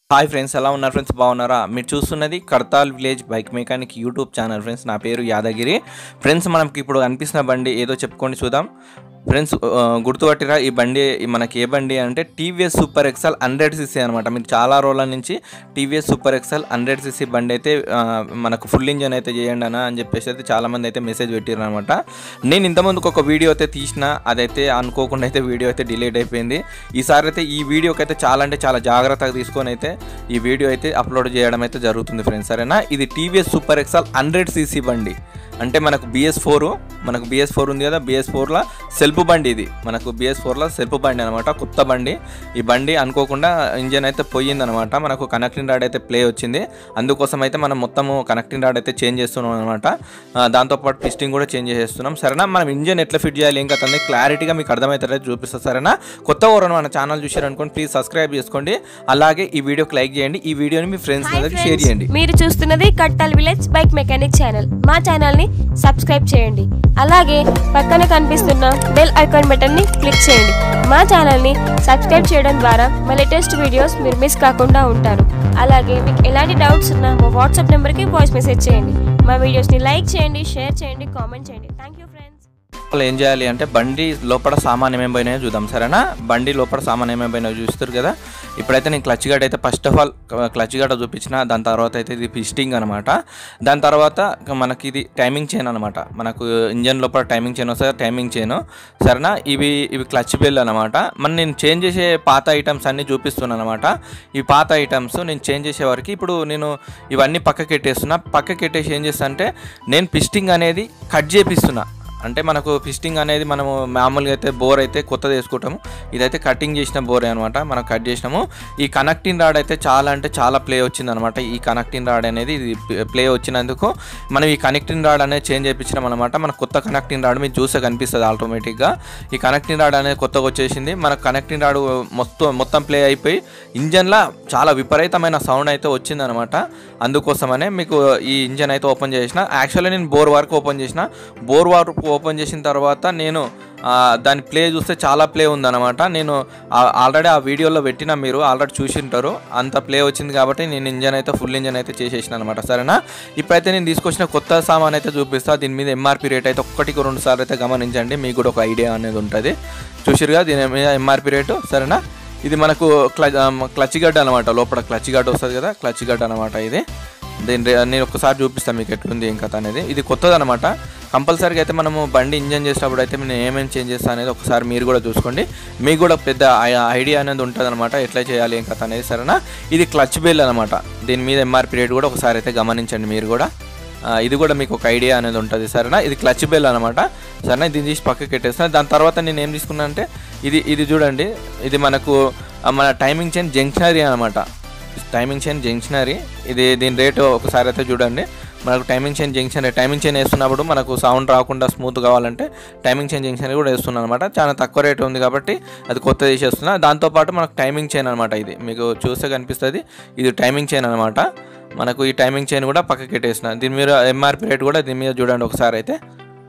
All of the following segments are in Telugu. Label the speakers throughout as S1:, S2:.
S1: హాయ్ ఫ్రెండ్స్ ఎలా ఉన్నారు ఫ్రెండ్స్ బాగున్నారా మీరు చూస్తున్నది Kadathal village bike mechanic YouTube channel friends నా పేరు యాదగిరి ఫ్రెండ్స్ మనకి ఇప్పుడు అనిపిస్తున్న బండి ఏదో చెప్పుకొని చూద్దాం ఫ్రెండ్స్ ఆ, గుర్తుపట్టిరా ఈ బండి మనకి ఏ బండి అంటే TVS super XL hundred CC అనమాట మీరు చాలా రోజుల నుంచి TVS super XL hundred CC బండి అయితే ఆ, మనకు ఫుల్ ఇంజన్ అయితే చేయండి అన్న అని చెప్పేసి అయితే చాలామంది అయితే మెసేజ్ పెట్టారు అనమాట నేను ఇంతకుముందుకు ఒక వీడియో అయితే తీసిన అదైతే అనుకోకుండా అయితే వీడియో అయితే డిలీట్ అయిపోయింది ఈసారి అయితే ఈ వీడియోకి అయితే చాలా అంటే చాలా జాగ్రత్తగా తీసుకొని అయితే ఈ వీడియో అయితే అప్లోడ్ చేయడం అయితే జరుగుతుంది ఫ్రెండ్స్ సరేనా ఇది TVS super XL hundred CC బండి అంటే మనకు బిఎస్ ఫోర్ మనకు బిఎస్ ఫోర్ ఉంది కదా బిఎస్ ఫోర్లో సెల్ఫ్ బండి ఇది మనకు బిఎస్ ఫోర్లో సెల్ఫ్ బండి అనమాట కొత్త బండి ఈ బండి అనుకోకుండా ఇంజన్ అయితే పోయింది అనమాట మనకు కనెక్టింగ్ రాడ్ అయితే ప్లే వచ్చింది అందుకోసం అయితే మనం మొత్తము కనెక్టింగ్ రాడ్ అయితే చేంజ్ చేస్తున్నాం అనమాట దాంతోపాటు పిస్టింగ్ కూడా చేంజ్ చేస్తున్నాం సరేనా మనం ఇంజన్ ఎట్లా ఫిట్ చేయాలి ఇంకా తంది క్లారిటీగా మీకు అర్థమవుతారో చూపిస్తా సరేనా కొత్త ఎవరైనా మన ఛానల్ చూసారనుకోండి ప్లీజ్ సబ్స్క్రైబ్ చేసుకోండి అలాగే ఈ వీడియోకి లైక్ చేయండి ఈ వీడియోని మీ ఫ్రెండ్స్
S2: హాయ్
S1: అందరికి షేర్
S2: ఫ్రెండ్స్
S1: చేయండి
S2: మీరు చూస్తున్నది Kattal village bike mechanic channel మా ఛానల్ ని సబ్స్క్రైబ్ చేయండి అలాగే పక్కన కనిపిస్తున్న బెల్ ఐకాన్ బటన్ ని క్లిక్ చేయండి మా ఛానల్ ని సబ్స్క్రైబ్ చేయడం ద్వారా మా లేటెస్ట్ వీడియోస్ మీరు మిస్ కాకుండా ఉంటారు అలాగే మీకు ఎలాంటి డౌట్స్ ఉన్నా మా వాట్సాప్ నెంబర్కి వాయిస్ మెసేజ్ చేయండి మా వీడియోస్ ని లైక్ చేయండి షేర్ చేయండి కామెంట్ చేయండి థ్యాంక్ యూ ఫ్రెండ్స్
S1: వాళ్ళు ఏం చేయాలి అంటే బండి లోపల సామాన్ ఏమేమి పోయినాయో చూద్దాం సరేనా బండి లోపల సామాన్ ఏమేమి పోయినాయో చూస్తారు కదా ఇప్పుడైతే నేను క్లచ్ గడ్ అయితే ఫస్ట్ ఆఫ్ ఆల్ క్లచ్ గడ్ చూపించిన దాని తర్వాత అయితే ఇది పిస్టింగ్ అనమాట దాని తర్వాత మనకి ఇది టైమింగ్ చైన్ అనమాట మనకు ఇంజన్ లోపల టైమింగ్ చైన్ వస్తుంది టైమింగ్ చైన్ సరేనా ఇవి ఇవి క్లచ్ బెల్ అనమాట మన నేను చేంజ్ చేసే పాత ఐటమ్స్ అన్నీ చూపిస్తున్నాను అనమాట ఈ పాత ఐటమ్స్ నేను చేంజ్ చేసే వరకు ఇప్పుడు నేను ఇవన్నీ పక్కకి పెట్టేస్తున్నా పక్కకి పెట్టేసి ఏం చేస్తా అంటే నేను పిస్టింగ్ అనేది కట్ చేపిస్తున్నా అంటే మనకు ఫిస్టింగ్ అనేది మనము మామూలుగా అయితే బోర్ అయితే కొత్తది వేసుకుంటాము ఇదైతే కటింగ్ చేసిన బోరే అనమాట మనం కట్ చేసినాము ఈ కనెక్టింగ్ రాడ్ అయితే చాలా అంటే చాలా ప్లే వచ్చింది అనమాట ఈ కనెక్టింగ్ రాడ్ అనేది ఇది ప్లే వచ్చినందుకు మనం ఈ కనెక్టింగ్ రాడ్ అనేది చేంజ్ చేయించినాం అనమాట మన కొత్త కనెక్టింగ్ రాడ్ మీరు చూస్తే కనిపిస్తుంది ఆటోమేటిక్గా ఈ కనెక్టింగ్ రాడ్ అనేది కొత్తగా వచ్చేసింది మన కనెక్టింగ్ రాడ్ మొత్తం మొత్తం ప్లే అయిపోయి ఇంజన్లో చాలా విపరీతమైన సౌండ్ అయితే వచ్చిందనమాట అందుకోసమనే మీకు ఈ ఇంజన్ అయితే ఓపెన్ చేసిన యాక్చువల్లీ నేను బోర్ వరకు ఓపెన్ చేసిన బోర్ వరకు ఓపెన్ చేసిన తర్వాత నేను ఆ, దాని ప్లే చూస్తే చాలా ప్లే ఉందన్నమాట నేను ఆల్రెడీ ఆ వీడియోలో పెట్టిన మీరు ఆల్రెడీ చూసి ఉంటారు అంత ప్లే వచ్చింది కాబట్టి నేను ఇంజన్ అయితే ఫుల్ ఇంజన్ అయితే చేసేసిన అనమాట సరేనా ఇప్పుడైతే నేను తీసుకొచ్చిన కొత్త సామాన్ అయితే చూపిస్తా దీని మీద ఎంఆర్పి రేట్ అయితే ఒక్కటికి రెండు సార్లు అయితే గమనించండి మీకు కూడా ఒక ఐడియా అనేది ఉంటుంది చూసిరుగా దీని మీద ఎంఆర్పి రేటు సరేనా ఇది మనకు క్లచ్ క్లచ్ గడ్డ అనమాట లోపల క్లచ్ గడ్డ వస్తుంది కదా క్లచ్ గడ్డ అనమాట ఇది దీని రే- నేను ఒకసారి చూపిస్తాను మీకు ఎట్లుంది ఏం కథ అనేది ఇది కొత్తది అనమాట కంపల్సరీగా అయితే మనము బండి ఇంజన్ చేసేటప్పుడు అయితే నేను ఏమేమి చేంజ్ చేస్తాను అనేది ఒకసారి మీరు కూడా చూసుకోండి మీకు కూడా పెద్ద ఐ- ఐడియా అనేది ఉంటుంది అనమాట ఎట్లా చేయాలి ఏం కథ అనేది సరేనా ఇది క్లచ్ బెల్ అనమాట దీని మీద ఎంఆర్పి రేట్ కూడా ఒకసారి అయితే గమనించండి మీరు కూడా ఆ, ఇది కూడా మీకు ఒక ఐడియా అనేది ఉంటుంది సరేనా ఇది క్లచ్ బెల్ అనమాట సరేనా దీన్ని తీసి పక్కకి పెట్టేస్తాను దాని తర్వాత నేను ఏం తీసుకున్నాను అంటే ఇది ఇది చూడండి ఇది మనకు ఆ, మన టైమింగ్ చైన్ జంక్షనరీ అనమాట టైమింగ్ చైన్ జంక్షనరీ ఇది దీని రేటు ఒకసారి అయితే చూడండి మనకు timing chain junction timing chain వేస్తున్నప్పుడు మనకు సౌండ్ రాకుండా స్మూత్ కావాలంటే టైమింగ్ చైన్ జంక్షన్ కూడా వేస్తున్నాను అనమాట చాలా తక్కువ రేట్ ఉంది కాబట్టి అది కొత్త తీసేస్తున్నా దాంతోపాటు మనకు టైమింగ్ చైన్ అనమాట ఇది మీకు చూస్తే కనిపిస్తుంది ఇది టైమింగ్ చైన్ అనమాట మనకు ఈ టైమింగ్ చైన్ కూడా పక్కకి పెట్టేసిన దీని మీద ఎంఆర్పి రేట్ కూడా దీని మీద చూడండి ఒకసారి అయితే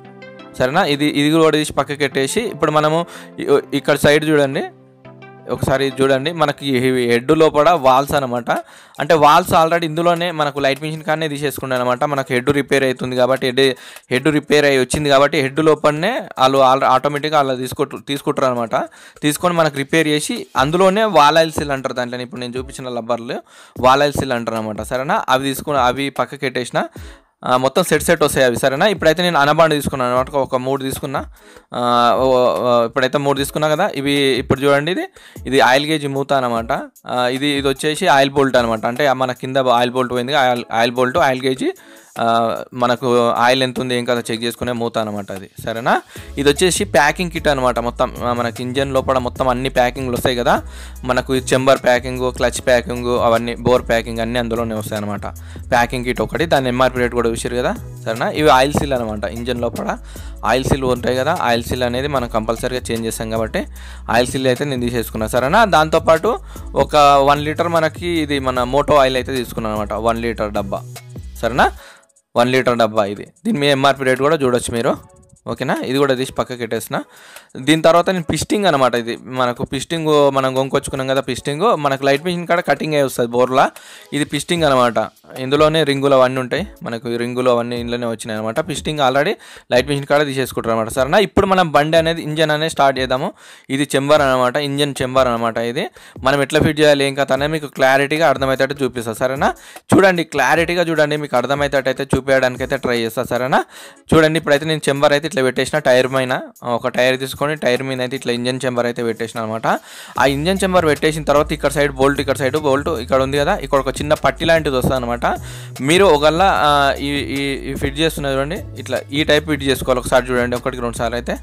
S1: సరేనా ఇది ఇది కూడా తీసి పక్కకి పెట్టేసి ఇప్పుడు మనము ఇ- ఇక్కడ సైడ్ చూడండి ఒకసారి ఇది చూడండి మనకి హెడ్ లోపల వాల్స్ అనమాట అంటే వాల్స్ ఆల్రెడీ ఇందులోనే మనకు లైట్ మిషన్ కానీ తీసేసుకున్నాను అనమాట మనకు హెడ్ రిపేర్ అవుతుంది కాబట్టి హెడ్ హెడ్ రిపేర్ అయ్యి వచ్చింది కాబట్టి హెడ్ లోపలనే వాళ్ళు ఆల్రెడీ ఆటోమేటిక్గా అలా తీసుకుంటారు తీసుకుంటారు అనమాట తీసుకొని మనకు రిపేర్ చేసి అందులోనే వాలాయిల్ సిల్ అంటారు దాంట్లో ఇప్పుడు నేను చూపించిన లబ్బర్లు వాలాయిల్ సిల్ అంటారు అనమాట సరేనా అవి తీసుకుని అవి పక్కకి పెట్టేసిన ఆ, మొత్తం సెట్ సెట్ వస్తాయి అవి సరేనా ఇప్పుడైతే నేను అనబాండ్ తీసుకున్నాను అనమాట ఒక మూడు తీసుకున్నా ఆ, ఓ, ఓ, ఇప్పుడైతే మూడు తీసుకున్నా కదా ఇవి ఇప్పుడు చూడండి ఇది ఇది ఆయిల్ గేజ్ మూత అనమాట ఆ, ఇది ఇది వచ్చేసి ఆయిల్ బోల్ట్ అనమాట అంటే మన కింద ఆయిల్ బోల్ట్ పోయింది oil oil bolt oil gauge ఆ, మనకు ఆయిల్ ఎంత ఉంది ఏం కదా చెక్ చేసుకునే మూత అనమాట అది సరేనా ఇది వచ్చేసి ప్యాకింగ్ కిట్ అనమాట మొత్తం ఆ, మనకి ఇంజన్ లోపల మొత్తం అన్ని ప్యాకింగ్లు వస్తాయి కదా మనకు ఈ చెంబర్ ప్యాకింగ్ క్లచ్ ప్యాకింగ్ అవన్నీ బోర్ ప్యాకింగ్ అన్నీ అందులోనే వస్తాయి అనమాట ప్యాకింగ్ కిట్ ఒకటి దాని ఎంఆర్పి రేట్ కూడా చూసారు కదా సరేనా ఇవి ఆయిల్ సీల్ అనమాట ఇంజన్ లోపల ఆయిల్ సీల్ ఉంటాయి కదా ఆయిల్ సీల్ అనేది మనం కంపల్సరీగా చేంజ్ చేస్తాం కాబట్టి ఆయిల్ సీల్ అయితే నేను తీసేసుకున్నా సరేనా దాంతోపాటు ఒక వన్ లీటర్ మనకి ఇది మన మోటో ఆయిల్ అయితే తీసుకున్నాను అనమాట వన్ లీటర్ డబ్బా సరేనా వన్ లీటర్ డబ్బా ఇది దీని మీద ఎంఆర్పి రేట్ కూడా చూడొచ్చు మీరు ఓకేనా ఇది కూడా తీసి పక్కకి పెట్టేసిన దీని తర్వాత నేను పిస్టింగ్ అనమాట ఇది మనకు పిస్టింగ్ మనం కొనుక్కొచ్చుకున్నాం కదా పిస్టింగ్ మనకు లైట్ మిషన్ కాడ కటింగ్ అయి వస్తుంది బోర్లా ఇది పిస్టింగ్ అనమాట ఇందులోనే రింగులు అవన్నీ ఉంటాయి మనకు ఈ రింగులు అవన్నీ ఇందులోనే వచ్చినాయి అనమాట పిస్టింగ్ ఆల్రెడీ లైట్ మిషన్ కాడ తీసేసుకుంటారు అనమాట సరేనా ఇప్పుడు మనం బండి అనేది ఇంజన్ అనేది స్టార్ట్ చేద్దాము ఇది చెంబర్ అనమాట ఇంజన్ చెంబర్ అనమాట ఇది మనం ఎట్లా ఫిట్ చేయాలి ఏం కథ అనేది మీకు క్లారిటీగా అర్థమయ్యేటట్టు చూపిస్తా సరేనా చూడండి క్లారిటీగా చూడండి మీకు అర్థమయ్యేటట్టు అయితే చూపించడానికి అయితే ట్రై చేస్తా సరేనా చూడండి ఇప్పుడైతే నేను చెంబర్ అయితే ఇట్లా పెట్టేసిన టైర్ పైన ఒక టైర్ తీసుకొని టైర్ మీద అయితే ఇట్లా ఇంజన్ చెంబర్ అయితే పెట్టేసిన అనమాట ఆ ఇంజన్ చెంబర్ పెట్టేసిన తర్వాత ఇక్కడ సైడ్ బోల్ట్ ఇక్కడ సైడ్ బోల్ట్ ఇక్కడ ఉంది కదా ఇక్కడ ఒక చిన్న పట్టి లాంటిది వస్తుంది అనమాట మీరు ఒకళ్ళ ఆ, ఈ ఈ- ఈ ఫిట్ చేస్తున్నది చూడండి ఇట్లా ఈ టైప్ ఫిట్ చేసుకోవాలి ఒకసారి చూడండి ఒకటికి రెండు సార్లు అయితే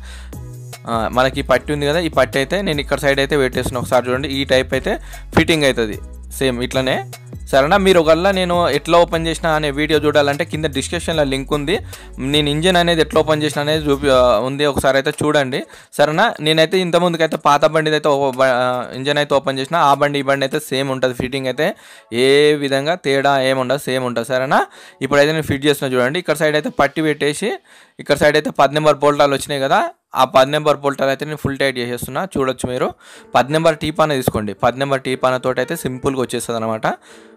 S1: ఆ, మనకి ఈ పట్టి ఉంది కదా ఈ పట్టి అయితే నేను ఇక్కడ సైడ్ అయితే పెట్టేస్తున్నా ఒకసారి చూడండి ఈ టైప్ అయితే ఫిట్టింగ్ అవుతుంది సేమ్ ఇట్లనే సరేనా మీరు ఒకళ్ళ నేను ఎట్లా ఓపెన్ చేసిన అనే వీడియో చూడాలంటే కింద డిస్క్రిప్షన్లో లింక్ ఉంది నేను ఇంజిన్ అనేది ఎట్లా ఓపెన్ చేసిన అనేది చూపి ఆ, ఉంది ఒకసారి అయితే చూడండి సరేనా నేనైతే ఇంతకుముందుకు అయితే పాత బండిది అయితే ఓ- బ- ఆ, ఇంజిన్ అయితే ఓపెన్ చేసిన ఆ బండి ఈ బండి అయితే సేమ్ ఉంటుంది ఫిట్టింగ్ అయితే ఏ విధంగా తేడా ఏముండదు సేమ్ ఉంటుంది సరేనా ఇప్పుడైతే నేను ఫిట్ చేస్తున్నా చూడండి ఇక్కడ సైడ్ అయితే పట్టి పెట్టేసి ఇక్కడ సైడ్ అయితే పది నెంబర్ బోల్టాలు వచ్చినాయి కదా ఆ పది నెంబర్ బోల్టాలు అయితే నేను ఫుల్ టైట్ చేసేస్తున్నా చూడొచ్చు మీరు పది నెంబర్ టీ పాన తీసుకోండి పది నెంబర్ టీ పానతోటి అయితే సింపుల్గా వచ్చేస్తుంది అనమాట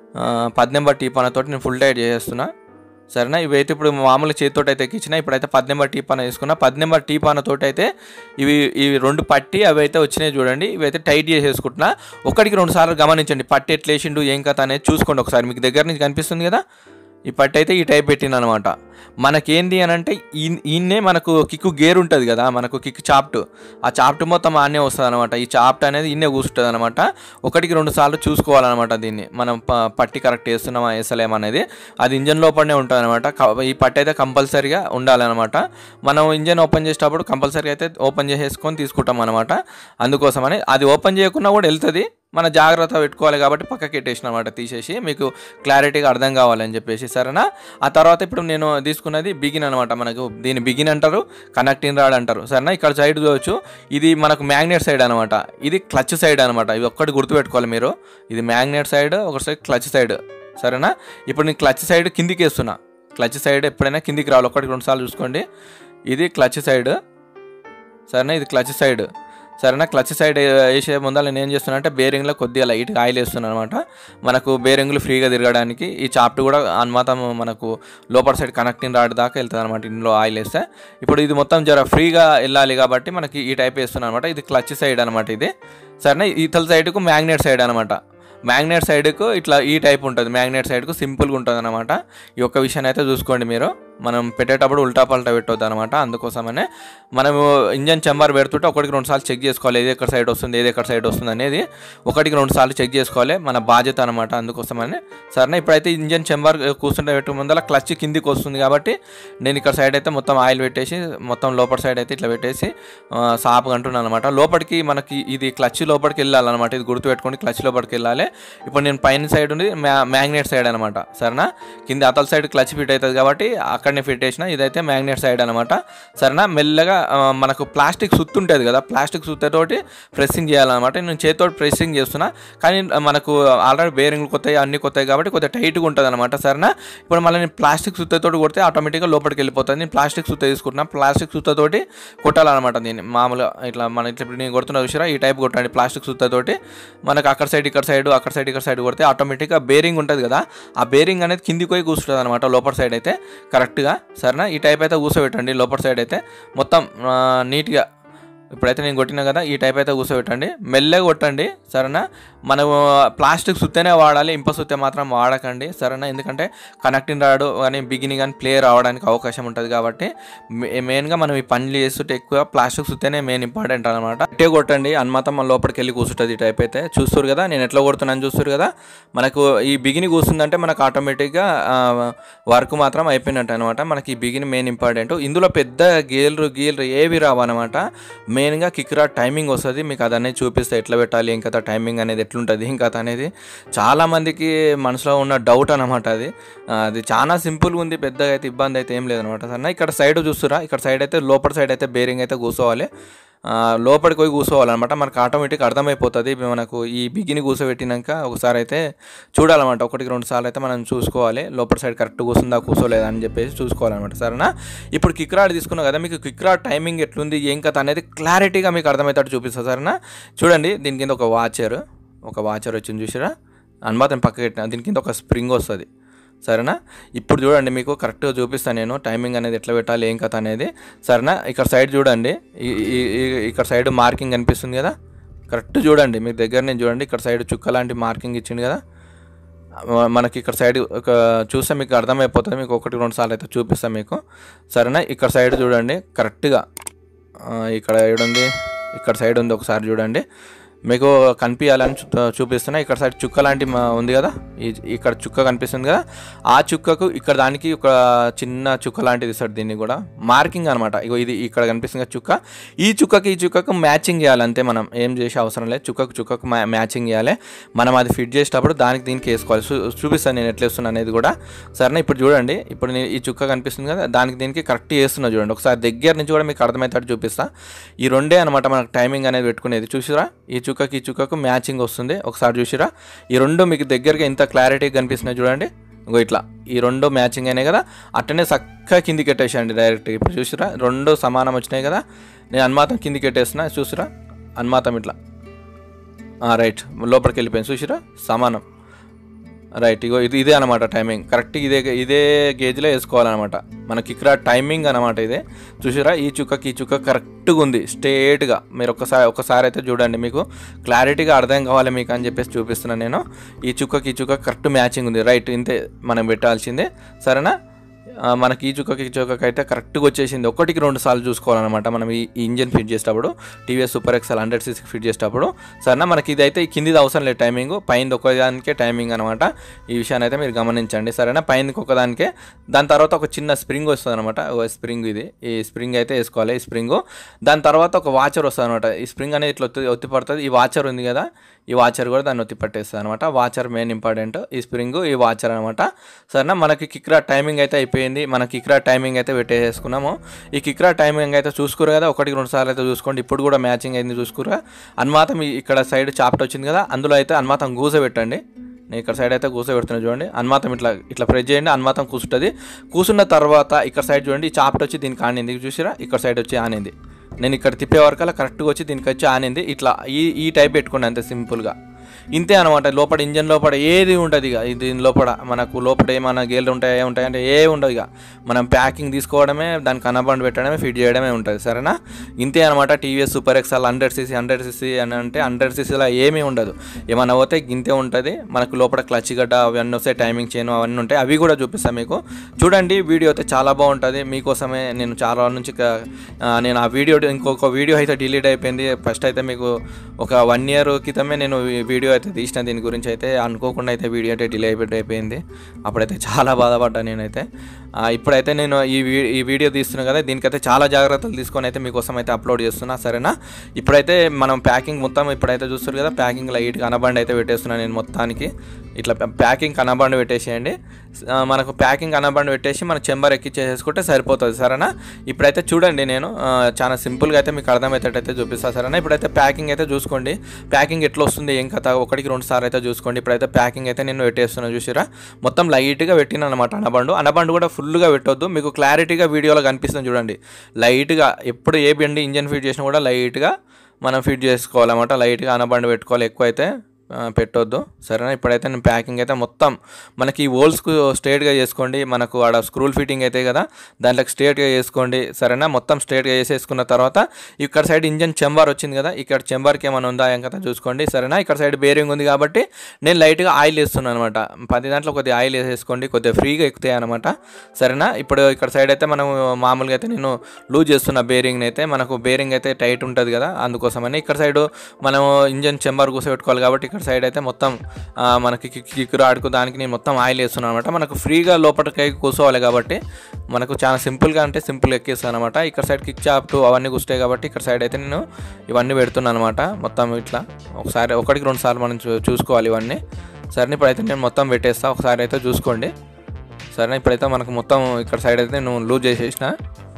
S1: పది నెంబర్ టీ పానతోటి నేను ఫుల్ టైట్ చేసేస్తున్నా సరేనా ఇవైతే ఇప్పుడు మామూలు చేతితోటి అయితే ఎక్కించిన ఇప్పుడైతే పది నెంబర్ టీ పాన తీసుకున్నా పది నెంబర్ టీ పానతోటి అయితే ఇవి ఇవి రెండు పట్టి అవి అయితే వచ్చినాయి చూడండి ఇవైతే టైట్ చేసేసుకుంటున్నా ఒకటికి రెండు సార్లు గమనించండి పట్టి ఎట్లా వేసిండు ఏం కథ అనేది చూసుకోండి ఒకసారి మీకు దగ్గర నుంచి కనిపిస్తుంది కదా ఈ పట్టి అయితే ఈ టైప్ పెట్టిన అనమాట మనకేంది అని అంటే ఈ- ఈయన్నే మనకు కిక్కు గేర్ ఉంటుంది కదా మనకు కిక్ చాప్ట్ ఆ చాప్ట్ మొత్తం ఆనే వస్తుంది అనమాట ఈ చాప్ట్ అనేది ఇన్నే కూర్చుంటుంది అనమాట ఒకటికి రెండు సార్లు చూసుకోవాలన్నమాట దీన్ని మనం ప- పట్టి కరెక్ట్ వేస్తున్నామా వేసలేమా అనేది అది ఇంజన్ లోపలనే ఉంటుంది అనమాట ఈ పట్టి అయితే కంపల్సరీగా ఉండాలన్నమాట మనం ఇంజన్ ఓపెన్ చేసేటప్పుడు కంపల్సరీగా అయితే ఓపెన్ చేసేసుకొని తీసుకుంటాం అనమాట అందుకోసమని అది ఓపెన్ చేయకుండా కూడా వెళ్తుంది మన జాగ్రత్త పెట్టుకోవాలి కాబట్టి పక్కకి పెట్టేసిన అనమాట తీసేసి మీకు క్లారిటీగా అర్థం కావాలని చెప్పేసి సరేనా ఆ తర్వాత ఇప్పుడు నేను తీసుకున్నది బిగిన్ అనమాట మనకు దీన్ని బిగిన్ అంటారు కనెక్టింగ్ రాడ్ అంటారు సరేనా ఇక్కడ సైడ్ చూడవచ్చు ఇది మనకు మ్యాగ్నెట్ సైడ్ అనమాట ఇది క్లచ్ సైడ్ అనమాట ఇది ఒక్కటి గుర్తుపెట్టుకోవాలి మీరు ఇది మ్యాగ్నెట్ సైడ్ ఒక సైడ్ క్లచ్ సైడ్ సరేనా ఇప్పుడు నేను క్లచ్ సైడ్ కిందికి వేస్తున్నా క్లచ్ సైడ్ ఎప్పుడైనా కిందికి రావాలి ఒకటి రెండు సార్లు చూసుకోండి ఇది క్లచ్ సైడ్ సరేనా ఇది క్లచ్ సైడ్ సరేనా క్లచ్ సైడ్ వేసే ముందర నేను ఏం చేస్తున్నా అంటే బేరింగ్లో కొద్దిగా లైట్గా ఆయిల్ వేస్తున్నాను అనమాట మనకు బేరింగ్లు ఫ్రీగా తిరగడానికి ఈ చాప్ట్ కూడా అన్మాతం మనకు లోపల సైడ్ కనెక్టింగ్ రాడ్ దాకా వెళ్తుంది అనమాట ఇందులో ఆయిల్ వేస్తే ఇప్పుడు ఇది మొత్తం జర ఫ్రీగా వెళ్ళాలి కాబట్టి మనకి ఈ టైప్ వేస్తున్నాను అనమాట ఇది క్లచ్ సైడ్ అనమాట ఇది సరేనా ఇతల సైడ్కు మ్యాగ్నెట్ సైడ్ అనమాట మ్యాగ్నెట్ సైడ్కు ఇట్లా ఈ టైప్ ఉంటుంది మ్యాగ్నెట్ సైడ్కు సింపుల్గా ఉంటుంది అనమాట ఈ ఒక్క విషయాన్ని అయితే చూసుకోండి మీరు మనం పెట్టేటప్పుడు ఉల్టా పల్టా పెట్టొద్దు అనమాట అందుకోసమనే మనము ఇంజన్ చెంబర్ పెడుతుంటే ఒకటికి రెండు సార్లు చెక్ చేసుకోవాలి ఏది ఎక్కడ సైడ్ వస్తుంది ఏది ఎక్కడ సైడ్ వస్తుంది అనేది ఒకటికి రెండు సార్లు చెక్ చేసుకోవాలి మన బాధ్యత అనమాట అందుకోసమని సరేనా ఇప్పుడైతే ఇంజన్ చెంబర్ కూర్చుంటే పెట్టే ముందర క్లచ్ కిందికి వస్తుంది కాబట్టి నేను ఇక్కడ సైడ్ అయితే మొత్తం ఆయిల్ పెట్టేసి మొత్తం లోపల సైడ్ అయితే ఇట్లా పెట్టేసి ఆ, సాపు అంటున్నాను అనమాట లోపలికి మనకి ఇది క్లచ్ లోపలికి వెళ్ళాలన్నమాట ఇది గుర్తుపెట్టుకోండి క్లచ్ లోపలికి వెళ్ళాలి ఇప్పుడు నేను పైన సైడ్ ఉంది మ్యా మ్యాగ్నెట్ సైడ్ అనమాట సరేనా కింద అతల సైడ్ క్లచ్ ఫిట్ అవుతుంది కాబట్టి అక్కడనే ఫిట్ చేసిన ఇదైతే మ్యాగ్నెట్ సైడ్ అనమాట సరేనా మెల్లగా ఆ, మనకు ప్లాస్టిక్ సుత్తు ఉంటుంది కదా ప్లాస్టిక్ సుత్తతోటి ప్రెస్సింగ్ చేయాలన్నమాట నేను చేతితో ప్రెస్సింగ్ చేస్తున్నా కానీ మనకు ఆల్రెడీ బేరింగ్లు కొత్తాయి అన్ని కొత్తాయి కాబట్టి కొద్దిగా టైట్గా ఉంటుంది అనమాట సరేనా ఇప్పుడు మళ్ళీ నేను ప్లాస్టిక్ సుత్తతోటి కొడితే ఆటోమేటిక్గా లోపలికి వెళ్ళిపోతుంది నేను ప్లాస్టిక్ సుత్త తీసుకుంటున్నా ప్లాస్టిక్ సుత్తతోటి కొట్టాలన్నమాట దీన్ని మామూలుగా ఇట్లా మన ఇట్లా ఇప్పుడు నేను కొడుతున్న చూసారా ఈ టైప్ కొట్టండి ప్లాస్టిక్ సుత్తతోటి మనకు అక్కడ సైడ్ ఇక్కడ సైడ్ అక్కడ సైడ్ ఇక్కడ సైడ్ కొడితే ఆటోమేటిక్గా బేరింగ్ ఉంటుంది కదా ఆ బేరింగ్ అనేది కిందికి పోయి కూర్చుంటుంది అనమాట లోపల సైడ్ అయితే కరెక్ట్గా సరేనా ఈ టైప్ అయితే కూర్చోబెట్టండి లోపల సైడ్ అయితే మొత్తం ఆ, నీట్గా ఇప్పుడైతే నేను కొట్టినా కదా ఈ టైప్ అయితే కూర్చోబెట్టండి మెల్లగా కొట్టండి సరేనా మనము ప్లాస్టిక్ సుత్తేనే వాడాలి ఇంప సుత్తే మాత్రం వాడకండి సరేనా ఎందుకంటే కనెక్టింగ్ రాడు కానీ బిగిని కానీ ప్లే రావడానికి అవకాశం ఉంటుంది కాబట్టి మే- మెయిన్గా మనం ఈ పనులు చేస్తుంటే ఎక్కువ ప్లాస్టిక్ సుత్తేనే మెయిన్ ఇంపార్టెంట్ అనమాట ఇట్టే కొట్టండి అన్మాతం మన లోపలికి వెళ్ళి కూర్చుంటుంది ఈ టైప్ అయితే చూస్తారు కదా నేను ఎట్లా కొడుతున్నాను చూస్తారు కదా మనకు ఈ బిగిని కూర్చుందంటే మనకు ఆటోమేటిక్గా వర్క్ మాత్రం అయిపోయినట్టు అనమాట మనకి ఈ బిగిని మెయిన్ ఇంపార్టెంట్ ఇందులో పెద్ద గేర్లు గీర్లు ఏవి రావన్నమాట మెయిన్గా కిక్రా టైమింగ్ వస్తుంది మీకు అది అనేది చూపిస్తే ఎట్లా పెట్టాలి ఇంకా టైమింగ్ అనేది ఎట్లుంటుంది ఇంకా అనేది చాలామందికి మనసులో ఉన్న డౌట్ అనమాట అది ఆ, అది చాలా సింపుల్గా ఉంది పెద్దగా అయితే ఇబ్బంది అయితే ఏం లేదనమాట సన్న ఇక్కడ సైడ్ చూస్తురా ఇక్కడ సైడ్ అయితే లోపల సైడ్ అయితే బేరింగ్ అయితే కూర్చోవాలి ఆ, లోపలికి పోయి కూర్చోవాలన్నమాట మనకు ఆటోమేటిక్ అర్థమైపోతుంది మనకు ఈ బిగిని కూర్చోబెట్టినాక ఒకసారి అయితే చూడాలన్నమాట ఒకటికి రెండు సార్లు అయితే మనం చూసుకోవాలి లోపల సైడ్ కరెక్ట్ కూర్చుందా కూర్చోలేదా అని చెప్పేసి చూసుకోవాలన్నమాట సరేనా ఇప్పుడు కిక్ రాడ్ తీసుకున్నాం కదా మీకు కిక్ రాడ్ టైమింగ్ ఎట్లుంది ఏం కథ అనేది క్లారిటీగా మీకు అర్థమవుతాడు చూపిస్తా సరేనా చూడండి దీని కింద ఒక వాచర్ ఒక వాచర్ వచ్చింది చూసారా అనుమాతం పక్కకి పెట్టిన దీని కింద ఒక స్ప్రింగ్ వస్తుంది సరేనా ఇప్పుడు చూడండి మీకు కరెక్ట్గా చూపిస్తాను నేను టైమింగ్ అనేది ఎట్లా పెట్టాలి ఏం కథ అనేది సరేనా ఇక్కడ సైడ్ చూడండి ఈ- ఈ- ఈ- ఇక్కడ సైడ్ మార్కింగ్ కనిపిస్తుంది కదా కరెక్ట్ చూడండి మీరు దగ్గర నుంచి చూడండి ఇక్కడ సైడ్ చుక్క లాంటి మార్కింగ్ ఇచ్చింది కదా మ- మనకి ఇక్కడ సైడ్ ఒక చూస్తే మీకు అర్థమైపోతుంది మీకు ఒకటి రెండు సార్లు అయితే చూపిస్తాను మీకు సరేనా ఇక్కడ సైడ్ చూడండి కరెక్ట్గా ఆ, ఇక్కడ ఏడుంది ఇక్కడ సైడ్ ఉంది ఒకసారి చూడండి మీకు కనిపించాలని చూ చూపిస్తున్నా ఇక్కడ సైడ్ చుక్క లాంటి మా- ఉంది కదా ఈ ఇక్కడ చుక్క కనిపిస్తుంది కదా ఆ చుక్కకు ఇక్కడ దానికి ఒక చిన్న చుక్క లాంటిది ఇస్తాడు దీన్ని కూడా మార్కింగ్ అనమాట ఇగో ఇది ఇక్కడ కనిపిస్తుంది కదా చుక్క ఈ చుక్కకి ఈ చుక్కకు మ్యాచింగ్ చేయాలి అంతే మనం ఏం చేసే అవసరం లేదు చుక్కకు చుక్కకు మ్యా- మ్యాచింగ్ చేయాలి మనం అది ఫిట్ చేసేటప్పుడు దానికి దీనికి వేసుకోవాలి చూ- చూపిస్తాను నేను ఎట్లా వేస్తున్నా అనేది కూడా సరేనా ఇప్పుడు చూడండి ఇప్పుడు నేను ఈ చుక్క కనిపిస్తుంది కదా దానికి దీనికి కరెక్ట్ చేస్తున్నా చూడండి ఒకసారి దగ్గర నుంచి కూడా మీకు అర్థమవుతాడు చూపిస్తా ఈ రెండే అనమాట మనకు టైమింగ్ అనేది పెట్టుకునేది చూసిరా ఈ చుక్కకి ఈ చుక్కకు మ్యాచింగ్ వస్తుంది ఒకసారి చూసిరా ఈ రెండు మీకు దగ్గరగా ఇంత క్లారిటీ కనిపిస్తున్నాయి చూడండి ఇంకో ఇట్లా ఈ రెండు మ్యాచింగ్ అయినాయి కదా అట్టనే చక్కగా కిందికి పెట్టేసేయండి డైరెక్ట్ ఇప్పుడు చూసిరా రెండు సమానం వచ్చినాయి కదా నేను అనుమాతం కిందికి పెట్టేస్తున్నా చూసిరా అనుమాతం ఇట్లా ఆ, రైట్ లోపలికి వెళ్ళిపోయింది చూసిరా సమానం రైట్ ఇగో ఇది ఇదే అనమాట టైమింగ్ కరెక్ట్ ఇదే ఇదే గేజ్లో వేసుకోవాలన్నమాట మనకి ఇక్కడ టైమింగ్ అనమాట ఇదే చూసిరా ఈ చుక్కకి ఈ చుక్క కరెక్ట్గా ఉంది స్ట్రేట్గా మీరు ఒక్కసారి ఒక్కసారి అయితే చూడండి మీకు క్లారిటీగా అర్థం కావాలి మీకు అని చెప్పేసి చూపిస్తున్నాను నేను ఈ చుక్కకి ఈ చుక్క కరెక్ట్ మ్యాచింగ్ ఉంది రైట్ ఇంతే మనం పెట్టాల్సిందే సరేనా ఆ, మనకి ఈ చుక్కకి ఈ చుక్కకి అయితే కరెక్ట్గా వచ్చేసింది ఒకటికి రెండు సార్లు చూసుకోవాలన్నమాట మనం ఈ ఈ ఇంజన్ ఫిట్ చేసేటప్పుడు TVS super XL hundred CC fit చేసేటప్పుడు సరేనా మనకి ఇది అయితే ఈ కిందిది అవసరం లేదు టైమింగ్ పైన ఒకదానికే టైమింగ్ అనమాట ఈ విషయాన్ని అయితే మీరు గమనించండి సరేనా పైనకి ఒకదానికే దాని తర్వాత ఒక చిన్న స్ప్రింగ్ వస్తుంది అనమాట స్ప్రింగ్ ఇది ఈ స్ప్రింగ్ అయితే వేసుకోవాలి ఈ స్ప్రింగ్ దాని తర్వాత ఒక వాచర్ వస్తుంది అనమాట ఈ స్ప్రింగ్ అనేది ఇట్లా ఒత్తి ఒత్తి పడుతుంది ఈ వాచర్ ఉంది కదా ఈ వాచర్ కూడా దాన్ని ఒత్తి పట్టేస్తుంది అనమాట వాచర్ మెయిన్ ఇంపార్టెంట్ ఈ స్ప్రింగ్ ఈ వాచర్ అనమాట సరేనా మనకి కిక్రా టైమింగ్ అయితే అయిపోయింది మన కిక్రా టైమింగ్ అయితే పెట్టేసుకున్నాము ఈ కిక్రా టైమింగ్ అయితే చూసుకురు కదా ఒకటికి రెండు సార్లు అయితే చూసుకోండి ఇప్పుడు కూడా మ్యాచింగ్ అయింది చూసుకురా అన్మాతం ఈ- ఇక్కడ సైడ్ చాప్ట్ వచ్చింది కదా అందులో అయితే అన్మాతం గూస పెట్టండి నేను ఇక్కడ సైడ్ అయితే కూర్చో పెడుతున్నా చూడండి అన్మాతం ఇట్లా ఇట్లా ప్రెస్ చేయండి అన్మాతం కూర్చుంటుంది కూర్చున్న తర్వాత ఇక్కడ సైడ్ చూడండి ఈ చాప్ట్ వచ్చి దీనికి ఆనింది చూసిరా ఇక్కడ సైడ్ వచ్చి ఆనింది నేను ఇక్కడ తిప్పే వరకల్లా కరెక్ట్గా వచ్చి దీనికి వచ్చి ఆనింది ఇట్లా ఈ ఈ టైప్ పెట్టుకోండి అంతే సింపుల్గా ఇంతే అనమాట లోపల ఇంజన్ లోపల ఏది ఉంటుంది ఇక ఇది దీని లోపల మనకు లోపల ఏమైనా గేర్లు ఉంటాయి ఏ ఉంటాయి అంటే ఏ ఉండదు ఇక మనం ప్యాకింగ్ తీసుకోవడమే దానికి కనబండ్ పెట్టడమే ఫిట్ చేయడమే ఉంటుంది సరేనా ఇంతే అనమాట TVS super XL hundred CC hundred CC అని అంటే హండ్రెడ్ సీసీలో ఏమీ ఉండదు ఏమైనా పోతే ఇంతే ఉంటుంది మనకు లోపల క్లచ్ గడ్డ అవన్నీ వస్తాయి టైమింగ్ చేయను అవన్నీ ఉంటాయి అవి కూడా చూపిస్తాను మీకు చూడండి వీడియో అయితే చాలా బాగుంటుంది మీకోసమే నేను చాలా రోజుల నుంచి క- ఆ, నేను ఆ వీడియో ఇంకొక వీడియో అయితే డిలీట్ అయిపోయింది ఫస్ట్ అయితే మీకు ఒక వన్ ఇయర్ క్రితమే నేను ఈ వీడియో అయితే తీసిన దీని గురించి అయితే అనుకోకుండా అయితే వీడియో అయితే డిలే అయిపోయి అయిపోయింది అప్పుడైతే చాలా బాధపడ్డా నేనైతే ఆ, ఇప్పుడైతే నేను ఈ వీ ఈ వీడియో తీస్తున్నాను కదా దీనికైతే చాలా జాగ్రత్తలు తీసుకొని అయితే మీకోసం అయితే అప్లోడ్ చేస్తున్నా సరేనా ఇప్పుడైతే మనం ప్యాకింగ్ మొత్తం ఇప్పుడైతే చూస్తారు కదా ప్యాకింగ్ లైట్ కనబండి అయితే పెట్టేస్తున్నాను నేను మొత్తానికి ఇట్లా ప్యాకింగ్ కనబండి పెట్టేసేయండి ఆ, మనకు ప్యాకింగ్ కనబండి పెట్టేసి మన చెంబర్ ఎక్కిచ్చేసుకుంటే సరిపోతుంది సరేనా ఇప్పుడైతే చూడండి నేను ఆ, చాలా సింపుల్గా అయితే మీకు అర్థమయ్యేటట్టు చూపిస్తాను సరేనా ఇప్పుడైతే ప్యాకింగ్ అయితే చూసుకోండి ప్యాకింగ్ ఎట్లా వస్తుంది ఏం కథ ఒకటికి రెండు సార్లు అయితే చూసుకోండి ఇప్పుడైతే ప్యాకింగ్ అయితే నేను పెట్టేస్తున్నాను చూసిరా మొత్తం లైట్గా పెట్టిన అనమాట అనబండు అనబండు కూడా ఫుల్గా పెట్టొద్దు మీకు క్లారిటీగా వీడియోలో కనిపిస్తుంది చూడండి లైట్గా ఎప్పుడు ఏ బండి ఇంజన్ ఫిట్ చేసినా కూడా లైట్గా మనం ఫిట్ చేసుకోవాలన్నమాట లైట్గా అనబండి పెట్టుకోవాలి ఎక్కువ అయితే ఆ, పెట్టొద్దు సరేనా ఇప్పుడైతే నేను ప్యాకింగ్ అయితే మొత్తం మనకి ఈ హోల్స్కు స్ట్రేట్గా చేసుకోండి మనకు ఆడ స్క్రూల్ ఫిట్టింగ్ అయితే కదా దాంట్లోకి స్ట్రేట్గా చేసుకోండి సరేనా మొత్తం స్ట్రేట్గా వేసేసుకున్న తర్వాత ఇక్కడ సైడ్ ఇంజన్ చెంబర్ వచ్చింది కదా ఇక్కడ చెంబర్కి ఏమైనా ఉందా ఏం కదా చూసుకోండి సరేనా ఇక్కడ సైడ్ బేరింగ్ ఉంది కాబట్టి నేను లైట్గా ఆయిల్ వేస్తున్నాను అనమాట పది దాంట్లో కొద్దిగా ఆయిల్ వేసేసుకోండి కొద్దిగా ఫ్రీగా ఎక్కుతాయి అనమాట సరేనా ఇప్పుడు ఇక్కడ సైడ్ అయితే మనం మామూలుగా అయితే నేను లూజ్ చేస్తున్న బేరింగ్ని అయితే మనకు బేరింగ్ అయితే టైట్ ఉంటుంది కదా అందుకోసమని ఇక్కడ సైడ్ మనం ఇంజన్ చెంబర్ కూర్చోబెట్టుకోవాలి కాబట్టి ఇక్కడ సైడ్ అయితే మొత్తం ఆ, మనకి కిక్ కిక్ రాడుకు దానికి నేను మొత్తం ఆయిల్ వేస్తున్నాను అనమాట మనకు ఫ్రీగా లోపలికి కూర్చోవాలి కాబట్టి మనకు చాలా సింపుల్గా అంటే సింపుల్ ఎక్కేస్తాను అనమాట ఇక్కడ సైడ్ కిక్ చాప్ అవన్నీ కూర్చుంటాయి కాబట్టి ఇక్కడ సైడ్ అయితే నేను ఇవన్నీ పెడుతున్నాను అనమాట మొత్తం ఇట్లా ఒకసారి ఒకటికి రెండు సార్లు మనం చూ- చూసుకోవాలి ఇవన్నీ సరే ఇప్పుడైతే నేను మొత్తం పెట్టేస్తా ఒకసారి అయితే చూసుకోండి సరే ఇప్పుడైతే మనకు మొత్తం ఇక్కడ సైడ్ అయితే నేను లూజ్ చేసేసిన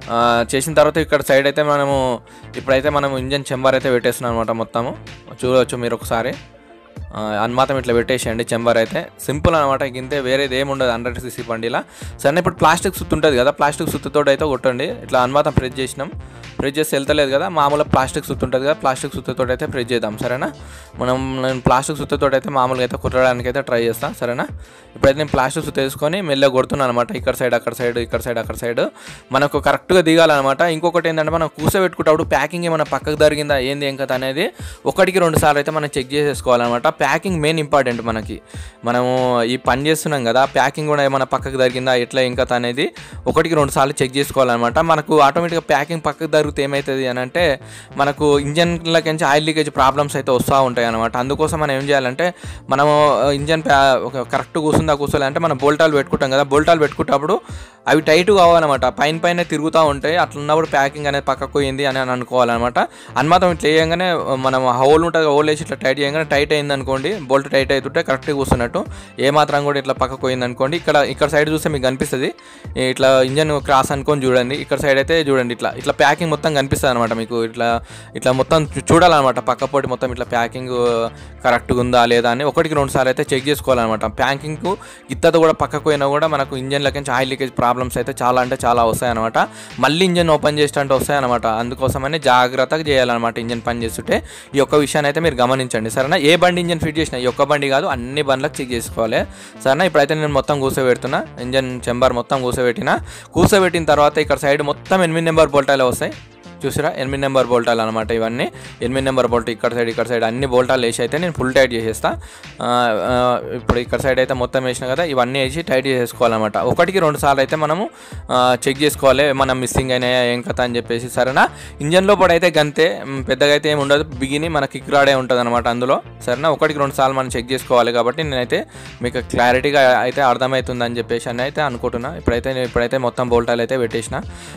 S1: ఆ, చేసిన తర్వాత ఇక్కడ సైడ్ అయితే మనము ఇప్పుడైతే మనం ఇంజన్ చెంబర్ అయితే పెట్టేస్తున్నాం అనమాట మొత్తము చూడవచ్చు మీరు ఒకసారి ఆ, అన్మాతం ఇట్లా పెట్టేసేయండి చెంబర్ అయితే సింపుల్ అనమాట ఇంతే వేరేది ఏమి ఉండదు హండ్రెడ్ సీసీ బండిలా సరే ఇప్పుడు ప్లాస్టిక్ సుత్తు ఉంటుంది కదా ప్లాస్టిక్ సుత్తుతో అయితే కొట్టండి ఇట్లా అన్మాతం ప్రెస్ చేసినాం ప్రెస్ చేసి వెళ్తలేదు కదా మామూలుగా ప్లాస్టిక్ సుత్తు ఉంటుంది కదా ప్లాస్టిక్ సుత్తుతో అయితే ప్రెస్ చేద్దాం సరేనా మనం నేను ప్లాస్టిక్ సుత్తుతో అయితే మామూలుగా అయితే కుట్టడానికి అయితే ట్రై చేస్తాను సరేనా ఇప్పుడైతే నేను ప్లాస్టిక్ సుత్తు వేసుకొని మెల్లగా కొడుతున్నాను అనమాట ఇక్కడ సైడ్ అక్కడ సైడ్ ఇక్కడ సైడ్ అక్కడ సైడ్ మనకు కరెక్ట్గా దిగాలన్నమాట ఇంకొకటి ఏంటంటే మనం కూర్చోబెట్టుకుంటప్పుడు ప్యాకింగ్ ఏమైనా పక్కకు జరిగిందా ఏంది ఏం కథ అనేది ఒకటికి రెండు సార్లు అయితే మనం చెక్ చేసేసుకోవాలన్నమాట ప్యాకింగ్ మెయిన్ ఇంపార్టెంట్ మనకి మనము ఈ పని చేస్తున్నాం కదా ప్యాకింగ్ కూడా ఏమైనా పక్కకు జరిగిందా ఎట్లా ఏం కథ అనేది ఒకటికి రెండు సార్లు చెక్ చేసుకోవాలన్నమాట మనకు ఆటోమేటిక్గా ప్యాకింగ్ పక్కకు జరిగితే ఏమవుతుంది అని అంటే మనకు ఇంజన్లకించి ఆయిల్ లీకేజ్ ప్రాబ్లమ్స్ అయితే వస్తూ ఉంటాయి అనమాట అందుకోసం మనం ఏం చేయాలంటే మనము ఇంజన్ ప్యా ఒక కరెక్ట్ కూర్చుందా కూర్చోలేదంటే మనం బోల్టాలు పెట్టుకుంటాం కదా బోల్టాలు పెట్టుకుంటప్పుడు అవి టైట్ కావాలన్నమాట పైన పైన తిరుగుతూ ఉంటాయి అట్లా ఉన్నప్పుడు ప్యాకింగ్ అనేది పక్కకు పోయింది అని అని అనుకోవాలన్నమాట అన్మాత్రం ఇట్లా వేయగానే మనం హోల్ ఉంటుంది హోల్ వేసి ఇట్లా టైట్ చేయగానే టైట్ అయింది అనుకోండి బోల్ట్ టైట్ అవుతుంటే కరెక్ట్గా కూర్చున్నట్టు ఏ మాత్రం కూడా ఇట్లా పక్కకు పోయింది అనుకోండి ఇక్కడ ఇక్కడ సైడ్ చూస్తే మీకు కనిపిస్తుంది ఇట్లా ఇంజన్ క్రాస్ అనుకొని చూడండి ఇక్కడ సైడ్ అయితే చూడండి ఇట్లా ఇట్లా ప్యాకింగ్ మొత్తం కనిపిస్తుంది అనమాట మీకు ఇట్లా ఇట్లా మొత్తం చూ- చూడాలన్నమాట పక్క పొడి మొత్తం ఇట్లా ప్యాకింగ్ కరెక్ట్గా ఉందా లేదా అని ఒకటికి రెండు సార్లు అయితే చెక్ చేసుకోవాలన్నమాట ప్యాకింగ్ గిత్తతో కూడా పక్కకు పోయినా కూడా మనకు ఇంజన్లకి ఆయిల్ లీకేజ్ ప్రాబ్లమ్స్ అయితే చాలా అంటే చాలా వస్తాయన్నమాట మళ్ళీ ఇంజన్ ఓపెన్ చేసినట్టు వస్తాయన్నమాట అందుకోసమని జాగ్రత్తగా చేయాలన్నమాట ఇంజన్ పని చేస్తుంటే ఈ ఒక్క విషయాన్ని అయితే మీరు గమనించండి సరేనా ఏ బండి ఇంజన్ ఫిట్ చేసినా ఈ ఒక్క బండి కాదు అన్ని బండ్లకు చెక్ చేసుకోవాలి సరేనా ఇప్పుడైతే నేను మొత్తం కూర్చోబెడుతున్నా ఇంజన్ చెంబర్ మొత్తం కూర్చోబెట్టిన కూర్చోబెట్టిన తర్వాత ఇక్కడ సైడ్ మొత్తం ఎనిమిది నెంబర్ బోల్టాలే వస్తాయి చూసారా ఎనిమిది నెంబర్ బోల్టాలు అనమాట ఇవన్నీ ఎనిమిది నెంబర్ బోల్ట్ ఇక్కడ సైడ్ ఇక్కడ సైడ్ అన్ని బోల్టాలు వేసి అయితే నేను ఫుల్ టైట్ చేసేస్తా ఆ, ఆ, ఇప్పుడు ఇక్కడ సైడ్ అయితే మొత్తం వేసిన కదా ఇవన్నీ వేసి టైట్ చేసేసుకోవాలన్నమాట ఒకటికి రెండు సార్లు అయితే మనము చెక్ చేసుకోవాలి మనం మిస్సింగ్ అయినాయా ఏం కథ అని చెప్పేసి సరేనా ఇంజన్ లోపల అయితే గంతే మ్, పెద్దగా అయితే ఏమి ఉండదు బిగిని మన కిక్ రాడే ఉంటుంది అనమాట అందులో సరేనా ఒకటికి రెండు సార్లు మనం చెక్ చేసుకోవాలి కాబట్టి నేనైతే మీకు క్లారిటీగా అయితే అర్థమవుతుందని చెప్పేసి అని అయితే అనుకుంటున్నా ఇప్పుడైతే నేను ఇప్పుడైతే మొత్తం బోల్టాలు అయితే పెట్టేసిన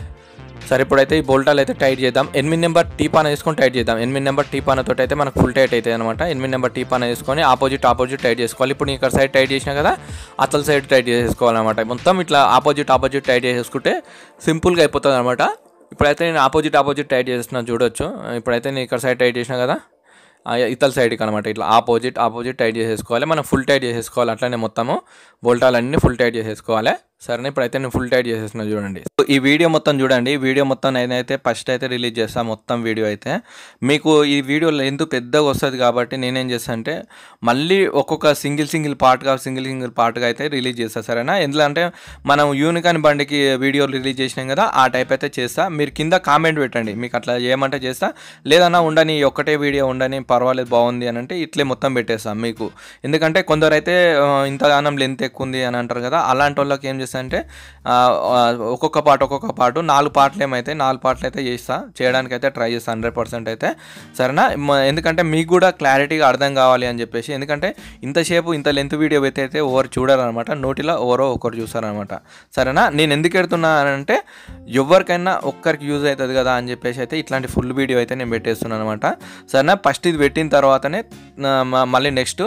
S1: సరే ఇప్పుడైతే ఈ బోల్టాలు అయితే టైట్ చేద్దాం ఎనిమిది నెంబర్ టీ పాన వేసుకొని టైట్ చేద్దాం ఎనిమిది నెంబర్ టీ పాన తోటి అయితే మనకు ఫుల్ టైట్ అవుతాయి అనమాట ఎనిమిది నెంబర్ టీ పాన వేసుకొని ఆపోజిట్ ఆపోజిట్ టైట్ చేసుకోవాలి ఇప్పుడు నేను ఇక్కడ సైడ్ టైట్ చేసినా కదా అతల సైడ్ టైట్ చేసేసుకోవాలన్నమాట మొత్తం ఇట్లా ఆపోజిట్ ఆపోజిట్ టైట్ చేసేసుకుంటే సింపుల్గా అయిపోతుంది అనమాట ఇప్పుడైతే నేను ఆపోజిట్ ఆపోజిట్ టైట్ చేస్తున్నాను చూడొచ్చు ఇప్పుడైతే నేను ఇక్కడ సైడ్ టైట్ చేసిన కదా ఆ ఇతల సైడ్కి అనమాట ఇట్లా ఆపోజిట్ ఆపోజిట్ టైట్ చేసేసుకోవాలి మనం ఫుల్ టైట్ చేసేసుకోవాలి అట్లనే మొత్తము బోల్టాలన్నీ ఫుల్ టైట్ చేసేసుకోవాలి సరే ఇప్పుడైతే నేను ఫుల్ టైట్ చేసేస్తున్నా చూడండి ఈ వీడియో మొత్తం చూడండి ఈ వీడియో మొత్తం నేనైతే ఫస్ట్ అయితే రిలీజ్ చేస్తాను మొత్తం వీడియో అయితే మీకు ఈ వీడియో ఎందుకు పెద్దగా వస్తుంది కాబట్టి నేనేం చేస్తాను అంటే మళ్ళీ ఒక్కొక్క సింగిల్ సింగిల్ పార్ట్గా సింగిల్ సింగిల్ పార్ట్గా అయితే రిలీజ్ చేస్తాను సరేనా ఎందుకంటే మనం యూనికాన్ బండికి వీడియో రిలీజ్ చేసినాం కదా ఆ టైప్ అయితే చేస్తా మీరు కింద కామెంట్ పెట్టండి మీకు అట్లా చేయమంటే చేస్తా లేదన్నా ఉండని ఈ ఒక్కటే వీడియో ఉండని పర్వాలేదు బాగుంది అని అంటే ఇట్లే మొత్తం పెట్టేస్తాం మీకు ఎందుకంటే కొందరు అయితే ఆ, ఇంతగానం లెంత్ ఎక్కువ ఉంది అని అంటారు కదా అలాంటి వాళ్ళకి ఏం చేస్తా అంటే ఆ, ఆ, ఒక్కొక్క పార్ట్ ఒక్కొక్క పార్ట్ నాలుగు పార్ట్లు ఏమైతే నాలుగు పార్ట్లు అయితే చేస్తా చేయడానికి అయితే ట్రై చేస్తా హండ్రెడ్ పర్సెంట్ అయితే సరేనా మ- ఎందుకంటే మీకు కూడా క్లారిటీగా అర్థం కావాలి అని చెప్పేసి ఎందుకంటే ఇంతసేపు ఇంత లెంత్ వీడియో అయితే అయితే ఓవర్ చూడాలన్నమాట నోటిలో ఎవరో ఒకరు చూస్తారనమాట సరేనా నేను ఎందుకు ఎడుతున్నా అని అంటే ఎవరికైనా ఒక్కరికి యూజ్ అవుతుంది కదా అని చెప్పేసి అయితే ఇట్లాంటి ఫుల్ వీడియో అయితే నేను పెట్టేస్తున్నాను అనమాట సరేనా ఫస్ట్ ఇది పెట్టిన తర్వాతనే ఆ, మ- మళ్ళీ next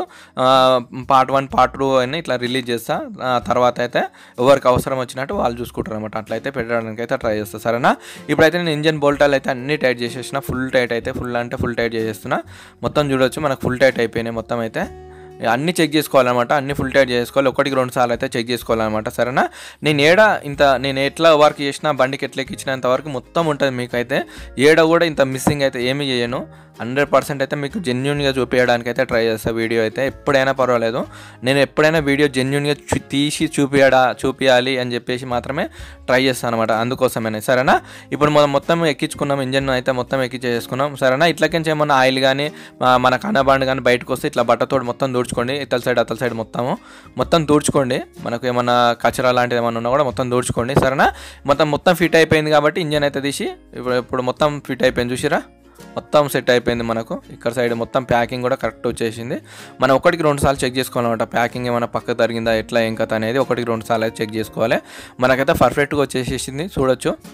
S1: part one part two అని ఇట్లా రిలీజ్ చేస్తా ఆ, తర్వాత అయితే ఎవరికి అవసరం వచ్చినట్టు వాళ్ళు చూసుకుంటారు అనమాట అట్లయితే పెట్టడానికి అయితే ట్రై చేస్తా సరేనా ఇప్పుడైతే నేను ఇంజన్ బోల్టాలు అయితే అన్ని టైట్ చేసేసిన ఫుల్ టైట్ అయితే ఫుల్ అంటే ఫుల్ టైట్ చేసేస్తున్నా మొత్తం చూడొచ్చు మనకు ఫుల్ టైట్ అయిపోయినాయి మొత్తం అయితే అన్ని చెక్ చేసుకోవాలన్నమాట అన్ని ఫుల్ టైట్ చేసుకోవాలి ఒకటికి రెండు సార్లు అయితే చెక్ చేసుకోవాలన్నమాట సరేనా నేను ఏడ ఇంత నేను ఎట్లా వర్క్ చేసినా బండికి ఎట్లా ఎక్కించినంత వరకు మొత్తం ఉంటుంది మీకైతే ఏడ కూడా ఇంత మిస్సింగ్ అయితే ఏమి చేయను హండ్రెడ్ పర్సెంట్ అయితే మీకు జెన్యున్గా చూపించడానికి అయితే ట్రై చేస్తా వీడియో అయితే ఎప్పుడైనా పర్వాలేదు నేను ఎప్పుడైనా వీడియో జెన్యున్గా చూ తీసి చూపించడా చూపించాలి అని చెప్పేసి మాత్రమే ట్రై చేస్తాను అనమాట అందుకోసమే సరేనా ఇప్పుడు మనం మొత్తం ఎక్కించుకున్నాం ఇంజన్ అయితే మొత్తం ఎక్కించేసుకున్నాం సరేనా ఇట్లకించి ఏమన్నా ఆయిల్ కానీ మన కన్నబాండ్ కానీ బయటకు వస్తే ఇట్లా బట్టతోడు మొత్తం దూడ్చుకోండి ఇతల సైడ్ అతల సైడ్ మొత్తము మొత్తం దూడ్చుకోండి మనకు ఏమన్నా కచరా లాంటిది ఏమన్నా ఉన్నా కూడా మొత్తం దూడ్చుకోండి సరేనా మొత్తం మొత్తం ఫిట్ అయిపోయింది కాబట్టి ఇంజన్ అయితే తీసి ఇప్పుడు ఇప్పుడు మొత్తం ఫిట్ అయిపోయింది చూసిరా మొత్తం సెట్ అయిపోయింది మనకు ఇక్కడ సైడ్ మొత్తం ప్యాకింగ్ కూడా కరెక్ట్ వచ్చేసింది మనం ఒకటికి రెండు సార్లు చెక్ చేసుకోవాలన్నమాట ప్యాకింగ్ ఏమైనా పక్క జరిగిందా ఎట్లా ఏం కథ అనేది ఒకటికి రెండు సార్లు అయితే చెక్ చేసుకోవాలి మనకైతే పర్ఫెక్ట్గా వచ్చేసేసింది చూడొచ్చు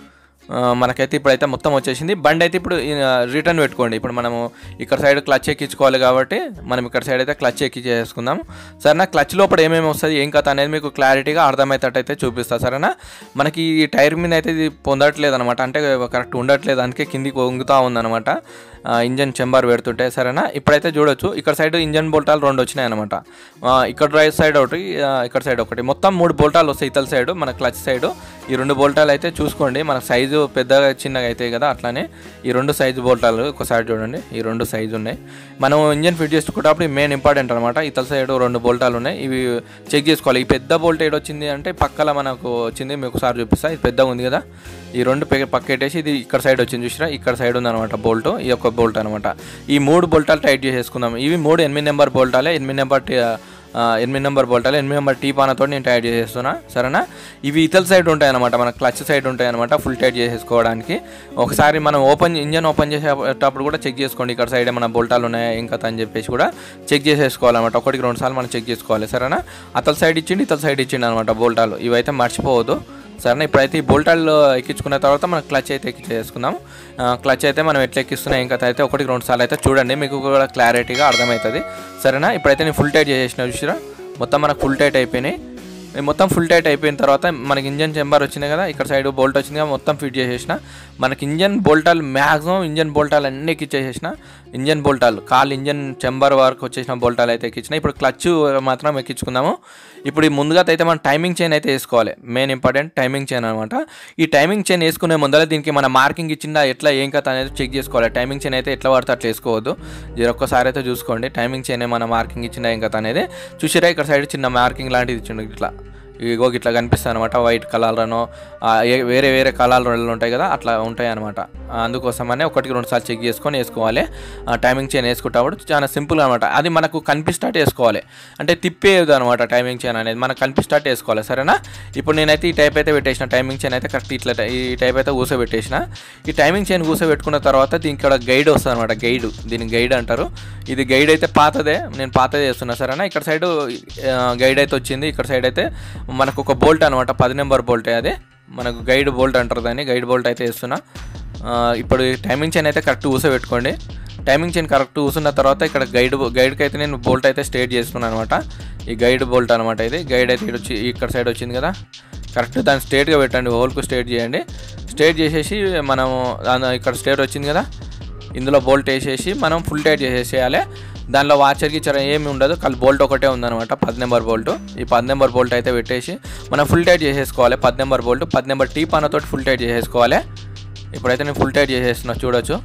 S1: ఆ, మనకైతే ఇప్పుడైతే మొత్తం వచ్చేసింది బండి అయితే ఇప్పుడు రిటర్న్ పెట్టుకోండి ఇప్పుడు మనము ఇక్కడ సైడ్ క్లచ్ ఎక్కించుకోవాలి కాబట్టి మనం ఇక్కడ సైడ్ అయితే క్లచ్ ఎక్కించేసుకుందాం సరేనా క్లచ్ లోపల ఏమేమి వస్తుంది ఏం కథ అనేది మీకు క్లారిటీగా అర్థమయ్యేటట్టు అయితే చూపిస్తా సరేనా మనకి ఈ టైర్ మీద అయితే ఇది పొందట్లేదు అనమాట అంటే కరెక్ట్ ఉండట్లేదు అందుకే కిందికి వంగుతూ ఉందన్నమాట ఆ, ఇంజన్ చెంబర్ పెడుతుంటే సరేనా ఇప్పుడైతే చూడొచ్చు ఇక్కడ సైడ్ ఇంజన్ బోల్టాలు రెండు వచ్చినాయి అనమాట ఇక్కడ రైట్ సైడ్ ఒకటి ఆ, ఇక్కడ సైడ్ ఒకటి మొత్తం మూడు బోల్టాలు వస్తాయి ఇతల సైడ్ మన క్లచ్ సైడ్ ఈ రెండు బోల్టాలు అయితే చూసుకోండి మన సైజు పెద్దగా చిన్నగా అవుతాయి కదా అట్లానే ఈ రెండు సైజు బోల్టాలు ఒకసారి చూడండి ఈ రెండు సైజు ఉన్నాయి మనం ఇంజన్ ఫిట్ చేసుకునేటప్పుడు మెయిన్ ఇంపార్టెంట్ అనమాట ఇతల సైడ్ రెండు బోల్టాలు ఉన్నాయి ఇవి చెక్ చేసుకోవాలి ఈ పెద్ద బోల్ట్ ఏడు వచ్చింది అంటే పక్కల మనకు వచ్చింది మీకు ఒకసారి చూపిస్తా ఇది పెద్దగా ఉంది కదా ఈ రెండు పె- పక్క పెట్టేసి ఇది ఇక్కడ సైడ్ వచ్చింది చూసినా ఇక్కడ సైడ్ ఉంది అనమాట బోల్ట్ ఈ యొక్క బోల్ట్ అనమాట ఈ మూడు బోల్టాలు టైట్ చేసేసుకుందాం ఇవి మూడు ఎనిమిది నెంబర్ బోల్టాలే ఎనిమిది నెంబర్ టీ- ఆ, ఎనిమిది నెంబర్ బోల్టాలు ఎనిమిది నెంబర్ టీ పానతో నేను టైట్ చేసేస్తున్నా సరేనా ఇవి ఇతల సైడ్ ఉంటాయి అనమాట మన క్లచ్ సైడ్ ఉంటాయి అనమాట ఫుల్ టైట్ చేసేసుకోవడానికి ఒకసారి మనం ఓపెన్ ఇంజన్ ఓపెన్ చేసేటప్పుడు కూడా చెక్ చేసుకోండి ఇక్కడ సైడ్ ఏమైనా బోల్టాలు ఉన్నాయా ఏం కథ అని చెప్పేసి కూడా చెక్ చేసేసుకోవాలన్నమాట ఒకటికి రెండు సార్లు మనం చెక్ చేసుకోవాలి సరేనా అతల సైడ్ ఇచ్చిండి ఇతల సైడ్ ఇచ్చిండి అనమాట బోల్టాలు ఇవైతే మర్చిపోవద్దు సరేనా ఇప్పుడైతే ఈ బోల్టాలు ఎక్కించుకున్న తర్వాత మనం క్లచ్ అయితే ఎక్కించేసుకుందాం ఆ, క్లచ్ అయితే మనం ఎట్లా ఎక్కిస్తున్నాం ఇంకా అయితే ఒకటికి రెండు సార్లు అయితే చూడండి మీకు కూడా క్లారిటీగా అర్థమవుతుంది సరేనా ఇప్పుడైతే నేను ఫుల్ టైట్ చేసేసిన చూసిరా మొత్తం మనకు ఫుల్ టైట్ అయిపోయినాయి ఈ మొత్తం ఫుల్ టైట్ అయిపోయిన తర్వాత మనకి ఇంజన్ చెంబర్ వచ్చింది కదా ఇక్కడ సైడ్ బోల్ట్ వచ్చింది కదా మొత్తం ఫిట్ చేసేసిన మనకి ఇంజన్ బోల్టాలు మ్యాక్సిమం ఇంజన్ బోల్టాలు అన్నీ ఎక్కిచ్చేసేసిన ఇంజన్ బోల్టాలు కాల్ ఇంజన్ చెంబర్ వరకు వచ్చేసిన బోల్టాలు అయితే ఎక్కించిన ఇప్పుడు క్లచ్ మాత్రం ఎక్కించుకుందాము ఇప్పుడు ఈ ముందుగా అయితే మనం టైమింగ్ చైన్ అయితే వేసుకోవాలి మెయిన్ ఇంపార్టెంట్ టైమింగ్ చైన్ అనమాట ఈ టైమింగ్ చైన్ వేసుకునే ముందర దీనికి మన మార్కింగ్ ఇచ్చిందా ఎట్లా ఏం కథ అనేది చెక్ చేసుకోవాలి టైమింగ్ చైన్ అయితే ఎట్లా పడితే అట్లా వేసుకోవద్దు జర ఒక్కసారి అయితే చూసుకోండి టైమింగ్ చైన్ మన మార్కింగ్ ఇచ్చిందా ఏం కథ అనేది చూసిరా ఇక్కడ సైడ్ చిన్న మార్కింగ్ లాంటిది ఇచ్చిండు ఇట్లా ఇగో ఇట్లా కనిపిస్తాయి అనమాట వైట్ కలర్లను వేరే వేరే కలర్లు ఉంటాయి కదా అట్లా ఉంటాయి అనమాట అందుకోసమనే ఒకటికి రెండు సార్లు చెక్ చేసుకొని వేసుకోవాలి టైమింగ్ చైన్ వేసుకుంటప్పుడు చాలా సింపుల్ అనమాట అది మనకు కనిపిస్టాట్ వేసుకోవాలి అంటే తిప్పేది అనమాట టైమింగ్ చైన్ అనేది మనకు కనిపిస్టాట్ వేసుకోవాలి సరేనా ఇప్పుడు నేనైతే ఈ టైప్ అయితే పెట్టేసిన టైమింగ్ చైన్ అయితే కరెక్ట్ ఇట్లా ఈ టైప్ అయితే కూసోబెట్టేసిన ఈ టైమింగ్ చైన్ కూసోబెట్టుకున్న తర్వాత దీనికి ఇక్కడ గైడ్ వస్తుంది అనమాట గైడ్ దీని గైడ్ అంటారు ఇది గైడ్ అయితే పాతదే నేను పాతదే చేస్తున్నా సరేనా ఇక్కడ సైడ్ గైడ్ అయితే వచ్చింది ఇక్కడ సైడ్ అయితే మనకు ఒక బోల్ట్ అనమాట పది నెంబర్ బోల్ట్ అది మనకు గైడ్ బోల్ట్ అంటారు దాన్ని గైడ్ బోల్ట్ అయితే వేస్తున్నా ఆ, ఇప్పుడు ఈ టైమింగ్ చైన్ అయితే కరెక్ట్ కూసోబెట్టుకోండి టైమింగ్ చైన్ కరెక్ట్ కూసున్న తర్వాత ఇక్కడ గైడ్ గైడ్కి అయితే నేను బోల్ట్ అయితే స్ట్రేట్ చేస్తున్నాను అనమాట ఈ గైడ్ బోల్ట్ అనమాట ఇది గైడ్ అయితే ఇటు వచ్చి ఇక్కడ సైడ్ వచ్చింది కదా కరెక్ట్ దాన్ని స్ట్రేట్గా పెట్టండి హోల్కు స్ట్రేట్ చేయండి స్ట్రేట్ చేసేసి మనం దాని- ఇక్కడ స్ట్రేట్ వచ్చింది కదా ఇందులో బోల్ట్ వేసేసి మనం ఫుల్ టైట్ చేసేసేయాలి దానిలో వాచర్ గిచ్చర్ ఏమి ఉండదు కల్ బోల్ట్ ఒకటే ఉందన్నమాట పది నెంబర్ బోల్ట్ ఈ పది నెంబర్ బోల్ట్ అయితే పెట్టేసి మనం ఫుల్ టైట్ చేసేసుకోవాలి పది నెంబర్ బోల్ట్ పది నెంబర్ టీ పానతోటి ఫుల్ టైట్ చేసేసుకోవాలి ఇప్పుడైతే నేను ఫుల్ టైట్ చేసేస్తున్నా చూడొచ్చు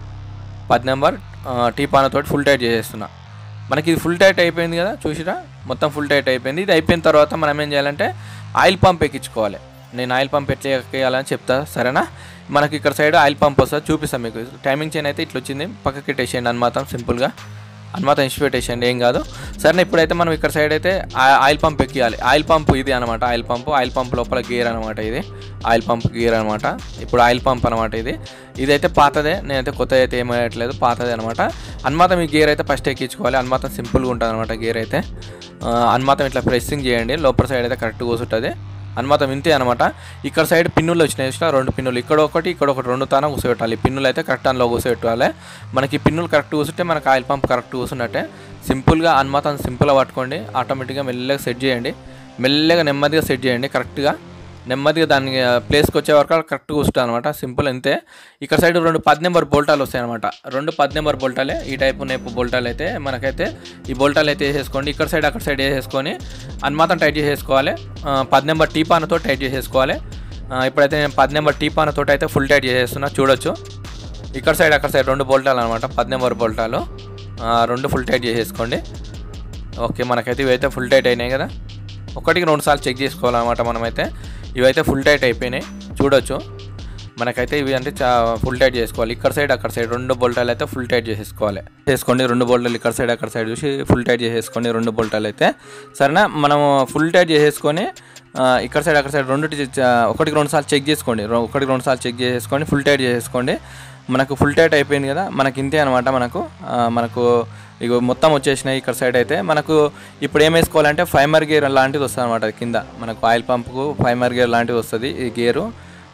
S1: పది నెంబర్ టీ పానతోటి ఫుల్ టైట్ చేసేస్తున్నా మనకి ఇది ఫుల్ టైట్ అయిపోయింది కదా చూసిరా మొత్తం ఫుల్ టైట్ అయిపోయింది ఇది అయిపోయిన తర్వాత మనం ఏం చేయాలంటే ఆయిల్ పంప్ ఎక్కించుకోవాలి నేను ఆయిల్ పంప్ ఎట్లా ఎక్కేయాలని చెప్తా సరేనా మనకి ఇక్కడ సైడ్ ఆయిల్ పంప్ వస్తుంది చూపిస్తాను మీకు టైమింగ్ చైన్ అయితే ఇట్లా వచ్చింది పక్కకి పెట్టేసేయండి అనమాట సింపుల్గా అనమాట ఇన్సి పెట్టేసేయండి ఏం కాదు సరే ఇప్పుడైతే మనం ఇక్కడ సైడ్ అయితే ఆ- ఆయిల్ పంప్ ఎక్కియాలి ఆయిల్ పంప్ ఇది అనమాట ఆయిల్ పంప్ ఆయిల్ పంప్ లోపల గేర్ అనమాట ఇది ఆయిల్ పంప్ గేర్ అనమాట ఇప్పుడు ఆయిల్ పంప్ అనమాట ఇది ఇదైతే పాతదే నేనైతే కొత్త అయితే ఏమయ్యట్లేదు పాతదే అనమాట అన్మాతం ఈ గేర్ అయితే ఫస్ట్ ఎక్కించుకోవాలి అన్మాతం సింపుల్గా ఉంటుంది అనమాట గేర్ అయితే ఆ, అన్మాతం ఇట్లా ప్రెస్సింగ్ చేయండి లోపల సైడ్ అయితే కరెక్ట్ కూర్చుంటుంది అన్మాతం ఇంతే అనమాట ఇక్కడ సైడ్ పిన్నులు వచ్చినాయి చూసినా రెండు పిన్నులు ఇక్కడ ఒకటి ఇక్కడ ఒకటి రెండు తాన కూర్చోబెట్టాలి పిన్నులు అయితే కరెక్ట్ అందులో కూర్చోబెట్టాలి మనకి పిన్నులు కరెక్ట్ కూర్చుంటే మనకి ఆయిల్ పంప్ కరెక్ట్ కూర్చున్నట్టే సింపుల్గా అన్మాతం సింపుల్గా పట్టుకోండి ఆటోమేటిక్గా మెల్లగా సెట్ చేయండి మెల్లగా నెమ్మదిగా సెట్ చేయండి కరెక్ట్గా నెమ్మదిగా దాని ప్లేస్కి వచ్చే వరకు కరెక్ట్ కూర్చుంటుంది అనమాట సింపుల్ అంతే ఇక్కడ సైడ్ రెండు పది నెంబర్ బోల్టాలు వస్తాయి అనమాట రెండు పది నెంబర్ బోల్టాలే ఈ టైపు నేపు బోల్టాలు అయితే మనకైతే ఈ బోల్టాలు అయితే వేసేసుకోండి ఇక్కడ సైడ్ అక్కడ సైడ్ వేసేసుకొని అన్మాతం టైట్ చేసేసుకోవాలి ఆ, పది నెంబర్ టీ పానతో టైట్ చేసేసుకోవాలి ఆ, ఇప్పుడైతే నేను పది నెంబర్ టీ పానతో అయితే ఫుల్ టైట్ చేసేస్తున్నా చూడొచ్చు ఇక్కడ సైడ్ అక్కడ సైడ్ రెండు బోల్టాలు అనమాట పది నెంబర్ బోల్టాలు ఆ, రెండు ఫుల్ టైట్ చేసేసుకోండి ఓకే మనకైతే ఇవైతే ఫుల్ టైట్ అయినాయి కదా ఒకటికి రెండు సార్లు చెక్ చేసుకోవాలన్నమాట మనమైతే ఇవైతే ఫుల్ టైట్ అయిపోయినాయి చూడొచ్చు మనకైతే ఇవి అంటే చా ఫుల్ టైట్ చేసుకోవాలి ఇక్కడ సైడ్ అక్కడ సైడ్ రెండు బోల్టాలు అయితే ఫుల్ టైట్ చేసేసుకోవాలి చేసుకోండి రెండు బోల్టాలు ఇక్కడ సైడ్ అక్కడ సైడ్ చూసి ఫుల్ టైట్ చేసేసుకోండి రెండు బోల్టాలు అయితే సరేనా మనము ఫుల్ టైట్ చేసేసుకొని ఆ, ఇక్కడ సైడ్ అక్కడ సైడ్ రెండు ఒకటికి రెండు సార్లు చెక్ చేసుకోండి రొ- ఒకటికి రెండు సార్లు చెక్ చేసేసుకోండి ఫుల్ టైట్ చేసేసుకోండి మనకు ఫుల్ టైట్ అయిపోయింది కదా మనకి ఇంతే అనమాట మనకు ఆ, మనకు ఇగో మొత్తం వచ్చేసినాయి ఇక్కడ సైడ్ అయితే మనకు ఇప్పుడు ఏం వేసుకోవాలంటే ఫైమర్ గేర్ లాంటిది వస్తుంది అనమాట కింద మనకు ఆయిల్ పంపుకు ఫైమర్ గేర్ లాంటిది వస్తుంది ఈ గేరు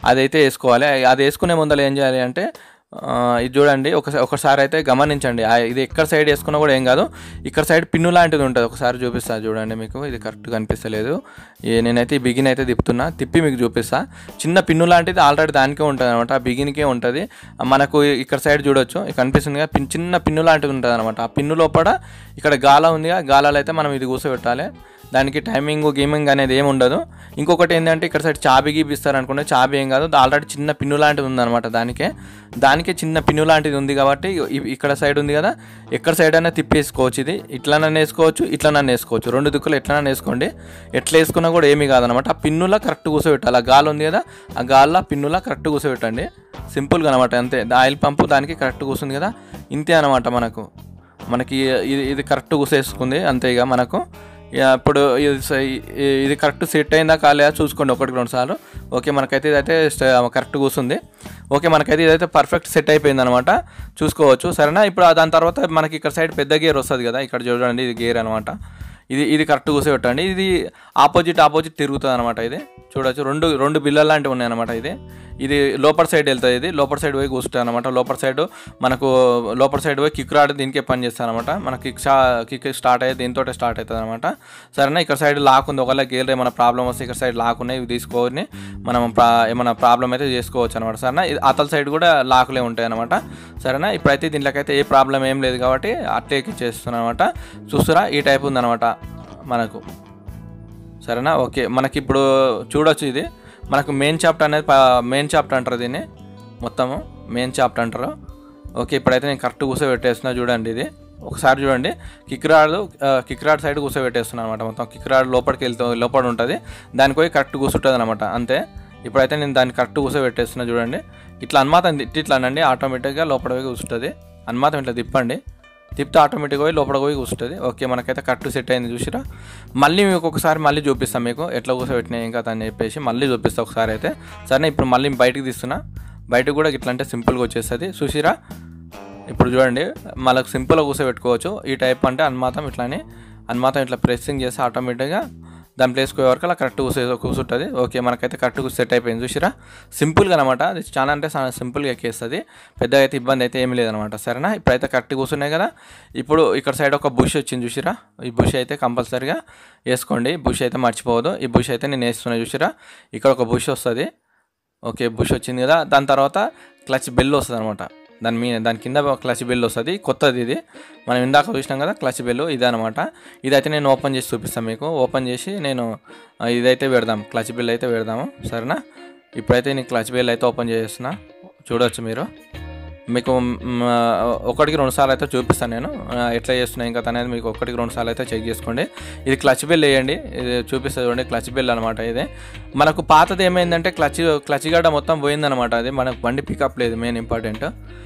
S1: అదైతే వేసుకోవాలి అది వేసుకునే ముందర ఏం చేయాలి అంటే ఆ, ఇది చూడండి ఒకసారి ఒకసారి అయితే గమనించండి ఆ, ఇది ఎక్కడ సైడ్ వేసుకున్నా కూడా ఏం కాదు ఇక్కడ సైడ్ పిన్ను లాంటిది ఉంటుంది ఒకసారి చూపిస్తా చూడండి మీకు ఇది కరెక్ట్ కనిపిస్తలేదు ఈ నేనైతే ఈ బిగిన్ అయితే తిప్పుతున్నా తిప్పి మీకు చూపిస్తా చిన్న పిన్ను లాంటిది ఆల్రెడీ దానికే ఉంటుంది అనమాట ఆ బిగిన్కే ఉంటుంది మనకు ఇక్కడ సైడ్ చూడొచ్చు ఇక్కడ కనిపిస్తుంది కదా పిన్ చిన్న పిన్ను లాంటిది ఉంటుంది అనమాట ఆ పిన్ను లోపల ఇక్కడ గాల ఉంది ఆ గాలాలు అయితే మనం ఇది కూర్చోబెట్టాలి దానికి టైమింగ్ గేమింగ్ అనేది ఏమి ఉండదు ఇంకొకటి ఏంటంటే ఇక్కడ సైడ్ చాబీ గీపిస్తారు అనుకుంటే చాబీ ఏం కాదు ఆల్రెడీ చిన్న పిన్ను లాంటిది ఉందన్నమాట దానికే దానికే చిన్న పిన్ను లాంటిది ఉంది కాబట్టి ఇ- ఇక్కడ సైడ్ ఉంది కదా ఎక్కడ సైడ్ అయినా తిప్పేసుకోవచ్చు ఇది ఇట్లనన్నా వేసుకోవచ్చు ఇట్లనన్నా వేసుకోవచ్చు రెండు దిక్కులు ఎట్లనన్నా వేసుకోండి ఎట్లా వేసుకున్నా కూడా ఏమీ కాదనమాట ఆ పిన్నులా కరెక్ట్ కూర్చోబెట్టాలి ఆ గాలి ఉంది కదా ఆ గాల్లో పిన్నులా కరెక్ట్ కూర్చోబెట్టండి సింపుల్గా అనమాట అంతే ఆయిల్ పంపు దానికి కరెక్ట్ కూర్చుంది కదా ఇంతే అనమాట మనకు మనకి ఇది ఇది కరెక్ట్ కూసేసుకుంది అంతే ఇక మనకు ఇక ఇప్పుడు ఇది స- ఇ- ఇది కరెక్ట్ సెట్ అయిందా కాలేదా చూసుకోండి ఒకటికి రెండు సార్లు ఓకే మనకైతే ఇదైతే స్ట- కరెక్ట్ కూర్చుంది ఓకే మనకైతే ఇదైతే పర్ఫెక్ట్ సెట్ అయిపోయింది అనమాట చూసుకోవచ్చు సరేనా ఇప్పుడు ఆ దాని తర్వాత మనకి ఇక్కడ సైడ్ పెద్ద గేర్ వస్తుంది కదా ఇక్కడ చూడండి ఇది గేర్ అనమాట ఇది ఇది కరెక్ట్ కూర్చోబెట్టండి ఇది ఆపోజిట్ ఆపోజిట్ తిరుగుతుంది అనమాట ఇది చూడొచ్చు రెండు రెండు బిల్లలు లాంటివి ఉన్నాయి అనమాట ఇది ఇది లోపల సైడ్ వెళ్తుంది ఇది లోపల సైడ్ పోయి కూర్చుంటుంది అనమాట లోపల సైడ్ మనకు లోపల సైడ్ పోయి కిక్ రాడ్ దీనికే పని చేస్తాను అనమాట మన కిక్ షా కిక్ స్టార్ట్ అయ్యి దీంతో స్టార్ట్ అవుతుంది అనమాట సరేనా ఇక్కడ సైడ్ లాక్ ఉంది ఒకవేళ గేర్ ఏమైనా ప్రాబ్లం వస్తే ఇక్కడ సైడ్ లాక్ ఉన్నాయి ఇవి తీసుకొని మనం ప్రా- ఏమైనా ప్రాబ్లం అయితే చేసుకోవచ్చు అనమాట సరేనా ఇది అతల సైడ్ కూడా లాకులే ఉంటాయి అనమాట సరేనా ఇప్పుడైతే దీంట్లోకైతే ఏ ప్రాబ్లం ఏం లేదు కాబట్టి అట్లే ఎక్కిచ్చేస్తున్నాను అనమాట చూస్తారా ఈ టైప్ ఉందన్నమాట మనకు సరేనా ఓకే మనకి ఇప్పుడు చూడొచ్చు ఇది మనకు మెయిన్ చాప్టర్ అనేది మెయిన్ చాప్టర్ అంటారు దీన్ని మొత్తము మెయిన్ చాప్టర్ అంటారు ఓకే ఇప్పుడైతే నేను కరెక్ట్ కూర్చోబెట్టేస్తున్నా చూడండి ఇది ఒకసారి చూడండి kick rod kick rod side కూర్చోబెట్టేస్తున్నాను అనమాట మొత్తం కిక్ రాడ్ లోపలికి వెళ్తూ లోపల ఉంటుంది దానికి పోయి కరెక్ట్ కూర్చుంటుంది అనమాట అంతే ఇప్పుడైతే నేను దాన్ని కరెక్ట్ కూర్చోబెట్టేస్తున్నా చూడండి ఇట్లా అన్మాతం తిట్టి ఇట్లా అనండి ఆటోమేటిక్గా లోపల పోయి కూర్చుంటుంది అన్మాతం ఇట్లా తిప్పండి తిప్పితే ఆటోమేటిక్గా పోయి లోపల పోయి కూర్చుంటుంది ఓకే మనకైతే కరెక్ట్ సెట్ అయింది చూసిరా మళ్ళీ మీకు ఒకసారి మళ్ళీ చూపిస్తాను మీకు ఎట్లా కూర్చోబెట్టినాయి ఇంకా అని చెప్పేసి మళ్ళీ చూపిస్తా ఒకసారి అయితే సరే ఇప్పుడు మళ్ళీ బయటికి తీస్తున్నా బయటకు కూడా ఇట్లా అంటే సింపుల్గా వచ్చేస్తుంది చూసిరా ఇప్పుడు చూడండి మనకు సింపుల్గా కూర్చోబెట్టుకోవచ్చు ఈ టైప్ అంటే అన్మాతం ఇట్లానే అన్మాతం ఇట్లా ప్రెస్సింగ్ చేస్తే ఆటోమేటిక్గా దాని ప్లేస్కి పోయే వరకు అలా కరెక్ట్ కూర్చో కూర్చుంటుంది ఓకే మనకైతే కరెక్ట్ సెట్ అయిపోయింది చూసిరా సింపుల్గా అనమాట అది చాలా అంటే చాలా సింపుల్గా ఎక్కేస్తుంది పెద్దగా అయితే ఇబ్బంది అయితే ఏమీ లేదనమాట సరేనా ఇప్పుడైతే కరెక్ట్ కూర్చున్నాయి కదా ఇప్పుడు ఇక్కడ సైడ్ ఒక బుష్ వచ్చింది చూసిరా ఈ బుష్ అయితే కంపల్సరీగా వేసుకోండి బుష్ అయితే మర్చిపోవద్దు ఈ బుష్ అయితే నేను వేస్తున్నా చూసిరా ఇక్కడ ఒక బుష్ వస్తుంది ఓకే బుష్ వచ్చింది కదా దాని తర్వాత క్లచ్ బెల్ వస్తుంది అనమాట దాని మీద దాని కింద ఒక క్లచ్ బెల్ వస్తుంది కొత్తది ఇది మనం ఇందాక చూసినాం కదా క్లచ్ బెల్ ఇది అనమాట ఇదైతే నేను ఓపెన్ చేసి చూపిస్తాను మీకు ఓపెన్ చేసి నేను ఆ, ఇదైతే పెడదాం క్లచ్ బెల్ అయితే పెడదాము సరేనా ఇప్పుడైతే నేను క్లచ్ బెల్ అయితే ఓపెన్ చేస్తున్నా చూడవచ్చు మీరు మీకు మ్, ఒకటికి రెండు సార్లు అయితే చూపిస్తాను నేను ఆ, ఎట్లా చేస్తున్నా ఇంకా అనేది మీకు ఒకటికి రెండు సార్లు అయితే చెక్ చేసుకోండి ఇది క్లచ్ బెల్ వేయండి ఇది చూపిస్తుంది చూడండి క్లచ్ బెల్ అనమాట ఇది మనకు పాతది ఏమైందంటే క్లచ్ క్లచ్ గడ్డ మొత్తం పోయిందనమాట అది మనకు బండి పికప్ లేదు మెయిన్ ఇంపార్టెంట్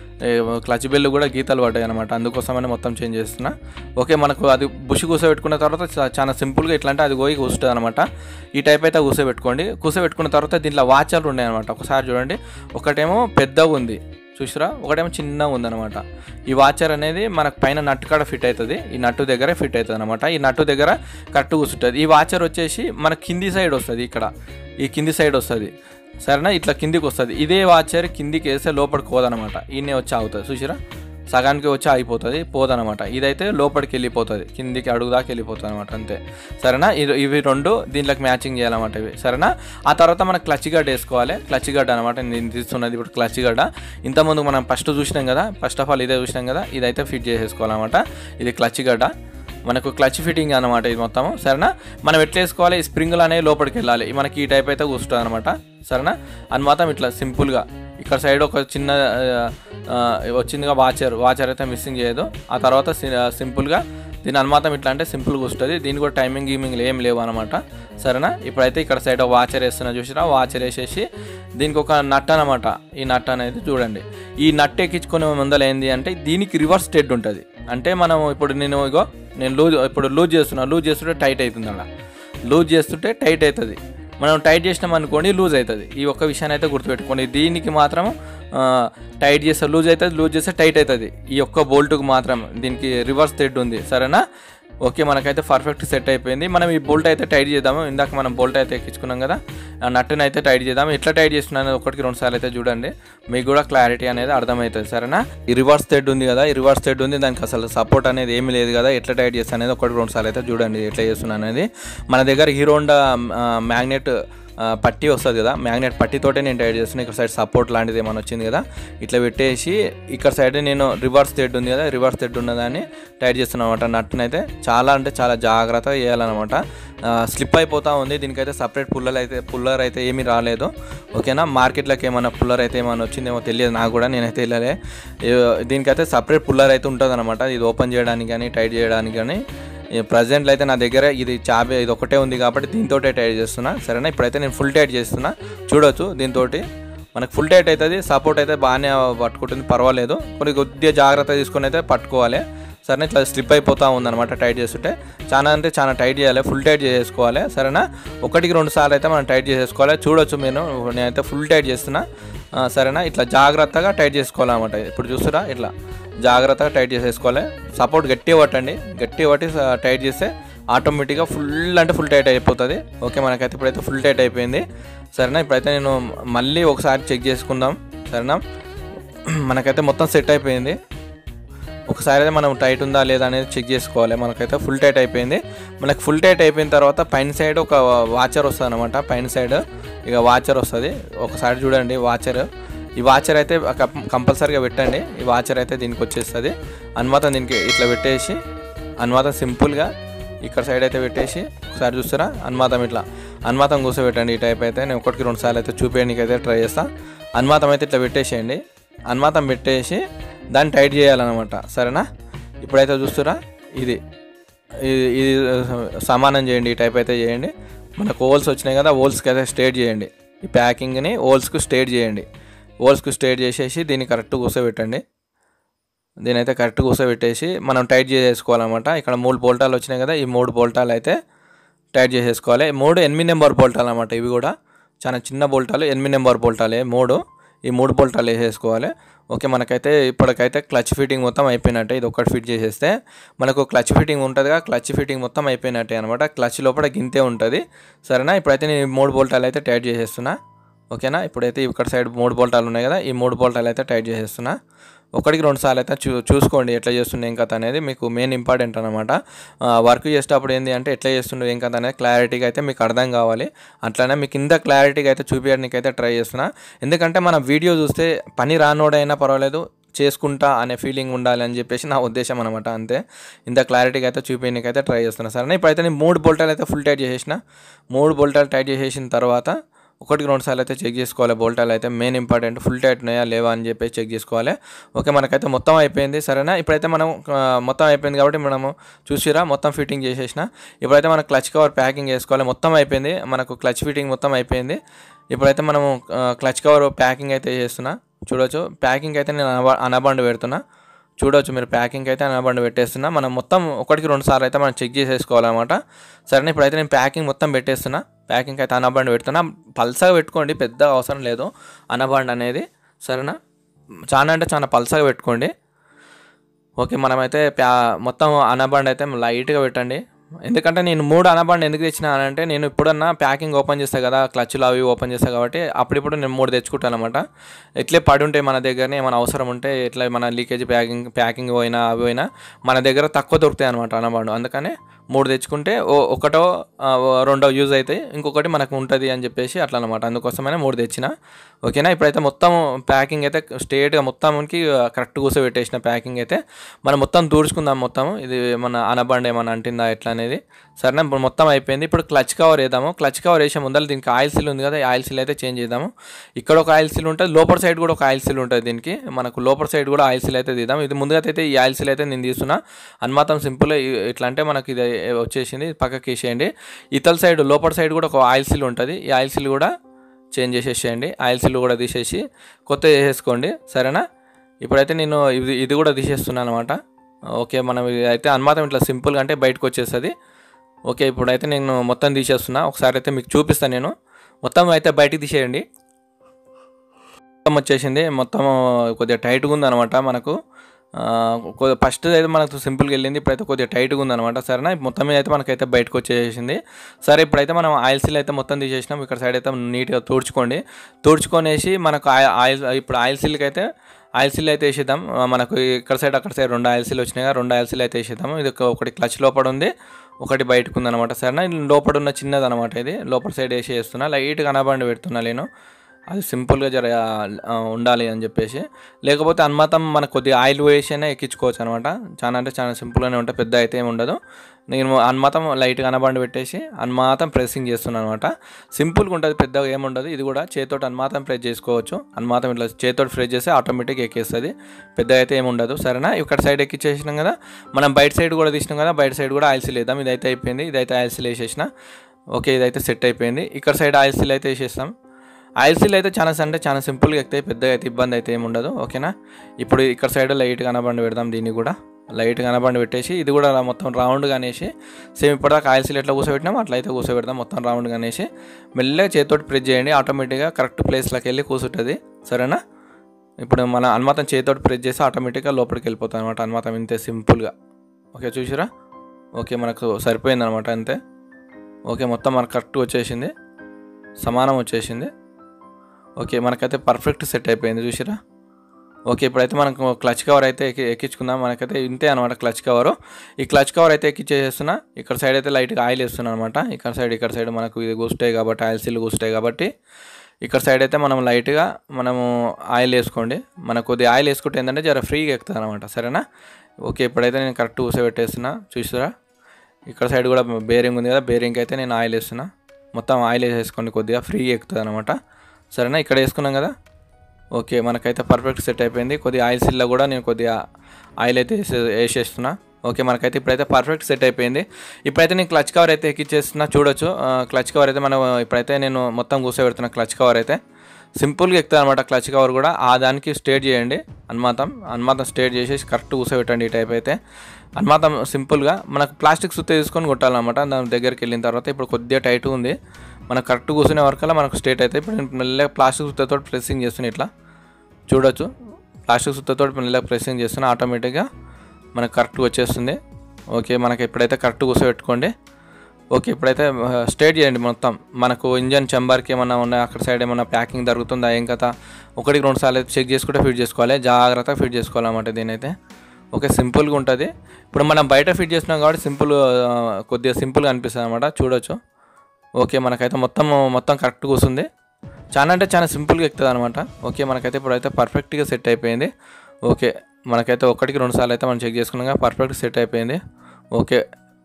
S1: క్లచ్ బెల్ కూడా గీతలు పడ్డాయి అనమాట అందుకోసమని మొత్తం చేంజ్ చేస్తున్నా ఓకే మనకు అది బుష్ కూర్చోబెట్టుకున్న తర్వాత చా- చాలా సింపుల్గా ఎట్లా అంటే అది పోయి కూర్చుంటుంది అనమాట ఈ టైప్ అయితే కూర్చోబెట్టుకోండి కూర్చోబెట్టుకున్న తర్వాత దీంట్లో వాచర్లు ఉన్నాయి అనమాట ఒకసారి చూడండి ఒకటేమో పెద్దగా ఉంది చూసిరా ఒకటేమో చిన్నగా ఉందన్నమాట ఈ వాచర్ అనేది మనకు పైన నట్టు కాడ ఫిట్ అవుతుంది ఈ నట్టు దగ్గరే ఫిట్ అవుతుంది అనమాట ఈ నట్టు దగ్గర కరెక్ట్ కూర్చుంటుంది ఈ వాచర్ వచ్చేసి మన కింది సైడ్ వస్తుంది ఇక్కడ ఈ కింది సైడ్ వస్తుంది సరేనా ఇట్లా కిందికి వస్తుంది ఇదే వాచర్ కిందికి వేస్తే లోపలికి పోదనమాట ఈయనే వచ్చి ఆగుతుంది చూసిరా సగానికి వచ్చి ఆగిపోతుంది పోదనమాట ఇదైతే లోపలికి వెళ్ళిపోతుంది కిందికి అడుగు దాకా వెళ్ళిపోతుంది అనమాట అంతే సరేనా ఇవి- ఇవి రెండు దీంట్లోకి మ్యాచింగ్ చేయాలన్నమాట ఇవి సరేనా ఆ తర్వాత మనం క్లచ్ గడ్డ వేసుకోవాలి క్లచ్ గడ్డ అనమాట నేను తీస్తున్నది ఇప్పుడు క్లచ్ గడ్డ ఇంతకుముందు మనం ఫస్ట్ చూసినాం కదా ఫస్ట్ ఆఫ్ ఆల్ ఇదే చూసినాం కదా ఇదైతే ఫిట్ చేసేసుకోవాలన్నమాట ఇది క్లచ్ గడ్డ మనకు క్లచ్ ఫిట్టింగ్ అనమాట ఇది మొత్తం సరేనా మనం ఎట్లా వేసుకోవాలి ఈ స్ప్రింగ్లు అనేవి లోపలికి వెళ్ళాలి మనకి ఈ టైప్ అయితే కూర్చుంటుంది అనమాట సరేనా అని మాత్రం ఇట్లా సింపుల్గా ఇక్కడ సైడ్ ఒక చిన్న ఆ, ఆ, వచ్చిందిగా వాచర్ వాచర్ అయితే మిస్సింగ్ చేయదు ఆ తర్వాత సి- సింపుల్గా దీని అనుమాతం ఇట్లా అంటే సింపుల్గా వస్తుంది దీని కూడా టైమింగ్ గీమింగ్ ఏం లేవు అనమాట సరేనా ఇప్పుడైతే ఇక్కడ సైడ్ ఒక వాచర్ వేస్తున్నా చూసినా వాచర్ వేసేసి దీనికి ఒక నట్ అనమాట ఈ నట్ అనేది చూడండి ఈ నట్ ఎక్కించుకునే ముందర ఏంది అంటే దీనికి రివర్స్ స్టెడ్ ఉంటుంది అంటే మనం ఇప్పుడు నేను ఇగో నేను లూజ్ ఇప్పుడు లూజ్ చేస్తున్నా లూజ్ చేస్తుంటే టైట్ అవుతుంది అలా లూజ్ చేస్తుంటే టైట్ అవుతుంది మనం టైట్ చేసినాం అనుకోండి లూజ్ అవుతుంది ఈ ఒక్క విషయాన్ని అయితే గుర్తుపెట్టుకోండి దీనికి మాత్రం ఆ, టైట్ చేస్తే లూజ్ అవుతుంది లూజ్ చేస్తే టైట్ అవుతుంది ఈ ఒక్క బోల్ట్కి మాత్రం దీనికి రివర్స్ థ్రెడ్ ఉంది సరేనా ఓకే మనకైతే పర్ఫెక్ట్ సెట్ అయిపోయింది మనం ఈ బోల్ట్ అయితే టైట్ చేద్దాము ఇందాక మనం బోల్ట్ అయితే ఎక్కించుకున్నాం కదా ఆ నట్టుని అయితే టైట్ చేద్దాం ఎట్లా టైట్ చేస్తున్నాను ఒకటికి రెండు సార్లు అయితే చూడండి మీకు కూడా క్లారిటీ అనేది అర్థమవుతుంది సరేనా ఈ రివర్స్ థ్రెడ్ ఉంది కదా ఈ రివర్స్ థ్రెడ్ ఉంది దానికి అసలు సపోర్ట్ అనేది ఏమీ లేదు కదా ఎట్లా టైట్ చేస్తాను అనేది ఒకటి రెండు సార్లు అయితే చూడండి ఎట్లా చేస్తున్నాను అనేది మన దగ్గర హీరోండా మ్యాగ్నెట్ ఆ, పట్టీ వస్తుంది కదా మ్యాగ్నెట్ పట్టీతోటే నేను టైట్ చేస్తున్నా ఇక్కడ సైడ్ సపోర్ట్ లాంటిది ఏమైనా వచ్చింది కదా ఇట్లా పెట్టేసి ఇక్కడ సైడ్ నేను రివర్స్ థ్రెడ్ ఉంది కదా రివర్స్ థ్రెడ్ ఉన్నదాన్ని టైట్ చేస్తున్నాను అనమాట నట్టునైతే చాలా అంటే చాలా జాగ్రత్తగా చేయాలన్నమాట స్లిప్ అయిపోతూ ఉంది దీనికైతే సపరేట్ పుల్లర్ అయితే పుల్లర్ అయితే ఏమీ రాలేదు ఓకేనా మార్కెట్లోకి ఏమైనా పుల్లర్ అయితే ఏమైనా వచ్చిందేమో తెలియదు నాకు కూడా నేనైతే వెళ్ళలే ఏ- దీనికైతే సపరేట్ పుల్లర్ అయితే ఉంటుంది అనమాట ఇది ఓపెన్ చేయడానికి కానీ టైట్ చేయడానికి కానీ ప్రజెంట్లో అయితే నా దగ్గర ఇది చాబే ఇది ఒకటే ఉంది కాబట్టి దీంతో టైట్ చేస్తున్నా సరేనా ఇప్పుడైతే నేను ఫుల్ టైట్ చేస్తున్నా చూడొచ్చు దీంతో మనకు ఫుల్ టైట్ అవుతుంది సపోర్ట్ అయితే బాగానే పట్టుకుంటుంది పర్వాలేదు కొన్ని కొద్దిగా జాగ్రత్త తీసుకొని అయితే పట్టుకోవాలి సరేనా ఇట్లా స్లిప్ అయిపోతూ ఉందన్నమాట టైట్ చేస్తుంటే చాలా అంటే చాలా టైట్ చేయాలి ఫుల్ టైట్ చేసుకోవాలి సరేనా ఒకటికి రెండు సార్లు అయితే మనం టైట్ చేసేసుకోవాలి చూడొచ్చు నేను నేనైతే ఫుల్ టైట్ చేస్తున్నా ఆ, సరేనా ఇట్లా జాగ్రత్తగా టైట్ చేసుకోవాలన్నమాట ఇప్పుడు చూస్తురా ఇట్లా జాగ్రత్తగా టైట్ చేసేసుకోవాలి సపోర్ట్ గట్టిగా పట్టండి గట్టిగా పట్టి స- టైట్ చేస్తే ఆటోమేటిక్గా ఫుల్ అంటే ఫుల్ టైట్ అయిపోతుంది ఓకే మనకైతే ఇప్పుడైతే ఫుల్ టైట్ అయిపోయింది సరేనా ఇప్పుడైతే నేను మళ్ళీ ఒకసారి చెక్ చేసుకుందాం సరేనా మనకైతే మొత్తం సెట్ అయిపోయింది ఒకసారి అయితే మనం టైట్ ఉందా లేదా అనేది చెక్ చేసుకోవాలి మనకైతే ఫుల్ టైట్ అయిపోయింది మనకు ఫుల్ టైట్ అయిపోయిన తర్వాత పైన సైడ్ ఒక వాచర్ వస్తుంది అనమాట పైన సైడ్ ఇక వాచర్ వస్తుంది ఒకసారి చూడండి వాచర్ ఈ వాచర్ అయితే కంపల్సరీగా పెట్టండి ఈ వాచర్ అయితే దీనికి వచ్చేస్తుంది అనుమాతం దీనికి ఇట్లా పెట్టేసి అనుమాతం సింపుల్గా ఇక్కడ సైడ్ అయితే పెట్టేసి ఒకసారి చూస్తారా అనుమాతం ఇట్లా అనుమాతం కూర్చోబెట్టండి ఈ టైప్ అయితే నేను ఒకటికి రెండు సార్లు అయితే చూపించడానికి అయితే ట్రై చేస్తాను అనుమాతం అయితే ఇట్లా పెట్టేసేయండి అనుమాతం పెట్టేసి దాన్ని టైట్ చేయాలన్నమాట సరేనా ఇప్పుడైతే చూస్తురా ఇది ఇది ఇది సమానం చేయండి ఈ టైప్ అయితే చేయండి మనకు హోల్స్ వచ్చినాయి కదా హోల్స్కి అయితే స్ట్రేట్ చేయండి ఈ ప్యాకింగ్ని హోల్స్కి స్ట్రేట్ చేయండి హోల్స్కి స్ట్రేట్ చేసేసి దీన్ని కరెక్ట్ కూర్చోబెట్టండి దీని అయితే కరెక్ట్ కూర్చోబెట్టేసి మనం టైట్ చేసేసుకోవాలన్నమాట ఇక్కడ మూడు బోల్టాలు వచ్చినాయి కదా ఈ మూడు బోల్టాలు అయితే టైట్ చేసేసుకోవాలి మూడు ఎనిమిది నెంబర్ బోల్టాలు అనమాట ఇవి కూడా చాలా చిన్న బోల్టాలు ఎనిమిది నెంబర్ బోల్టాలే మూడు ఈ మూడు బోల్టాలు వేసేసుకోవాలి ఓకే మనకైతే ఇప్పటికైతే క్లచ్ ఫిట్టింగ్ మొత్తం అయిపోయినట్టే ఇది ఒక్కటి ఫిట్ చేసేస్తే మనకు క్లచ్ ఫిట్టింగ్ ఉంటుందిగా క్లచ్ ఫిట్టింగ్ మొత్తం అయిపోయినట్టే అనమాట క్లచ్ లోపల గింతే ఉంటుంది సరేనా ఇప్పుడైతే నేను ఈ మూడు బోల్టాలు అయితే టైట్ చేసేస్తున్నా ఓకేనా ఇప్పుడైతే ఇక్కడ సైడ్ మూడు బోల్టాలు ఉన్నాయి కదా ఈ మూడు బోల్టాలు అయితే టైట్ చేసేస్తున్నా ఒకటికి రెండు సార్లు అయితే చూ చూసుకోండి ఎట్లా చేస్తుండే ఏం కథ అనేది మీకు మెయిన్ ఇంపార్టెంట్ అనమాట వర్క్ చేసేటప్పుడు ఏంటి అంటే ఎట్లా చేస్తుండే ఏం కథ అనేది క్లారిటీగా అయితే మీకు అర్థం కావాలి అట్లానే మీకు ఇంత క్లారిటీగా అయితే చూపించడానికి అయితే ట్రై చేస్తున్నా ఎందుకంటే మన వీడియో చూస్తే పని రానోడైనా పర్వాలేదు చేసుకుంటా అనే ఫీలింగ్ ఉండాలి అని చెప్పేసి నా ఉద్దేశం అనమాట అంతే ఇంత క్లారిటీగా అయితే చూపించడానికి అయితే ట్రై చేస్తున్నా సరే ఇప్పుడైతే నేను మూడు బోల్టాలు అయితే ఫుల్ టైట్ చేసేసిన మూడు బోల్టాలు టైట్ చేసేసిన తర్వాత ఒకటికి రెండు సార్లు అయితే చెక్ చేసుకోవాలి బోల్టాలు అయితే మెయిన్ ఇంపార్టెంట్ ఫుల్ టైట్ ఉన్నాయా లేవా అని చెప్పి చెక్ చేసుకోవాలి ఓకే మనకైతే మొత్తం అయిపోయింది సరేనా ఇప్పుడైతే మనం ఆ, మొత్తం అయిపోయింది కాబట్టి మనము చూసిరా మొత్తం ఫిట్టింగ్ చేసేసిన ఇప్పుడైతే మనం క్లచ్ కవర్ ప్యాకింగ్ చేసుకోవాలి మొత్తం అయిపోయింది మనకు క్లచ్ ఫిట్టింగ్ మొత్తం అయిపోయింది ఇప్పుడైతే మనము ఆ, క్లచ్ కవర్ ప్యాకింగ్ అయితే చేస్తున్నా చూడొచ్చు ప్యాకింగ్ అయితే నేను అనబ అనబండ్ పెడుతున్నా చూడవచ్చు మీరు ప్యాకింగ్ అయితే అనబండి పెట్టేస్తున్నా మనం మొత్తం ఒకటికి రెండు సార్లు అయితే మనం చెక్ చేసేసుకోవాలన్నమాట సరే ఇప్పుడైతే నేను ప్యాకింగ్ మొత్తం పెట్టేస్తున్నా ప్యాకింగ్ అయితే అనబండి పెడుతున్నా పల్సగా పెట్టుకోండి పెద్ద అవసరం లేదు అనబండ్ అనేది సరేనా చాలా అంటే చాలా పల్సగా పెట్టుకోండి ఓకే మనమైతే ప్యా మొత్తం అనబండ్ అయితే లైట్గా పెట్టండి ఎందుకంటే నేను మూడు అనబండ్ ఎందుకు తెచ్చినా అంటే నేను ఇప్పుడన్నా ప్యాకింగ్ ఓపెన్ చేస్తాను కదా క్లచ్లు అవి ఓపెన్ చేస్తాను కాబట్టి అప్పుడిప్పుడు నేను మూడు తెచ్చుకుంటాను అనమాట ఇట్లే పడి ఉంటాయి మన దగ్గరనే ఏమైనా అవసరం ఉంటే ఇట్లా మన లీకేజ్ ప్యాకింగ్ ప్యాకింగ్ పోయినా అవి పోయినా మన దగ్గర తక్కువ దొరుకుతాయి అనమాట అనబండు అందుకనే మూడు తెచ్చుకుంటే ఓ ఒకటో ఆ, ఓ రెండో యూజ్ అవుతాయి ఇంకొకటి మనకు ఉంటుంది అని చెప్పేసి అట్లా అనమాట అందుకోసమైనా మూడు తెచ్చిన ఓకేనా ఇప్పుడైతే మొత్తం ప్యాకింగ్ అయితే స్ట్రేట్గా మొత్తంకి కరెక్ట్ కూర్చోబెట్టేసిన ప్యాకింగ్ అయితే మనం మొత్తం దూడ్చుకుందాం మొత్తం ఇది మన అనబండ్ ఏమైనా అంటిందా ఎట్లా అనేది సరేనా ఇప్పుడు మొత్తం అయిపోయింది ఇప్పుడు క్లచ్ కవర్ వేద్దాము క్లచ్ కవర్ వేసే ముందర దీనికి ఆయిల్ సీల్ ఉంది కదా ఈ ఆయిల్ సీల్ అయితే చేంజ్ చేద్దాము ఇక్కడ ఒక ఆయిల్ సీల్ ఉంటుంది లోపల సైడ్ కూడా ఒక ఆయిల్ సీల్ ఉంటుంది దీనికి మనకు లోపల సైడ్ కూడా ఆయిల్ సీల్ అయితే తీద్దాం ఇది ముందుగా అయితే ఈ ఆయిల్ సీల్ అయితే నేను తీస్తున్నా అనుమాతం సింపుల్ ఇట్లా అంటే మనకి ఇది వచ్చేసింది పక్కకి వేసేయండి ఇతల సైడ్ లోపల సైడ్ కూడా ఒక ఆయిల్ సీల్ ఉంటుంది ఈ ఆయిల్ సీల్ కూడా చేంజ్ చేసేసేయండి ఆయిల్ సీల్ కూడా తీసేసి కొత్త చేసేసుకోండి సరేనా ఇప్పుడైతే నేను ఇది ఇది కూడా తీసేస్తున్నాను అనమాట ఓకే మనం ఇది అయితే అనుమాతం ఇట్లా సింపుల్గా అంటే బయటకు వచ్చేస్తుంది ఓకే ఇప్పుడైతే నేను మొత్తం తీసేస్తున్నా ఒకసారి అయితే మీకు చూపిస్తాను నేను మొత్తం అయితే బయటికి తీసేయండి మొత్తం వచ్చేసింది మొత్తం కొద్దిగా టైట్గా ఉంది అనమాట మనకు ఫస్ట్ అయితే మనకు సింపుల్గా వెళ్ళింది ఇప్పుడైతే కొద్దిగా టైట్గా ఉందన్నమాట సరేనా మొత్తం మీద అయితే మనకైతే బయటకు వచ్చేసింది సరే ఇప్పుడైతే మనం ఆయిల్ సీల్ అయితే మొత్తం తీసేసినాం ఇక్కడ సైడ్ అయితే నీట్గా తుడుచుకోండి తుడుచుకొనేసి మనకు ఆయి- ఆయిల్ ఇప్పుడు ఆయిల్ సీల్కి అయితే ఆయిల్ సీల్ అయితే వేసేద్దాం ఆ, మనకు ఇక్కడ సైడ్ అక్కడ సైడ్ రెండు ఆయిల్ సీల్ వచ్చినాయి కదా, రెండు ఆయిల్ సీల్ అయితే వేసేద్దాం ఇది ఒక- ఒకటి క్లచ్ లోపల ఉంది ఒకటి బయటకు ఉందన్నమాట సరేనా ఇది లోపల ఉన్న చిన్నది అనమాట ఇది లోపల సైడ్ వేసి వేస్తున్నా లైట్గా అనబండి పెడుతున్నా నేను అది సింపుల్గా జర ఆ, ఉండాలి అని చెప్పేసి లేకపోతే అన్మాతం మనకు కొద్దిగా ఆయిల్ వేసైనా ఎక్కించుకోవచ్చు అనమాట చాలా అంటే చాలా సింపుల్గానే ఉంటుంది పెద్ద అయితే ఏమి ఉండదు నేను అన్మాతం లైట్గా అనబండి పెట్టేసి అన్మాతం ప్రెస్సింగ్ చేస్తున్నాను అనమాట సింపుల్గా ఉంటుంది పెద్దగా ఏముండదు ఇది కూడా చేతితోటి అన్మాతం ప్రెస్ చేసుకోవచ్చు అన్మాతం ఇట్లా చేతితోటి ప్రెస్ చేస్తే ఆటోమేటిక్ ఎక్కేస్తుంది పెద్దగా అయితే ఏమి ఉండదు సరేనా ఇక్కడ సైడ్ ఎక్కిచ్చేసినాం కదా మనం బయట సైడ్ కూడా తీసినాం కదా బయట సైడ్ కూడా ఆయిల్ సీల్ వేద్దాం ఇదైతే అయిపోయింది ఇదైతే ఆయిల్ సీల్ వేసేసిన ఓకే ఇదైతే సెట్ అయిపోయింది ఇక్కడ సైడ్ ఆయిల్ సీల్ అయితే వేసేస్తాం ఆయిల్ సీల్ అయితే చాలా అంటే చాలా సింపుల్గా ఎక్కుతాయి పెద్దగా అయితే ఇబ్బంది అయితే ఏమి ఉండదు ఓకేనా ఇప్పుడు ఇక్కడ సైడ్ లైట్ కనబండి పెడదాం దీన్ని కూడా లైట్ కనబండి పెట్టేసి ఇది కూడా అలా మొత్తం రౌండ్గా అనేసి సేమ్ ఇప్పటిదాకా ఆయిల్ సీల్ ఎట్లా కూర్చోబెట్టినాం అట్లా అయితే కూర్చోబెడదాం మొత్తం రౌండ్గా అనేసి మెల్లగా చేతితోటి ప్రెస్ చేయండి ఆటోమేటిక్గా కరెక్ట్ ప్లేస్లోకి వెళ్ళి కూర్చుంటుంది సరేనా ఇప్పుడు మన అనుమాతం చేతితోటి ప్రెస్ చేసి ఆటోమేటిక్గా లోపలికి వెళ్ళిపోతుంది అనమాట అనుమాతం ఇంతే సింపుల్గా ఓకే చూసారా ఓకే మనకు సరిపోయింది అనమాట అంతే ఓకే మొత్తం మనకు కరెక్ట్ వచ్చేసింది సమానం వచ్చేసింది ఓకే మనకైతే పర్ఫెక్ట్ సెట్ అయిపోయింది చూసిరా ఓకే ఇప్పుడైతే మనకు క్లచ్ కవర్ అయితే ఎక్కి ఎక్కించుకుందాం మనకైతే ఇంతే అనమాట క్లచ్ కవర్ ఈ క్లచ్ కవర్ అయితే ఎక్కిచ్చేస్తున్నా ఇక్కడ సైడ్ అయితే లైట్గా ఆయిల్ వేస్తున్నాను అనమాట ఇక్కడ సైడ్ ఇక్కడ సైడ్ మనకు ఇది కూస్తాయి కాబట్టి ఆయిల్ సీల్ కూస్తాయి కాబట్టి ఇక్కడ సైడ్ అయితే మనం లైట్గా మనము ఆయిల్ వేసుకోండి మనకు కొద్దిగా ఆయిల్ వేసుకుంటే ఏంటంటే జర ఫ్రీగా ఎక్కుతుంది అనమాట సరేనా ఓకే ఇప్పుడైతే నేను కరెక్ట్ కూసబెట్టేస్తున్నా చూసారా ఇక్కడ సైడ్ కూడా బేరింగ్ ఉంది కదా బేరింగ్ అయితే నేను ఆయిల్ వేస్తున్నా మొత్తం ఆయిల్ వేసేసుకోండి కొద్దిగా ఫ్రీగా ఎక్కుతుంది అనమాట సరేనా ఇక్కడ వేసుకున్నాం కదా ఓకే మనకైతే పర్ఫెక్ట్ సెట్ అయిపోయింది కొద్దిగా ఆయిల్ సిల్లో కూడా నేను కొద్దిగా ఆయిల్ అయితే వేసే వేసేస్తున్నా ఓకే మనకైతే ఇప్పుడైతే పర్ఫెక్ట్ సెట్ అయిపోయింది ఇప్పుడైతే నేను క్లచ్ కవర్ అయితే ఎక్కిచ్చేస్తున్నా చూడొచ్చు ఆ, క్లచ్ కవర్ అయితే మనం ఇప్పుడైతే నేను మొత్తం కూర్చోబెడుతున్నా క్లచ్ కవర్ అయితే సింపుల్గా ఎక్కుతుంది అనమాట క్లచ్ కవర్ కూడా ఆ దానికి స్టేట్ చేయండి అన్మాతం అన్మాతం స్టేట్ చేసేసి కరెక్ట్ కూర్చోబెట్టండి ఈ టైప్ అయితే అన్మాతం సింపుల్గా మనకు ప్లాస్టిక్ సుత్తే తీసుకొని కొట్టాలన్నమాట దాని దగ్గరికి వెళ్ళిన తర్వాత ఇప్పుడు కొద్దిగా టైట్ ఉంది మనకు కరెక్ట్ కూర్చునే వరకల్లా మనకు స్టేట్ అయితే ఇప్పుడు నేను మెల్లగా ప్లాస్టిక్ సుత్తతో ప్రెస్సింగ్ చేస్తున్నా ఇట్లా చూడొచ్చు ప్లాస్టిక్ సుత్తతో మెల్లగా ప్రెస్సింగ్ చేస్తున్నా ఆటోమేటిక్గా మనకు కరెక్ట్ వచ్చేస్తుంది ఓకే మనకి ఎప్పుడైతే కరెక్ట్ కూర్చోబెట్టుకోండి ఓకే ఇప్పుడైతే స్టేట్ చేయండి మొత్తం మనకు ఇంజన్ చెంబర్కి ఏమన్నా ఉన్నా అక్కడ సైడ్ ఏమన్నా ప్యాకింగ్ జరుగుతుందా ఏం కథ ఒకటికి రెండు సార్లు అయితే చెక్ చేసుకుంటే ఫిట్ చేసుకోవాలి జాగ్రత్తగా ఫిట్ చేసుకోవాలన్నమాట దీనైతే ఓకే సింపుల్గా ఉంటుంది ఇప్పుడు మనం బయట ఫిట్ చేస్తున్నాం కాబట్టి సింపుల్ ఆ, కొద్దిగా సింపుల్గా అనిపిస్తుంది అనమాట చూడొచ్చు ఓకే మనకైతే మొత్తం మొత్తం కరెక్ట్ కూర్చుంది చాలా అంటే చాలా సింపుల్గా ఎక్కుతుంది అనమాట ఓకే మనకైతే ఇప్పుడైతే పర్ఫెక్ట్గా సెట్ అయిపోయింది ఓకే మనకైతే ఒకటికి రెండు సార్లు అయితే మనం చెక్ చేసుకున్నాం పర్ఫెక్ట్ సెట్ అయిపోయింది ఓకే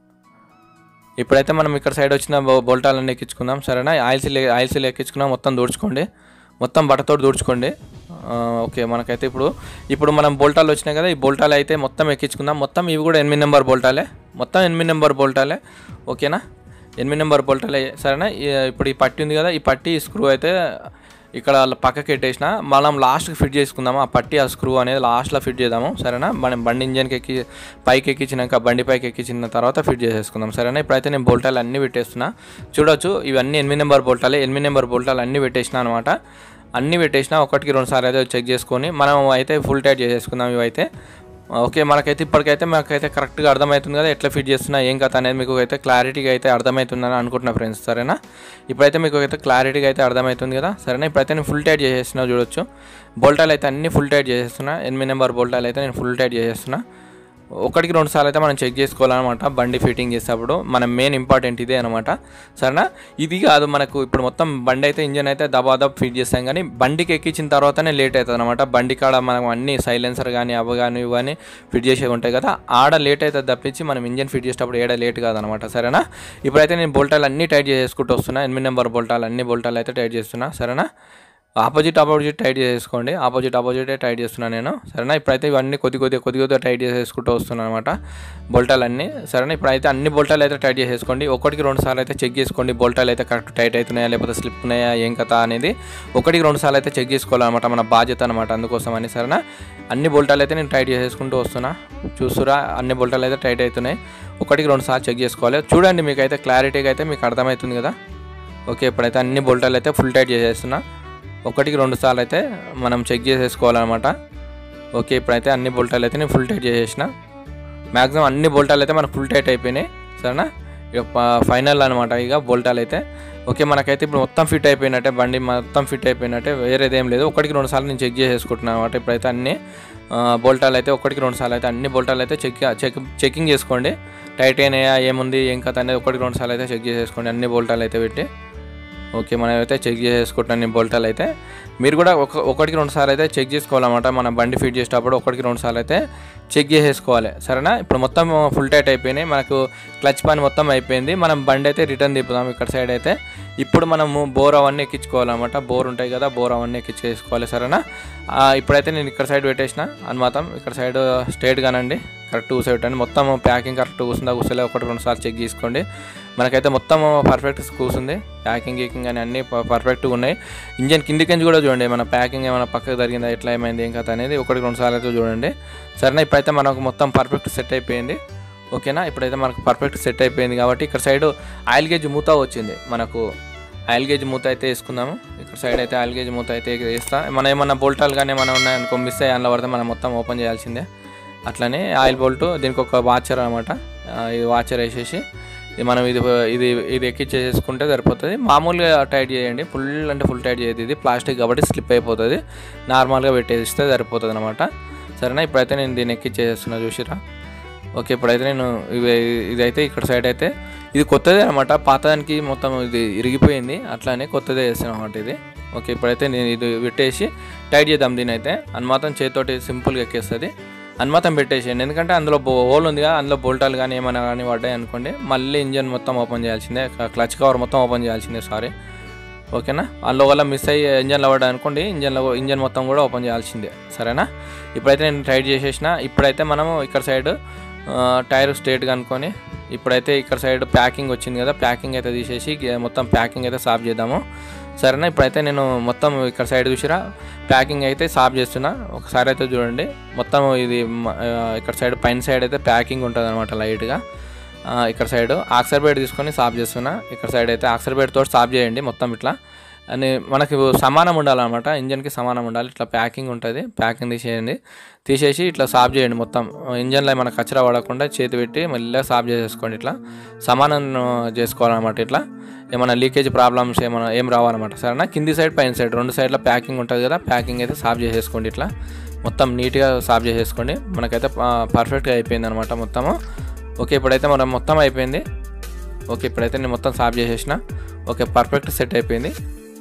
S1: ఇప్పుడైతే మనం ఇక్కడ సైడ్ వచ్చిన బో- బోల్టాలన్నీ ఎక్కించుకుందాం సరేనా ఆయిల్ సీల్ ఆయిల్ సీల్ ఎక్కించుకున్నాం మొత్తం దూడ్చుకోండి మొత్తం బట్టతో దూడ్చుకోండి ఆ, ఓకే మనకైతే ఇప్పుడు ఇప్పుడు మనం బోల్టాలు వచ్చినాయి కదా ఈ బోల్టాలు అయితే మొత్తం ఎక్కించుకుందాం మొత్తం ఇవి కూడా ఎనిమిది నెంబర్ బోల్టాలే మొత్తం ఎనిమిది నెంబర్ బోల్టాలే ఓకేనా ఎనిమిది నెంబర్ బోల్టాలే సరేనా ఈ- ఇప్పుడు ఈ పట్టి ఉంది కదా ఈ పట్టి ఈ స్క్రూ అయితే ఇక్కడ పక్కకి పెట్టేసిన మనం లాస్ట్కి ఫిట్ చేసుకుందాము ఆ పట్టి ఆ స్క్రూ అనేది లాస్ట్లో ఫిట్ చేద్దాము సరేనా మనం బండి ఇంజన్కి ఎక్కి పైకి ఎక్కించినాక బండి పైకి ఎక్కించిన తర్వాత ఫిట్ చేసేసుకుందాం సరేనా ఇప్పుడైతే నేను బోల్టాలు అన్నీ పెట్టేస్తున్నా చూడొచ్చు ఇవన్నీ ఎనిమిది నెంబర్ బోల్టాలే ఎనిమిది నెంబర్ బోల్టాలు అన్నీ పెట్టేసిన అనమాట అన్నీ పెట్టేసిన ఒకటికి రెండు సార్లు అయితే చెక్ చేసుకొని మనం అయితే ఫుల్ టైట్ చేసేసుకుందాం ఇవైతే ఓకే మనకైతే ఇప్పటికైతే మాకైతే కరెక్ట్గా అర్థమవుతుంది కదా ఎట్లా ఫిట్ చేస్తున్నా ఏం కథ అనేది మీకు అయితే క్లారిటీగా అయితే అర్థమవుతుందని అనుకుంటున్నా ఫ్రెండ్స్ సరేనా ఇప్పుడైతే మీకు అయితే క్లారిటీగా అయితే అర్థమవుతుంది కదా సరేనా ఇప్పుడైతే నేను ఫుల్ టైట్ చేసేస్తున్నా చూడొచ్చు బోల్టాలు అయితే అన్ని ఫుల్ టైట్ చేసేస్తున్నా ఎనిమిది నెంబర్ బోల్టాలు అయితే నేను ఫుల్ టైట్ చేసేస్తున్నా ఒకటికి రెండు సార్లు అయితే మనం చెక్ చేసుకోవాలన్నమాట బండి ఫిట్టింగ్ చేసేటప్పుడు మన మెయిన్ ఇంపార్టెంట్ ఇదే అనమాట సరేనా ఇది కాదు మనకు ఇప్పుడు మొత్తం బండి అయితే ఇంజన్ అయితే దబాదబ్ ఫిట్ చేస్తాం కానీ బండికి ఎక్కించిన తర్వాతనే లేట్ అవుతుంది అనమాట బండి కాడ మనం అన్ని సైలెన్సర్ కానీ అవి కానీ ఇవి కానీ ఫిట్ చేసేవి ఉంటాయి కదా ఆడ లేట్ అవుతుంది తప్పించి మనం ఇంజన్ ఫిట్ చేసేటప్పుడు ఏడ లేట్ కాదనమాట సరేనా ఇప్పుడైతే నేను బోల్టాలు అన్ని టైట్ చేసుకుంటూ వస్తున్నా ఎనిమిది నెంబర్ బోల్టాలు అన్ని బోల్టాలు అయితే టైట్ చేస్తున్నా సరేనా ఆపోజిట్ ఆపోజిట్ టైట్ చేసుకోండి ఆపోజిట్ ఆపోజిటే టైట్ చేస్తున్నాను నేను సరేనా ఇప్పుడైతే ఇవన్నీ కొద్ది కొద్దిగా కొద్ది కొద్దిగా టైట్ చేసేసుకుంటూ వస్తున్నాను అనమాట బోల్టాలు అన్నీ సరేనా ఇప్పుడైతే అన్ని బోల్టాలు అయితే టైట్ చేసేసుకోండి ఒకటికి రెండు సార్లు అయితే చెక్ చేసుకోండి బోల్టాలు అయితే కరెక్ట్ టైట్ అవుతున్నాయా లేకపోతే స్లిప్ ఉన్నాయా ఏం కథ అనేది ఒకటికి రెండు సార్లు అయితే చెక్ చేసుకోవాలన్నమాట మన బాధ్యత అనమాట అందుకోసం అని సరేనా అన్ని బోల్టాలు అయితే నేను టైట్ చేసేసుకుంటూ వస్తున్నా చూస్తురా అన్ని బోల్టాలు అయితే టైట్ అవుతున్నాయి ఒకటికి రెండు సార్లు చెక్ చేసుకోవాలి చూడండి మీకు అయితే క్లారిటీగా అయితే మీకు అర్థమవుతుంది కదా ఓకే ఇప్పుడైతే అన్ని బోల్టాలు అయితే ఫుల్ టైట్ చేసేస్తున్నా ఒకటికి రెండు సార్లు అయితే మనం చెక్ చేసేసుకోవాలన్నమాట ఓకే ఇప్పుడైతే అన్ని బోల్టాలు అయితే నేను ఫుల్ టైట్ చేసేసిన మ్యాక్సిమం అన్ని బోల్టాలు అయితే మనకు ఫుల్ టైట్ అయిపోయినాయి సరేనా ఇక ప- ఫైనల్ అనమాట ఇక బోల్టాలు అయితే ఓకే మనకైతే ఇప్పుడు మొత్తం ఫిట్ అయిపోయినట్టే బండి మొత్తం ఫిట్ అయిపోయినట్టే వేరేది ఏం లేదు ఒకటికి రెండు సార్లు నేను చెక్ చేసేసుకుంటున్నాను అనమాట ఇప్పుడైతే అన్ని ఆ, బోల్టాలు అయితే ఒకటికి రెండు సార్లు అయితే అన్ని బోల్టాలు అయితే చెక్ చెక్ చెకింగ్ చేసుకోండి టైట్ అయినాయా ఏముంది ఏం కథ అనేది ఒకటికి రెండు సార్లు అయితే చెక్ చేసేసుకోండి అన్ని బోల్టాలు అయితే పెట్టి ఓకే మనం అయితే చెక్ చేసేసుకుంటున్నాను ఈ బోల్టాలు అయితే మీరు కూడా ఒక ఒకటికి రెండు సార్లు అయితే చెక్ చేసుకోవాలన్నమాట మన బండి ఫిట్ చేసేటప్పుడు ఒకటికి రెండు సార్లు అయితే చెక్ చేసేసుకోవాలి సరేనా ఇప్పుడు మొత్తం ఫుల్ టైట్ అయిపోయినాయి మనకు క్లచ్ పని మొత్తం అయిపోయింది మనం బండి అయితే రిటర్న్ తిప్పుదాం ఇక్కడ సైడ్ అయితే ఇప్పుడు మనము బోర్ అవన్నీ ఎక్కించుకోవాలన్నమాట బోర్ ఉంటాయి కదా బోర్ అవన్నీ ఎక్కించేసుకోవాలి సరేనా ఆ, ఇప్పుడైతే నేను ఇక్కడ సైడ్ పెట్టేసిన అనుమాతం ఇక్కడ సైడ్ స్ట్రైట్ గానండి కరెక్ట్ కూర్చోబెట్టండి మొత్తం ప్యాకింగ్ కరెక్ట్ కూర్చుందా కూర్చోలే ఒకటి రెండు సార్లు చెక్ చేసుకోండి మనకైతే మొత్తం పర్ఫెక్ట్ కూర్చుంది ప్యాకింగ్ గీకింగ్ అని అన్నీ పర్ఫెక్ట్గా ఉన్నాయి ఇంజన్ కిందికించి కూడా చూడండి మన ప్యాకింగ్ ఏమైనా పక్కకు జరిగిందా ఎట్లా ఏమైంది ఏం కథ అనేది ఒకటి రెండు సార్లు అయితే చూడండి సరేనా ఇప్పుడైతే మనకు మొత్తం పర్ఫెక్ట్ సెట్ అయిపోయింది ఓకేనా ఇప్పుడైతే మనకు పర్ఫెక్ట్ సెట్ అయిపోయింది కాబట్టి ఇక్కడ సైడ్ ఆయిల్ గేజ్ మూత వచ్చింది మనకు ఆయిల్ గేజ్ మూత అయితే వేసుకుందాము ఇక్కడ సైడ్ అయితే ఆయిల్ గేజ్ మూత అయితే వేస్తా మనం ఏమన్నా బోల్టాలు కానీ ఏమైనా ఉన్నాయనుకో మిస్ అయ్యి అందులో పడితే మనం మొత్తం ఓపెన్ చేయాల్సిందే అట్లనే ఆయిల్ బోల్ట్ దీనికి ఒక వాచర్ అనమాట ఇది వాచర్ వేసేసి ఇది మనం ఇది ఇది ఇది ఎక్కిచ్చేసుకుంటే సరిపోతుంది మామూలుగా టైట్ చేయండి ఫుల్ అంటే ఫుల్ టైట్ చేయదు ఇది ప్లాస్టిక్ కాబట్టి స్లిప్ అయిపోతుంది నార్మల్గా పెట్టేస్తే సరిపోతుంది అనమాట సరేనా ఇప్పుడైతే నేను దీన్ని ఎక్కిచ్చేస్తున్నా చూసిరా ఓకే ఇప్పుడైతే నేను ఇవి ఇదైతే ఇక్కడ సైడ్ అయితే ఇది కొత్తదే అనమాట పాతదానికి మొత్తం ఇది ఇరిగిపోయింది అట్లానే కొత్తదే చేస్తాను అనమాట ఇది ఓకే ఇప్పుడైతే నేను ఇది పెట్టేసి టైట్ చేద్దాం దీని అయితే అనుమాతం చేతితోటి సింపుల్గా ఎక్కేస్తుంది అనుమాతం పెట్టేసేయండి ఎందుకంటే అందులో బో హోల్ ఉంది కదా అందులో బోల్టాలు కానీ ఏమైనా కానీ పడ్డాయి అనుకోండి మళ్ళీ ఇంజన్ మొత్తం ఓపెన్ చేయాల్సిందే క్లచ్ కవర్ మొత్తం ఓపెన్ చేయాల్సిందే సారీ ఓకేనా అందులో వల్ల మిస్ అయ్యి ఇంజన్లో పడ్డా అనుకోండి ఇంజన్లో ఇంజన్ మొత్తం కూడా ఓపెన్ చేయాల్సిందే సరేనా ఇప్పుడైతే నేను టైట్ చేసేసిన ఇప్పుడైతే మనము ఇక్కడ సైడ్ టైర్ స్ట్రేట్గా అనుకొని ఇప్పుడైతే ఇక్కడ సైడ్ ప్యాకింగ్ వచ్చింది కదా ప్యాకింగ్ అయితే తీసేసి గే- మొత్తం ప్యాకింగ్ అయితే సాఫ్ చేద్దాము సరేనా ఇప్పుడైతే నేను మొత్తం ఇక్కడ సైడ్ చూసిరా ప్యాకింగ్ అయితే సాఫ్ చేస్తున్నా ఒకసారి అయితే చూడండి మొత్తం ఇది మ- ఆ, ఇక్కడ సైడ్ పైన సైడ్ అయితే ప్యాకింగ్ ఉంటుంది అనమాట లైట్గా ఆ, ఇక్కడ సైడ్ ఆక్సర్ బెడ్ తీసుకొని సాఫ్ చేస్తున్నా ఇక్కడ సైడ్ అయితే ఆక్సర్ బెడ్ తోటి సాఫ్ చేయండి మొత్తం ఇట్లా అని మనకి సమానం ఉండాలన్నమాట ఇంజన్కి సమానం ఉండాలి ఇట్లా ప్యాకింగ్ ఉంటుంది ప్యాకింగ్ తీసేయండి తీసేసి ఇట్లా సాఫ్ చేయండి మొత్తం ఇంజన్లో మనకు కచ్చరా పడకుండా చేతి పెట్టి మళ్ళీ సాఫ్ చేసేసుకోండి ఇట్లా సమానం చేసుకోవాలన్నమాట ఇట్లా ఏమైనా లీకేజ్ ప్రాబ్లమ్స్ ఏమైనా ఏం రావాలన్నమాట సరేనా కింది సైడ్ పైన సైడ్ రెండు సైడ్లో ప్యాకింగ్ ఉంటుంది కదా ప్యాకింగ్ అయితే సాఫ్ చేసేసుకోండి ఇట్లా మొత్తం నీట్గా సాఫ్ చేసేసుకోండి మనకైతే పర్ఫెక్ట్గా అయిపోయింది అనమాట మొత్తము ఓకే ఇప్పుడైతే మనం మొత్తం అయిపోయింది ఓకే ఇప్పుడైతే నేను మొత్తం సాఫ్ చేసేసిన ఓకే పర్ఫెక్ట్ సెట్ అయిపోయింది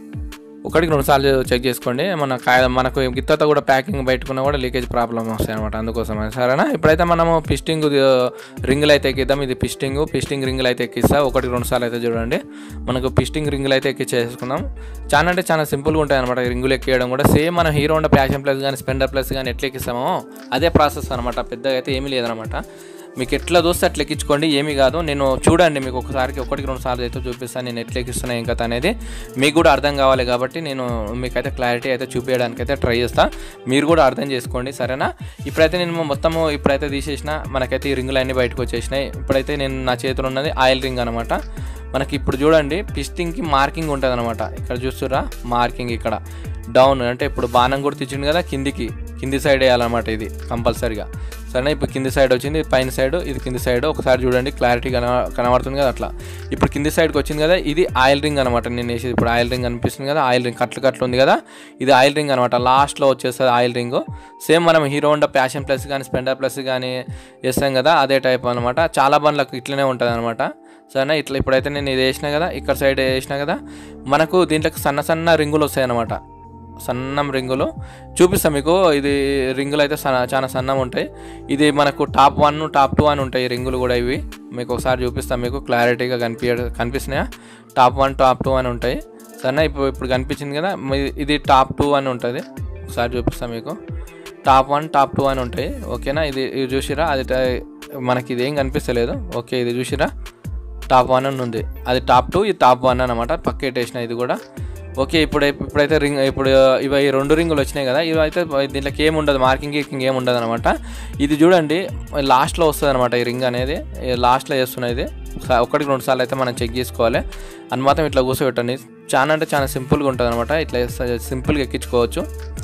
S1: ఒకటికి రెండు సార్లు చెక్ చేసుకోండి మన కాయ మనకు గిత్తతో కూడా ప్యాకింగ్ బయటకున్నా కూడా లీకేజ్ ప్రాబ్లమ్ వస్తాయి అనమాట అందుకోసం సరేనా ఇప్పుడైతే మనము పిస్టింగ్ రింగులు అయితే ఎక్కిద్దాం ఇది పిస్టింగ్ పిస్టింగ్ రింగులు అయితే ఎక్కిస్తా ఒకటి రెండు సార్లు అయితే చూడండి మనకు పిస్టింగ్ రింగులు అయితే ఎక్కిచ్చేసుకుందాం చాలా అంటే చాలా సింపుల్గా ఉంటాయి అనమాట రింగులు ఎక్కియడం కూడా సేమ్ మన హీరో హోండా ప్యాషన్ ప్లస్ కానీ స్పెండర్ ప్లస్ కానీ ఎట్లా ఎక్కిస్తామో అదే ప్రాసెస్ అనమాట పెద్దగా అయితే ఏమీ లేదనమాట మీకు ఎట్లా దోస్తే అట్లా ఎక్కించుకోండి ఏమీ కాదు నేను చూడండి మీకు ఒకసారికి ఒకటికి రెండు సార్లు అయితే చూపిస్తాను నేను ఎట్లా ఎక్కిస్తున్నా ఏం కథ అనేది మీకు కూడా అర్థం కావాలి కాబట్టి నేను మీకైతే క్లారిటీ అయితే చూపించడానికి అయితే ట్రై చేస్తా మీరు కూడా అర్థం చేసుకోండి సరేనా ఇప్పుడైతే నేను మొత్తము ఇప్పుడైతే తీసేసిన మనకైతే ఈ రింగులు అన్నీ బయటకు వచ్చేసినాయి ఇప్పుడైతే నేను నా చేతిలో ఉన్నది ఆయిల్ రింగ్ అనమాట మనకి ఇప్పుడు చూడండి పిస్టింగ్కి మార్కింగ్ ఉంటుంది అనమాట ఇక్కడ చూస్తురా మార్కింగ్ ఇక్కడ డౌన్ అంటే ఇప్పుడు బాణం కూడా తెచ్చిండు కదా కిందికి కింది సైడ్ వేయాలన్నమాట ఇది కంపల్సరీగా సరేనా ఇప్పుడు కింది సైడ్ వచ్చింది ఇది పైన సైడ్ ఇది కింది సైడ్ ఒకసారి చూడండి క్లారిటీ కన కనబడుతుంది కదా అట్లా ఇప్పుడు కింది సైడ్కి వచ్చింది కదా ఇది ఆయిల్ రింగ్ అనమాట నేను వేసేది ఇప్పుడు ఆయిల్ రింగ్ అనిపిస్తుంది కదా ఆయిల్ రింగ్ కట్లు కట్లు ఉంది కదా ఇది ఆయిల్ రింగ్ అనమాట లాస్ట్లో వచ్చేస్తుంది ఆయిల్ రింగ్ సేమ్ మనం హీరో హోండా ప్యాషన్ ప్లస్ కానీ స్పెండర్ ప్లస్ కానీ వేస్తాం కదా అదే టైప్ అనమాట చాలా బండ్లకు ఇట్లనే ఉంటుంది అనమాట సరేనా ఇట్లా ఇప్పుడైతే నేను ఇది వేసిన కదా ఇక్కడ సైడ్ వేసిన కదా మనకు దీంట్లోకి సన్న సన్న రింగులు వస్తాయి అనమాట సన్నం రింగులు చూపిస్తాం మీకు ఇది రింగులు అయితే సన్న చాలా సన్నం ఉంటాయి ఇది మనకు టాప్ వన్ టాప్ టూ అని ఉంటాయి ఈ రింగులు కూడా ఇవి మీకు ఒకసారి చూపిస్తాం మీకు క్లారిటీగా కనిపి కనిపిస్తున్నాయా టాప్ వన్ టాప్ టూ అని ఉంటాయి సరేనా ఇప్పుడు ఇప్పుడు కనిపించింది కదా మీ- ఇది టాప్ టూ అని ఉంటుంది ఒకసారి చూపిస్తాం మీకు టాప్ వన్ టాప్ టూ అని ఉంటాయి ఓకేనా ఇది ఇది చూసిరా అది ట- మనకి ఇది ఏం కనిపిస్తలేదు ఓకే ఇది చూసిరా టాప్ వన్ అని ఉంది అది టాప్ టూ ఇది టాప్ వన్ అనమాట పక్కెట్టేసిన ఇది కూడా ఓకే ఇప్పుడు ఇప్పుడైతే రింగ్ ఇప్పుడు ఇవి ఈ రెండు రింగులు వచ్చినాయి కదా ఇవి అయితే దీంట్లోకి ఏమి ఉండదు మార్కింగ్ గికింగ్ ఏమి ఉండదు అనమాట ఇది చూడండి లాస్ట్లో వస్తుంది అనమాట ఈ రింగ్ అనేది లాస్ట్లో చేస్తున్నది ఒకసారి- ఒకటికి రెండు సార్లు అయితే మనం చెక్ చేసుకోవాలి అని మాత్రం ఇట్లా కూర్చోబెట్టండి చాలా అంటే చాలా సింపుల్గా ఉంటుంది అనమాట ఇట్లా సింపుల్గా ఎక్కించుకోవచ్చు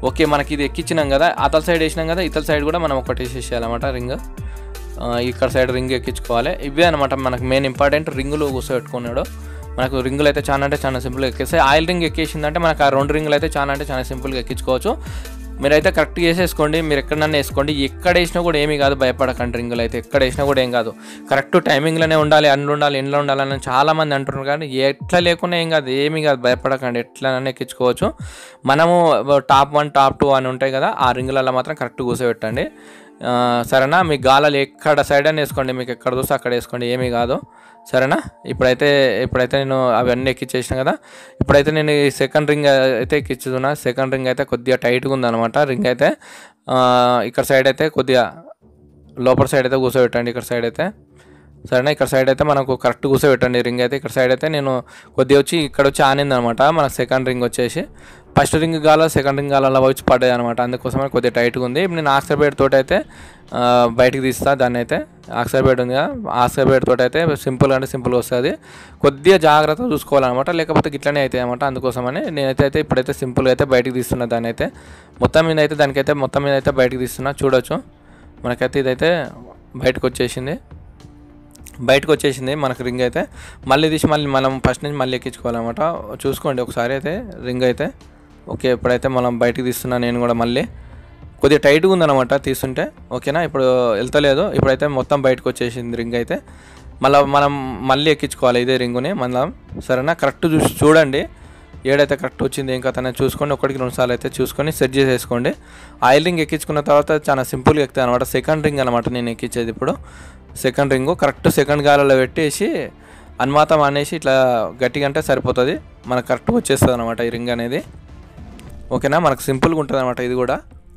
S1: ఓకే మనకి ఇది ఎక్కించినాం కదా అతల సైడ్ వేసినాం కదా ఇతల సైడ్ కూడా మనం ఒకటి వేసేసేయాలన్నమాట రింగ్ ఆ, ఇక్కడ సైడ్ రింగ్ ఎక్కించుకోవాలి ఇవే అనమాట మనకు మెయిన్ ఇంపార్టెంట్ రింగులు కూర్చోబెట్టుకున్నాడు మనకు రింగులు అయితే చాలా అంటే చాలా సింపుల్గా ఎక్కేస్తాయి ఆయిల్ రింగ్ ఎక్కేసిందంటే మనకు ఆ రెండు రింగులు అయితే చాలా అంటే చాలా సింపుల్గా ఎక్కించుకోవచ్చు మీరైతే కరెక్ట్గా వేసేసుకోండి మీరు ఎక్కడన్నా వేసుకోండి ఎక్కడ వేసినా కూడా ఏమీ కాదు భయపడకండి రింగులు అయితే ఎక్కడ వేసినా కూడా ఏం కాదు కరెక్ట్ టైమింగ్లోనే ఉండాలి అన్ను ఉండాలి ఎండ్లో ఉండాలని చాలామంది అంటున్నారు కానీ ఎట్లా లేకున్నా ఏం కాదు ఏమీ కాదు భయపడకండి ఎట్లనైనా ఎక్కించుకోవచ్చు మనము టాప్ వన్ టాప్ టూ అని ఉంటాయి కదా ఆ రింగులలో మాత్రం కరెక్ట్ కూర్చోబెట్టండి ఆ, సరేనా మీ గాలాలు ఎక్కడ సైడ్ అని వేసుకోండి మీకు ఎక్కడ చూస్తే అక్కడ వేసుకోండి ఏమీ కాదు సరేనా ఇప్పుడైతే ఇప్పుడైతే నేను అవన్నీ ఎక్కించేసిన కదా ఇప్పుడైతే నేను ఈ సెకండ్ రింగ్ అయితే ఎక్కించుతున్నా సెకండ్ రింగ్ అయితే కొద్దిగా టైట్గా ఉందన్నమాట రింగ్ అయితే ఆ, ఇక్కడ సైడ్ అయితే కొద్దిగా లోపల సైడ్ అయితే కూర్చోబెట్టండి ఇక్కడ సైడ్ అయితే సరేనా ఇక్కడ సైడ్ అయితే మనకు కరెక్ట్ కూర్చోబెట్టండి రింగ్ అయితే ఇక్కడ సైడ్ అయితే నేను కొద్దిగా వచ్చి ఇక్కడ వచ్చి ఆనింది అనమాట మన సెకండ్ రింగ్ వచ్చేసి ఫస్ట్ రింగ్ గాల సెకండ్ రింగ్ గాల అలా వచ్చి పడ్డాయి అనమాట అందుకోసమే కొద్దిగా టైట్గా ఉంది ఇప్పుడు నేను ఆక్సర్ బెడ్ తోటి అయితే ఆ, బయటికి తీస్తా దాన్ని అయితే ఆక్సర్ బెడ్ ఉంది కదా ఆక్సర్ బెడ్ తోటి అయితే సింపుల్ అంటే సింపుల్ వస్తుంది కొద్దిగా జాగ్రత్తగా చూసుకోవాలన్నమాట లేకపోతే ఇట్లనే అవుతాయి అనమాట అందుకోసమని నేనైతే అయితే ఇప్పుడైతే సింపుల్గా అయితే బయటికి తీస్తున్నా దాన్ని అయితే మొత్తం మీద అయితే దానికైతే మొత్తం మీద అయితే బయటికి తీస్తున్నా చూడొచ్చు మనకైతే ఇదైతే బయటకు వచ్చేసింది బయటకు వచ్చేసింది మనకు రింగ్ అయితే మళ్ళీ తీసి మళ్ళీ మనం ఫస్ట్ నుంచి మళ్ళీ ఎక్కించుకోవాలన్నమాట చూసుకోండి ఒకసారి అయితే రింగ్ అయితే ఓకే ఇప్పుడైతే మనం బయటకు తీస్తున్నా నేను కూడా మళ్ళీ కొద్దిగా టైట్గా ఉందన్నమాట తీస్తుంటే ఓకేనా ఇప్పుడు వెళ్తలేదు ఇప్పుడైతే మొత్తం బయటకు వచ్చేసింది రింగ్ అయితే మళ్ళీ మనం మళ్ళీ ఎక్కించుకోవాలి ఇదే రింగుని మళ్ళీ సరేనా కరెక్ట్ చూసి చూడండి ఏడైతే కరెక్ట్ వచ్చింది ఏం కథ అనేది చూసుకొని ఒకటికి రెండు సార్లు అయితే చూసుకొని సెట్ చేసేసుకోండి ఆయిల్ రింగ్ ఎక్కించుకున్న తర్వాత చాలా సింపుల్గా ఎక్కుతాయి అనమాట సెకండ్ రింగ్ అనమాట నేను ఎక్కించేది ఇప్పుడు సెకండ్ రింగు కరెక్ట్ సెకండ్ గాలలో పెట్టేసి అన్మాతం అనేసి ఇట్లా గట్టిగా అంటే సరిపోతుంది మనకు కరెక్ట్గా వచ్చేస్తుంది అనమాట ఈ రింగ్ అనేది ఓకేనా మనకు సింపుల్గా ఉంటుంది అనమాట ఇది కూడా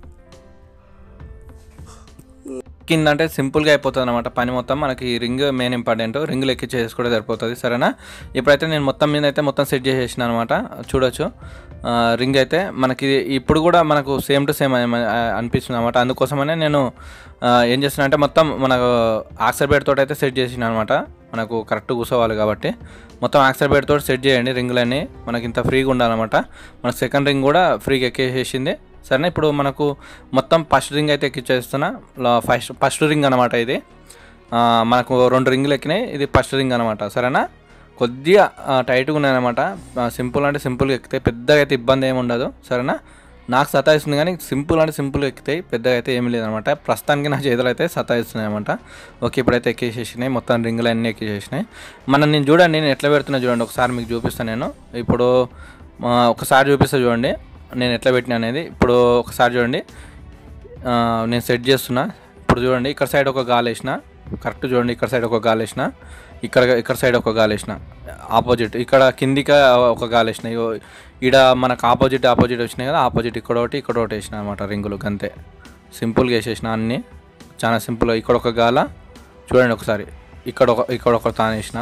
S1: కింద అంటే సింపుల్గా అయిపోతుంది అనమాట పని మొత్తం మనకి రింగ్ మెయిన్ ఇంపార్టెంట్ రింగులు ఎక్కి చేసుకోవడం సరిపోతుంది సరేనా ఇప్పుడైతే నేను మొత్తం మీద అయితే మొత్తం సెట్ చేసేసిన అనమాట చూడొచ్చు ఆ, రింగ్ అయితే మనకి ఇప్పుడు కూడా మనకు సేమ్ టు సేమ్ అనిపిస్తుంది అనమాట అందుకోసమనే నేను ఆ, ఏం చేస్తున్నా అంటే మొత్తం మనకు ఆక్సర్ బెడ్ తోటి అయితే సెట్ చేసిన అనమాట మనకు కరెక్ట్ కూర్చోవాలి కాబట్టి మొత్తం ఆక్సర్ బెడ్ తోటి సెట్ చేయండి రింగులన్నీ మనకి ఇంత ఫ్రీగా ఉండాలన్నమాట మన సెకండ్ రింగ్ కూడా ఫ్రీగా ఎక్కేసేసింది సరేనా ఇప్పుడు మనకు మొత్తం ఫస్ట్ రింగ్ అయితే ఎక్కిచ్చేస్తున్నా లా- ఫస్ట్ ఫస్ట్ రింగ్ అనమాట ఇది ఆ, మనకు రెండు రింగులు ఎక్కినాయి ఇది ఫస్ట్ రింగ్ అనమాట సరేనా కొద్దిగా ఆ, టైట్గా ఉన్నాయన్నమాట ఆ, సింపుల్ అంటే సింపుల్గా ఎక్కితే పెద్దగా అయితే ఇబ్బంది ఏమి ఉండదు సరేనా నాకు సతాయిస్తుంది కానీ సింపుల్ అంటే సింపుల్గా ఎక్కితాయి పెద్దగా అయితే ఏమి లేదనమాట ప్రస్తుతానికి నా చేతులు అయితే సతాయిస్తున్నాయి అనమాట ఓకే ఇప్పుడైతే ఎక్కేసేసినాయి మొత్తం రింగులు అన్నీ ఎక్కేసేసినాయి మనం నేను చూడండి నేను ఎట్లా పెడుతున్నా చూడండి ఒకసారి మీకు చూపిస్తాను నేను ఇప్పుడు ఆ, ఒకసారి చూపిస్తా చూడండి నేను ఎట్లా పెట్టినా అనేది ఇప్పుడు ఒకసారి చూడండి ఆ, నేను సెట్ చేస్తున్నా ఇప్పుడు చూడండి ఇక్కడ సైడ్ ఒక గాలి వేసిన కరెక్ట్ చూడండి ఇక్కడ సైడ్ ఒక గాలి వేసిన ఇక్కడ ఇక్కడ సైడ్ ఒక గాలి వేసిన ఆపోజిట్ ఇక్కడ కిందికి ఒక గాలి వేసిన ఇగో ఈడ మనకు ఆపోజిట్ ఆపోజిట్ వచ్చినాయి కదా ఆపోజిట్ ఇక్కడ ఒకటి ఇక్కడ ఒకటి వేసిన అనమాట రింగులు అంతే సింపుల్గా వేసేసిన అన్నీ చాలా సింపుల్గా ఇక్కడ ఒక గాల చూడండి ఒకసారి ఇక్కడ ఒక ఇక్కడ ఒక తాను వేసిన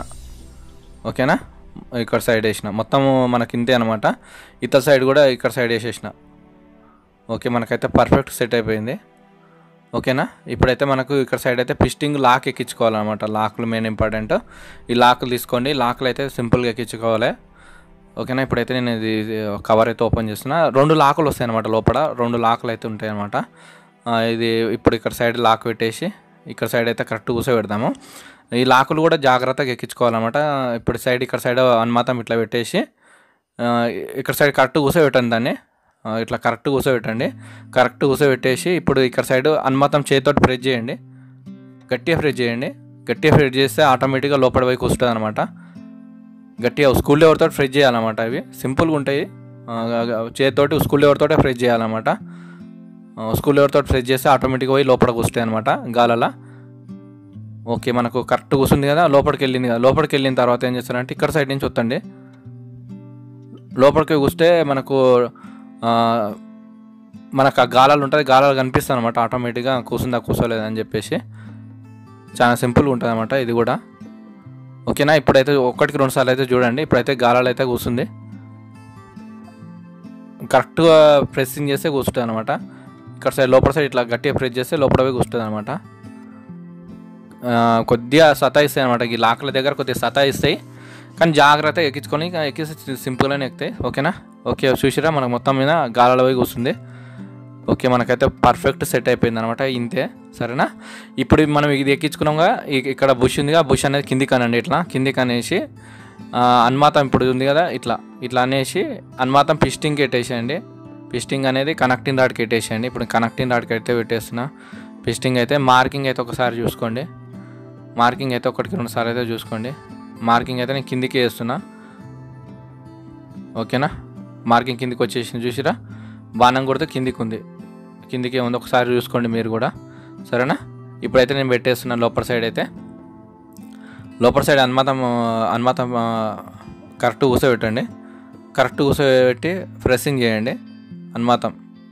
S1: ఓకేనా ఇక్కడ సైడ్ వేసిన మొత్తము మనకి ఇంతే అనమాట ఇతర సైడ్ కూడా ఇక్కడ సైడ్ వేసేసిన ఓకే మనకైతే పర్ఫెక్ట్ సెట్ అయిపోయింది ఓకేనా ఇప్పుడైతే మనకు ఇక్కడ సైడ్ అయితే పిస్టింగ్ లాక్ ఎక్కించుకోవాలన్నమాట లాక్లు మెయిన్ ఇంపార్టెంట్ ఈ లాక్లు తీసుకోండి లాక్లు అయితే సింపుల్గా ఎక్కించుకోవాలి ఓకేనా ఇప్పుడైతే నేను ఇది ఇది కవర్ అయితే ఓపెన్ చేస్తున్నా రెండు లాకులు వస్తాయి అనమాట లోపల రెండు లాకులు అయితే ఉంటాయి అనమాట ఇది ఇప్పుడు ఇక్కడ సైడ్ లాక్ పెట్టేసి ఇక్కడ సైడ్ అయితే కరెక్ట్ కూర్చోబెడతాము ఈ లాకులు కూడా జాగ్రత్తగా ఎక్కించుకోవాలన్నమాట ఇప్పుడు సైడ్ ఇక్కడ సైడ్ అన్మాతం ఇట్లా పెట్టేసి ఆ, ఇక్కడ సైడ్ కరెక్ట్ కూర్చోబెట్టండి దాన్ని ఆ, ఇట్లా కరెక్ట్ కూర్చోబెట్టండి కరెక్ట్ కూర్చోబెట్టేసి ఇప్పుడు ఇక్కడ సైడ్ అన్మాతం చేతితోటి ప్రెస్ చేయండి గట్టిగా ప్రెస్ చేయండి గట్టిగా ప్రెస్ చేస్తే ఆటోమేటిక్గా లోపల పోయి కూర్చుంటుంది అనమాట గట్టిగా స్కూల్ ఎవరితో ఫ్రెష్ చేయాలన్నమాట అవి సింపుల్గా ఉంటాయి ఆ, చేతితోటి స్కూల్ ఎవరితోటే ఫ్రెష్ చేయాలన్నమాట స్కూల్ ఎవరితో ఫ్రెష్ చేస్తే ఆటోమేటిక్గా పోయి లోపల కూర్చుంటాయి అనమాట గాలలా ఓకే మనకు కరెక్ట్ కూర్చుంది కదా లోపలికి వెళ్ళింది కదా లోపలికి వెళ్ళిన తర్వాత ఏం చేస్తారంటే ఇక్కడ సైడ్ నుంచి వస్తండి లోపలికి కూస్తే మనకు ఆ, మనకు ఆ గాలాలు ఉంటుంది గాలాలు కనిపిస్తాయి అనమాట ఆటోమేటిక్గా కూర్చుందా కూర్చోలేదు అని చెప్పేసి చాలా సింపుల్గా ఉంటుంది అనమాట ఇది కూడా ఓకేనా ఇప్పుడైతే ఒక్కటికి రెండు సార్లు అయితే చూడండి ఇప్పుడైతే గాలాలు అయితే కూర్చుంది కరెక్ట్గా ప్రెస్సింగ్ చేస్తే కూర్చుంటుంది అనమాట ఇక్కడ సైడ్ లోపల సైడ్ ఇట్లా గట్టిగా ప్రెస్ చేస్తే లోపల పోయి కూర్చుంటుంది అనమాట కొద్దిగా సతాయిస్తాయి అనమాట ఈ లాక్ల దగ్గర కొద్దిగా సతాయిస్తాయి కానీ జాగ్రత్తగా ఎక్కించుకొని ఎక్కిస్తే సింపుల్గానే ఎక్కుతాయి ఓకేనా ఓకే చూసిరా మనకు మొత్తం మీద గాలలో పోయి కూర్చుంది ఓకే మనకైతే పర్ఫెక్ట్ సెట్ అయిపోయింది అనమాట ఇంతే సరేనా ఇప్పుడు మనం ఇది ఎక్కించుకున్నాగా ఇ- ఇక్కడ బుష్ ఉందిగా బుష్ అనేది కిందికి అనండి ఇట్లా కిందికి అనేసి ఆ, అన్మాతం ఇప్పుడు ఉంది కదా ఇట్లా ఇట్లా అనేసి అన్మాతం పిస్టింగ్కి పెట్టేసేయండి పిస్టింగ్ అనేది కనెక్టింగ్ రాడ్కి పెట్టేసేయండి ఇప్పుడు కనెక్టింగ్ రాడ్కి అయితే పెట్టేస్తున్నా పిస్టింగ్ అయితే మార్కింగ్ అయితే ఒకసారి చూసుకోండి మార్కింగ్ అయితే ఒకటికి రెండు సార్లు అయితే చూసుకోండి మార్కింగ్ అయితే నేను కిందికి వేస్తున్నా ఓకేనా మార్కింగ్ కిందికి వచ్చేసింది చూసిరా బాణం కొడితే కిందికి ఉంది కిందికి ఉంది ఒకసారి చూసుకోండి మీరు కూడా సరేనా ఇప్పుడైతే నేను పెట్టేస్తున్నాను లోపల సైడ్ అయితే లోపల సైడ్ అన్మాతం అన్మాతం కరెక్ట్ కూర్చోబెట్టండి కరెక్ట్ కూర్చోబెట్టి ప్రెస్సింగ్ చేయండి అన్మాతం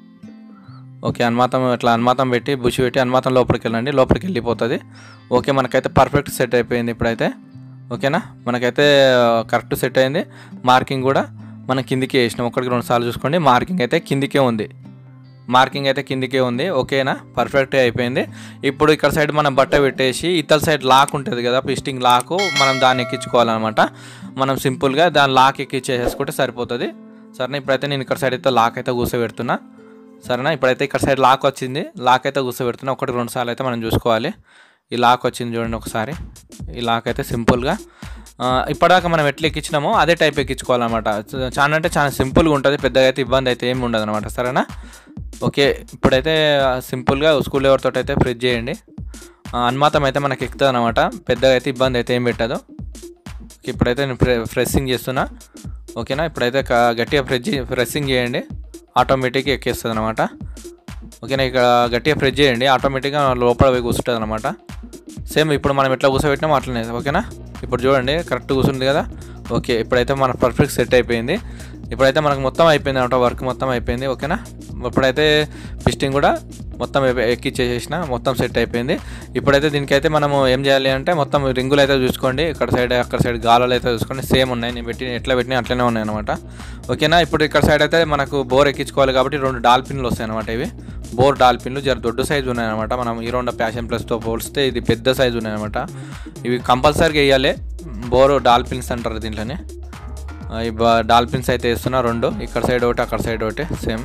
S1: ఓకే అన్మాతం ఇట్లా అన్మాతం పెట్టి బుష్ పెట్టి అన్మాతం లోపలికి వెళ్ళండి లోపలికి వెళ్ళిపోతుంది ఓకే మనకైతే పర్ఫెక్ట్ సెట్ అయిపోయింది ఇప్పుడైతే ఓకేనా మనకైతే కరెక్ట్ సెట్ అయింది మార్కింగ్ కూడా మనం కిందికి వేసినాం ఒకటికి రెండు సార్లు చూసుకోండి మార్కింగ్ అయితే కిందికే ఉంది మార్కింగ్ అయితే కిందికే ఉంది ఓకేనా పర్ఫెక్ట్ అయిపోయింది ఇప్పుడు ఇక్కడ సైడ్ మనం బట్ట పెట్టేసి ఇతల సైడ్ లాక్ ఉంటుంది కదా పిస్టింగ్ లాక్ మనం దాన్ని ఎక్కించుకోవాలన్నమాట మనం సింపుల్గా దాని లాక్ ఎక్కించేసుకుంటే సరిపోతుంది సరేనా ఇప్పుడైతే నేను ఇక్కడ సైడ్ అయితే లాక్ అయితే కూర్చోబెడుతున్నా సరేనా ఇప్పుడైతే ఇక్కడ సైడ్ లాక్ వచ్చింది లాక్ అయితే కూర్చోబెడుతున్నా ఒకటి రెండు సార్లు అయితే మనం చూసుకోవాలి ఈ లాక్ వచ్చింది చూడండి ఒకసారి ఈ లాక్ అయితే సింపుల్గా ఆ, ఇప్పటిదాకా మనం ఎట్లా ఎక్కించినామో అదే టైప్ ఎక్కించుకోవాలన్నమాట చాలా అంటే చాలా సింపుల్గా ఉంటుంది పెద్దగా అయితే ఇబ్బంది అయితే ఏమి ఉండదు అనమాట సరేనా ఓకే ఇప్పుడైతే సింపుల్గా స్కూల్ ఎవరితో అయితే ప్రెస్ చేయండి ఆ, అన్మాతం అయితే మనకి ఎక్కుతుంది అనమాట పెద్దగా అయితే ఇబ్బంది అయితే ఏం పెట్టదు ఓకే, ఇప్పుడైతే నేను ప్రె ప్రెస్సింగ్ చేస్తున్నా ఓకేనా ఇప్పుడైతే క- గట్టిగా ప్రెస్ చే- ప్రెస్సింగ్ చేయండి ఆటోమేటిక్గా ఎక్కేస్తుంది అనమాట ఓకేనా ఇక్కడ గట్టిగా ప్రెస్ చేయండి ఆటోమేటిక్గా లోపల పోయి కూర్చుంటుంది అనమాట సేమ్ ఇప్పుడు మనం ఎట్లా కూర్చోబెట్టినామో అట్లనే ఓకేనా ఇప్పుడు చూడండి కరెక్ట్ కూర్చుంది కదా ఓకే ఇప్పుడైతే మన పర్ఫెక్ట్ సెట్ అయిపోయింది ఇప్పుడైతే మనకు మొత్తం అయిపోయింది అనమాట వర్క్ మొత్తం అయిపోయింది ఓకేనా ఇప్పుడైతే పిస్టింగ్ కూడా మొత్తం ఎ- ఎక్కిచ్చేసేసిన మొత్తం సెట్ అయిపోయింది ఇప్పుడైతే దీనికైతే మనము ఏం చేయాలి అంటే మొత్తం రింగులు అయితే చూసుకోండి ఇక్కడ సైడ్ అక్కడ సైడ్ గాలాలు అయితే చూసుకోండి సేమ్ ఉన్నాయి నేను పెట్టి ఎట్లా పెట్టినా అట్లనే ఉన్నాయి అనమాట ఓకేనా ఇప్పుడు ఇక్కడ సైడ్ అయితే మనకు బోర్ ఎక్కించుకోవాలి కాబట్టి రెండు డాల్పిన్లు వస్తాయి అనమాట ఇవి బోర్ డాల్పిన్లు జర దొడ్డు సైజు ఉన్నాయన్నమాట మనం హీరోండా ప్యాషన్ ప్లస్తో పోలిస్తే ఇది పెద్ద సైజు ఉన్నాయన్నమాట ఇవి కంపల్సరీగా వేయాలి బోర్ డాల్పిన్స్ అంటారు దీంట్లోనే ఆ, ఈ బా- డాల్ఫిన్స్ అయితే వేస్తున్నా రెండు ఇక్కడ సైడ్ ఒకటి అక్కడ సైడ్ ఒకటి సేమ్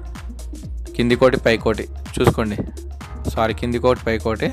S1: కింది కోటి పై కోటి చూసుకోండి సారీ కింది కోటి పై కోటి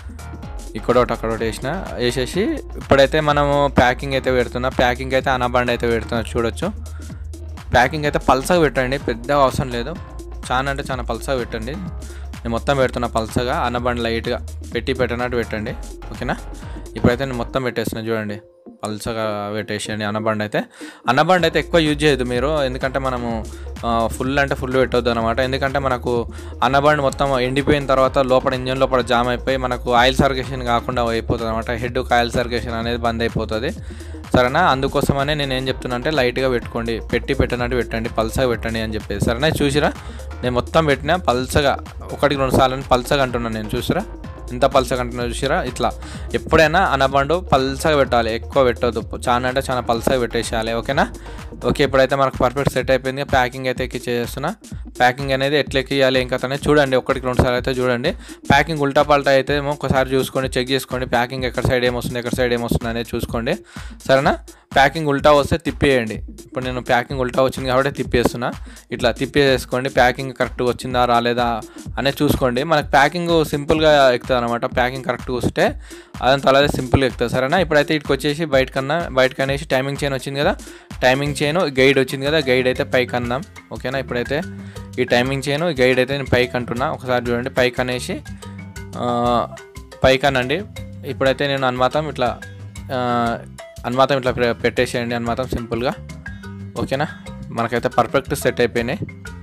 S1: ఇక్కడ ఒకటి అక్కడ ఒకటి వేసిన వేసేసి ఇప్పుడైతే మనము ప్యాకింగ్ అయితే పెడుతున్నా ప్యాకింగ్ అయితే అనబండి అయితే పెడుతున్నా చూడొచ్చు ప్యాకింగ్ అయితే పల్సగా పెట్టండి పెద్దగా అవసరం లేదు చాలా అంటే చాలా పల్సగా పెట్టండి నేను మొత్తం పెడుతున్నా పల్సగా అన్నబండి లైట్గా పెట్టి పెట్టినట్టు పెట్టండి ఓకేనా ఇప్పుడైతే నేను మొత్తం పెట్టేస్తున్నా చూడండి పల్సగా పెట్టేసేయండి అన్నబండి అయితే అన్నబండి అయితే ఎక్కువ యూజ్ చేయదు మీరు ఎందుకంటే మనము ఫుల్ అంటే ఫుల్ పెట్టొద్దు అనమాట ఎందుకంటే మనకు అన్నబండి మొత్తం ఎండిపోయిన తర్వాత లోపల ఇంజన్ లోపల జామ్ అయిపోయి మనకు ఆయిల్ సర్క్యులేషన్ కాకుండా అయిపోతుంది అనమాట హెడ్కి ఆయిల్ సర్క్యులేషన్ అనేది బంద్ అయిపోతుంది సరేనా అందుకోసమనే నేను ఏం చెప్తున్నా అంటే లైట్గా పెట్టుకోండి పెట్టి పెట్టినట్టు పెట్టండి పల్సగా పెట్టండి అని చెప్పేసి సరేనా చూసిరా నేను మొత్తం పెట్టినా పల్సగా ఒకటికి రెండు సార్లు పల్సగా అంటున్నాను నేను చూసిరా ఎంత పల్సగా అంటున్నా చూసిరా ఇట్లా ఎప్పుడైనా అనబండు పల్సగా పెట్టాలి ఎక్కువ పెట్టొద్దు చాలా అంటే చాలా పల్సగా పెట్టేసేయాలి ఓకేనా ఓకే ఇప్పుడైతే మనకు పర్ఫెక్ట్ సెట్ అయిపోయింది ప్యాకింగ్ అయితే ఎక్కిచ్చేస్తున్నా ప్యాకింగ్ అనేది ఎట్లా ఎక్కియాలి ఇంకా అనేది చూడండి ఒకటికి రెండు సార్లు అయితే చూడండి ప్యాకింగ్ ఉల్టా పల్టా అయితే ఏమో ఒకసారి చూసుకోండి చెక్ చేసుకోండి ప్యాకింగ్ ఎక్కడ సైడ్ ఏమొస్తుంది ఎక్కడ సైడ్ ఏమొస్తుంది అనేది చూసుకోండి సరేనా ప్యాకింగ్ ఉల్టా వస్తే తిప్పేయండి ఇప్పుడు నేను ప్యాకింగ్ ఉల్టా వచ్చింది కాబట్టి తిప్పేస్తున్నా ఇట్లా తిప్పేసుకోండి ప్యాకింగ్ కరెక్ట్గా వచ్చిందా రాలేదా అనేది చూసుకోండి మనకి ప్యాకింగ్ సింపుల్గా ఎక్కుతుంది అనమాట ప్యాకింగ్ కరెక్ట్గా వస్తే అదంతా అలాగే సింపుల్గా ఎక్కుతుంది సరేనా ఇప్పుడైతే ఇటుకు వచ్చేసి బయటకన్నా బయటకు అనేసి టైమింగ్ చైన్ వచ్చింది కదా టైమింగ్ చైన్ గైడ్ వచ్చింది కదా గైడ్ అయితే పైకి అందాం ఓకేనా ఇప్పుడైతే ఈ టైమింగ్ చైన్ గైడ్ అయితే నేను పైకి అంటున్నా ఒకసారి చూడండి పైకి అనేసి ఆ, పైకి అనండి ఇప్పుడైతే నేను అన్మాతం ఇట్లా ఆ, అన్మాతం ఇట్లా పె- పెట్టేసేయండి అన్మాతం సింపుల్గా ఓకేనా మనకైతే పర్ఫెక్ట్ సెట్ అయిపోయినాయి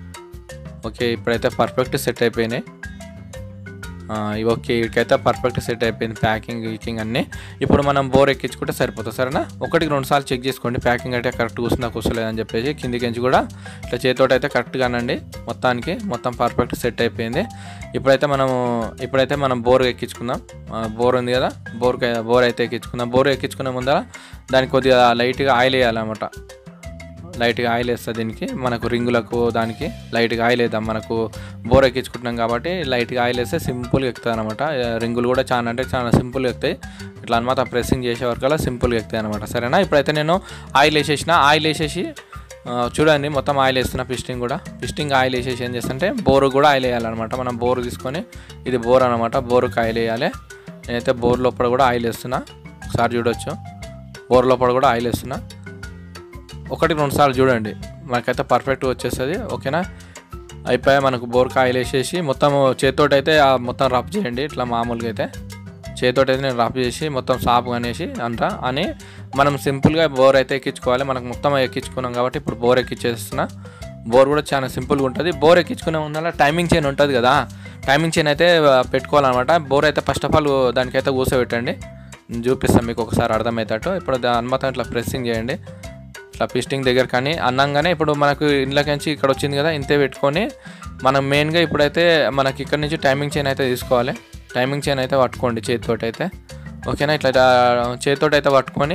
S1: ఓకే ఇప్పుడైతే పర్ఫెక్ట్ సెట్ అయిపోయినాయి ఆ, ఇవి ఓకే వీటికైతే పర్ఫెక్ట్ సెట్ అయిపోయింది ప్యాకింగ్ గీకింగ్ అన్నీ ఇప్పుడు మనం బోర్ ఎక్కించుకుంటే సరిపోతుంది సరేనా ఒకటికి రెండు సార్లు చెక్ చేసుకోండి ప్యాకింగ్ అయితే కరెక్ట్ కూర్చుందా కూర్చోలేదని చెప్పేసి కిందికి ఎంచి కూడా ఇట్లా చేతితోటి అయితే కరెక్ట్గా అనండి మొత్తానికి మొత్తం పర్ఫెక్ట్ సెట్ అయిపోయింది ఇప్పుడైతే మనము ఇప్పుడైతే మనం బోర్ ఎక్కించుకుందాం ఆ, బోర్ ఉంది కదా బోర్ బోర్ అయితే ఎక్కించుకుందాం బోర్ ఎక్కించుకునే ముందర దానికి కొద్దిగా లైట్గా ఆయిల్ వేయాలన్నమాట లైట్గా ఆయిల్ వేస్తుంది దీనికి మనకు రింగులకు దానికి లైట్గా ఆయిల్ వేద్దాం మనకు బోర్ ఎక్కించుకుంటున్నాం కాబట్టి లైట్గా ఆయిల్ వేస్తే సింపుల్గా ఎక్కుతుంది అనమాట రింగులు కూడా చాలా అంటే చాలా సింపుల్గా ఎక్కుతాయి ఇట్లా అనమాట ప్రెస్సింగ్ చేసే వరకల్లా సింపుల్గా ఎక్కుతాయి అనమాట సరేనా ఇప్పుడైతే నేను ఆయిల్ వేసేసిన ఆయిల్ వేసేసి ఆ, చూడండి మొత్తం ఆయిల్ వేస్తున్నా పిస్టింగ్ కూడా పిస్టింగ్ ఆయిల్ వేసేసి ఏం చేస్తుంటే బోరు కూడా ఆయిల్ వేయాలన్నమాట మనం బోరు తీసుకొని ఇది బోర్ అనమాట బోరుకి ఆయిల్ వేయాలి నేనైతే బోర్ లోపల కూడా ఆయిల్ వేస్తున్నా ఒకసారి చూడొచ్చు బోర్ లోపల కూడా ఆయిల్ వేస్తున్నా ఒకటి రెండు సార్లు చూడండి మనకైతే పర్ఫెక్ట్ వచ్చేస్తుంది ఓకేనా అయిపోయి మనకు బోర్కి ఆయిల్ వేసేసి మొత్తం చేతితోటి అయితే ఆ మొత్తం రబ్ చేయండి ఇట్లా మామూలుగా అయితే చేతితోటి అయితే నేను రబ్ చేసి మొత్తం సాపు అనేసి అంట అని మనం సింపుల్గా బోర్ అయితే ఎక్కించుకోవాలి మనకు మొత్తం ఎక్కించుకున్నాం కాబట్టి ఇప్పుడు బోర్ ఎక్కించేస్తున్నా బోర్ కూడా చాలా సింపుల్గా ఉంటుంది బోర్ ఎక్కించుకునే ముందర టైమింగ్ చైన్ ఉంటుంది కదా టైమింగ్ చైన్ అయితే ఆ, పెట్టుకోవాలన్నమాట బోర్ అయితే ఫస్ట్ ఆఫ్ ఆల్ దానికైతే కూర్చోబెట్టండి నేను చూపిస్తాను మీకు ఒకసారి అర్థమవుతాడు ఇప్పుడు దాని మొత్తం ఇట్లా ప్రెస్సింగ్ చేయండి ఇట్లా పిస్టింగ్ దగ్గర కానీ అన్నంగానే ఇప్పుడు మనకు ఇంట్లోకి నుంచి ఇక్కడ వచ్చింది కదా ఇంతే పెట్టుకొని మనం మెయిన్గా ఇప్పుడైతే మనకి ఇక్కడ నుంచి టైమింగ్ చైన్ అయితే తీసుకోవాలి టైమింగ్ చైన్ అయితే పట్టుకోండి చేతితోటి అయితే ఓకేనా ఇట్లా చేతితోటి అయితే పట్టుకొని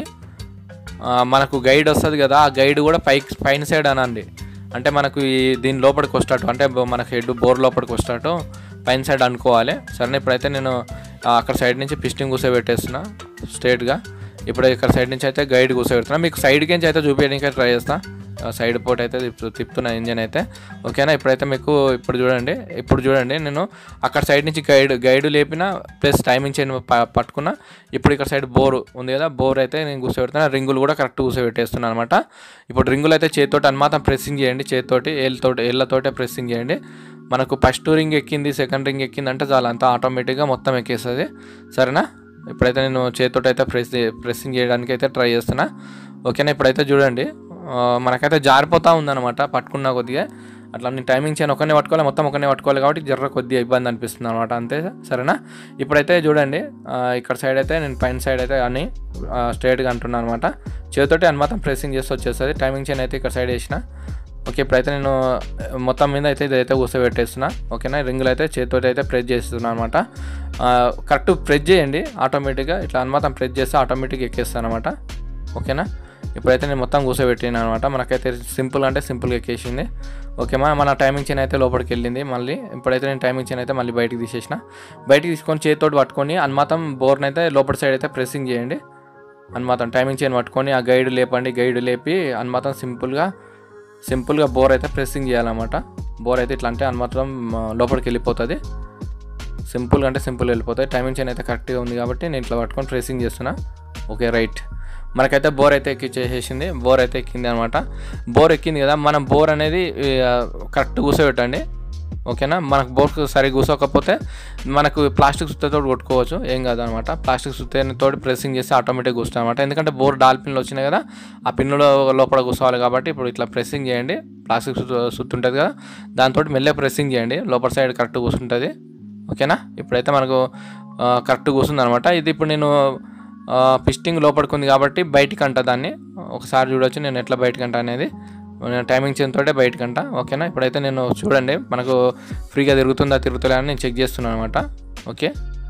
S1: ఆ, మనకు గైడ్ వస్తుంది కదా ఆ గైడ్ కూడా పైకి పైన సైడ్ అనండి అంటే మనకు ఈ దీని లోపలికి వస్తాడు అంటే బో- మనకు హెడ్ బోర్ లోపలికి వస్తాడు పైన సైడ్ అనుకోవాలి సరే ఇప్పుడైతే నేను ఆ, అక్కడ సైడ్ నుంచి పిస్టింగ్ కూర్చోబెట్టేస్తున్నా స్ట్రేట్గా ఇప్పుడు ఇక్కడ సైడ్ నుంచి అయితే గైడ్ కూర్చోబెడుతున్నా మీకు సైడ్కి నుంచి అయితే చూపించడానికి ట్రై చేస్తా ఆ, సైడ్ పోట్ అయితే తిప్పు- తిప్పుతున్నా ఇంజన్ అయితే ఓకేనా ఇప్పుడైతే మీకు ఇప్పుడు చూడండి ఇప్పుడు చూడండి నేను అక్కడ సైడ్ నుంచి గైడ్ గైడ్ లేపిన ప్లస్ టైమింగ్ చైన్ ప- పట్టుకున్నా ఇప్పుడు ఇక్కడ సైడ్ బోర్ ఉంది కదా బోర్ అయితే నేను కూర్చోబెడుతున్నా రింగులు కూడా కరెక్ట్ కూర్చోబెట్టేస్తున్నాను అనమాట ఇప్పుడు రింగులు అయితే చేతితోటి అన్నమాట ప్రెస్సింగ్ చేయండి చేతితోటి ఏళ్ళతోటి ఏళ్ళతోటే ప్రెస్సింగ్ చేయండి మనకు ఫస్ట్ రింగ్ ఎక్కింది సెకండ్ రింగ్ ఎక్కింది అంటే చాలా అంతా ఆటోమేటిక్గా మొత్తం ఎక్కేస్తుంది సరేనా ఇప్పుడైతే నేను చేతితోటి అయితే ప్రెస్ ప్రెస్సింగ్ చేయడానికి అయితే ట్రై చేస్తున్నా ఓకేనా ఇప్పుడైతే చూడండి ఆ, మనకైతే జారిపోతూ ఉందన్నమాట పట్టుకున్న కొద్దిగా అట్లా నేను టైమింగ్ చేయను ఒకనే పట్టుకోవాలి మొత్తం ఒకనే పట్టుకోవాలి కాబట్టి జర్ర కొద్దిగా ఇబ్బంది అనిపిస్తుంది అనమాట అంతే సరేనా ఇప్పుడైతే చూడండి ఆ, ఇక్కడ సైడ్ అయితే నేను పైన సైడ్ అయితే అన్ని స్ట్రైట్గా అంటున్నాను అనమాట చేతితోటి అని మాత్రం ప్రెసింగ్ చేసి వచ్చేస్తుంది టైమింగ్ చైన్ అయితే ఇక్కడ సైడ్ వేసిన ఓకే ఇప్పుడైతే నేను మొత్తం మీద అయితే ఇదైతే కూర్చోబెట్టేస్తున్నా ఓకేనా రింగులు అయితే చేతితోటి అయితే ప్రెస్ చేస్తున్నాను అనమాట కరెక్ట్ ప్రెస్ చేయండి ఆటోమేటిక్గా ఇట్లా అనమాట ప్రెస్ చేస్తే ఆటోమేటిక్గా ఎక్కేస్తాను అనమాట ఓకేనా ఇప్పుడైతే నేను మొత్తం కూర్చోబెట్టిన అనమాట మనకైతే సింపుల్ అంటే సింపుల్గా ఎక్కేసింది ఓకే మా మన టైమింగ్ చైన్ అయితే లోపలికి వెళ్ళింది మళ్ళీ ఇప్పుడైతే నేను టైమింగ్ చైన్ అయితే మళ్ళీ బయటికి తీసేసిన బయటికి తీసుకొని చేతితోటి పట్టుకొని అన్మాతం బోర్ని అయితే లోపల సైడ్ అయితే ప్రెస్సింగ్ చేయండి అన్మాతం టైమింగ్ చైన్ పట్టుకొని ఆ గైడ్ లేపండి గైడ్ లేపి అన్మాతం సింపుల్గా సింపుల్గా బోర్ అయితే ప్రెస్సింగ్ చేయాలన్నమాట బోర్ అయితే ఇట్లా అంటే అన్మాత్రం ఆ, లోపలికి వెళ్ళిపోతుంది సింపుల్గా అంటే సింపుల్ వెళ్ళిపోతాయి టైమింగ్ చైన్ అయితే కరెక్ట్గా ఉంది కాబట్టి నేను ఇట్లా పట్టుకొని ప్రెసింగ్ చేస్తున్నా ఓకే రైట్ మనకైతే బోర్ అయితే ఎక్కిచ్చేసేసింది బోర్ అయితే ఎక్కింది అనమాట బోర్ ఎక్కింది కదా మనం బోర్ అనేది కరెక్ట్ కూర్చోబెట్టండి ఓకేనా మనకు బోర్ సరిగ్గా కూర్చోకపోతే మనకు ప్లాస్టిక్ సుత్తతో కొట్టుకోవచ్చు ఏం కాదనమాట ప్లాస్టిక్ సుత్తతో ప్రెసింగ్ చేస్తే ఆటోమేటిక్ కూర్చుంది అనమాట ఎందుకంటే బోర్ డాల్ పిన్లు వచ్చినాయి కదా ఆ పిన్నులో లోపల కూర్చోవాలి కాబట్టి ఇప్పుడు ఇట్లా ప్రెసింగ్ చేయండి ప్లాస్టిక్ సుత్తు సుత్తు ఉంటుంది కదా దాంతో మెల్లె ప్రెసింగ్ చేయండి లోపల సైడ్ కరెక్ట్ కూర్చుంటుంది ఓకేనా ఇప్పుడైతే మనకు ఆ, కరెక్ట్ కూర్చుంది అనమాట ఇది ఇప్పుడు నేను ఆ, పిస్టింగ్ లోపలికి ఉంది కాబట్టి బయటికి అంట దాన్ని ఒకసారి చూడొచ్చు నేను ఎట్లా బయటికి అంట అనేది నేను టైమింగ్ చేసిన తోటే బయటికి అంట ఓకేనా ఇప్పుడైతే నేను చూడండి మనకు ఫ్రీగా తిరుగుతుందా తిరుగుతుందా అని నేను చెక్ చేస్తున్నాను అనమాట ఓకే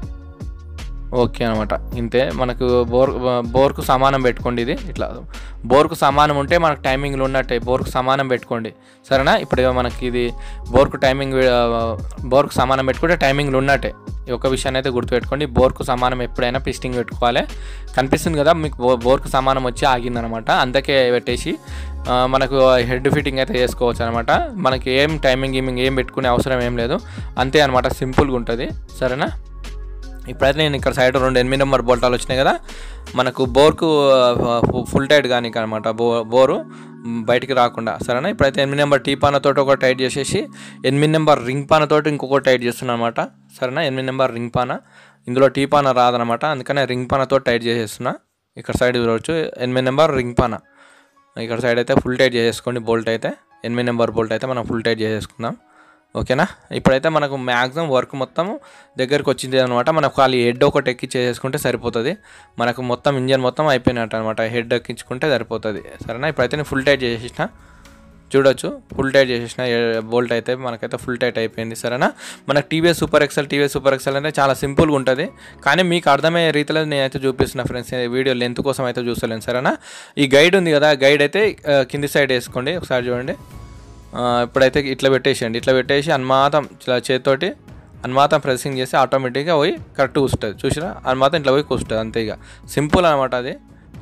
S1: ఓకే అనమాట ఇంతే మనకు బోర్ బోర్కు సమానం పెట్టుకోండి ఇది ఇట్లా బోర్కు సమానం ఉంటే మనకు టైమింగ్లు ఉన్నట్టే బోర్కు సమానం పెట్టుకోండి సరేనా ఇప్పుడు మనకి ఇది బోర్కు టైమింగ్ ఆ, బోర్కు సమానం పెట్టుకుంటే టైమింగ్లు ఉన్నట్టే ఈ ఒక విషయాన్ని అయితే గుర్తుపెట్టుకోండి బోర్కు సమానం ఎప్పుడైనా పిస్టింగ్ పెట్టుకోవాలి కనిపిస్తుంది కదా మీకు బో బోర్కు సమానం వచ్చి ఆగిందనమాట అందుకే పెట్టేసి ఆ, మనకు హెడ్ ఫిట్టింగ్ అయితే చేసుకోవచ్చు అనమాట మనకి ఏం టైమింగ్ గీమింగ్ ఏం పెట్టుకునే అవసరం ఏం లేదు అంతే అనమాట సింపుల్గా ఉంటుంది సరేనా ఇప్పుడైతే నేను ఇక్కడ సైడ్ రెండు ఎనిమిది నెంబర్ బోల్టాలు వచ్చినాయి కదా మనకు బోర్కు ఫుల్ టైట్ కానీ అనమాట బో బోరు మ్, బయటికి రాకుండా సరేనా ఇప్పుడైతే ఎనిమిది నెంబర్ టీ పానతోటి ఒక టైట్ చేసేసి ఎనిమిది నెంబర్ రింగ్ పానతోటి ఇంకొక టైట్ చేస్తున్నాను అనమాట సరేనా ఎనిమిది నెంబర్ రింగ్ పాన ఇందులో టీ పాన రాదనమాట అందుకనే రింగ్ పానతో టైట్ చేసేస్తున్నా ఇక్కడ సైడ్ చూడవచ్చు ఎనిమిది నెంబర్ రింగ్ పాన ఇక్కడ సైడ్ అయితే ఫుల్ టైట్ చేసేసుకోండి బోల్ట్ అయితే ఎనిమిది నెంబర్ బోల్ట్ అయితే మనం ఫుల్ టైట్ చేసేసుకుందాం ఓకేనా ఇప్పుడైతే మనకు మ్యాక్సిమం వర్క్ మొత్తం దగ్గరికి వచ్చింది అనమాట మనకు ఖాళీ హెడ్ ఒకటి ఎక్కించేసుకుంటే సరిపోతుంది మనకు మొత్తం ఇంజన్ మొత్తం అయిపోయినట్టు అనమాట హెడ్ ఎక్కించుకుంటే సరిపోతుంది సరేనా ఇప్పుడైతే నేను ఫుల్ టైట్ చేసేసిన చూడొచ్చు ఫుల్ టైట్ చేసేసిన బోల్ట్ అయితే మనకైతే ఫుల్ టైట్ అయిపోయింది సరేనా మనకు TVS super XL TVS super XL అంటే చాలా సింపుల్గా ఉంటుంది కానీ మీకు అర్థమయ్యే రీతిలో నేనైతే చూపిస్తున్నా ఫ్రెండ్స్ వీడియో లెంత్ కోసం అయితే చూస్తలేను సరేనా ఈ గైడ్ ఉంది కదా గైడ్ అయితే ఆ, కింది సైడ్ వేసుకోండి ఒకసారి చూడండి ఆ, ఇప్పుడైతే ఇట్లా పెట్టేసేయండి ఇట్లా పెట్టేసి అన్మాతం ఇట్లా చేతితోటి అన్మాతం ప్రెసింగ్ చేసి ఆటోమేటిక్గా పోయి కరెక్ట్ కూర్చుంటుంది చూసినా అన్మాతం ఇట్లా పోయి కూర్చుంటుంది అంతే ఇక సింపుల్ అనమాట అది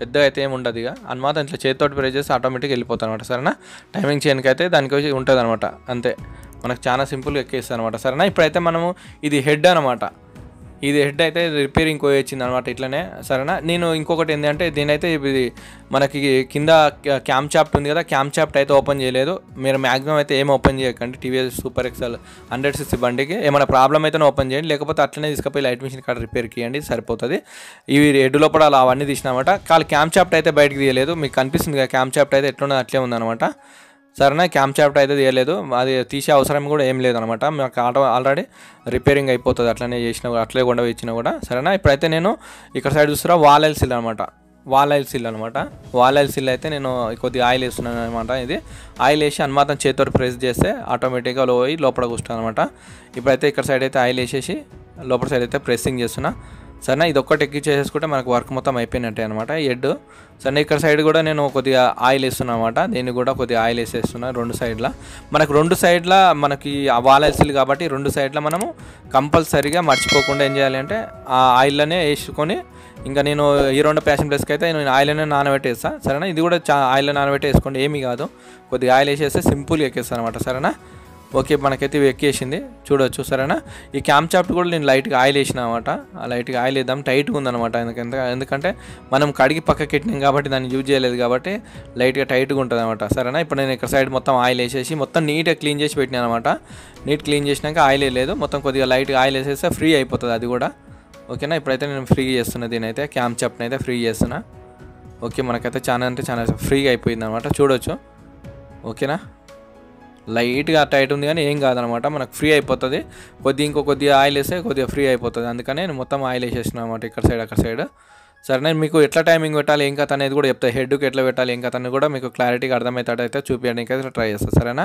S1: పెద్దగా అయితే ఏమి ఉండదు ఇక అన్నమాట ఇట్లా చేతితోటి ప్రెస్ చేస్తే ఆటోమేటిక్గా వెళ్ళిపోతుంది అనమాట సరేనా టైమింగ్ చేయడానికి అయితే దానికి ఉంటుంది అనమాట అంతే మనకు చాలా సింపుల్గా ఎక్కేస్తుంది అనమాట సరేనా ఇప్పుడైతే మనము ఇది హెడ్ అనమాట ఇది హెడ్ అయితే రిపేరింగ్ వచ్చింది అనమాట ఇట్లనే సరేనా నేను ఇంకొకటి ఏంటంటే దీనైతే ఇది మనకి కింద క్యామ్ చాప్ట్ ఉంది కదా క్యామ్ చాప్ట్ అయితే ఓపెన్ చేయలేదు మీరు మ్యాక్సిమం అయితే ఏం ఓపెన్ చేయకండి TVS super XL hundred sixty బండికి ఏమైనా ప్రాబ్లం అయితే ఓపెన్ చేయండి లేకపోతే అట్లనే తీసుకుపోయి లైట్ మిషన్ కాడ రిపేర్కి ఇవ్వండి సరిపోతుంది ఇవి హెడ్ లోపల అలా అవన్నీ తీసినామట కాలు క్యామ్ చాప్ట్ అయితే బయటకు తీయలేదు మీకు కనిపిస్తుంది కదా క్యామ్ చాప్ట్ అయితే ఎట్లున్నది అట్లే ఉందన్నమాట సరేనా క్యామ్ చాప్ట్ అయితే తీయలేదు అది తీసే అవసరం కూడా ఏం లేదనమాట మాకు ఆటో ఆల్రెడీ రిపేరింగ్ అయిపోతుంది అట్లనే చేసినా కూడా అట్లే కొండ ఇచ్చినా కూడా సరేనా ఇప్పుడైతే నేను ఇక్కడ సైడ్ చూస్తున్నా వాల్ ఆయిల్ సిల్ అనమాట వాల్ ఆయిల్ సిల్ అనమాట వాల్ ఆయిల్ సిల్ అయితే నేను కొద్దిగా ఆయిల్ వేస్తున్నాను అనమాట ఇది ఆయిల్ వేసి అనుమాతం చేతితో ప్రెస్ చేస్తే ఆటోమేటిక్గా లో పోయి లోపల కూర్చుంటాను అనమాట ఇప్పుడైతే ఇక్కడ సైడ్ అయితే ఆయిల్ వేసేసి లోపల సైడ్ అయితే ప్రెస్సింగ్ చేస్తున్నా సరేనా ఇది ఒక్కటి ఎక్కి చేసేసుకుంటే మనకు వర్క్ మొత్తం అయిపోయినట్టే అనమాట హెడ్ సరే ఇక్కడ సైడ్ కూడా నేను కొద్దిగా ఆయిల్ వేస్తున్నా అనమాట దీన్ని కూడా కొద్దిగా ఆయిల్ వేసేస్తున్నా రెండు సైడ్ల మనకు రెండు సైడ్ల మనకి ఆ వాల్ ఆయిల్సిల్ కాబట్టి రెండు సైడ్ల మనము కంపల్సరీగా మర్చిపోకుండా ఏం చేయాలి అంటే ఆ ఆయిల్లోనే వేసుకొని ఇంకా నేను ఈ రెండు ప్యాషన్ ప్లేస్కి అయితే నేను ఆయిల్లోనే నానబెట్టేస్తా సరేనా ఇది కూడా చా ఆయిల్లో నానబెట్టి వేసుకోండి ఏమీ కాదు కొద్దిగా ఆయిల్ వేసేస్తే సింపుల్గా ఎక్కేస్తాను అనమాట సరేనా ఓకే మనకైతే ఇవి ఎక్కేసింది చూడొచ్చు సరేనా ఈ క్యామ్ చాప్ట్ కూడా నేను లైట్గా ఆయిల్ వేసిన అనమాట ఆ లైట్గా ఆయిల్ వేద్దాం టైట్గా ఉందన్నమాట ఎందుకంటే ఎందుకంటే మనం కడిగి పక్కకి పెట్టినాం కాబట్టి దాన్ని యూజ్ చేయలేదు కాబట్టి లైట్గా టైట్గా ఉంటుంది అనమాట సరేనా ఇప్పుడు నేను ఇక్కడ సైడ్ మొత్తం ఆయిల్ వేసేసి మొత్తం నీట్గా క్లీన్ చేసి పెట్టినాను అనమాట నీట్ క్లీన్ చేసినాక ఆయిల్ వేయలేదు మొత్తం కొద్దిగా లైట్గా ఆయిల్ వేసేస్తే ఫ్రీ అయిపోతుంది అది కూడా ఓకేనా ఇప్పుడైతే నేను ఫ్రీ చేస్తున్నా దీని అయితే క్యామ్ చాప్ట్ని అయితే ఫ్రీ చేస్తున్నా ఓకే మనకైతే చాలా అంటే చాలా ఫ్రీగా అయిపోయింది అనమాట చూడొచ్చు ఓకేనా లైట్గా టైట్ ఉంది కానీ ఏం కాదనమాట మనకు ఫ్రీ అయిపోతుంది కొద్దిగా ఇంకో కొద్దిగా ఆయిల్ వేస్తే కొద్దిగా ఫ్రీ అయిపోతుంది అందుకని నేను మొత్తం ఆయిల్ వేసేసిన అనమాట ఇక్కడ సైడ్ అక్కడ సైడ్ సరే నేను మీకు ఎట్లా టైమింగ్ పెట్టాలి ఏం కథ అనేది కూడా చెప్తా హెడ్కి ఎట్లా పెట్టాలి ఏం కథ అనేది కూడా మీకు క్లారిటీగా అర్థమవుతాడు అయితే చూపించడానికి అయితే ట్రై చేస్తాను సరేనా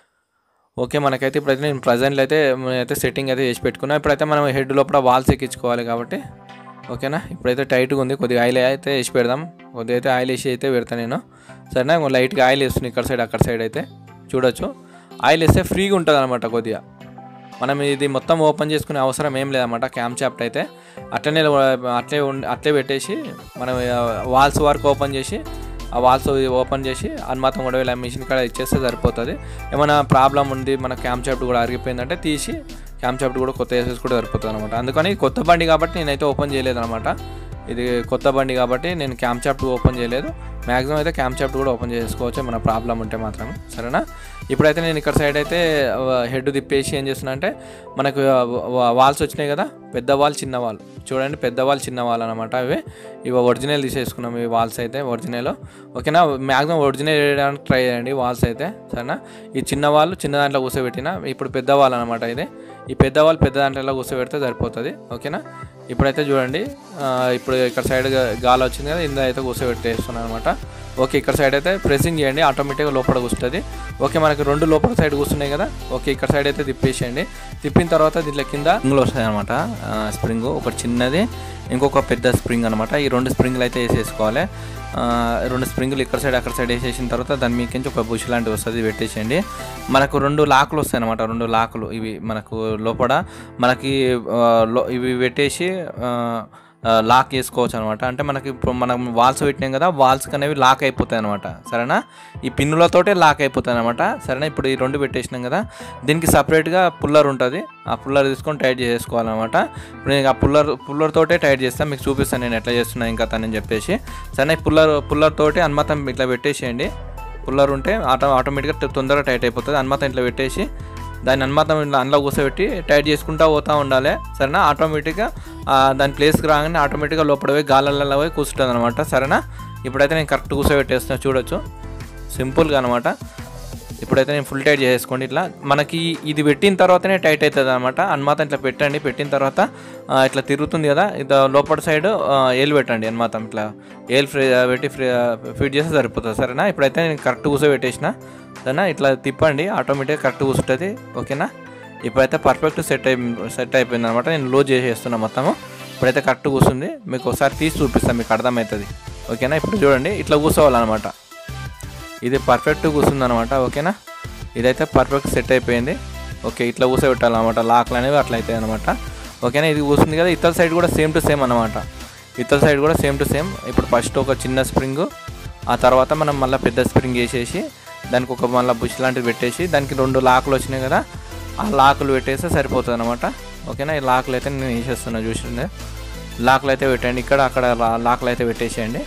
S1: ఓకే మనకైతే ఇప్పుడైతే నేను ప్రజెంట్లో అయితే అయితే సెట్టింగ్ అయితే చేసి పెట్టుకున్నా ఇప్పుడైతే మనం హెడ్ లోపల వాల్స్ ఎక్కించుకోవాలి కాబట్టి ఓకేనా ఇప్పుడైతే టైట్గా ఉంది కొద్దిగా ఆయిల్ అయితే వేసి పెడదాం కొద్దిగా అయితే ఆయిల్ వేసి అయితే పెడతాను నేను సరేనా లైట్గా ఆయిల్ వేస్తుంది ఇక్కడ సైడ్ అక్కడ సైడ్ అయితే చూడొచ్చు ఆయిల్ వేస్తే ఫ్రీగా ఉంటుంది అనమాట కొద్దిగా మనం ఇది మొత్తం ఓపెన్ చేసుకునే అవసరం ఏం లేదన్నమాట క్యామ్ చాప్ట్ అయితే అట్లనే అట్లే ఉండి అట్లే పెట్టేసి మనం వాల్స్ వరకు ఓపెన్ చేసి ఆ వాల్స్ ఓపెన్ చేసి అనుమాతం కూడా ఇలా మిషన్ కాడ ఇచ్చేస్తే సరిపోతుంది ఏమైనా ప్రాబ్లం ఉంది మన క్యామ్ చాప్ట్ కూడా అరిగిపోయిందంటే తీసి క్యామ్ చాప్ట్ కూడా కొత్త వేసేసి కూడా సరిపోతుంది అనమాట అందుకని కొత్త బండి కాబట్టి నేనైతే ఓపెన్ చేయలేదు అనమాట ఇది కొత్త బండి కాబట్టి నేను క్యామ్ చాప్ట్ ఓపెన్ చేయలేదు మ్యాక్సిమం అయితే క్యామ్ చాప్ట్ కూడా ఓపెన్ చేసుకోవచ్చు మన ప్రాబ్లం ఉంటే మాత్రం సరేనా ఇప్పుడైతే నేను ఇక్కడ సైడ్ అయితే హెడ్ తిప్పేసి ఏం చేస్తున్నా అంటే మనకు వాల్స్ వచ్చినాయి కదా పెద్ద వాల్ చిన్న వాల్ చూడండి పెద్ద వాల్ చిన్న వాల్ అనమాట ఇవి ఇవి ఒరిజినల్ తీసేసుకున్నాం ఈ వాల్స్ అయితే ఒరిజినల్ ఓకేనా మ్యాక్సిమం ఒరిజినల్ వేయడానికి ట్రై చేయండి వాల్స్ అయితే సరేనా ఈ చిన్న వాళ్ళు చిన్న దాంట్లో కూర్చోబెట్టిన ఇప్పుడు పెద్ద వాల్ అనమాట ఇది ఈ పెద్ద వాళ్ళు పెద్ద దాంట్లో కూర్చోబెడితే సరిపోతుంది ఓకేనా ఇప్పుడైతే చూడండి ఇప్పుడు ఇక్కడ సైడ్ గాలి వచ్చింది కదా ఇందులో అయితే కూర్చోబెట్టేస్తున్నాను అనమాట ఓకే ఇక్కడ సైడ్ అయితే ప్రెసింగ్ చేయండి ఆటోమేటిక్గా లోపల కూర్చుంటుంది ఓకే మనకి రెండు లోపల సైడ్ కూర్చున్నాయి కదా ఓకే ఇక్కడ సైడ్ అయితే తిప్పేసేయండి తిప్పిన తర్వాత దీంట్లో కింద స్ప్రింగ్లు వస్తాయి అనమాట స్ప్రింగ్ ఒకటి చిన్నది ఇంకొక పెద్ద స్ప్రింగ్ అనమాట ఈ రెండు స్ప్రింగ్లు అయితే వేసేసుకోవాలి రెండు స్ప్రింగులు ఇక్కడ సైడ్ అక్కడ సైడ్ వేసేసిన తర్వాత దాని మీకించి ఒక బుష్ లాంటివి వస్తుంది పెట్టేసేయండి మనకు రెండు లాకులు వస్తాయి అనమాట రెండు లాకులు ఇవి మనకు లోపల మనకి ఇవి పెట్టేసి లాక్ చేసుకోవచ్చు అనమాట అంటే మనకి ఇప్పుడు మనం వాల్స్ పెట్టినాం కదా వాల్స్ అనేవి లాక్ అయిపోతాయి అనమాట సరేనా ఈ పిన్నులతోటే లాక్ అయిపోతాయి అనమాట సరేనా ఇప్పుడు ఈ రెండు పెట్టేసినాం కదా దీనికి సపరేట్గా పుల్లర్ ఉంటుంది ఆ పుల్లర్ తీసుకొని టైట్ చేసుకోవాలన్నమాట ఇప్పుడు నేను ఆ పుల్లర్ పుల్లర్ తోటే టైట్ చేస్తాను మీకు చూపిస్తాను నేను ఎట్లా చేస్తున్నా ఇంకా తనని చెప్పేసి సరే ఈ పుల్లర్ పుల్లర్ తోటి అనుమతం ఇట్లా పెట్టేసేయండి పుల్లర్ ఉంటే ఆటో ఆటోమేటిక్గా తొందరగా టైట్ అయిపోతుంది అనుమతం ఇట్లా పెట్టేసి దాన్ని అనుమాతం ఇట్లా అందులో కూర్చోబెట్టి టైట్ చేసుకుంటూ పోతూ ఉండాలి సరేనా ఆటోమేటిక్గా దాని ప్లేస్కి రాగానే ఆటోమేటిక్గా లోపల పోయి గాలలో పోయి కూర్చుంటుంది అనమాట సరేనా ఇప్పుడైతే నేను కరెక్ట్ కూర్చోబెట్టేస్తున్నా చూడొచ్చు సింపుల్గా అనమాట ఇప్పుడైతే నేను ఫుల్ టైట్ చేసుకోండి ఇట్లా మనకి ఇది పెట్టిన తర్వాతనే టైట్ అవుతుంది అనమాట అనుమాతం ఇట్లా పెట్టండి పెట్టిన తర్వాత ఇట్లా తిరుగుతుంది కదా ఇది లోపల సైడ్ ఏలు పెట్టండి అనుమాతం ఇట్లా ఏలు ఫ్రీ పెట్టి ఫ్రీ ఫిట్ చేస్తే సరిపోతుంది సరేనా ఇప్పుడైతే నేను కరెక్ట్ కూర్చోబెట్టేసిన సరేనా ఇట్లా తిప్పండి ఆటోమేటిక్గా కరెక్ట్ కూర్చుంటుంది ఓకేనా ఇప్పుడైతే పర్ఫెక్ట్ సెట్ అయి సెట్ అయిపోయింది అనమాట నేను లో చేసేస్తున్నా మొత్తము ఇప్పుడైతే కరెక్ట్ కూర్చుంది మీకు ఒకసారి తీసి చూపిస్తాను మీకు అర్థమవుతుంది ఓకేనా ఇప్పుడు చూడండి ఇట్లా కూర్చోవాలన్నమాట ఇది పర్ఫెక్ట్ కూర్చుంది అనమాట ఓకేనా ఇదైతే పర్ఫెక్ట్ సెట్ అయిపోయింది ఓకే ఇట్లా కూర్చోబెట్టాలన్నమాట లాక్లు అనేవి అట్లా అవుతాయి అనమాట ఓకేనా ఇది కూర్చుంది కదా ఇతర సైడ్ కూడా సేమ్ టు సేమ్ అనమాట ఇతర సైడ్ కూడా సేమ్ టు సేమ్ ఇప్పుడు ఫస్ట్ ఒక చిన్న స్ప్రింగ్ ఆ తర్వాత మనం మళ్ళీ పెద్ద స్ప్రింగ్ వేసేసి దానికి ఒక మళ్ళీ బుష్ లాంటిది పెట్టేసి దానికి రెండు లాకులు వచ్చినాయి కదా ఆ లాకులు పెట్టేస్తే సరిపోతుంది అనమాట ఓకేనా ఈ లాకులు అయితే నేను వేసేస్తున్నా చూసిండే లాకులు అయితే పెట్టండి ఇక్కడ అక్కడ లా- లాకులు అయితే పెట్టేసేయండి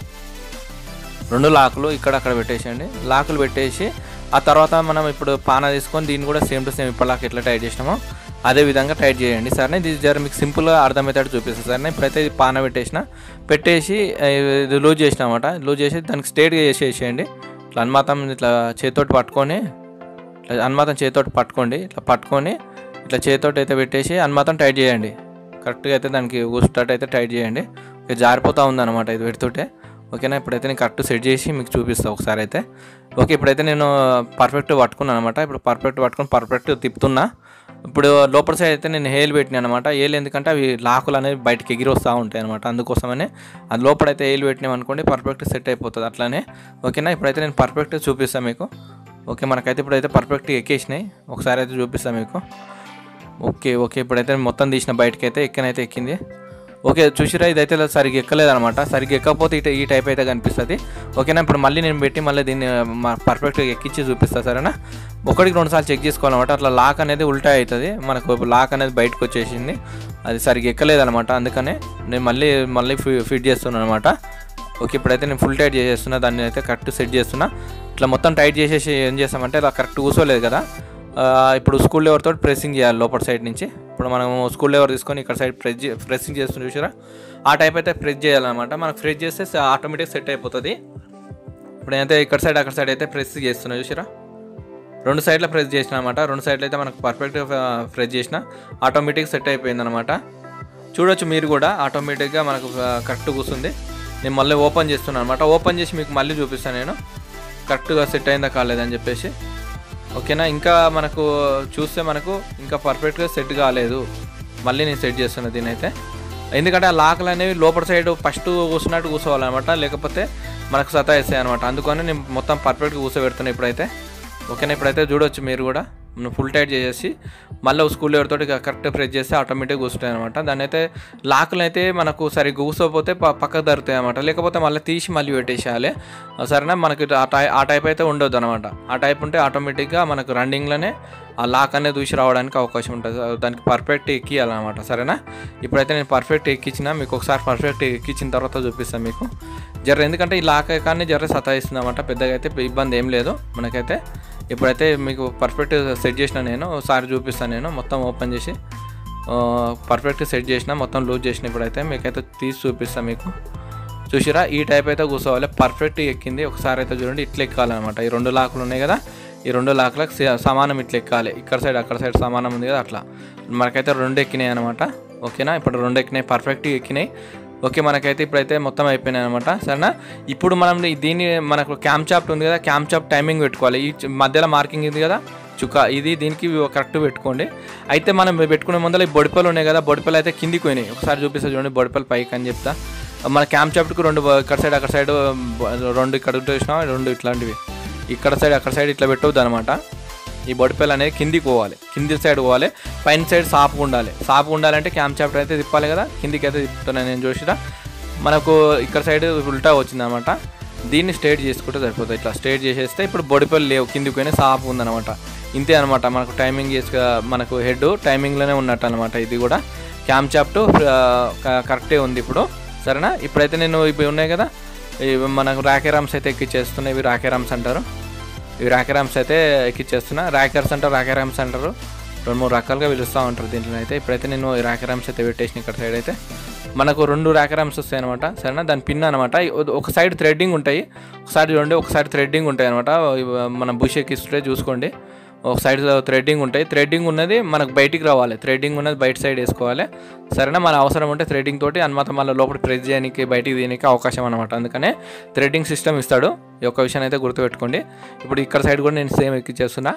S1: రెండు లాకులు ఇక్కడ అక్కడ పెట్టేసేయండి లాకులు పెట్టేసి ఆ తర్వాత మనం ఇప్పుడు పాన తీసుకొని దీన్ని కూడా సేమ్ టు సేమ్ ఇప్పటిలాగా ఎట్లా టైట్ చేసినామో అదే విధంగా టైట్ చేయండి సరే ఇది జర మీకు సింపుల్గా అర్థమవుతాడు చూపిస్తాను సరే ఇప్పుడైతే ఇది పాన పెట్టేసిన పెట్టేసి ఆ, ఇది లూజ్ చేసిన అనమాట లూజ్ చేసి దానికి స్ట్రేట్గా చేసేసేయండి ఇట్లా అనుమాతం ఇట్లా చేతితోటి పట్టుకొని ఇట్లా అనుమాతం చేతితోటి పట్టుకోండి ఇట్లా పట్టుకొని ఇట్లా చేతితోటి అయితే పెట్టేసి అనుమాతం టైట్ చేయండి కరెక్ట్గా అయితే దానికి కూర్చుంటట్టు అయితే టైట్ చేయండి ఇక జారిపోతూ ఉందన్నమాట ఇది పెడుతుంటే ఓకేనా ఇప్పుడైతే నేను కరెక్ట్ సెట్ చేసి మీకు చూపిస్తాను ఒకసారి అయితే ఓకే ఇప్పుడైతే నేను పర్ఫెక్ట్ పట్టుకున్నాను అనమాట ఇప్పుడు పర్ఫెక్ట్ పట్టుకొని పర్ఫెక్ట్ తిప్పుతున్నా ఇప్పుడు లోపల సైడ్ అయితే నేను హేల్ పెట్టినా అనమాట ఏలు ఎందుకంటే అవి లాకులు అనేవి బయటకి ఎగిరి వస్తూ ఉంటాయి అనమాట అందుకోసమనే అది లోపలైతే ఏలు పెట్టినాం అనుకోండి పర్ఫెక్ట్ సెట్ అయిపోతుంది అట్లానే ఓకేనా ఇప్పుడైతే నేను పర్ఫెక్ట్ చూపిస్తాను మీకు ఓకే మనకైతే ఇప్పుడైతే పర్ఫెక్ట్ ఎక్కేసినాయి ఒకసారి అయితే చూపిస్తాను మీకు ఓకే ఓకే ఇప్పుడైతే మొత్తం తీసిన బయటకి అయితే ఎక్కనైతే ఎక్కింది ఓకే చూసిరా ఇదైతే సరిగ్గా ఎక్కలేదనమాట సరిగ్గా ఎక్కకపోతే ఇట ఈ టైప్ అయితే కనిపిస్తుంది ఓకేనా ఇప్పుడు మళ్ళీ నేను పెట్టి మళ్ళీ దీన్ని పర్ఫెక్ట్గా ఎక్కించి చూపిస్తా సరేనా ఒకటికి రెండు సార్లు చెక్ చేసుకోవాలన్నమాట అట్లా లాక్ అనేది ఉల్టా అవుతుంది మనకు లాక్ అనేది బయటకు వచ్చేసింది అది సరిగ్గా ఎక్కలేదనమాట అందుకనే నేను మళ్ళీ మళ్ళీ ఫి- ఫిట్ చేస్తున్నాను అనమాట ఓకే ఇప్పుడైతే నేను ఫుల్ టైట్ చేసేస్తున్నా దాన్ని అయితే కరెక్ట్ సెట్ చేస్తున్నా ఇట్లా మొత్తం టైట్ చేసేసి ఏం చేస్తామంటే ఇలా కరెక్ట్ కూర్చోలేదు కదా ఆ, ఇప్పుడు స్కూల్ లెవర్ తోటి ప్రెస్సింగ్ చేయాలి లోపల సైడ్ నుంచి ఇప్పుడు మనం స్కూల్ లెవర్ తీసుకొని ఇక్కడ సైడ్ ప్రెస్ ప్రెస్సింగ్ చేస్తున్న చూసారా ఆ టైప్ అయితే ప్రెస్ చేయాలన్నమాట మనకు ప్రెస్ చేస్తే ఆటోమేటిక్ సెట్ అయిపోతుంది ఇప్పుడు నేనైతే ఇక్కడ సైడ్ అక్కడ సైడ్ అయితే ప్రెస్ చేస్తున్నా చూసారా రెండు సైడ్లో ప్రెస్ చేసిన అనమాట రెండు సైడ్లో అయితే మనకు పర్ఫెక్ట్గా ప్రెస్ చేసిన ఆటోమేటిక్ సెట్ అయిపోయింది అనమాట చూడొచ్చు మీరు కూడా ఆటోమేటిక్గా మనకు కరెక్ట్ కూర్చుంది నేను మళ్ళీ ఓపెన్ చేస్తున్నాను అనమాట ఓపెన్ చేసి మీకు మళ్ళీ చూపిస్తాను నేను కరెక్ట్గా సెట్ అయిందా కాలేదని చెప్పేసి ఓకేనా ఇంకా మనకు చూస్తే మనకు ఇంకా పర్ఫెక్ట్గా సెట్ కాలేదు మళ్ళీ నేను సెట్ చేస్తున్నా దీని అయితే ఎందుకంటే ఆ లాకలు అనేవి లోపల సైడ్ ఫస్ట్ కూర్చున్నట్టు కూర్చోవాలన్నమాట లేకపోతే మనకు సతాయిస్తాయి అనమాట అందుకని నేను మొత్తం పర్ఫెక్ట్గా కూర్చోబెడుతున్నా ఇప్పుడైతే ఓకేనా ఇప్పుడైతే చూడొచ్చు మీరు కూడా ఫుల్ టైట్ చేసేసి మళ్ళీ స్కూల్ ఎవరితోటి కరెక్ట్ ప్రెస్ చేస్తే ఆటోమేటిక్గా కూర్చుంటాయి అనమాట దాన్ని అయితే లాకులు అయితే మనకు సరిగ్గా కూర్చోపోతే ప- పక్కకు దొరుకుతాయి అనమాట లేకపోతే మళ్ళీ తీసి మళ్ళీ పెట్టేసేయాలి సరేనా మనకి ఆ టై ఆ టైప్ అయితే ఉండొద్దు అనమాట ఆ టైప్ ఉంటే ఆటోమేటిక్గా మనకు రన్నింగ్లోనే ఆ లాక్ అనేది దూసి రావడానికి అవకాశం ఉంటుంది దానికి పర్ఫెక్ట్ ఎక్కియాలన్నమాట సరేనా ఇప్పుడైతే నేను పర్ఫెక్ట్ ఎక్కించిన మీకు ఒకసారి పర్ఫెక్ట్ ఎక్కించిన తర్వాత చూపిస్తాను మీకు జర ఎందుకంటే ఈ లాక్ కానీ జర సతాయిస్తుంది అనమాట పెద్దగా అయితే ఇబ్బంది ఏం లేదు మనకైతే ఇప్పుడైతే మీకు పర్ఫెక్ట్ సెట్ చేసిన నేను ఒకసారి చూపిస్తాను నేను మొత్తం ఓపెన్ చేసి పర్ఫెక్ట్ సెట్ చేసిన మొత్తం లూజ్ చేసిన ఇప్పుడైతే మీకైతే తీసి చూపిస్తాను మీకు చూసిరా ఈ టైప్ అయితే కూర్చోవాలి పర్ఫెక్ట్ ఎక్కింది ఒకసారి అయితే చూడండి ఇట్లా ఎక్కాలన్నమాట ఈ రెండు లాకులు ఉన్నాయి కదా ఈ రెండు లాకులకు స- సమానం ఇట్లా ఎక్కాలి ఇక్కడ సైడ్ అక్కడ సైడ్ సమానం ఉంది కదా అట్లా మనకైతే రెండు ఎక్కినాయి అనమాట ఓకేనా ఇప్పుడు రెండు ఎక్కినాయి పర్ఫెక్ట్ ఎక్కినాయి ఓకే మనకైతే ఇప్పుడైతే మొత్తం అయిపోయినాయి అనమాట సరేనా ఇప్పుడు మనం ఈ- దీన్ని మనకు క్యామ్ చాప్ట్ ఉంది కదా క్యామ్ చాప్ టైమింగ్ పెట్టుకోవాలి ఈ చ- మధ్యలో మార్కింగ్ ఉంది కదా చుక్క ఇది దీనికి కరెక్ట్ పెట్టుకోండి అయితే మనం పెట్టుకునే ముందర ఈ బొడిపలు ఉన్నాయి కదా బొడిపలు అయితే కిందికి పోయినాయి ఒకసారి చూపిస్తా చూడండి బొడిపలు పైకి అని చెప్తా మన క్యాంప్ చాప్ట్కి రెండు బ- ఇక్కడ సైడ్ అక్కడ సైడ్ బ- రెండు ఇక్కడ చూసినా రెండు ఇట్లాంటివి ఇక్కడ సైడ్ అక్కడ సైడ్ ఇట్లా పెట్టవద్దు అనమాట ఈ బొడిపల్ అనేది కిందికి పోవాలి కింది సైడ్ పోవాలి పైన సైడ్ సాపుగా ఉండాలి సాపుగా ఉండాలంటే క్యాంప్ చాప్టర్ అయితే తిప్పాలి కదా కిందికి అయితే తిప్పుతున్నాను నేను చూసినా మనకు ఇక్కడ సైడ్ ఉల్టా వచ్చిందనమాట దీన్ని స్ట్రేట్ చేసుకుంటే సరిపోతుంది ఇట్లా స్ట్రేట్ చేసేస్తే ఇప్పుడు బొడిపల్లి లేవు కిందికి పోయినా సాపు ఉందన్నమాట ఇంతే అనమాట మనకు టైమింగ్ చేసుక మనకు హెడ్ టైమింగ్లోనే ఉన్నట్టు అనమాట ఇది కూడా క్యామ్ చాప్ట్ కరెక్టే ఉంది ఇప్పుడు సరేనా ఇప్పుడైతే నేను ఇవి ఉన్నాయి కదా ఇవి మనకు రాకేరామ్స్ అయితే ఎక్కిచ్చేస్తున్నాయి ఇవి రాకేరామ్స్ అంటారు ఇవి రాకేరామ్స్ అయితే ఎక్కిచ్చేస్తున్నా ర్యాకర్స్ అంటారు రాకేరామ్స్ అంటారు రెండు మూడు రకాలుగా పిలుస్తూ ఉంటారు దీంట్లో అయితే ఇప్పుడైతే నేను ఈ రాకేరామ్స్ అయితే పెట్టేసిన ఇక్కడ సైడ్ అయితే మనకు రెండు రాకేరామ్స్ వస్తాయి అనమాట సరేనా దాని పిన్ అనమాట ఒక సైడ్ థ్రెడ్డింగ్ ఉంటాయి ఒకసారి చూడండి ఒకసారి థ్రెడ్డింగ్ ఉంటాయి అనమాట మన బుష్ ఎక్కిస్తుంటే చూసుకోండి ఒక సైడ్ థ్రెడ్డింగ్ ఉంటాయి థ్రెడ్డింగ్ ఉన్నది మనకు బయటికి రావాలి థ్రెడ్డింగ్ ఉన్నది బయట సైడ్ వేసుకోవాలి సరేనా మన అవసరం ఉంటే థ్రెడ్డింగ్ తోటి అనమాట మళ్ళీ లోపల ప్రెస్ చేయడానికి బయటికి తీయడానికి అవకాశం అనమాట అందుకనే థ్రెడ్డింగ్ సిస్టమ్ ఇస్తాడు ఈ ఒక్క విషయం అయితే గుర్తుపెట్టుకోండి ఇప్పుడు ఇక్కడ సైడ్ కూడా నేను సేమ్ ఎక్కిచ్చేస్తున్నా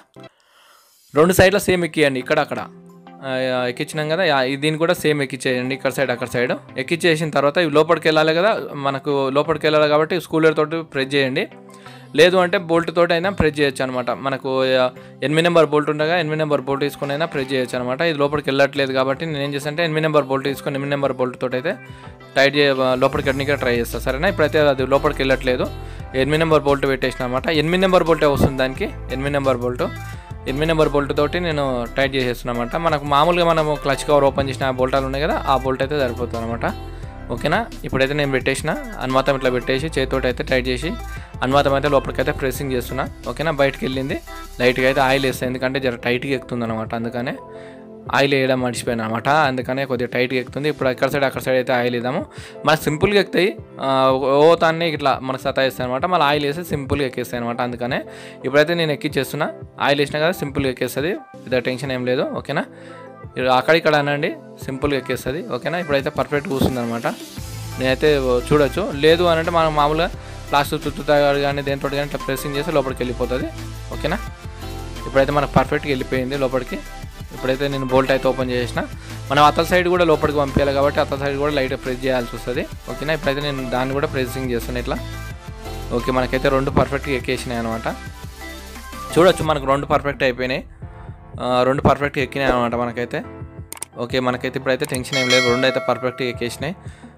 S1: రెండు సైడ్లో సేమ్ ఎక్కియండి ఇక్కడ అక్కడ ఆ, ఎక్కించినాం కదా యా, ఇది దీన్ని కూడా సేమ్ ఎక్కిచ్చేయండి ఇక్కడ సైడ్ అక్కడ సైడ్ ఎక్కిచ్చేసిన తర్వాత ఇవి లోపలికి వెళ్ళాలి కదా మనకు లోపలికి వెళ్ళాలి కాబట్టి స్కూలర్ తోటి ప్రెస్ చేయండి లేదు అంటే బోల్ట్ తోటి అయినా ప్రెస్ చేయొచ్చు అనమాట మనకు ఆ, ఎనిమిది నెంబర్ బోల్ట్ ఉండగా ఎనిమిది నెంబర్ బోల్ట్ తీసుకొని అయినా ప్రెస్ చేయొచ్చు అనమాట ఇది లోపలికి వెళ్ళట్లేదు కాబట్టి నేను ఏం చేస్తాను అంటే ఎనిమిది నెంబర్ బోల్ట్ తీసుకొని ఎనిమిది నెంబర్ బోల్ట్ తోటి అయితే టైట్ చే లోపలికి వెళ్ళడానికి ట్రై చేస్తాను సరేనా ఇప్పుడైతే అది లోపలికి వెళ్ళట్లేదు ఎనిమిది నెంబర్ బోల్ట్ పెట్టేసిన అనమాట ఎనిమిది నెంబర్ బోల్టే వస్తుంది దానికి ఎనిమిది నెంబర్ బోల్ట్ ఎనిమిది నెంబర్ బోల్ట్ తోటి నేను టైట్ చేసేస్తున్నానమాట మనకు మామూలుగా మనము క్లచ్ కవర్ ఓపెన్ చేసిన ఆ బోల్టాలు ఉన్నాయి కదా ఆ బోల్ట్ అయితే సరిపోతుంది అనమాట ఓకేనా ఇప్పుడైతే నేను పెట్టేసిన అనుమాతం ఇట్లా పెట్టేసి చేతితోటి అయితే టైట్ చేసి అనుమాతం అయితే లోపలికి అయితే ప్రెస్సింగ్ చేస్తున్నా ఓకేనా బయటకు వెళ్ళింది లైట్గా అయితే ఆయిల్ వేస్తాను ఎందుకంటే జర టైట్గా ఎక్కుతుంది అనమాట అందుకనే ఆయిల్ వేయడం మర్చిపోయాను అనమాట అందుకనే కొద్దిగా టైట్గా ఎక్కుతుంది ఇప్పుడు అక్కడ సైడ్ అక్కడ సైడ్ అయితే ఆయిల్ వేద్దాము మనకు సింపుల్గా ఎక్కుతాయి ఆ, ఓ తాన్ని ఇట్లా మనకు సతాయిస్తాయి అనమాట మళ్ళీ ఆయిల్ వేస్తే సింపుల్గా ఎక్కేస్తాయి అనమాట అందుకనే ఇప్పుడైతే నేను ఎక్కిచ్చేస్తున్నా ఆయిల్ వేసినా కదా సింపుల్గా ఎక్కేస్తుంది పెద్ద టెన్షన్ ఏం లేదు ఓకేనా ఇది అక్కడిక్కడ అనండి సింపుల్గా ఎక్కేస్తుంది ఓకేనా ఇప్పుడైతే పర్ఫెక్ట్ కూర్చుంది అనమాట నేనైతే చూడొచ్చు లేదు అని అంటే మనం మామూలుగా ప్లాస్టిక్ చుట్టూ కానీ దేంతో కానీ ఇట్లా ప్రెస్సింగ్ చేస్తే లోపలికి వెళ్ళిపోతుంది ఓకేనా ఇప్పుడైతే మనకు పర్ఫెక్ట్గా వెళ్ళిపోయింది లోపలికి ఇప్పుడైతే నేను బోల్ట్ అయితే ఓపెన్ చేసిన మనం అతల సైడ్ కూడా లోపలికి పంపించాలి కాబట్టి అతల సైడ్ కూడా లైట్ ప్రెస్ చేయాల్సి వస్తుంది ఓకేనా ఇప్పుడైతే నేను దాన్ని కూడా ప్రెస్సింగ్ చేస్తాను ఇట్లా ఓకే మనకైతే రెండు పర్ఫెక్ట్గా ఎక్కేసినాయి అనమాట చూడొచ్చు మనకు రెండు పర్ఫెక్ట్ అయిపోయినాయి ఆ, రెండు పర్ఫెక్ట్గా ఎక్కినాయి అనమాట మనకైతే ఓకే మనకైతే ఇప్పుడైతే టెన్షన్ ఏం లేదు రెండు అయితే పర్ఫెక్ట్గా ఎక్కేసినాయి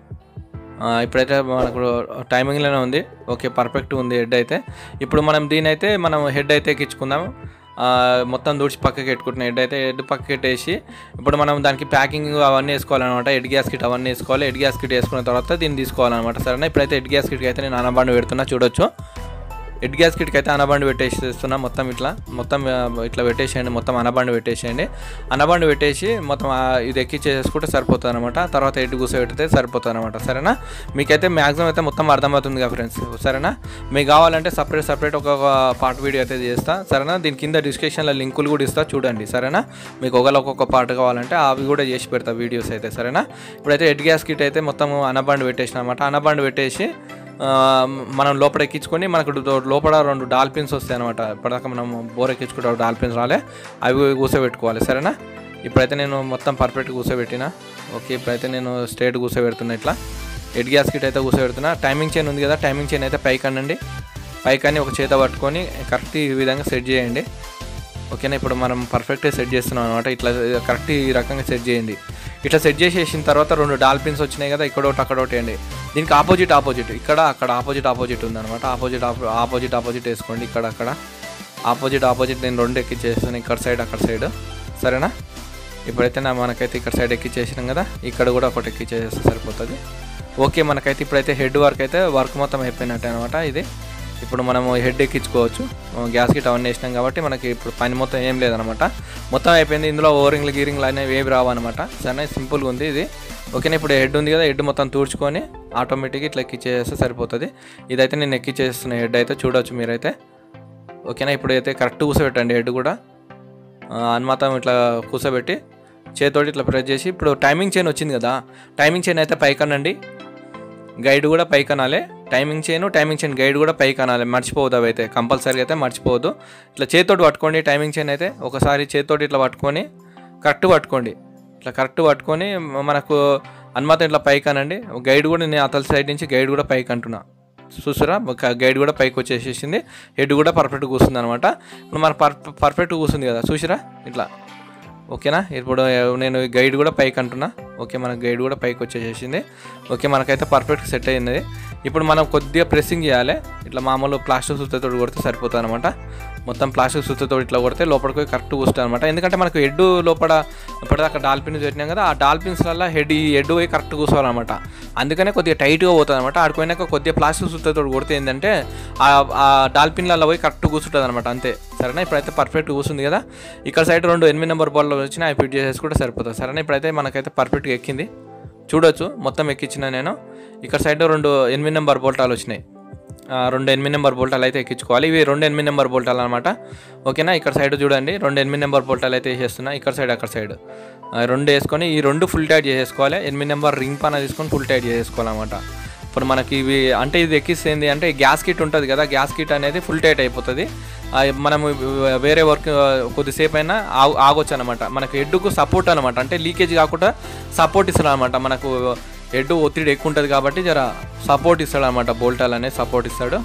S1: ఆ, ఇప్పుడైతే మనకు టైమింగ్లోనే ఉంది ఓకే పర్ఫెక్ట్ ఉంది హెడ్ అయితే ఇప్పుడు మనం దీని అయితే మనం హెడ్ అయితే ఎక్కించుకుందాం ఆ, మొత్తం దూడ్చి పక్కకి పెట్టుకుంటున్నాం హెడ్ అయితే హెడ్ పక్కకి పెట్టేసి ఇప్పుడు మనం దానికి ప్యాకింగ్ అవన్నీ వేసుకోవాలన్నమాట హెడ్ గ్యాస్ కిట్ అవన్నీ వేసుకోవాలి హెడ్ గ్యాస్ కిట్ వేసుకున్న తర్వాత దీన్ని తీసుకోవాలన్నమాట సరేనా ఇప్పుడైతే హెడ్ గ్యాస్ కిట్కి అయితే నేను అనబాండు పెడుతున్నా చూడొచ్చు హెడ్ గ్యాస్ కిట్కి అయితే అనబండి పెట్టేసేస్తున్నా మొత్తం ఇట్లా మొత్తం ఆ, ఇట్లా పెట్టేసేయండి మొత్తం అనబండి పెట్టేసేయండి అనబండి పెట్టేసి మొత్తం ఆ, ఇది ఎక్కిచ్చేసుకుంటే సరిపోతుంది అనమాట తర్వాత హెడ్ కూర్చోబెడితే సరిపోతుంది అనమాట సరేనా మీకైతే మ్యాక్సిమం అయితే మొత్తం అర్థమవుతుంది కదా ఫ్రెండ్స్ సరేనా మీకు కావాలంటే సపరేట్ సపరేట్ ఒక పార్ట్ వీడియో అయితే చేస్తా సరేనా దీని కింద డిస్క్రిప్షన్లో లింకులు కూడా ఇస్తా చూడండి సరేనా మీకు ఒకవేళ ఒక్కొక్క పార్ట్ కావాలంటే అవి కూడా చేసి పెడతా వీడియోస్ అయితే సరేనా ఇప్పుడైతే హెడ్ గ్యాస్ కిట్ అయితే మొత్తం అనబండి పెట్టేసిన అనమాట అనబండి పెట్టేసి ఆ, మనం లోపల ఎక్కించుకొని మనకు దో- లోపల రెండు డాల్ఫిన్స్ వస్తాయి అనమాట ఇప్పటిదాకా మనం బోర్ ఎక్కించుకుంటే డాల్ఫిన్స్ రాలే అవి కూర్చోబెట్టుకోవాలి సరేనా ఇప్పుడైతే నేను మొత్తం పర్ఫెక్ట్ కూర్చోబెట్టిన ఓకే ఇప్పుడైతే నేను స్ట్రేట్ కూర్చోబెడుతున్నా ఇట్లా హెడ్ గ్యాస్ కిట్ అయితే కూర్చోబెడుతున్నా టైమింగ్ చైన్ ఉంది కదా టైమింగ్ చైన్ అయితే పైకి అనండి పైకని ఒక చేత పట్టుకొని కరెక్ట్ ఈ విధంగా సెట్ చేయండి ఓకేనా ఇప్పుడు మనం పర్ఫెక్ట్గా సెట్ చేస్తున్నాం అనమాట ఇట్లా కరెక్ట్ ఈ రకంగా సెట్ చేయండి ఇట్లా సెట్ చేసేసిన తర్వాత రెండు డాల్ఫిన్స్ వచ్చినాయి కదా ఇక్కడ ఒకటి అక్కడ ఒకటి అండి దీనికి ఆపోజిట్ ఆపోజిట్ ఇక్కడ అక్కడ ఆపోజిట్ ఆపోజిట్ ఉందన్నమాట ఆపోజిట్ ఆపోజిట్ ఆపోజిట్ వేసుకోండి ఇక్కడ అక్కడ ఆపోజిట్ ఆపోజిట్ నేను రెండు ఎక్కిచ్చేస్తాను ఇక్కడ సైడ్ అక్కడ సైడ్ సరేనా ఇప్పుడైతే నా మనకైతే ఇక్కడ సైడ్ ఎక్కిచ్చేసినాం కదా ఇక్కడ కూడా ఒకటి ఎక్కిచ్చేస్తే సరిపోతుంది ఓకే మనకైతే ఇప్పుడైతే హెడ్ వర్క్ అయితే వర్క్ మొత్తం అయిపోయినట్టే అనమాట ఇది ఇప్పుడు మనం హెడ్ ఎక్కించుకోవచ్చు గ్యాస్ గిట్ అవన్నీ వేసినాం కాబట్టి మనకి ఇప్పుడు పని మొత్తం ఏం లేదనమాట మొత్తం అయిపోయింది ఇందులో ఓరింగ్లు గీరింగ్లు అనేవి ఏవి రావన్నమాట సరే సింపుల్గా ఉంది ఇది ఓకేనా ఇప్పుడు హెడ్ ఉంది కదా హెడ్ మొత్తం తూడ్చుకొని ఆటోమేటిక్గా ఇట్లా ఎక్కిచ్చేస్తే సరిపోతుంది ఇదైతే నేను ఎక్కిచ్చేస్తున్న హెడ్ అయితే చూడొచ్చు మీరైతే ఓకేనా ఇప్పుడు అయితే కరెక్ట్ కూర్చోబెట్టండి హెడ్ కూడా ఆ, అనుమాతం ఇట్లా కూర్చోబెట్టి చేతోటి ఇట్లా ప్రెస్ చేసి ఇప్పుడు టైమింగ్ చైన్ వచ్చింది కదా టైమింగ్ చైన్ అయితే పైకనండి గైడ్ కూడా పైకి అనాలి timing chain timing chain guide కూడా పైకి అనాలి మర్చిపోవద్దు అవి అయితే కంపల్సరీగా అయితే మర్చిపోవద్దు ఇట్లా చేతితోటి పట్టుకోండి టైమింగ్ చైన్ అయితే ఒకసారి చేతితోటి ఇట్లా పట్టుకొని కరెక్ట్ పట్టుకోండి ఇట్లా కరెక్ట్ పట్టుకొని మ- మనకు అనుమతి ఇట్లా పైకి అనండి గైడ్ కూడా నేను అతల సైడ్ నుంచి గైడ్ కూడా పైకి అంటున్నా చూసారా ఒక గైడ్ కూడా పైకి వచ్చేసేసింది హెడ్ కూడా పర్ఫెక్ట్ కూర్చుంది అనమాట ఇప్పుడు మన పర్ పర్ఫెక్ట్ కూర్చుంది కదా చూసిరా ఇట్లా ఓకేనా ఇప్పుడు నేను గైడ్ కూడా పైకి అంటున్నా ఓకే మన గైడ్ కూడా పైకి వచ్చేసేసింది ఓకే మనకైతే పర్ఫెక్ట్ సెట్ అయింది ఇప్పుడు మనం కొద్దిగా ప్రెస్సింగ్ చేయాలి ఇట్లా మామూలు ప్లాస్టిక్ సూత్తతో కొడితే సరిపోతుంది అనమాట మొత్తం ప్లాస్టిక్ సూత్తతో ఇట్లా కొడితే లోపలికి కరెక్ట్ కూస్తుంది అనమాట ఎందుకంటే మనకు హెడ్ లోపల ఇప్పటిదాకా డాల్ఫిన్ పెట్టినాం కదా ఆ డాల్ఫిన్స్లలో హెడ్ ఈ హెడ్ పోయి కరెక్ట్ కూర్చోవాలన్నమాట అందుకనే కొద్దిగా టైట్గా పోతుంది అనమాట ఆడిపోయినాక కొద్దిగా ప్లాస్టిక్ సూత్తతో కొడితే ఏంటంటే ఆ- ఆ డాల్ఫిన్లలో పోయి కరెక్ట్ కూర్చుంటుంది అనమాట అంతే సరేనా ఇప్పుడైతే పర్ఫెక్ట్ కూర్చుంది కదా ఇక్కడ సైడ్ రెండు ఎనిమిది నెంబర్ బాల్లో వచ్చినా అవి ఫిట్ చేసేసుకుంటే సరిపోతుంది సరేనా ఇప్పుడైతే మనకైతే పర్ఫెక్ట్గా ఎక్కింది చూడొచ్చు మొత్తం ఎక్కించిన నేను ఇక్కడ సైడ్ రెండు ఎనిమిది నెంబర్ బోల్టాలు వచ్చినాయి ఆ, రెండు ఎనిమిది నెంబర్ బోల్టాలు అయితే ఎక్కించుకోవాలి ఇవి రెండు ఎనిమిది నెంబర్ బోల్టాలు అనమాట ఓకేనా ఇక్కడ సైడ్ చూడండి రెండు ఎనిమిది నెంబర్ బోల్టాలు అయితే వేసేస్తున్నా ఇక్కడ సైడ్ అక్కడ సైడ్ ఆ, రెండు వేసుకొని ఈ రెండు ఫుల్ టైట్ చేసేసుకోవాలి ఎనిమిది నెంబర్ రింగ్ పైన తీసుకొని ఫుల్ టైట్ చేసుకోవాలన్నమాట ఇప్పుడు మనకి ఇవి అంటే ఇది ఎక్కిస్తుంది అంటే గ్యాస్ కిట్ ఉంటుంది కదా గ్యాస్ కిట్ అనేది ఫుల్ టైట్ అయిపోతుంది ఆ, మనము వేరే వర్క్ కొద్దిసేపు అయినా ఆగు ఆగొచ్చు అనమాట మనకు హెడ్కు సపోర్ట్ అనమాట అంటే లీకేజ్ కాకుండా సపోర్ట్ ఇస్తాడు అనమాట మనకు హెడ్ ఒత్తిడి ఎక్కువ ఉంటుంది కాబట్టి జర సపోర్ట్ ఇస్తాడు అనమాట బోల్టాల్ అనేది సపోర్ట్ ఇస్తాడు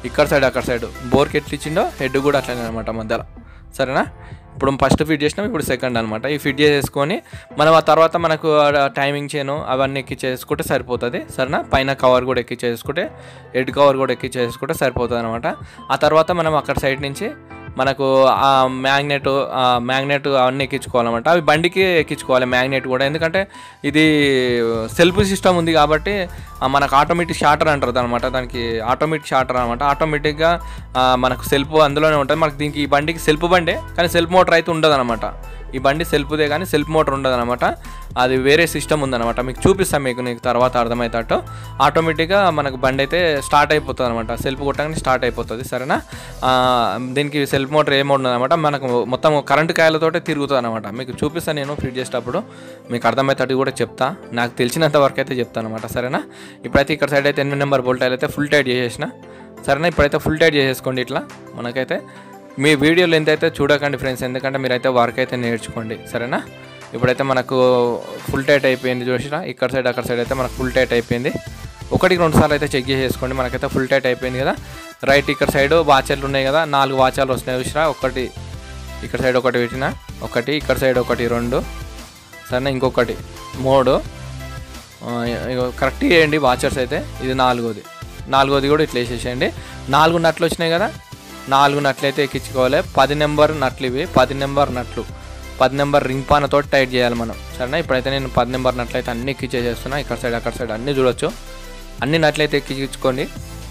S1: ఇక్కడ సైడ్ అక్కడ సైడ్ బోర్కి ఎట్లా ఇచ్చిండో హెడ్ కూడా అట్లనే అనమాట మధ్యలో సరేనా ఇప్పుడు ఫస్ట్ ఫిట్ చేసినాం ఇప్పుడు సెకండ్ అనమాట ఈ ఫిట్ చేసేసుకొని మనం ఆ తర్వాత మనకు టైమింగ్ చేయను అవన్నీ ఎక్కి చేసుకుంటే సరిపోతుంది సరేనా పైన కవర్ కూడా ఎక్కి చేసుకుంటే హెడ్ కవర్ కూడా ఎక్కి చేసుకుంటే సరిపోతుంది అనమాట ఆ తర్వాత మనం అక్కడ సైడ్ నుంచి మనకు ఆ మ్యాగ్నెట్ మ్యాగ్నెట్ అవన్నీ ఎక్కించుకోవాలన్నమాట అవి బండికి ఎక్కించుకోవాలి మ్యాగ్నెట్ కూడా ఎందుకంటే ఇది సెల్ఫ్ సిస్టమ్ ఉంది కాబట్టి ఆ, మనకు ఆటోమేటిక్ షార్టర్ అంటారు అనమాట దానికి ఆటోమేటిక్ షార్టర్ అనమాట ఆటోమేటిక్గా మనకు సెల్ఫ్ అందులోనే ఉంటుంది మనకి దీనికి ఈ బండికి సెల్ఫ్ బండే కానీ సెల్ఫ్ మోటార్ అయితే ఉండదు అనమాట ఈ బండి సెల్ఫ్దే కానీ సెల్ఫ్ మోటార్ ఉండదు అనమాట అది వేరే సిస్టమ్ ఉందన్నమాట మీకు చూపిస్తాను మీకు నీకు తర్వాత అర్థమవుతాటో ఆటోమేటిక్గా మనకు బండి అయితే స్టార్ట్ అయిపోతుంది అనమాట సెల్ఫ్ కొట్టగానే స్టార్ట్ అయిపోతుంది సరేనా ఆ, దీనికి సెల్ఫ్ మోటార్ ఏమి ఉండదు అనమాట మనకు మొత్తం కరెంటు కాయలతోటే తిరుగుతుంది అనమాట మీకు చూపిస్తాను నేను ఫిట్ చేసేటప్పుడు మీకు అర్థమవుతాడు కూడా చెప్తా నాకు తెలిసినంత వరకు అయితే చెప్తాను అనమాట సరేనా ఇప్పుడైతే ఇక్కడ సైడ్ అయితే ఎనిమిది నెంబర్ బోల్టాయిల్ అయితే ఫుల్ టైట్ చేసేసిన సరేనా ఇప్పుడైతే ఫుల్ టైట్ చేసేసుకోండి ఇట్లా మనకైతే మీ వీడియోలు ఎంతైతే చూడకండి ఫ్రెండ్స్ ఎందుకంటే మీరైతే వర్క్ అయితే నేర్చుకోండి సరేనా ఇప్పుడైతే మనకు ఫుల్ టైట్ అయిపోయింది చూసినా ఇక్కడ సైడ్ అక్కడ సైడ్ అయితే మనకు ఫుల్ టైట్ అయిపోయింది ఒకటికి రెండు సార్లు అయితే చెక్ చేసేసుకోండి మనకైతే ఫుల్ టైట్ అయిపోయింది కదా రైట్ ఇక్కడ సైడ్ వాచర్లు ఉన్నాయి కదా నాలుగు వాచర్లు వస్తున్నాయి చూసినా ఒకటి ఇక్కడ సైడ్ ఒకటి పెట్టిన ఒకటి ఇక్కడ సైడ్ ఒకటి రెండు సరేనా ఇంకొకటి మూడు ఆ, ఇగో కరెక్ట్ చేయండి వాచర్స్ అయితే ఇది నాలుగోది నాలుగోది కూడా ఇట్లా వేసేసేయండి నాలుగు నట్లు వచ్చినాయి కదా నాలుగు నట్లు అయితే ఎక్కించుకోవాలి పది నెంబర్ నట్లు ఇవి పది నెంబర్ నట్లు పది నెంబర్ రింగ్ పానతో టైట్ చేయాలి మనం సరేనా ఇప్పుడైతే నేను పది నెంబర్ నట్లు అయితే అన్ని ఎక్కించేసేస్తున్నా ఇక్కడ సైడ్ అక్కడ సైడ్ అన్నీ చూడొచ్చు అన్ని నట్లు అయితే ఎక్కించుకోండి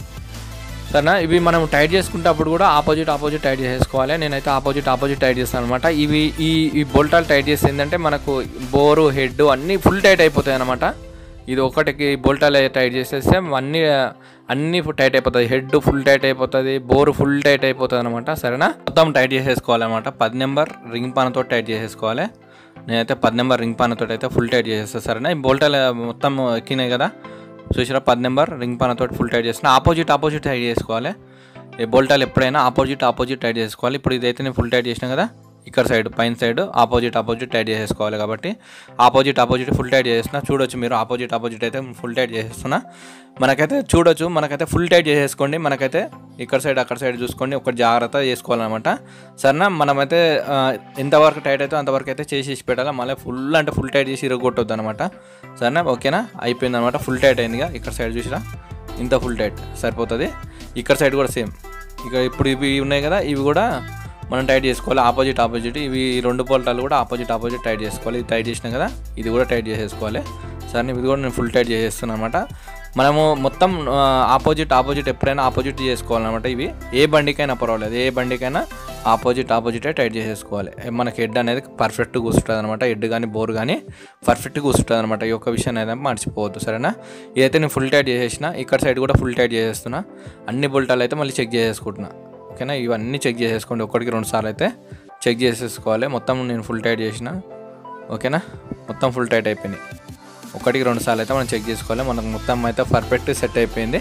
S1: సరేనా ఇవి మనం టైట్ చేసుకునేటప్పుడు కూడా ఆపోజిట్ ఆపోజిట్ టైట్ చేసేసుకోవాలి నేనైతే ఆపోజిట్ ఆపోజిట్ టైట్ చేస్తాను అనమాట ఇవి ఈ ఈ బోల్టాలు టైట్ చేస్తే ఏంటంటే మనకు బోరు హెడ్ అన్నీ ఫుల్ టైట్ అయిపోతాయి అనమాట ఇది ఒకటికి బోల్టాలు టైట్ చేసేస్తే అన్నీ అన్నీ టైట్ అయిపోతుంది హెడ్ ఫుల్ టైట్ అయిపోతుంది బోరు ఫుల్ టైట్ అయిపోతుంది అనమాట సరేనా మొత్తం టైట్ చేసేసుకోవాలన్నమాట పది నెంబర్ రింగ్ పానతో టైట్ చేసేసుకోవాలి నేనైతే పది నెంబర్ రింగ్ పానతో అయితే ఫుల్ టైట్ చేసేస్తాను సరేనా ఈ బోల్టాలు మొత్తం ఎక్కినాయి కదా చూసిరా పది నెంబర్ రింగ్ పానతో ఫుల్ టైట్ చేసిన ఆపోజిట్ ఆపోజిట్ టైట్ చేసుకోవాలి ఈ బోల్టాలు ఎప్పుడైనా ఆపోజిట్ ఆపోజిట్ టైట్ చేసుకోవాలి ఇప్పుడు ఇదైతే నేను ఫుల్ టైట్ చేసిన కదా ఇక్కడ సైడ్ పైన సైడ్ ఆపోజిట్ ఆపోజిట్ టైట్ చేసేసుకోవాలి కాబట్టి ఆపోజిట్ ఆపోజిట్ ఫుల్ టైట్ చేసిన చూడొచ్చు మీరు ఆపోజిట్ ఆపోజిట్ అయితే ఫుల్ టైట్ చేసేస్తున్నా మనకైతే చూడొచ్చు మనకైతే ఫుల్ టైట్ చేసేసుకోండి మనకైతే ఇక్కడ సైడ్ అక్కడ సైడ్ చూసుకోండి ఒకటి జాగ్రత్త చేసుకోవాలన్నమాట సరేనా మనమైతే ఆ, ఎంతవరకు టైట్ అయితే అంతవరకు అయితే చేసి పెట్టాలి మళ్ళీ ఫుల్ అంటే ఫుల్ టైట్ చేసి ఇరగొట్టొద్దు అనమాట సరేనా ఓకేనా అయిపోయింది అనమాట ఫుల్ టైట్ అయిందిగా ఇక్కడ సైడ్ చూసిరా ఇంత ఫుల్ టైట్ సరిపోతుంది ఇక్కడ సైడ్ కూడా సేమ్ ఇక ఇప్పుడు ఇవి ఉన్నాయి కదా ఇవి కూడా మనం టైట్ చేసుకోవాలి ఆపోజిట్ ఆపోజిట్ ఇవి ఈ రెండు పోల్టాలు కూడా ఆపోజిట్ ఆపోజిట్ టైట్ చేసుకోవాలి ఇది టైట్ చేసినాం కదా ఇది కూడా టైట్ చేసేసుకోవాలి సరే ఇది కూడా నేను ఫుల్ టైట్ చేసేస్తున్నాను అనమాట మనము మొత్తం ఆపోజిట్ ఆపోజిట్ ఎప్పుడైనా ఆపోజిట్ చేసుకోవాలన్నమాట ఇవి ఏ బండికైనా పర్వాలేదు ఏ బండికైనా ఆపోజిట్ ఆపోజిటే టైట్ చేసేసుకోవాలి మనకి హెడ్ అనేది పర్ఫెక్ట్ కూర్చుంటుంది అనమాట హెడ్ కానీ బోర్ కానీ పర్ఫెక్ట్ కూర్చుంటుంది అనమాట ఈ ఒక్క విషయాన్ని అయితే మర్చిపోవద్దు సరేనా ఇదైతే నేను ఫుల్ టైట్ చేసేసిన ఇక్కడ సైడ్ కూడా ఫుల్ టైట్ చేసేస్తున్నా అన్ని బుల్టాలు అయితే మళ్ళీ చెక్ చేసేసుకుంటున్నా ఓకేనా ఇవన్నీ చెక్ చేసేసుకోండి ఒకటికి రెండు సార్లు అయితే చెక్ చేసేసుకోవాలి మొత్తం నేను ఫుల్ టైట్ చేసిన ఓకేనా మొత్తం ఫుల్ టైట్ అయిపోయినాయి ఒకటికి రెండు సార్లు అయితే మనం చెక్ చేసుకోవాలి మనకు మొత్తం అయితే పర్ఫెక్ట్ సెట్ అయిపోయింది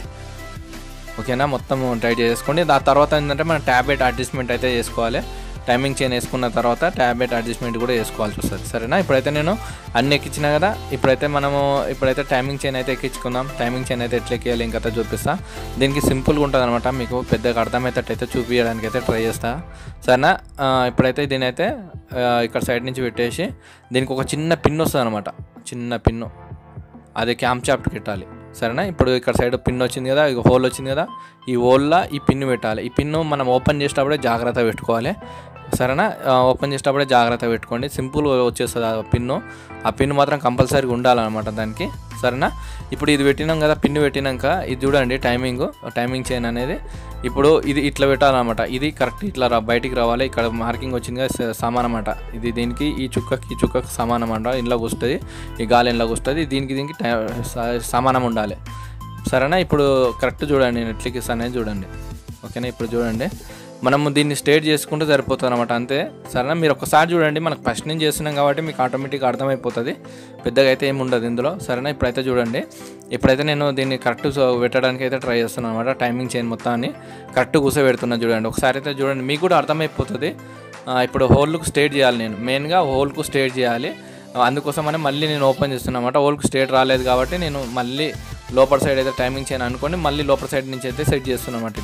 S1: ఓకేనా మొత్తం టైట్ చేసుకోండి దాని తర్వాత ఏంటంటే మనం ట్యాబ్లెట్ అడ్జస్ట్మెంట్ అయితే చేసుకోవాలి టైమింగ్ చైన్ వేసుకున్న తర్వాత ట్యాబ్లెట్ అడ్జస్ట్మెంట్ కూడా వేసుకోవాల్సి వస్తుంది సరేనా ఇప్పుడైతే నేను అన్ని ఎక్కించిన కదా ఇప్పుడైతే మనము ఇప్పుడైతే టైమింగ్ చైన్ అయితే ఎక్కించుకుందాం టైమింగ్ చైన్ అయితే ఎట్లా ఎక్కియాలి ఇంకైతే చూపిస్తా దీనికి సింపుల్గా ఉంటుంది అనమాట మీకు పెద్దగా అర్థమయ్యేటట్టు అయితే చూపించడానికి అయితే ట్రై చేస్తా సరేనా ఆ, ఇప్పుడైతే దీని అయితే ఆ, ఇక్కడ సైడ్ నుంచి పెట్టేసి దీనికి ఒక చిన్న పిన్ వస్తుంది అనమాట చిన్న పిన్ను అది క్యాంప్ చాప్ట్ పెట్టాలి సరేనా ఇప్పుడు ఇక్కడ సైడ్ పిన్ వచ్చింది కదా ఇక హోల్ వచ్చింది కదా ఈ హోల్లో ఈ పిన్ పెట్టాలి ఈ పిన్ను మనం ఓపెన్ చేసేటప్పుడే జాగ్రత్త పెట్టుకోవాలి సరేనా ఆ, ఓపెన్ చేసేటప్పుడే జాగ్రత్త పెట్టుకోండి సింపుల్ వచ్చేస్తుంది ఆ పిన్ను ఆ పిన్ మాత్రం కంపల్సరీగా ఉండాలన్నమాట దానికి సరేనా ఇప్పుడు ఇది పెట్టినాం కదా పిన్ పెట్టినాక ఇది చూడండి టైమింగ్ టైమింగ్ చైన్ అనేది ఇప్పుడు ఇది ఇట్లా పెట్టాలన్నమాట ఇది కరెక్ట్ ఇట్లా రా బయటికి రావాలి ఇక్కడ మార్కింగ్ వచ్చింది కదా స- సమానం అన్నమాట ఇది దీనికి ఈ చుక్కకి ఈ చుక్కకి సమానం అంట ఇంట్లోకి వస్తుంది ఈ గాలి ఇంట్లోకి వస్తుంది దీనికి దీనికి టై- స- సమానం ఉండాలి సరేనా ఇప్పుడు కరెక్ట్ చూడండి నేను ఎట్లకి అనేది చూడండి ఓకేనా ఇప్పుడు చూడండి మనము దీన్ని స్టేట్ చేసుకుంటే సరిపోతుంది అనమాట అంతే సరేనా మీరు ఒకసారి చూడండి మనకు ఫస్ట్ నుంచి చేస్తున్నాం కాబట్టి మీకు ఆటోమేటిక్గా అర్థమైపోతుంది పెద్దగా అయితే ఏమి ఉండదు ఇందులో సరేనా ఇప్పుడైతే చూడండి ఇప్పుడైతే నేను దీన్ని కరెక్ట్ పెట్టడానికి అయితే ట్రై చేస్తున్నాను అనమాట టైమింగ్ చైన్ మొత్తాన్ని కరెక్ట్ కూర్చోబెడుతున్నా చూడండి ఒకసారి అయితే చూడండి మీకు కూడా అర్థమైపోతుంది ఆ, ఇప్పుడు హోల్కు స్టేట్ చేయాలి నేను మెయిన్గా హోల్కు స్టేట్ చేయాలి అందుకోసమని మళ్ళీ నేను ఓపెన్ చేస్తున్నా అనమాట హోల్కు స్టేట్ రాలేదు కాబట్టి నేను మళ్ళీ లోపల సైడ్ అయితే టైమింగ్ చేయను అనుకోండి మళ్ళీ లోపల సైడ్ నుంచి అయితే సెట్ చేస్తున్నా అనమాట ఇట్లా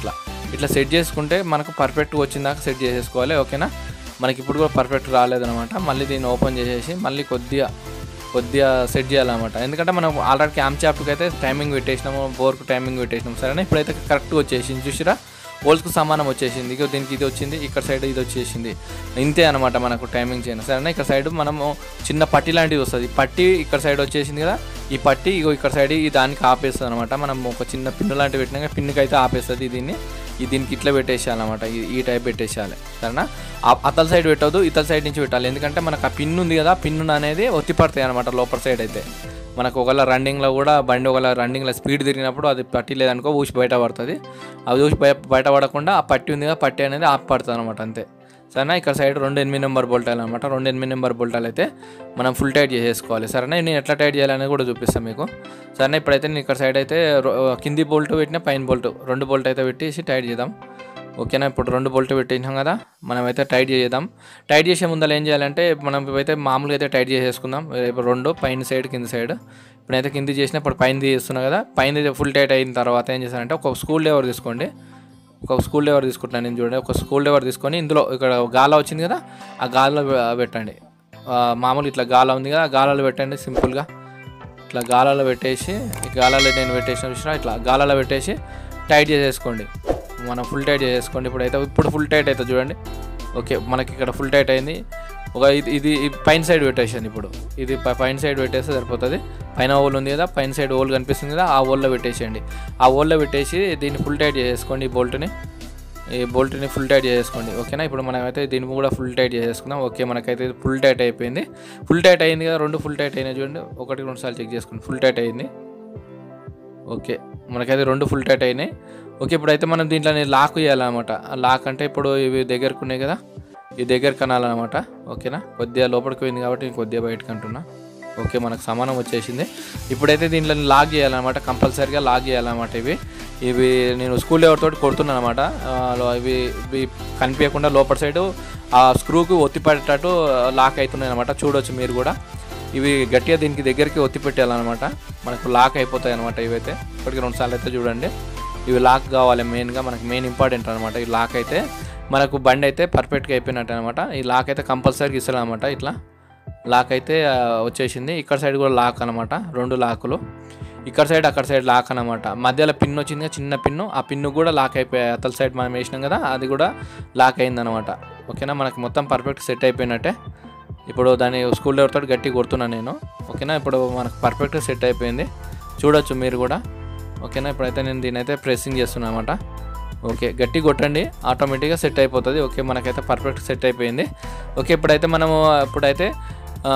S1: ఇట్లా సెట్ చేసుకుంటే మనకు పర్ఫెక్ట్గా వచ్చిందాక సెట్ చేసేసుకోవాలి ఓకేనా మనకి ఇప్పుడు కూడా పర్ఫెక్ట్ రాలేదనమాట మళ్ళీ దీన్ని ఓపెన్ చేసేసి మళ్ళీ కొద్దిగా కొద్దిగా సెట్ చేయాలన్నమాట ఎందుకంటే మనం ఆల్రెడీ క్యాంప్ చాప్కి అయితే టైమింగ్ పెట్టేసినాము బోర్కు టైమింగ్ పెట్టేసినాము సరేనా ఇప్పుడైతే కరెక్ట్గా వచ్చేసింది చూసిరా హోల్స్కు సమానం వచ్చేసింది ఇక దీనికి ఇది వచ్చింది ఇక్కడ సైడ్ ఇది వచ్చేసింది ఇంతే అనమాట మనకు టైమింగ్ చేయను సరేనా ఇక్కడ సైడ్ మనము చిన్న పట్టి లాంటిది వస్తుంది పట్టి ఇక్కడ సైడ్ వచ్చేసింది కదా ఈ పట్టి ఇగో ఇక్కడ సైడ్ ఈ దానికి ఆపేస్తుంది అనమాట మనం ఒక చిన్న పిన్ను లాంటివి పెట్టినాక పిన్నుకి అయితే ఆపేస్తుంది దీన్ని ఈ దీనికి ఇట్లా పెట్టేసేయాలన్నమాట ఈ- ఈ టైప్ పెట్టేసేయాలి సరేనా ఆ- అతల సైడ్ పెట్టవద్దు ఇతల సైడ్ నుంచి పెట్టాలి ఎందుకంటే మనకు ఆ పిన్ ఉంది కదా పిన్ను అనేది ఒత్తి పడతాయి అనమాట లోపల సైడ్ అయితే మనకు ఒకవేళ రన్నింగ్లో కూడా బండి ఒకవేళ రన్నింగ్లో స్పీడ్ తిరిగినప్పుడు అది పట్టి లేదనుకో ఊసి బయట పడుతుంది అది ఊసి బయ బయట పడకుండా ఆ పట్టి ఉంది కదా పట్టి అనేది ఆపి పడుతుంది అనమాట అంతే సరేనా ఇక్కడ సైడ్ రెండు ఎనిమిది నెంబర్ బోల్టాలు అనమాట రెండు ఎనిమిది నెంబర్ బోల్టాలు అయితే మనం ఫుల్ టైట్ చేసేసుకోవాలి సరేనా నేను ఎట్లా టైట్ చేయాలనేది కూడా చూపిస్తాను మీకు సరేనా ఇప్పుడైతే నేను ఇక్కడ సైడ్ అయితే రొ- కింది బోల్ట్ పెట్టిన పైన బోల్ట్ రెండు బోల్ట్ అయితే పెట్టేసి టైట్ చేద్దాం ఓకేనా ఇప్పుడు రెండు బోల్ట్ పెట్టేసాం కదా మనమైతే టైట్ చేద్దాం టైట్ చేసే ముందర ఏం చేయాలంటే మనం ఇవైతే మామూలుగా అయితే టైట్ చేసేసుకుందాం ఇప్పుడు రెండు పైన సైడ్ కింద సైడ్ ఇప్పుడైతే కింది చేసిన ఇప్పుడు పైన చేస్తున్నా కదా పైన ఫుల్ టైట్ అయిన తర్వాత ఏం చేశానంటే ఒక స్కూల్ డేవర్ తీసుకోండి ఒక స్కూల్ డేవర్ తీసుకుంటున్నాను నేను చూడండి ఒక స్కూల్ డేవర్ తీసుకొని ఇందులో ఇక్కడ గాల వచ్చింది కదా ఆ గాల్లో పె- పెట్టండి ఆ, మామూలు ఇట్లా గాల ఉంది కదా ఆ గాలలో పెట్టండి సింపుల్గా ఇట్లా గాలలో పెట్టేసి ఈ గాలలో నేను పెట్టేసిన చూసినా ఇట్లా గాలలో పెట్టేసి టైట్ చేసేసుకోండి మనం ఫుల్ టైట్ చేసేసుకోండి ఇప్పుడు అయితే ఇప్పుడు ఫుల్ టైట్ అవుతుంది చూడండి ఓకే మనకి ఇక్కడ ఫుల్ టైట్ అయింది ఒక ఇది ఇది ఈ పైన సైడ్ పెట్టేసాను ఇప్పుడు ఇది ప- పైన సైడ్ పెట్టేస్తే సరిపోతుంది పైన ఓల్ ఉంది కదా పైన సైడ్ ఓల్ కనిపిస్తుంది కదా ఆ ఓల్లో పెట్టేసేయండి ఆ ఓల్లో పెట్టేసి దీన్ని ఫుల్ టైట్ చేసేసుకోండి ఈ బోల్ట్ని ఈ బోల్ట్ని ఫుల్ టైట్ చేసేసుకోండి ఓకేనా ఇప్పుడు మనమైతే దీన్ని కూడా ఫుల్ టైట్ చేసేసుకుందాం ఓకే మనకైతే ఫుల్ టైట్ అయిపోయింది ఫుల్ టైట్ అయింది కదా రెండు ఫుల్ టైట్ అయినాయి చూడండి ఒకటి రెండు సార్లు చెక్ చేసుకోండి ఫుల్ టైట్ అయింది ఓకే మనకైతే రెండు ఫుల్ టైట్ అయినాయి ఓకే ఇప్పుడైతే మనం దీంట్లో లాక్ చేయాలన్నమాట ఆ లాక్ అంటే ఇప్పుడు ఇవి దగ్గరకు ఉన్నాయి కదా ఈ దగ్గర కనాలన్నమాట ఓకేనా కొద్దిగా లోపలికి పోయింది కాబట్టి నేను కొద్దిగా బయటకు అంటున్నా ఓకే మనకు సమానం వచ్చేసింది ఇప్పుడైతే దీంట్లో లాక్ చేయాలన్నమాట కంపల్సరీగా లాక్ చేయాలన్నమాట ఇవి ఇవి నేను స్కూల్ ఎవరితో కొడుతున్నాను అనమాట ఇవి ఇవి కనిపించకుండా లోపల సైడు ఆ స్క్రూకి ఒత్తి పడేటట్టు లాక్ అవుతున్నాయి అనమాట చూడొచ్చు మీరు కూడా ఇవి గట్టిగా దీనికి దగ్గరికి ఒత్తి పెట్టాలన్నమాట మనకు లాక్ అయిపోతాయి అనమాట ఇవైతే ఇప్పటికి రెండు సార్లు అయితే చూడండి ఇవి లాక్ కావాలి మెయిన్గా మనకు మెయిన్ ఇంపార్టెంట్ అనమాట ఈ లాక్ అయితే మనకు బండి అయితే పర్ఫెక్ట్గా అయిపోయినట్టు అనమాట ఈ లాక్ అయితే కంపల్సరీగా ఇస్తారు అనమాట ఇట్లా లాక్ అయితే ఆ, వచ్చేసింది ఇక్కడ సైడ్ కూడా లాక్ అనమాట రెండు లాకులు ఇక్కడ సైడ్ అక్కడ సైడ్ లాక్ అనమాట మధ్యలో పిన్ వచ్చింది కదా, చిన్న పిన్ను ఆ పిన్ను కూడా లాక్ అయిపోయాయి అతల సైడ్ మనం వేసినాం కదా అది కూడా లాక్ అయిందనమాట ఓకేనా మనకి మొత్తం పర్ఫెక్ట్ సెట్ అయిపోయినట్టే ఇప్పుడు దాన్ని స్కూల్ డోర్తో గట్టి కొడుతున్నాను నేను ఓకేనా ఇప్పుడు మనకు పర్ఫెక్ట్ సెట్ అయిపోయింది చూడొచ్చు మీరు కూడా ఓకేనా ఇప్పుడైతే నేను దీని అయితే ప్రెస్సింగ్ చేస్తున్నాను అనమాట ఓకే గట్టి కొట్టండి ఆటోమేటిక్గా సెట్ అయిపోతుంది ఓకే మనకైతే పర్ఫెక్ట్ సెట్ అయిపోయింది ఓకే ఇప్పుడైతే మనము ఇప్పుడైతే ఆ,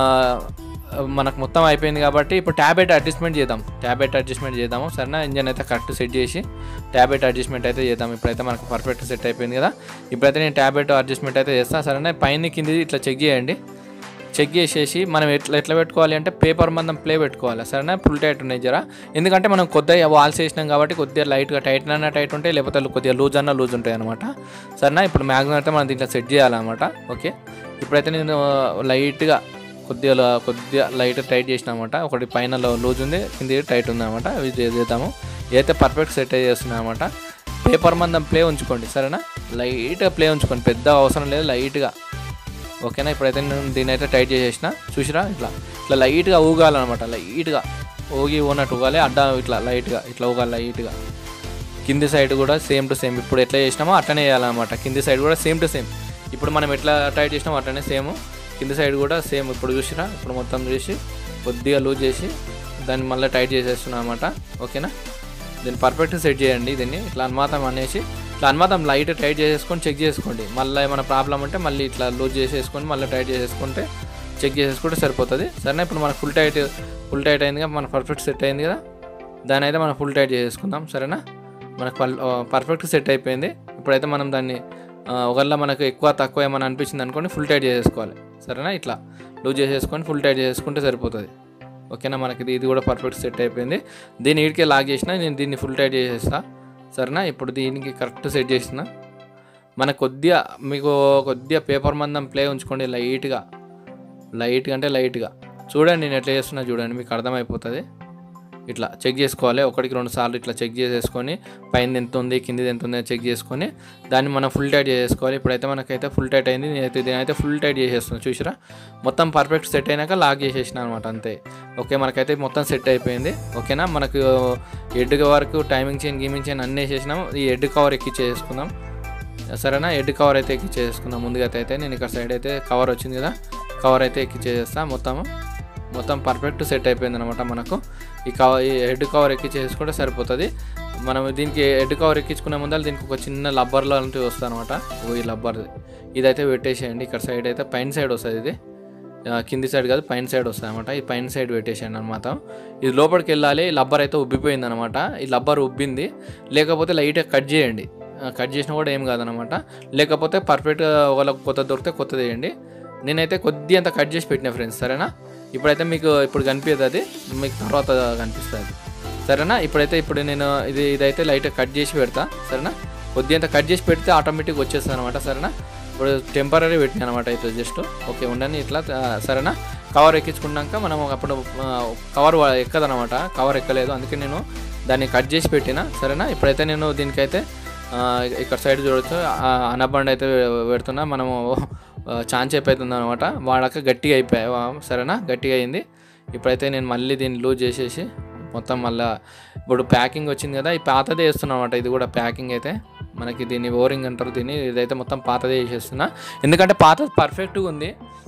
S1: మనకు మొత్తం అయిపోయింది కాబట్టి ఇప్పుడు ట్యాబ్లెట్ అడ్జస్ట్మెంట్ చేద్దాం ట్యాబ్లెట్ అడ్జస్ట్మెంట్ చేద్దాము సరేనా ఇంజన్ అయితే కరెక్ట్ సెట్ చేసి ట్యాబ్లెట్ అడ్జస్ట్మెంట్ అయితే చేద్దాం ఇప్పుడైతే మనకు పర్ఫెక్ట్ సెట్ అయిపోయింది కదా ఇప్పుడైతే నేను ట్యాబ్లెట్ అడ్జస్ట్మెంట్ అయితే చేస్తాను సరేనా పైన కింది ఇట్లా చెక్ చేయండి చెక్ చేసేసి మనం ఎట్లా ఎట్లా పెట్టుకోవాలి అంటే పేపర్ మందం ప్లే పెట్టుకోవాలి సరేనా ఫుల్ టైట్ ఉన్నాయి జరా ఎందుకంటే మనం కొద్దిగా వాల్స్ వేసినాం కాబట్టి కొద్దిగా లైట్గా టైట్ అన్న టైట్ ఉంటాయి లేకపోతే కొద్దిగా లూజ్ అన్న లూజ్ ఉంటాయి అనమాట సరేనా ఇప్పుడు మ్యాక్సిమం అయితే మనం దీంట్లో సెట్ చేయాలన్నమాట ఓకే ఇప్పుడైతే నేను లైట్గా కొద్దిగా ల- కొద్దిగా లైట్ టైట్ చేసిన అనమాట ఒకటి పైన లూజ్ ఉంది కింది టైట్ ఉంది అనమాట అవి చే- చేద్దాము అయితే పర్ఫెక్ట్ సెట్ చేస్తున్నాయి అనమాట పేపర్ మందం ప్లే ఉంచుకోండి సరేనా లైట్గా ప్లే ఉంచుకోండి పెద్ద అవసరం లేదు లైట్గా ఓకేనా ఇప్పుడైతే నేను దీన్ని అయితే టైట్ చేసేసిన చూసిరా ఇట్లా ఇట్లా లైట్గా ఊగాలన్నమాట లైట్గా ఊగి ఊనట్టు ఊగాలి అడ్డ ఇట్లా లైట్గా ఇట్లా ఊగాలి లైట్గా కింది సైడ్ కూడా సేమ్ టు సేమ్ ఇప్పుడు ఎట్లా చేసినామో అట్లనే చేయాలన్నమాట కింది సైడ్ కూడా సేమ్ టు సేమ్ ఇప్పుడు మనం ఎట్లా టైట్ చేసినామో అట్లనే సేమ్ కింది సైడ్ కూడా సేమ్ ఇప్పుడు చూసినా ఇప్పుడు మొత్తం చేసి కొద్దిగా లూజ్ చేసి దాన్ని మళ్ళీ టైట్ చేసేస్తున్నాం అనమాట ఓకేనా దీన్ని పర్ఫెక్ట్ సెట్ చేయండి దీన్ని ఇట్లా అనుమాతం అనేసి ఇట్లా అనుమాతం లైట్ టైట్ చేసేసుకొని చెక్ చేసుకోండి మళ్ళీ ఏమైనా ప్రాబ్లం ఉంటే మళ్ళీ ఇట్లా లూజ్ చేసేసుకొని మళ్ళీ టైట్ చేసేసుకుంటే చెక్ చేసేసుకుంటే సరిపోతుంది సరేనా ఇప్పుడు మనకు ఫుల్ టైట్ ఫుల్ టైట్ అయింది కదా మన పర్ఫెక్ట్ సెట్ అయింది కదా దాని అయితే మనం ఫుల్ టైట్ చేసేసుకుందాం సరేనా మనకు పర్ఫెక్ట్ సెట్ అయిపోయింది ఇప్పుడైతే మనం దాన్ని ఆ, ఒకవేళ మనకు ఎక్కువ తక్కువ ఏమైనా అనిపించింది అనుకోండి ఫుల్ టైట్ చేసేసుకోవాలి సరేనా ఇట్లా లూజ్ చేసేసుకొని ఫుల్ టైట్ చేసుకుంటే సరిపోతుంది ఓకేనా మనకి ఇది ఇది కూడా పర్ఫెక్ట్ సెట్ అయిపోయింది దీన్ని ఈడికే లాగ్ చేసిన నేను దీన్ని ఫుల్ టైట్ చేసేస్తా సరేనా ఇప్పుడు దీనికి కరెక్ట్ సెట్ చేసిన మన కొద్దిగా మీకు కొద్దిగా పేపర్ మందం ప్లే ఉంచుకోండి లైట్గా లైట్గా అంటే లైట్గా చూడండి నేను ఎట్లా చేస్తున్నా చూడండి మీకు అర్థమైపోతుంది ఇట్లా చెక్ చేసుకోవాలి ఒకటికి రెండు సార్లు ఇట్లా చెక్ చేసేసుకొని పైన ఎంత ఉంది కింది ఎంత ఉంది చెక్ చేసుకొని దాన్ని మనం ఫుల్ టైట్ చేసుకోవాలి ఇప్పుడైతే మనకైతే ఫుల్ టైట్ అయింది నేనైతే దీనైతే ఫుల్ టైట్ చేసేస్తున్నాను చూసిరా మొత్తం పర్ఫెక్ట్ సెట్ అయినాక లాక్ చేసేసిన అనమాట అంతే ఓకే మనకైతే మొత్తం సెట్ అయిపోయింది ఓకేనా మనకు ఎడ్ వరకు టైమింగ్ చైన్ గేమింగ్ చైన్ అన్నీ వేసేసినాం ఈ ఎడ్ కవర్ ఎక్కిచ్చేసుకుందాం సరేనా ఎడ్ కవర్ అయితే ఎక్కిచ్చేసుకుందాం ముందుగా అయితే నేను ఇక్కడ సైడ్ అయితే కవర్ వచ్చింది కదా కవర్ అయితే ఎక్కిచ్చేస్తా మొత్తము మొత్తం పర్ఫెక్ట్ సెట్ అయిపోయింది అనమాట మనకు ఈ కవర్ ఈ హెడ్ కవర్ ఎక్కించేసుకుంటే సరిపోతుంది మనం దీనికి హెడ్ కవర్ ఎక్కించుకునే ముందర దీనికి ఒక చిన్న లబ్బర్ లాంటివి వస్తుంది అనమాట ఈ లబ్బర్ ఇదైతే పెట్టేసేయండి ఇక్కడ సైడ్ అయితే పైన సైడ్ వస్తుంది ఇది ఆ, కింది సైడ్ కాదు పైన సైడ్ వస్తుంది అనమాట ఈ పైన సైడ్ పెట్టేసాను అనమాట ఇది లోపలికి వెళ్ళాలి ఈ లబ్బర్ అయితే ఉబ్బిపోయింది అనమాట ఈ లబ్బర్ ఉబ్బింది లేకపోతే లైట్గా కట్ చేయండి ఆ, కట్ చేసినా కూడా ఏం కాదనమాట లేకపోతే పర్ఫెక్ట్గా వాళ్ళకి కొత్త దొరికితే కొత్తది వేయండి నేనైతే కొద్ది అంత కట్ చేసి పెట్టిన ఫ్రెండ్స్ సరేనా ఇప్పుడైతే మీకు ఇప్పుడు కనిపించదు అది మీకు తర్వాత కనిపిస్తుంది సరేనా ఇప్పుడైతే ఇప్పుడు నేను ఇది ఇదైతే లైట్గా కట్ చేసి పెడతా సరేనా కొద్ది అంత కట్ చేసి పెడితే ఆటోమేటిక్ వచ్చేస్తుంది అనమాట సరేనా ఇప్పుడు టెంపరీ పెట్టిన అనమాట అయితే జస్ట్ ఓకే ఉండని ఇట్లా ఆ, సరేనా కవర్ ఎక్కించుకున్నాక మనం అప్పుడు ఆ, కవర్ ఎక్కదనమాట కవర్ ఎక్కలేదు అందుకే నేను దాన్ని కట్ చేసి పెట్టిన సరేనా ఇప్పుడైతే నేను దీనికైతే ఆ, ఇక్కడ సైడ్ చూడొచ్చు ఆ, అనబండ్ అయితే పెడుతున్నా మనము ఆ, చాంచేపు అవుతుంది అనమాట వాడక గట్టిగా అయిపోయాయి వా- సరేనా గట్టిగా అయింది ఇప్పుడైతే నేను మళ్ళీ దీన్ని లూజ్ చేసేసి మొత్తం మళ్ళీ ఇప్పుడు ప్యాకింగ్ వచ్చింది కదా ఈ పాతదే వేస్తున్నాం అనమాట ఇది కూడా ప్యాకింగ్ అయితే మనకి దీన్ని ఓరింగ్ అంటారు దీన్ని ఇదైతే మొత్తం పాతదే వేసేస్తున్నా ఎందుకంటే పాత పర్ఫెక్ట్గా ఉంది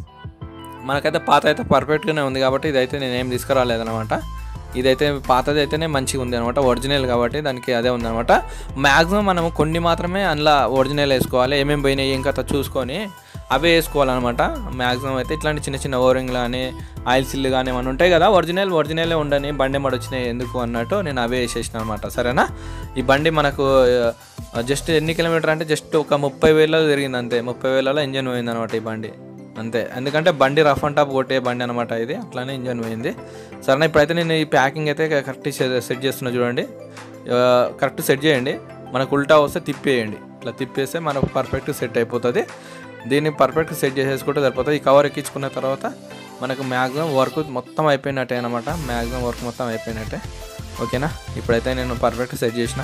S1: మనకైతే పాత అయితే పర్ఫెక్ట్గానే ఉంది కాబట్టి ఇదైతే నేను ఏం తీసుకురాలేదనమాట ఇదైతే పాతది అయితేనే మంచిగా ఉంది అనమాట ఒరిజినల్ కాబట్టి దానికి అదే ఉందన్నమాట మ్యాక్సిమం మనము కొన్ని మాత్రమే అందులో ఒరిజినల్ వేసుకోవాలి ఏమేమి పోయినాయి ఏం కథ చూసుకొని అవే వేసుకోవాలన్నమాట మ్యాక్సిమం అయితే ఇట్లాంటి చిన్న చిన్న ఓరింగ్ కానీ ఆయిల్ సిల్ కానీ ఏమైనా ఉంటాయి కదా ఒరిజినల్ ఒరిజినలే ఉండని బండి మడ వచ్చినాయి ఎందుకు అన్నట్టు నేను అవే వేసేసిన అనమాట సరేనా ఈ బండి మనకు జస్ట్ ఎన్ని కిలోమీటర్ అంటే జస్ట్ ఒక ముప్పై వేలలో తిరిగింది అంతే ముప్పై వేలలో ఇంజన్ పోయింది అనమాట ఈ బండి అంతే ఎందుకంటే బండి రఫ్ అండ్ టాప్ కొట్టే బండి అనమాట ఇది అట్లానే ఇంజన్ పోయింది సరే ఇప్పుడైతే నేను ఈ ప్యాకింగ్ అయితే కరెక్ట్ సెట్ చేస్తున్నా చూడండి ఆ, కరెక్ట్ సెట్ చేయండి మనకు ఉల్టా వస్తే తిప్పేయండి ఇట్లా తిప్పేస్తే మనకు పర్ఫెక్ట్ సెట్ అయిపోతుంది దీన్ని పర్ఫెక్ట్ సెట్ చేసేసుకుంటే సరిపోతుంది ఈ కవర్ ఎక్కించుకున్న తర్వాత మనకు మ్యాక్సిమం వర్క్ మొత్తం అయిపోయినట్టే అనమాట మ్యాక్సిమం వర్క్ మొత్తం అయిపోయినట్టే ఓకేనా ఇప్పుడైతే నేను పర్ఫెక్ట్ సెట్ చేసిన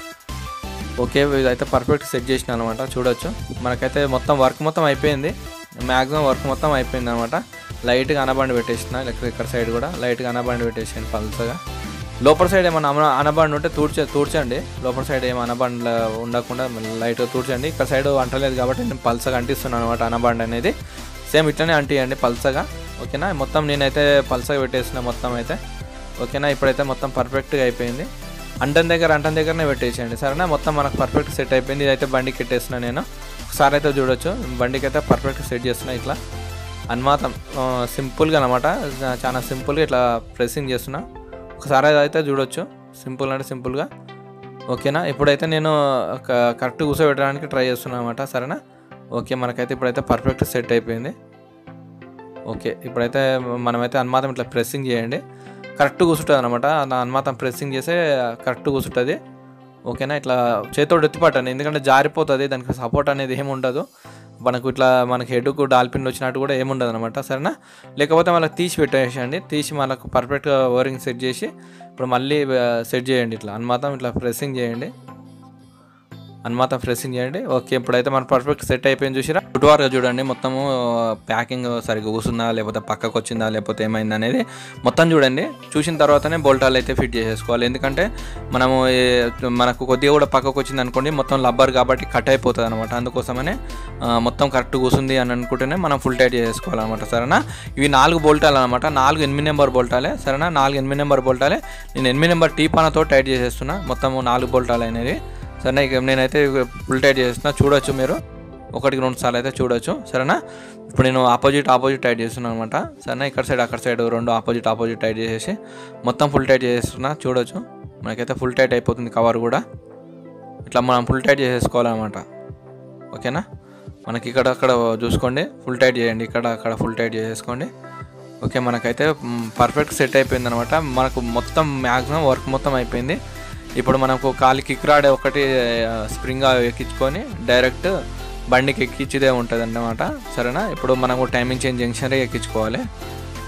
S1: ఓకే ఇదైతే పర్ఫెక్ట్ సెట్ చేసిన అనమాట చూడొచ్చు మనకైతే మొత్తం వర్క్ మొత్తం అయిపోయింది మ్యాక్సిమం వర్క్ మొత్తం అయిపోయింది అనమాట లైట్గా అనబండి పెట్టేసిన ఇక్కడ ఇక్కడ సైడ్ కూడా లైట్గా అనబండి పెట్టేసాను పల్సగా లోపల సైడ్ ఏమైనా అన అనబండి ఉంటే తూడ్చే తూడ్చండి లోపల సైడ్ ఏమైనా అనబండి ఉండకుండా లైట్గా తూడ్చండి ఇక్కడ సైడ్ అంటలేదు కాబట్టి నేను పల్సగా అంటిస్తున్నాను అనమాట అనబండి అనేది సేమ్ ఇట్లనే అంటియండి పల్సగా ఓకేనా మొత్తం నేనైతే పల్సగా పెట్టేసిన మొత్తం అయితే ఓకేనా ఇప్పుడైతే మొత్తం పర్ఫెక్ట్గా అయిపోయింది అంటన్ దగ్గర అంటన్ దగ్గరనే పెట్టేసేయండి సరేనా మొత్తం మనకు పర్ఫెక్ట్ సెట్ అయిపోయింది ఇదైతే బండికి పెట్టేస్తున్నా నేను ఒకసారి అయితే చూడొచ్చు బండికి అయితే పర్ఫెక్ట్ సెట్ చేస్తున్నా ఇట్లా అన్మాతం ఆ, సింపుల్గా అనమాట చాలా సింపుల్గా ఇట్లా ప్రెస్సింగ్ చేస్తున్నా ఒకసారి అయితే చూడొచ్చు సింపుల్ అంటే సింపుల్గా ఓకేనా ఇప్పుడైతే నేను క- కరెక్ట్ కూర్చోబెట్టడానికి ట్రై చేస్తున్నా అనమాట సరేనా ఓకే మనకైతే ఇప్పుడైతే పర్ఫెక్ట్ సెట్ అయిపోయింది ఓకే ఇప్పుడైతే మనమైతే అన్మాతం ఇట్లా ప్రెస్సింగ్ చేయండి కరెక్ట్ కూర్చుంటుంది అనమాట అన్మాతం ప్రెస్సింగ్ చేస్తే కరెక్ట్ కూర్చుంటుంది ఓకేనా ఇట్లా చేతితో ఎత్తిపట్టండి ఎందుకంటే జారిపోతుంది దానికి సపోర్ట్ అనేది ఏమి ఉండదు మనకు ఇట్లా మనకి హెడ్కు డాల్పిన్ వచ్చినట్టు కూడా ఏముండదు అనమాట సరేనా లేకపోతే మనకు తీసి పెట్టేసండి తీసి మనకు పర్ఫెక్ట్గా ఓరింగ్ సెట్ చేసి ఇప్పుడు మళ్ళీ సెట్ చేయండి ఇట్లా అన్మాతం ఇట్లా ప్రెస్సింగ్ చేయండి అన్మాతం ప్రెస్సింగ్ చేయండి ఓకే ఇప్పుడైతే మన పర్ఫెక్ట్ సెట్ అయిపోయింది చూసిరా ఫుట్వార్గా చూడండి మొత్తము ప్యాకింగ్ సరిగ్గా కూర్చుందా లేకపోతే పక్కకు వచ్చిందా లేకపోతే ఏమైంది అనేది మొత్తం చూడండి చూసిన తర్వాతనే బోల్టాలు అయితే ఫిట్ చేసేసుకోవాలి ఎందుకంటే మనము ఏ- మనకు కొద్దిగా కూడా పక్కకు వచ్చింది అనుకోండి మొత్తం లబ్బర్ కాబట్టి కట్ అయిపోతుంది అనమాట అందుకోసమనే ఆ, మొత్తం కరెక్ట్ కూర్చుంది అని అనుకుంటేనే మనం ఫుల్ టైట్ చేసుకోవాలన్నమాట సరేనా ఇవి నాలుగు బోల్టాలు అనమాట నాలుగు ఎనిమిది నెంబర్ బోల్టాలే సరేనా నాలుగు ఎనిమిది నెంబర్ బోల్టాలే నేను ఎనిమిది నెంబర్ టీ పానతో టైట్ చేసేస్తున్నా మొత్తం నాలుగు బోల్టాలు అనేది సరేనా ఇక నేనైతే ఫుల్ టైట్ చేస్తున్నా చూడొచ్చు మీరు ఒకటికి రెండు సార్లు అయితే చూడొచ్చు సరేనా ఇప్పుడు నేను ఆపోజిట్ ఆపోజిట్ టైట్ చేస్తున్నాను అనమాట సరేనా ఇక్కడ సైడ్ అక్కడ సైడ్ రెండు ఆపోజిట్ ఆపోజిట్ టైట్ చేసేసి మొత్తం ఫుల్ టైట్ చేస్తున్నా చూడొచ్చు మనకైతే ఫుల్ టైట్ అయిపోతుంది కవర్ కూడా ఇట్లా మనం ఫుల్ టైట్ చేసేసుకోవాలన్నమాట ఓకేనా మనకి ఇక్కడ అక్కడ చూసుకోండి ఫుల్ టైట్ చేయండి ఇక్కడ అక్కడ ఫుల్ టైట్ చేసేసుకోండి ఓకే మనకైతే పర్ఫెక్ట్ సెట్ అయిపోయింది అనమాట మనకు మొత్తం మ్యాక్సిమం వర్క్ మొత్తం అయిపోయింది ఇప్పుడు మనకు కాలి కిక్ రాడ్ ఒకటి స్ప్రింగ్ ఎక్కించుకొని డైరెక్ట్ బండికి ఎక్కించిదే ఉంటుంది అన్నమాట సరేనా ఇప్పుడు మనము టైమింగ్ చేంజ్ జంక్షన్ ఎక్కించుకోవాలి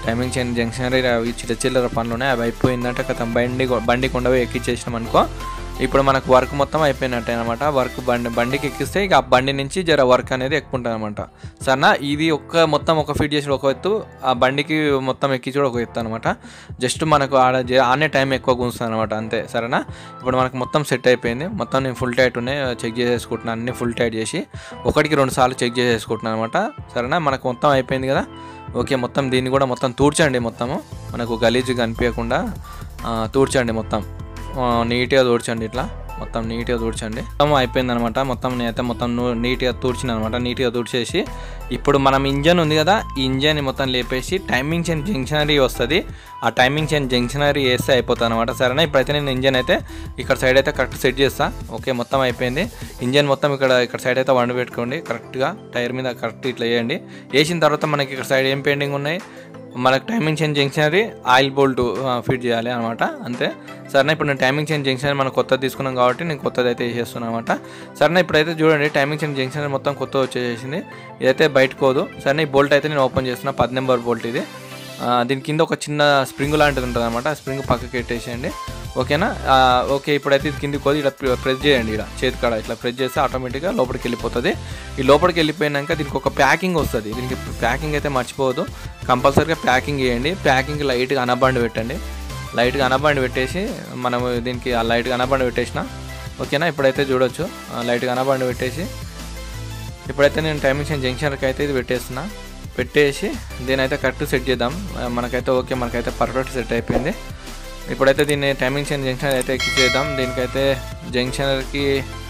S1: టైమింగ్ చైన్ జంక్షన్ అవి చిన్న చిల్లర పనులు ఉన్నాయి అవి అయిపోయిందంటే కథ బండి బండి కొండవి ఎక్కించేసినాం అనుకో ఇప్పుడు మనకు వర్క్ మొత్తం అయిపోయినట్టే అనమాట వర్క్ బండి బండికి ఎక్కిస్తే ఇక ఆ బండి నుంచి జర వర్క్ అనేది ఎక్కువ ఉంటుంది అనమాట సరేనా ఇది ఒక్క మొత్తం ఒక ఫిట్ చేసి ఒక ఎత్తు ఆ బండికి మొత్తం ఎక్కించి కూడా ఒక ఎత్తు అనమాట జస్ట్ మనకు ఆడ జ- ఆనే టైం ఎక్కువ కూస్తుంది అనమాట అంతే సరేనా ఇప్పుడు మనకు మొత్తం సెట్ అయిపోయింది మొత్తం నేను ఫుల్ టైట్ ఉన్నాయి చెక్ చేసేసుకుంటున్నాను అన్ని ఫుల్ టైట్ చేసి ఒకటికి రెండు సార్లు చెక్ చేసేసుకుంటున్నాను అనమాట సరేనా మనకు మొత్తం అయిపోయింది కదా ఓకే మొత్తం దీన్ని కూడా మొత్తం తూడ్చండి మొత్తము మనకు గలీజ్ కనిపించకుండా ఆ, తూడ్చండి మొత్తం ఆ, నీట్గా తూడ్చండి ఇట్లా మొత్తం నీట్గా తూడ్చండి మొత్తం అయిపోయింది అనమాట మొత్తం నేనైతే మొత్తం ను- నీట్గా తూడ్చిన అనమాట నీట్గా తూడ్చేసి ఇప్పుడు మనం ఇంజన్ ఉంది కదా ఈ ఇంజన్ మొత్తం లేపేసి టైమింగ్ చైన్ జంక్షనరీ వస్తుంది ఆ టైమింగ్ చైన్ జంక్షనరీ వేస్తే అయిపోతుంది అనమాట సరేనా ఇప్పుడైతే నేను ఇంజన్ అయితే ఇక్కడ సైడ్ అయితే కరెక్ట్ సెట్ చేస్తా ఓకే మొత్తం అయిపోయింది ఇంజన్ మొత్తం ఇక్కడ ఇక్కడ సైడ్ అయితే వండి పెట్టుకోండి కరెక్ట్గా టైర్ మీద కరెక్ట్ ఇట్లా వేయండి వేసిన తర్వాత మనకి ఇక్కడ సైడ్ ఏం పెయింటింగ్ ఉన్నాయి మనకు టైమింగ్ చైన్ జంక్షనరీ ఆయిల్ బోల్ట్ ఫిట్ చేయాలి అనమాట అంతే సరేనా ఇప్పుడు నేను టైమింగ్ చైన్ జంక్షన్ మనం కొత్తది తీసుకున్నాం కాబట్టి నేను కొత్తది అయితే వేసేస్తున్నాను అనమాట సరేనా ఇప్పుడైతే చూడండి టైమింగ్ చైన్ జంక్షన్ మొత్తం కొత్త వచ్చేసింది ఇదైతే బయటకు పోదు సరేనా ఈ బోల్ట్ అయితే నేను ఓపెన్ చేస్తున్నా పది నెంబర్ బోల్ట్ ఇది ఆ, దీని కింద ఒక చిన్న స్ప్రింగ్ లాంటిది ఉంటుంది అనమాట ఆ స్ప్రింగ్ పక్కకి పెట్టేసేయండి ఓకేనా ఆ, ఓకే ఇప్పుడైతే ఇది కిందికి పోదు ఇలా ప్రెస్ చేయండి ఇలా చేతి కాడ ఇట్లా ప్రెస్ చేస్తే ఆటోమేటిక్గా లోపలికి వెళ్ళిపోతుంది ఈ లోపలికి వెళ్ళిపోయినాక దీనికి ఒక ప్యాకింగ్ వస్తుంది దీనికి ప్యాకింగ్ అయితే మర్చిపోవద్దు కంపల్సరీగా ప్యాకింగ్ చేయండి ప్యాకింగ్ లైట్గా అనబండి పెట్టండి లైట్గా అనబండి పెట్టేసి మనము దీనికి ఆ లైట్గా అనబండి పెట్టేసిన ఓకేనా ఇప్పుడైతే చూడొచ్చు ఆ, లైట్గా అనబండి పెట్టేసి ఇప్పుడైతే నేను టైమింగ్ చైన్ జంక్షన్కి అయితే ఇది పెట్టేస్తున్నా పెట్టేసి దీని అయితే కరెక్ట్ సెట్ చేద్దాం ఆ, మనకైతే ఓకే మనకైతే పర్ఫెక్ట్ సెట్ అయిపోయింది ఇప్పుడైతే దీన్ని టైమింగ్ చైన్ జంక్షన్ అయితే ఎక్కిచ్చేద్దాం దీనికైతే జంక్షనర్కి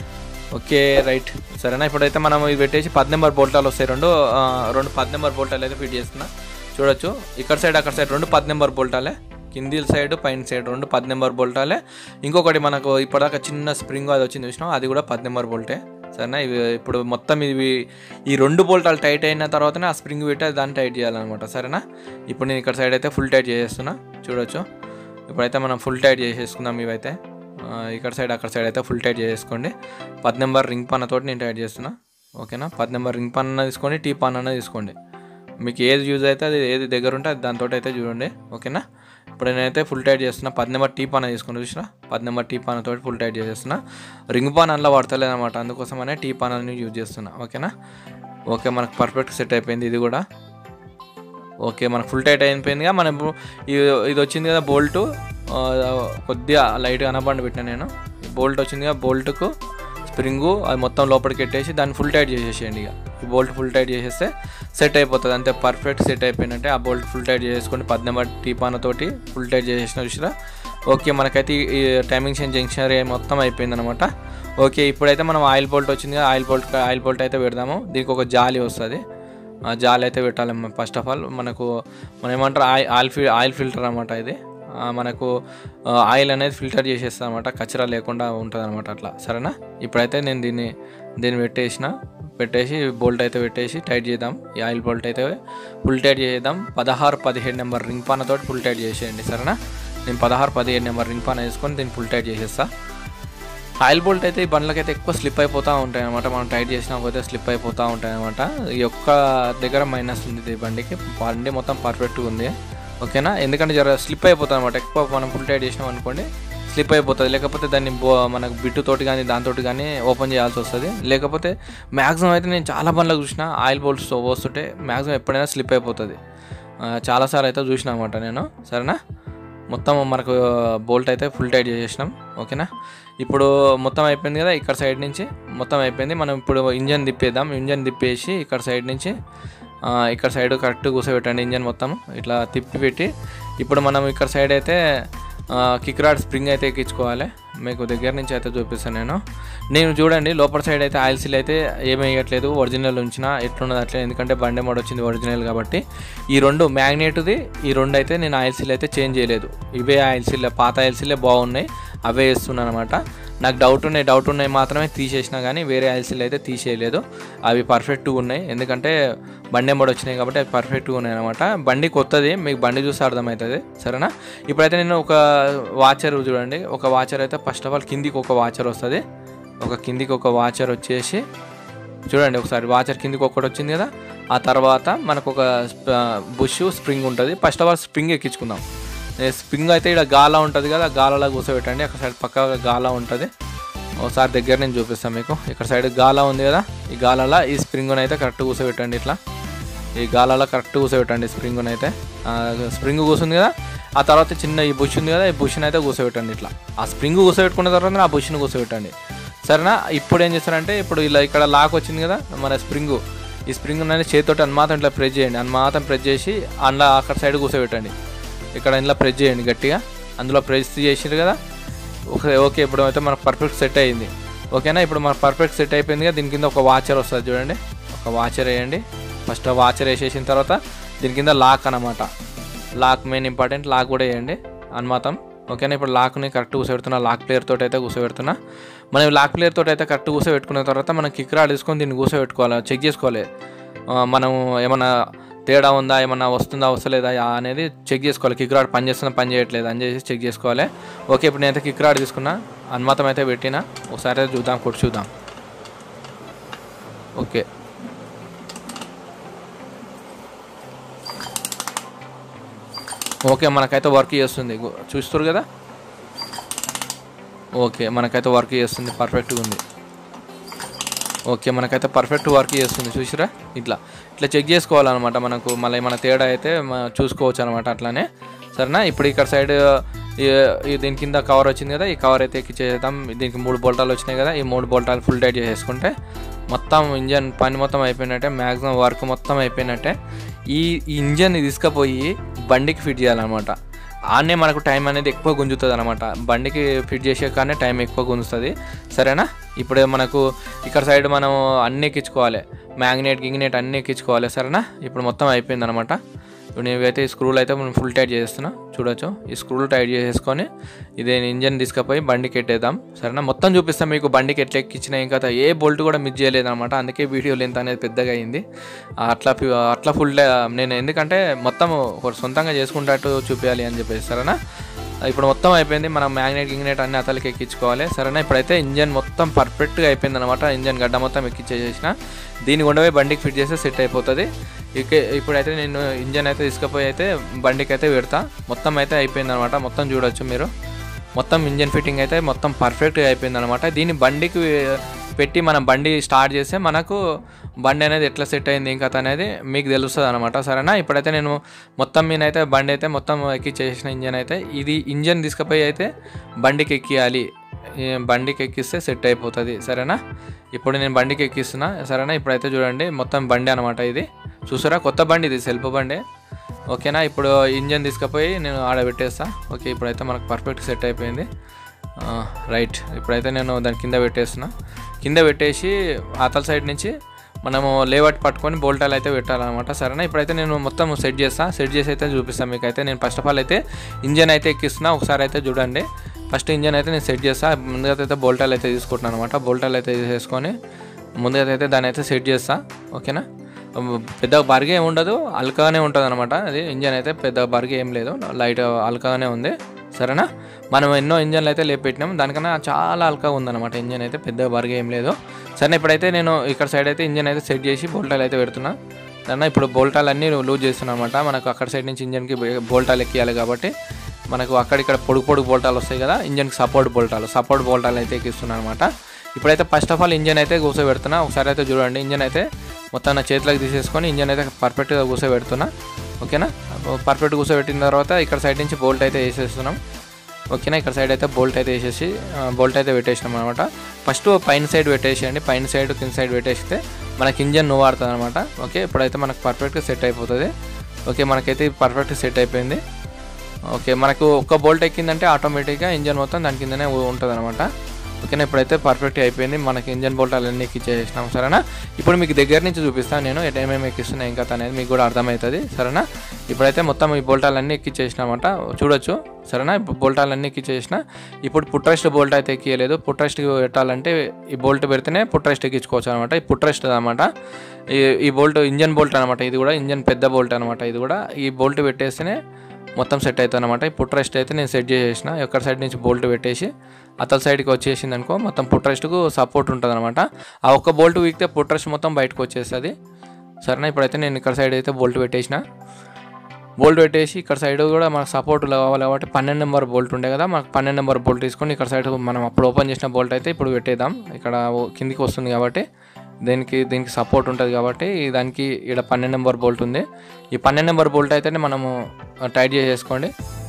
S1: ఓకే రైట్ సరేనా ఇప్పుడైతే మనం ఇది పెట్టేసి పది నెంబర్ బోల్టాలు వస్తాయి రెండు ఆ, రెండు పది నెంబర్ బోల్టాలు అయితే ఫిట్ చేస్తున్నా చూడొచ్చు ఇక్కడ సైడ్ అక్కడ సైడ్ రెండు పది నెంబర్ బోల్టాలే కింది సైడ్ పైన సైడ్ రెండు పది నెంబర్ బోల్టాలే ఇంకొకటి మనకు ఇప్పటిదాకా చిన్న స్ప్రింగ్ అది వచ్చింది చూసినాం అది కూడా పది నెంబర్ బోల్టే సరేనా ఇవి ఇప్పుడు మొత్తం ఇవి ఈ రెండు బోల్టాలు టైట్ అయిన తర్వాతనే ఆ స్ప్రింగ్ పెట్టి దాన్ని టైట్ చేయాలన్నమాట సరేనా ఇప్పుడు నేను ఇక్కడ సైడ్ అయితే ఫుల్ టైట్ చేసేస్తున్నా చూడొచ్చు ఇప్పుడైతే మనం ఫుల్ టైట్ చేసేసుకుందాం ఇవైతే ఆ, ఇక్కడ సైడ్ అక్కడ సైడ్ అయితే ఫుల్ టైట్ చేసేసుకోండి పది నెంబర్ రింగ్ పన్న తోటి నేను టైట్ చేస్తున్నా ఓకేనా పది నెంబర్ రింగ్ పన్న తీసుకోండి టీ పన్న అన్న తీసుకోండి మీకు ఏది యూజ్ అయితే అది ఏది దగ్గర ఉంటే అది దాంతో అయితే చూడండి ఓకేనా ఇప్పుడు నేనైతే ఫుల్ టైట్ చేస్తున్నా పది నెంబర్ టీ పాన తీసుకుని చూసిన పది నెంబర్ టీ పాన తోటి ఫుల్ టైట్ చేసేస్తున్నా రింగ్ పాన్ అందులో పడతలేదు అనమాట అందుకోసమనే టీ పానాన్ని యూజ్ చేస్తున్నా ఓకేనా ఓకే మనకు పర్ఫెక్ట్ సెట్ అయిపోయింది ఇది కూడా ఓకే మనకు ఫుల్ టైట్ అయిపోయిందిగా మనం ఇప్పుడు ఇది ఇది వచ్చింది కదా బోల్ట్ కొద్దిగా లైట్గా అనబండి పెట్టినా నేను ఈ బోల్ట్ వచ్చింది కదా బోల్ట్కు స్ప్రింగు అది మొత్తం లోపలికి పెట్టేసి దాన్ని ఫుల్ టైట్ చేసేసేయండి ఇక ఈ బోల్ట్ ఫుల్ టైట్ చేసేస్తే సెట్ అయిపోతుంది అంతే పర్ఫెక్ట్ సెట్ అయిపోయినట్టే ఆ బోల్ట్ ఫుల్ టైట్ చేసుకోండి పది నెంబర్ టీపాన తోటి ఫుల్ టైట్ చేసేసిన చూసిరా ఓకే మనకైతే ఈ- ఈ టైమింగ్ చేంజ్ జంక్షన్ మొత్తం అయిపోయింది అనమాట ఓకే ఇప్పుడైతే మనం ఆయిల్ బోల్ట్ వచ్చింది కదా ఆయిల్ బోల్ట్ ఆయిల్ బోల్ట్ అయితే పెడదాము దీనికి ఒక జాలి వస్తుంది ఆ జాలి అయితే పెట్టాలి ఫస్ట్ ఆఫ్ ఆల్ మనకు మనం ఏమంటారు oil oil fill oil filter అనమాట ఇది ఆ, మనకు ఆ, ఆయిల్ అనేది ఫిల్టర్ చేసేస్తుంది అనమాట కచరా లేకుండా ఉంటుంది అనమాట అట్లా సరేనా ఇప్పుడైతే నేను దీన్ని దీన్ని పెట్టేసిన పెట్టేసి బోల్ట్ అయితే పెట్టేసి టైట్ చేద్దాం ఈ ఆయిల్ బోల్ట్ అయితే ఫుల్ టైట్ చేద్దాం పదహారు పదిహేడు నెంబర్ రింగ్ పాన తోటి ఫుల్ టైట్ చేసేయండి సరేనా నేను పదహారు పదిహేడు నెంబర్ రింగ్ పాన వేసుకొని దీన్ని ఫుల్ టైట్ చేసేస్తా ఆయిల్ బోల్ట్ అయితే ఈ బండ్లకి అయితే ఎక్కువ స్లిప్ అయిపోతూ ఉంటాయి అనమాట మనం టైట్ చేసినా పోతే స్లిప్ అయిపోతూ ఉంటాయి అనమాట ఈ ఒక్క దగ్గర మైనస్ ఉంది ఈ బండికి బండి మొత్తం పర్ఫెక్ట్గా ఉంది ఓకేనా ఎందుకంటే జర స్లిప్ అయిపోతుంది అనమాట ఎక్కువ మనం ఫుల్ టైట్ చేసినాం అనుకోండి స్లిప్ అయిపోతుంది లేకపోతే దాన్ని బో మనకు బిట్టు తోటి కానీ దాంతో కానీ ఓపెన్ చేయాల్సి వస్తుంది లేకపోతే మ్యాక్సిమం అయితే నేను చాలా బండ్లకు చూసిన ఆయిల్ బోల్ట్స్ వస్తుంటే మ్యాక్సిమం ఎప్పుడైనా స్లిప్ అయిపోతుంది ఆ, చాలాసార్లు అయితే చూసిన అనమాట నేను సరేనా మొత్తం మనకు బోల్ట్ అయితే ఫుల్ టైట్ చేసేసినాం ఓకేనా ఇప్పుడు మొత్తం అయిపోయింది కదా ఇక్కడ సైడ్ నుంచి మొత్తం అయిపోయింది మనం ఇప్పుడు ఇంజన్ తిప్పేద్దాం ఇంజన్ తిప్పేసి ఇక్కడ సైడ్ నుంచి ఆ, ఇక్కడ సైడ్ కరెక్ట్ కూర్చోబెట్టండి ఇంజన్ మొత్తం ఇట్లా తిప్పి పెట్టి ఇప్పుడు మనం ఇక్కడ సైడ్ అయితే కిక్ రాడ్ స్ప్రింగ్ అయితే ఎక్కించుకోవాలి మీకు దగ్గర నుంచి అయితే చూపిస్తాను నేను నేను చూడండి లోపల సైడ్ అయితే ఆయిల్ సీల్ అయితే ఏమీ వేయట్లేదు ఒరిజినల్ ఉంచిన ఎట్లున్నది అట్లే ఎందుకంటే బండి మోడ్ వచ్చింది ఒరిజినల్ కాబట్టి ఈ రెండు మ్యాగ్నెట్ది ఈ రెండు అయితే నేను ఆయిల్ సీల్ అయితే చేంజ్ చేయలేదు ఇవే ఆయిల్ సీల్ పాత ఆయిల్ సీలే బాగున్నాయి అవే వేస్తున్నాను అనమాట నాకు డౌట్ ఉన్నాయి డౌట్ ఉన్నాయి మాత్రమే తీసేసిన కానీ వేరే ఆయిల్ సీల్ అయితే తీసేయలేదు అవి పర్ఫెక్ట్గా ఉన్నాయి ఎందుకంటే బండి ఎంబడి వచ్చినాయి కాబట్టి అవి పర్ఫెక్ట్గా ఉన్నాయి అనమాట బండి కొత్తది మీకు బండి చూసి అర్థమవుతుంది సరేనా ఇప్పుడైతే నేను ఒక వాచర్ చూడండి ఒక వాచర్ అయితే ఫస్ట్ ఆఫ్ ఆల్ కిందికి ఒక వాచర్ వస్తుంది ఒక కిందికి ఒక వాచర్ వచ్చేసి చూడండి ఒకసారి వాచర్ కిందికి ఒకటి వచ్చింది కదా ఆ తర్వాత మనకు ఒక బుష్ స్ప్రింగ్ ఉంటుంది ఫస్ట్ ఆఫ్ ఆల్ స్ప్రింగ్ ఎక్కించుకుందాం ఏ స్ప్రింగ్ అయితే ఇక్కడ గాలా ఉంటుంది కదా ఆ గాలలో కూర్చోబెట్టండి అక్కడ సైడ్ పక్క గాలా ఉంటుంది ఒకసారి దగ్గర నేను చూపిస్తాను మీకు ఇక్కడ సైడ్ గాలా ఉంది కదా ఈ గాలలో ఈ స్ప్రింగ్ని అయితే కరెక్ట్ కూర్చోబెట్టండి ఇట్లా ఈ గాలలో కరెక్ట్ కూర్చోబెట్టండి స్ప్రింగ్ని అయితే ఆ, స్ప్రింగ్ కూర్చుంది కదా ఆ తర్వాత చిన్న ఈ బుష్ ఉంది కదా ఈ బుష్ని అయితే కూర్చోబెట్టండి ఇట్లా ఆ స్ప్రింగ్ కూర్చోబెట్టుకున్న తర్వాత ఆ బుష్ని కూర్చోబెట్టండి సరేనా ఇప్పుడు ఏం చేస్తారంటే ఇప్పుడు ఇలా ఇక్కడ లాక్ వచ్చింది కదా మన స్ప్రింగ్ ఈ స్ప్రింగ్ అనేది చేతితోటి అన్మాతం ఇట్లా ప్రెస్ చేయండి అన్మాతం ప్రెస్ చేసి అందులో అక్కడ సైడ్ కూర్చోబెట్టండి ఇక్కడ ఇంట్లో ప్రెస్ చేయండి గట్టిగా అందులో ప్రెస్ చేసిరు కదా ఓకే ఓకే ఇప్పుడు అయితే మనకు పర్ఫెక్ట్ సెట్ అయ్యింది ఓకేనా ఇప్పుడు మనకు పర్ఫెక్ట్ సెట్ అయిపోయింది కదా దీని కింద ఒక వాచర్ వస్తుంది చూడండి ఒక వాచర్ వేయండి ఫస్ట్ వాచర్ వేసేసిన తర్వాత దీని కింద లాక్ అనమాట లాక్ మెయిన్ ఇంపార్టెంట్ లాక్ కూడా వేయండి అన్మాతం ఓకేనా ఇప్పుడు లాక్ని కరెక్ట్ కూర్చోబెడుతున్నా లాక్ ప్లేయర్ తోటి అయితే కూర్చోబెడుతున్నా మనం లాక్ ప్లేయర్ తోటి అయితే కరెక్ట్ కూర్చోబెట్టుకున్న తర్వాత మనం కిక్ రాడ్ తీసుకొని దీన్ని కూర్చోబెట్టుకోవాలి చెక్ చేసుకోవాలి ఆ, మనం ఏమన్నా తేడా ఉందా ఏమన్నా వస్తుందా వస్తలేదా ఆ అనేది చెక్ చేసుకోవాలి కిక్ రాడ్ పని చేస్తుందా పని చేయట్లేదు అని చేసి చెక్ చేసుకోవాలి ఓకే ఇప్పుడు నేనైతే కిక్ రాడ్ తీసుకున్నా అన్మాతం అయితే పెట్టినా ఒకసారి అయితే చూద్దాం కొట్టి చూద్దాం ఓకే ఓకే మనకైతే వర్క్ చేస్తుంది గు- చూస్తారు కదా ఓకే మనకైతే వర్క్ చేస్తుంది పర్ఫెక్ట్గా ఉంది ఓకే మనకైతే పర్ఫెక్ట్ వర్క్ చేస్తుంది చూసిరా ఇట్లా ఇట్లా చెక్ చేసుకోవాలన్నమాట మనకు మళ్ళీ ఏమైనా తేడా అయితే మ- చూసుకోవచ్చు అనమాట అట్లానే సరేనా ఇప్పుడు ఇక్కడ సైడ్ దీని కింద కవర్ వచ్చింది కదా ఈ కవర్ అయితే ఎక్కిచ్చేద్దాం దీనికి మూడు బోల్టాలు వచ్చినాయి కదా ఈ మూడు బోల్టాలు ఫుల్ టైట్ చేసేసుకుంటే మొత్తం ఇంజన్ పని మొత్తం అయిపోయినట్టే మ్యాక్సిమం వర్క్ మొత్తం అయిపోయినట్టే ఈ ఈ ఇంజన్ తీసుకుపోయి బండికి ఫిట్ చేయాలన్నమాట ఆడనే మనకు టైం అనేది ఎక్కువ గుంజుతుంది అనమాట బండికి ఫిట్ చేసే కానీ టైం ఎక్కువ గుంజుతుంది సరేనా ఇప్పుడు మనకు ఇక్కడ సైడ్ మనం అన్నీ ఎక్కించుకోవాలి మ్యాగ్నెట్ గింగ్నెట్ అన్నీ ఎక్కించుకోవాలి సరేనా ఇప్పుడు మొత్తం అయిపోయింది అనమాట ఇప్పుడు నేనైతే ఈ స్క్రూలు అయితే మనం ఫుల్ టైట్ చేస్తున్నా చూడొచ్చు ఈ స్క్రూలు టైట్ చేసేసుకొని ఇదే ఇంజన్ తీసుకుపోయి బండికి ఎట్టేద్దాం సరేనా మొత్తం చూపిస్తాం మీకు బండికి ఎట్లా ఎక్కించిన ఇంకా ఏ బోల్ట్ కూడా మిస్ చేయలేదు అనమాట అందుకే వీడియో లెంత్ అనేది పెద్దగా అయింది అట్లా ఫి- అట్లా ఫుల్ నేను ఎందుకంటే మొత్తం ఒకటి సొంతంగా చేసుకుంటట్టు చూపించాలి అని చెప్పేసి సరేనా ఇప్పుడు మొత్తం అయిపోయింది మనం మ్యాగ్నెట్ గింగ్నెట్ అన్ని అతలకి ఎక్కించుకోవాలి సరేనా ఇప్పుడైతే ఇంజన్ మొత్తం పర్ఫెక్ట్గా అయిపోయింది అనమాట ఇంజన్ గడ్డ మొత్తం ఎక్కించేసేసిన దీన్ని ఉండవే బండికి ఫిట్ చేస్తే సెట్ అయిపోతుంది ఇక ఇప్పుడైతే నేను ఇంజన్ అయితే తీసుకుపోయి అయితే బండికి అయితే పెడతా మొత్తం అయితే అయిపోయింది అనమాట మొత్తం చూడొచ్చు మీరు మొత్తం ఇంజన్ ఫిట్టింగ్ అయితే మొత్తం పర్ఫెక్ట్గా అయిపోయింది అనమాట దీన్ని బండికి పెట్టి మనం బండి స్టార్ట్ చేస్తే మనకు బండి అనేది ఎట్లా సెట్ అయింది ఇంకా అనేది మీకు తెలుస్తుంది అనమాట సరేనా ఇప్పుడైతే నేను మొత్తం మీద అయితే బండి అయితే మొత్తం ఎక్కిచ్చేసిన ఇంజన్ అయితే ఇది ఇంజన్ తీసుకుపోయి అయితే బండికి ఎక్కియాలి ఈ బండికి ఎక్కిస్తే సెట్ అయిపోతుంది సరేనా ఇప్పుడు నేను బండికి ఎక్కిస్తున్నా సరేనా ఇప్పుడైతే చూడండి మొత్తం బండి అనమాట ఇది చూసారా కొత్త బండి ఇది సెల్ఫ్ బండి ఓకేనా ఇప్పుడు ఇంజన్ తీసుకుపోయి నేను ఆడ పెట్టేస్తా ఓకే ఇప్పుడైతే మనకు పర్ఫెక్ట్ సెట్ అయిపోయింది ఆ, రైట్ ఇప్పుడైతే నేను దాని కింద పెట్టేస్తున్నా కింద పెట్టేసి అతల సైడ్ నుంచి మనము లేవట్ పట్టుకొని బోల్టాలు అయితే పెట్టాలన్నమాట సరేనా ఇప్పుడైతే నేను మొత్తం సెట్ చేస్తా సెట్ చేసి అయితే చూపిస్తాను మీకు అయితే నేను ఫస్ట్ ఆఫ్ ఆల్ అయితే ఇంజన్ అయితే ఎక్కిస్తున్నా ఒకసారి అయితే చూడండి ఫస్ట్ ఇంజన్ అయితే నేను సెట్ చేస్తా ముందుగా అయితే బోల్టాలు అయితే తీసుకుంటున్నాను అనమాట బోల్టాలు అయితే తీసేసుకొని ముందుగా అయితే దాన్ని అయితే సెట్ చేస్తా ఓకేనా పెద్ద బరిగే ఏమి ఉండదు అల్కానే ఉంటుంది అనమాట అది ఇంజన్ అయితే పెద్ద బరిగే ఏం లేదు లైట్ అల్కాగానే ఉంది సరేనా మనం ఎన్నో ఇంజన్లు అయితే లేపెట్టినాం దానికన్నా చాలా అల్కా ఉందన్నమాట ఇంజన్ అయితే పెద్ద బరిగే ఏం లేదు సరే ఇప్పుడైతే నేను ఇక్కడ సైడ్ అయితే ఇంజన్ అయితే సెట్ చేసి బోల్టాలు అయితే పెడుతున్నా దాన్ని ఇప్పుడు బోల్టాలు అన్నీ లూజ్ చేస్తున్నాను అనమాట మనకు అక్కడ సైడ్ నుంచి ఇంజన్కి బోల్టాలు ఎక్కియాలి కాబట్టి మనకు అక్కడిక్కడ పొడుగు పొడుగు బోల్టాలు వస్తాయి కదా ఇంజన్కి సపోర్ట్ బోల్టాలు సపోర్ట్ బోల్టాలు అయితే ఎక్కిస్తున్నాను అనమాట ఇప్పుడైతే ఫస్ట్ ఆఫ్ ఆల్ ఇంజన్ అయితే కూర్చోబెడుతున్నా ఒకసారి అయితే చూడండి ఇంజన్ అయితే మొత్తం నా చేతిలోకి తీసేసుకొని ఇంజన్ అయితే పర్ఫెక్ట్గా కూర్చోబెడుతున్నా ఓకేనా పర్ఫెక్ట్ కూర్చోబెట్టిన తర్వాత ఇక్కడ సైడ్ నుంచి బోల్ట్ అయితే వేసేస్తున్నాం ఓకేనా ఇక్కడ సైడ్ అయితే బోల్ట్ అయితే వేసేసి బోల్ట్ అయితే పెట్టేసినాం అనమాట ఫస్ట్ పైన సైడ్ పెట్టేసేయండి పైన సైడ్ కింద సైడ్ పెట్టేస్తే మనకి ఇంజన్ నువ్వు ఆడుతుంది అనమాట ఓకే ఇప్పుడైతే మనకు పర్ఫెక్ట్గా సెట్ అయిపోతుంది ఓకే మనకైతే పర్ఫెక్ట్ సెట్ అయిపోయింది ఓకే మనకు ఒక్క బోల్ట్ ఎక్కిందంటే ఆటోమేటిక్గా ఇంజన్ మొత్తం దాని కిందనే ఉంటుంది అనమాట ఓకేనా ఇప్పుడైతే పర్ఫెక్ట్ అయిపోయింది మనకి ఇంజన్ బోల్ట్ అన్నీ ఎక్కిచ్చేసినాం సరేనా ఇప్పుడు మీకు దగ్గర నుంచి చూపిస్తాను నేను ఏమేమి ఎక్కిస్తున్నా ఇంకా అనేది మీకు కూడా అర్థమవుతుంది సరేనా ఇప్పుడైతే మొత్తం ఈ బోల్టాలన్నీ ఎక్కిచ్చేసినామంట చూడొచ్చు సరేనా ఇప్పుడు బోల్టాలన్నీ ఎక్కిచ్చేసిన ఇప్పుడు పుట్రెస్ట్ బోల్ట్ అయితే ఎక్కియలేదు పుట్రెస్ట్ పెట్టాలంటే ఈ బోల్ట్ పెడితేనే పుట్రెస్ట్ ఎక్కించుకోవచ్చు అనమాట ఈ పుట్రెస్ట్ అనమాట ఈ ఈ బోల్ట్ ఇంజన్ బోల్ట్ అనమాట ఇది కూడా ఇంజన్ పెద్ద బోల్ట్ అనమాట ఇది కూడా ఈ బోల్ట్ పెట్టేస్తేనే మొత్తం సెట్ అవుతుంది అనమాట ఈ పుట్ రెస్ట్ అయితే నేను సెట్ చేసేసిన ఎక్కడ సైడ్ నుంచి బోల్ట్ పెట్టేసి అతల సైడ్కి వచ్చేసింది అనుకో మొత్తం పుట్ రెస్ట్కు సపోర్ట్ ఉంటుంది అనమాట ఆ ఒక్క బోల్ట్ వీక్తే పుట్ రెస్ట్ మొత్తం బయటకు వచ్చేస్తుంది సరేనా ఇప్పుడైతే నేను ఇక్కడ సైడ్ అయితే బోల్ట్ పెట్టేసిన బోల్ట్ పెట్టేసి ఇక్కడ సైడ్ కూడా మనకు సపోర్ట్ కావాలి కాబట్టి పన్నెండు నెంబర్ బోల్ట్ ఉండే కదా మనకు పన్నెండు నెంబర్ బోల్ట్ తీసుకొని ఇక్కడ సైడ్ మనం అప్పుడు ఓపెన్ చేసిన బోల్ట్ అయితే ఇప్పుడు పెట్టేద్దాం ఇక్కడ ఓ- కిందికి వస్తుంది కాబట్టి దీనికి దీనికి సపోర్ట్ ఉంటుంది కాబట్టి దానికి ఇక్కడ పన్నెండు నెంబర్ బోల్ట్ ఉంది ఈ పన్నెండు నెంబర్ బోల్ట్ అయితే మనము టైట్ చేసేసుకోండి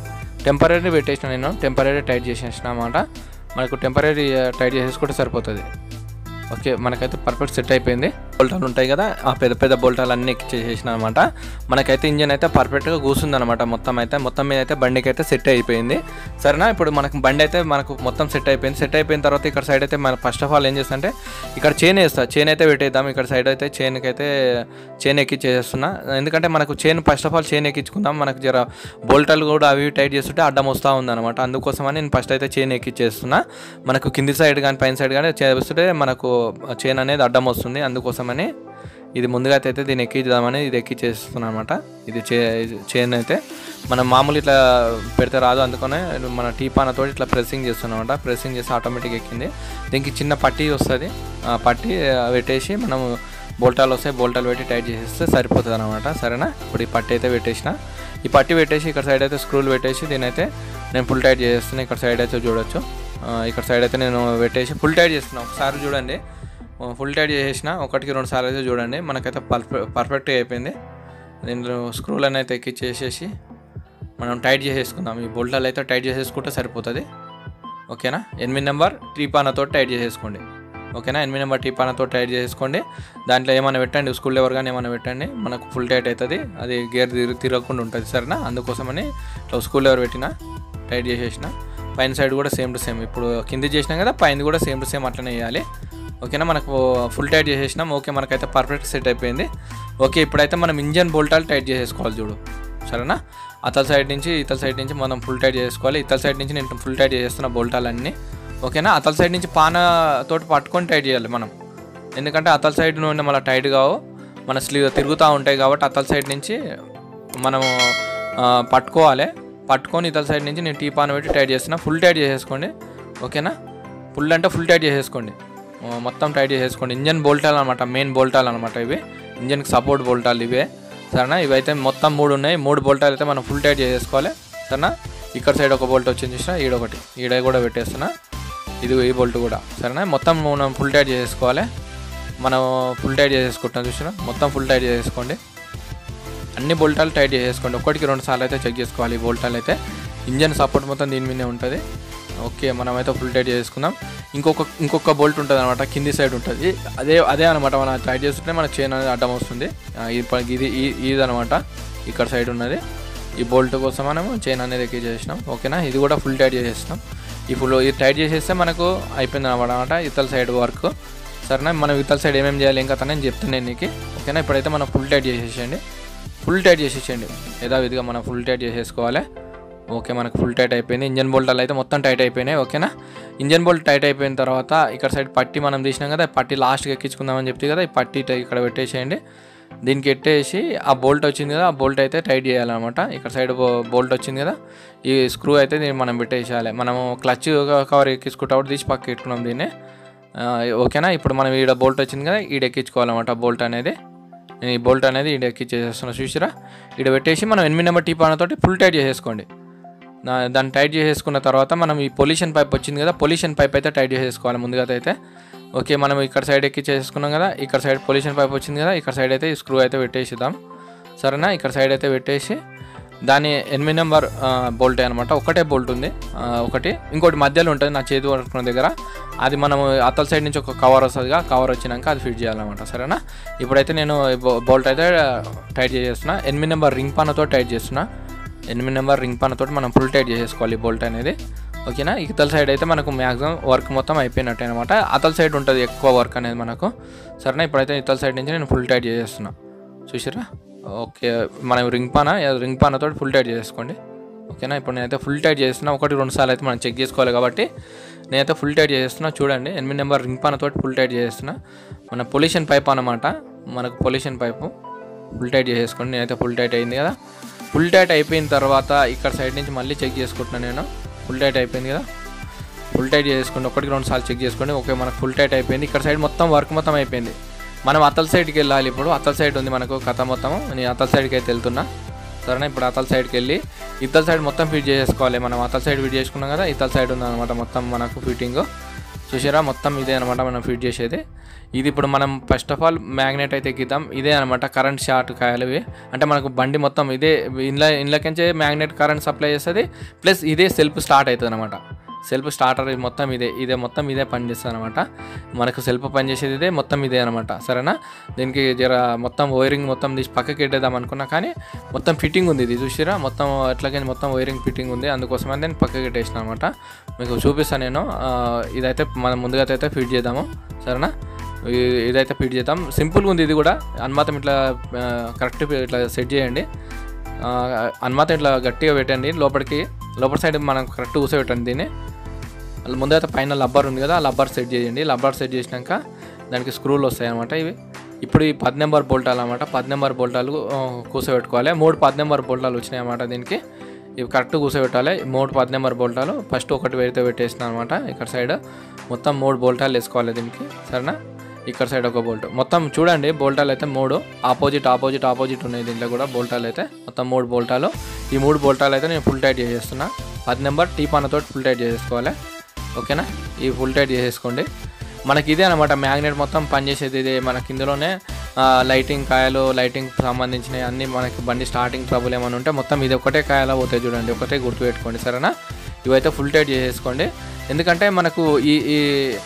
S1: టెంపరీ పెట్టేసిన నేను టెంపరీ టైట్ చేసేసిన అన్నమాట మనకు టెంపరీ టైట్ చేసేసుకుంటే సరిపోతుంది ఓకే మనకైతే పర్ఫెక్ట్ సెట్ అయిపోయింది బోల్టాలు ఉంటాయి కదా ఆ పెద్ద పెద్ద బోల్టాలు అన్నీ ఎక్కిచ్చేసేసిన అనమాట మనకైతే ఇంజన్ అయితే పర్ఫెక్ట్గా కూర్చుంది అనమాట మొత్తం అయితే మొత్తం మీద అయితే బండికి అయితే సెట్ అయిపోయింది సరేనా ఇప్పుడు మనకు బండి అయితే మనకు మొత్తం సెట్ అయిపోయింది సెట్ అయిపోయిన తర్వాత ఇక్కడ సైడ్ అయితే మన ఫస్ట్ ఆఫ్ ఆల్ ఏం చేస్తా అంటే ఇక్కడ చైన్ వేస్తా చైన్ అయితే పెట్టేద్దాం ఇక్కడ సైడ్ అయితే చైన్కి అయితే చైన్ ఎక్కిచ్చేస్తున్నా ఎందుకంటే మనకు chain first of all chain ఎక్కించుకుందాం మనకు జర బోల్టాలు కూడా అవి ఇవి టైట్ చేస్తుంటే అడ్డం వస్తూ ఉందన్నమాట అందుకోసమని నేను ఫస్ట్ అయితే చైన్ ఎక్కిచ్చేస్తున్నా మనకు కింది సైడ్ కానీ పైన సైడ్ కానీ చేస్తుంటే మనకు చైన్ అనేది అడ్డం వస్తుంది అందుకోసమని ఇది ముందుగా అయితే దీన్ని ఎక్కిద్దామని ఇది ఎక్కిచ్చేస్తున్నాను అనమాట ఇది చే చైన్ అయితే మనం మామూలు ఇట్లా పెడితే రాదు అందుకనే మన టీ పానతో ఇట్లా ప్రెస్సింగ్ చేస్తున్నాం అనమాట ప్రెస్సింగ్ చేసి ఆటోమేటిక్ ఎక్కింది దీనికి చిన్న పట్టీ వస్తుంది ఆ పట్టీ ఆ, పెట్టేసి మనం బోల్టాలు వస్తాయి బోల్టాలు పెట్టి టైట్ చేసేస్తే సరిపోతుంది అనమాట సరేనా ఇప్పుడు ఈ పట్టీ అయితే పెట్టేసిన ఈ పట్టీ పెట్టేసి ఇక్కడ సైడ్ అయితే స్క్రూలు పెట్టేసి దీని అయితే నేను ఫుల్ టైట్ చేసేస్తున్నా ఇక్కడ సైడ్ అయితే చూడొచ్చు ఆ, ఇక్కడ సైడ్ అయితే నేను పెట్టేసి ఫుల్ టైట్ చేస్తున్నా ఒకసారి చూడండి ఫుల్ టైట్ చేసేసిన ఒకటికి రెండు సార్లు అయితే చూడండి మనకైతే పర్ఫెక్ట్ పర్ఫెక్ట్గా అయిపోయింది దీంట్లో స్క్రూలను అయితే ఎక్కిచ్చేసేసి మనం టైట్ చేసేసుకుందాం ఈ బోల్టాలు అయితే టైట్ చేసేసుకుంటే సరిపోతుంది ఓకేనా ఎనిమిది నెంబర్ టీపానతో టైట్ చేసేసుకోండి ఓకేనా ఎనిమిది నెంబర్ టీపానతో టైట్ చేసేసుకోండి దాంట్లో ఏమైనా పెట్టండి స్కూల్ లెవర్ కానీ ఏమైనా పెట్టండి మనకు ఫుల్ టైట్ అవుతుంది అది గేర్ తిరిగి తిరగకుండా ఉంటుంది సరేనా అందుకోసమని ఇట్లా స్కూల్ లెవర్ పెట్టిన టైట్ చేసేసిన పైన సైడ్ కూడా సేమ్ టు సేమ్ ఇప్పుడు కింది చేసినాం కదా పైన కూడా సేమ్ టు సేమ్ అట్లనే వేయాలి ఓకేనా మనకు ఫుల్ టైట్ చేసేసినాం ఓకే మనకైతే పర్ఫెక్ట్ సెట్ అయిపోయింది ఓకే ఇప్పుడైతే మనం ఇంజన్ బోల్టాలు టైట్ చేసేసుకోవాలి చూడు సరేనా అతల సైడ్ నుంచి ఇతల సైడ్ నుంచి మనం ఫుల్ టైట్ చేసుకోవాలి ఇతల సైడ్ నుంచి నేను ఫుల్ టైట్ చేస్తున్న బోల్టాలన్నీ ఓకేనా అతల సైడ్ నుంచి పాన తోటి పట్టుకొని టైట్ చేయాలి మనం ఎందుకంటే అతల సైడ్ నుండి మళ్ళీ టైట్ కావు మన స్లీవ్ తిరుగుతూ ఉంటాయి కాబట్టి అతల సైడ్ నుంచి మనము ఆ, పట్టుకోవాలి పట్టుకొని ఇతల సైడ్ నుంచి నేను టీ పాన్ పెట్టి టైట్ చేస్తున్నా ఫుల్ టైట్ చేసేసుకోండి ఓకేనా ఫుల్ అంటే ఫుల్ టైట్ చేసేసుకోండి ఆ, మొత్తం టైట్ చేసేసుకోండి ఇంజన్ బోల్టాలు అనమాట మెయిన్ బోల్టాలు అనమాట ఇవి ఇంజన్కి సపోర్ట్ బోల్టాలు ఇవే సరేనా ఇవైతే మొత్తం మూడు ఉన్నాయి మూడు బోల్టాలు అయితే మనం ఫుల్ టైట్ చేసేసుకోవాలి సరేనా ఇక్కడ సైడ్ ఒక బోల్ట్ వచ్చింది చూసినా ఈడొకటి ఈడ కూడా పెట్టేస్తున్నా ఇది ఈ బోల్ట్ కూడా సరేనా మొత్తం మనం ఫుల్ టైట్ చేసేసుకోవాలి మనం ఫుల్ టైట్ చేసేసుకుంటాం చూసినా మొత్తం ఫుల్ టైట్ చేసేసుకోండి అన్ని బోల్టాలు టైట్ చేసేసుకోండి ఒకటికి రెండు సార్లు అయితే చెక్ చేసుకోవాలి ఈ బోల్టాలు అయితే ఇంజన్ సపోర్ట్ మొత్తం దీని మీదే ఉంటుంది ఓకే మనమైతే ఫుల్ టైట్ చేసుకుందాం ఇంకొక ఇంకొక బోల్ట్ ఉంటుంది అనమాట కింది సైడ్ ఉంటుంది అదే అదే అనమాట మనం టైట్ చేస్తుంటే మన చైన్ అనేది అడ్డం వస్తుంది ఆ, ఇది ప- ఇది ఈ- ఇది అనమాట ఇక్కడ సైడ్ ఉన్నది ఈ బోల్ట్ కోసం మనము చైన్ అనేది ఎక్కి చేసినాం ఓకేనా ఇది కూడా ఫుల్ టైట్ చేసేసినాం ఈ ఫుల్ ఇది టైట్ చేసేస్తే మనకు అయిపోయింది అనమాట ఇతల సైడ్ వర్క్ సరేనా మనం ఇతల సైడ్ ఏమేమి చేయాలి ఏం కథ నేను చెప్తాను నేను నీకు ఓకేనా ఇప్పుడైతే మనం ఫుల్ టైట్ చేసేసేయండి ఫుల్ టైట్ చేసేసేయండి యథావిధిగా మనం ఫుల్ టైట్ చేసేసుకోవాలి ఓకే మనకు ఫుల్ టైట్ అయిపోయింది ఇంజన్ బోల్టాలు అయితే మొత్తం టైట్ అయిపోయినాయి ఓకేనా ఇంజన్ బోల్ట్ టైట్ అయిపోయిన తర్వాత ఇక్కడ సైడ్ పట్టి మనం తీసినాం కదా ఈ పట్టి లాస్ట్కి ఎక్కించుకుందామని చెప్తే కదా ఈ పట్టి ఇట- ఇక్కడ పెట్టేసేయండి దీనికి ఎట్టేసి ఆ బోల్ట్ వచ్చింది కదా ఆ బోల్ట్ అయితే టైట్ చేయాలన్నమాట ఇక్కడ సైడ్ బోల్ట్ వచ్చింది కదా ఈ స్క్రూ అయితే దీన్ని మనం పెట్టేసేయాలి మనము క్లచ్ కవర్ ఎక్కించుకుంటప్పుడు తీసి పక్క పెట్టుకున్నాం దీన్ని ఆ, ఓకేనా ఇప్పుడు మనం ఈడ బోల్ట్ వచ్చింది కదా ఈడ ఎక్కించుకోవాలన్నమాట బోల్ట్ అనేది నేను ఈ బోల్ట్ అనేది ఈడ ఎక్కించేస్తున్నా చూసిరా ఈడ పెట్టేసి మనం ఎనిమిది నెంబర్ టీ తోటి ఫుల్ టైట్ చేసేసుకోండి నా- దాన్ని టైట్ చేసేసుకున్న తర్వాత మనం ఈ పొల్యూషన్ పైప్ వచ్చింది కదా పొల్యూషన్ పైప్ అయితే టైట్ చేసేసుకోవాలి ముందుగా అయితే ఓకే మనం ఇక్కడ సైడ్ ఎక్కి చేసుకున్నాం కదా ఇక్కడ సైడ్ పొల్యూషన్ పైప్ వచ్చింది కదా ఇక్కడ సైడ్ అయితే ఈ స్క్రూ అయితే పెట్టేసిద్దాం సరేనా ఇక్కడ సైడ్ అయితే పెట్టేసి దాని ఎనిమిది నెంబర్ బోల్ట్ అనమాట ఒకటే బోల్ట్ ఉంది ఆ, ఒకటి ఇంకోటి మధ్యలో ఉంటుంది నా చేతి పట్టుకున్న దగ్గర అది మనం అతల సైడ్ నుంచి ఒక కవర్ వస్తుందిగా కవర్ వచ్చినాక అది ఫిట్ చేయాలన్నమాట సరేనా ఇప్పుడైతే నేను బోల్ట్ అయితే టైట్ చేసేస్తున్నా ఎనిమిది నెంబర్ రింగ్ పానతో టైట్ చేస్తున్నా ఎనిమిది నెంబర్ రింగ్ పానతో మనం ఫుల్ టైట్ చేసేసుకోవాలి బోల్ట్ అనేది ఓకేనా ఇతల సైడ్ అయితే మనకు మ్యాక్సిమం వర్క్ మొత్తం అయిపోయినట్టు అనమాట అతల సైడ్ ఉంటుంది ఎక్కువ వర్క్ అనేది మనకు సరేనా ఇప్పుడైతే ఇతల సైడ్ నుంచి నేను ఫుల్ టైట్ చేసేస్తున్నా చూసిరా ఓకే మనం రింగ్ పాన రింగ్ పానతో ఫుల్ టైట్ చేసుకోండి ఓకేనా ఇప్పుడు నేనైతే ఫుల్ టైట్ చేస్తున్నా ఒకటి రెండు సార్లు అయితే మనం చెక్ చేసుకోవాలి కాబట్టి నేనైతే ఫుల్ టైట్ చేస్తున్నా చూడండి ఎనిమిది నెంబర్ రింగ్ పానతో ఫుల్ టైట్ చేస్తున్నా మన పొల్యూషన్ పైప్ అనమాట మనకు పొల్యూషన్ పైపు ఫుల్ టైట్ చేసేసుకోండి నేనైతే ఫుల్ టైట్ అయింది కదా ఫుల్ టైట్ అయిపోయిన తర్వాత ఇక్కడ సైడ్ నుంచి మళ్ళీ చెక్ చేసుకుంటున్నాను నేను ఫుల్ టైట్ అయిపోయింది కదా ఫుల్ టైట్ చేసుకోండి ఒకటికి రెండు సార్లు చెక్ చేసుకోండి ఓకే మనకు ఫుల్ టైట్ అయిపోయింది ఇక్కడ సైడ్ మొత్తం వర్క్ మొత్తం అయిపోయింది మనం అతల సైడ్కి వెళ్ళాలి ఇప్పుడు అతల సైడ్ ఉంది మనకు కథ మొత్తం నేను అతల సైడ్కి అయితే వెళ్తున్నా సరేనా ఇప్పుడు అతల సైడ్కి వెళ్ళి ఇతల సైడ్ మొత్తం ఫిట్ చేసుకోవాలి మనం అతల సైడ్ ఫిట్ చేసుకున్నాం కదా ఇతల సైడ్ ఉందన్నమాట మొత్తం మనకు ఫిట్టింగ్ చూసారా మొత్తం ఇదే అనమాట మనం ఫిట్ చేసేది ఇది ఇప్పుడు మనం ఫస్ట్ ఆఫ్ ఆల్ మ్యాగ్నెట్ అయితే ఎక్కిద్దాం ఇదే అనమాట కరెంట్ షార్ట్ కాయలు ఇవి అంటే మనకు బండి మొత్తం ఇదే ఇంట్లో ఇంట్లోకించే మ్యాగ్నెట్ కరెంట్ సప్లై చేస్తుంది ప్లస్ ఇదే సెల్ఫ్ స్టార్ట్ అవుతుంది అనమాట సెల్ఫ్ స్టార్టర్ ఇది మొత్తం ఇదే ఇదే మొత్తం ఇదే పని చేస్తుంది అనమాట మనకు సెల్ఫ్ పని చేసేది ఇదే మొత్తం ఇదే అనమాట సరేనా దీనికి జర మొత్తం వైరింగ్ మొత్తం తీసి పక్కకి పెట్టేద్దాం అనుకున్నా కానీ మొత్తం ఫిట్టింగ్ ఉంది ఇది చూసిరా మొత్తం ఎట్లాగైనా మొత్తం వైరింగ్ ఫిట్టింగ్ ఉంది అందుకోసమని నేను పక్కకి పెట్టేసిన అనమాట మీకు చూపిస్తాను నేను ఆ, ఇదైతే మనం ముందుగా అయితే ఫిట్ చేద్దాము సరేనా ఇ- ఇదైతే ఫిట్ చేద్దాం సింపుల్గా ఉంది ఇది కూడా అనుమాతం ఇట్లా కరెక్ట్ ఇట్లా సెట్ చేయండి ఆ, అనుమాతం ఇట్లా గట్టిగా పెట్టండి లోపలికి లోపల సైడ్ మనం కరెక్ట్ కూర్చోబెట్టండి దీన్ని అలా ముందైతే పైన లబ్బర్ ఉంది కదా ఆ లబ్బర్ సెట్ చేయండి లబ్బర్ సెట్ చేసినాక దానికి స్క్రూలు వస్తాయి అనమాట ఇవి ఇప్పుడు ఈ పది నెంబర్ బోల్టాలు అనమాట పది నెంబర్ బోల్టాలు ఆ, కూర్చోబెట్టుకోవాలి మూడు పది నెంబర్ బోల్టాలు వచ్చినాయి అన్నమాట దీనికి ఇవి కరెక్ట్ కూర్చోబెట్టాలి మూడు పది నెంబర్ బోల్టాలు ఫస్ట్ ఒకటి వేడితే పెట్టేసిన అనమాట ఇక్కడ సైడ్ మొత్తం మూడు బోల్టాలు వేసుకోవాలి దీనికి సరేనా ఇక్కడ సైడ్ ఒక బోల్ట్ మొత్తం చూడండి బోల్టాలు అయితే మూడు ఆపోజిట్ ఆపోజిట్ ఆపోజిట్ ఉన్నాయి దీంట్లో కూడా బోల్టాలు అయితే మొత్తం మూడు బోల్టాలు ఈ మూడు బోల్టాలు అయితే నేను ఫుల్ టైట్ చేసేస్తున్నా పది నెంబర్ టీ పానతో ఫుల్ టైట్ చేసేసుకోవాలి ఓకేనా ఈ ఫుల్ టైట్ చేసేసుకోండి మనకి ఇదే అనమాట మ్యాగ్నెట్ మొత్తం పనిచేసేది ఇదే మనకి ఇందులోనే ఆ, లైటింగ్ కాయలు లైటింగ్ సంబంధించినవి అన్నీ మనకి బండి స్టార్టింగ్ ట్రబుల్ ఏమైనా ఉంటే మొత్తం ఇది ఒకటే కాయలా పోతాయి చూడండి ఒకటే గుర్తుపెట్టుకోండి సరేనా ఇవైతే ఫుల్ టైట్ చేసేసుకోండి ఎందుకంటే మనకు ఈ ఈ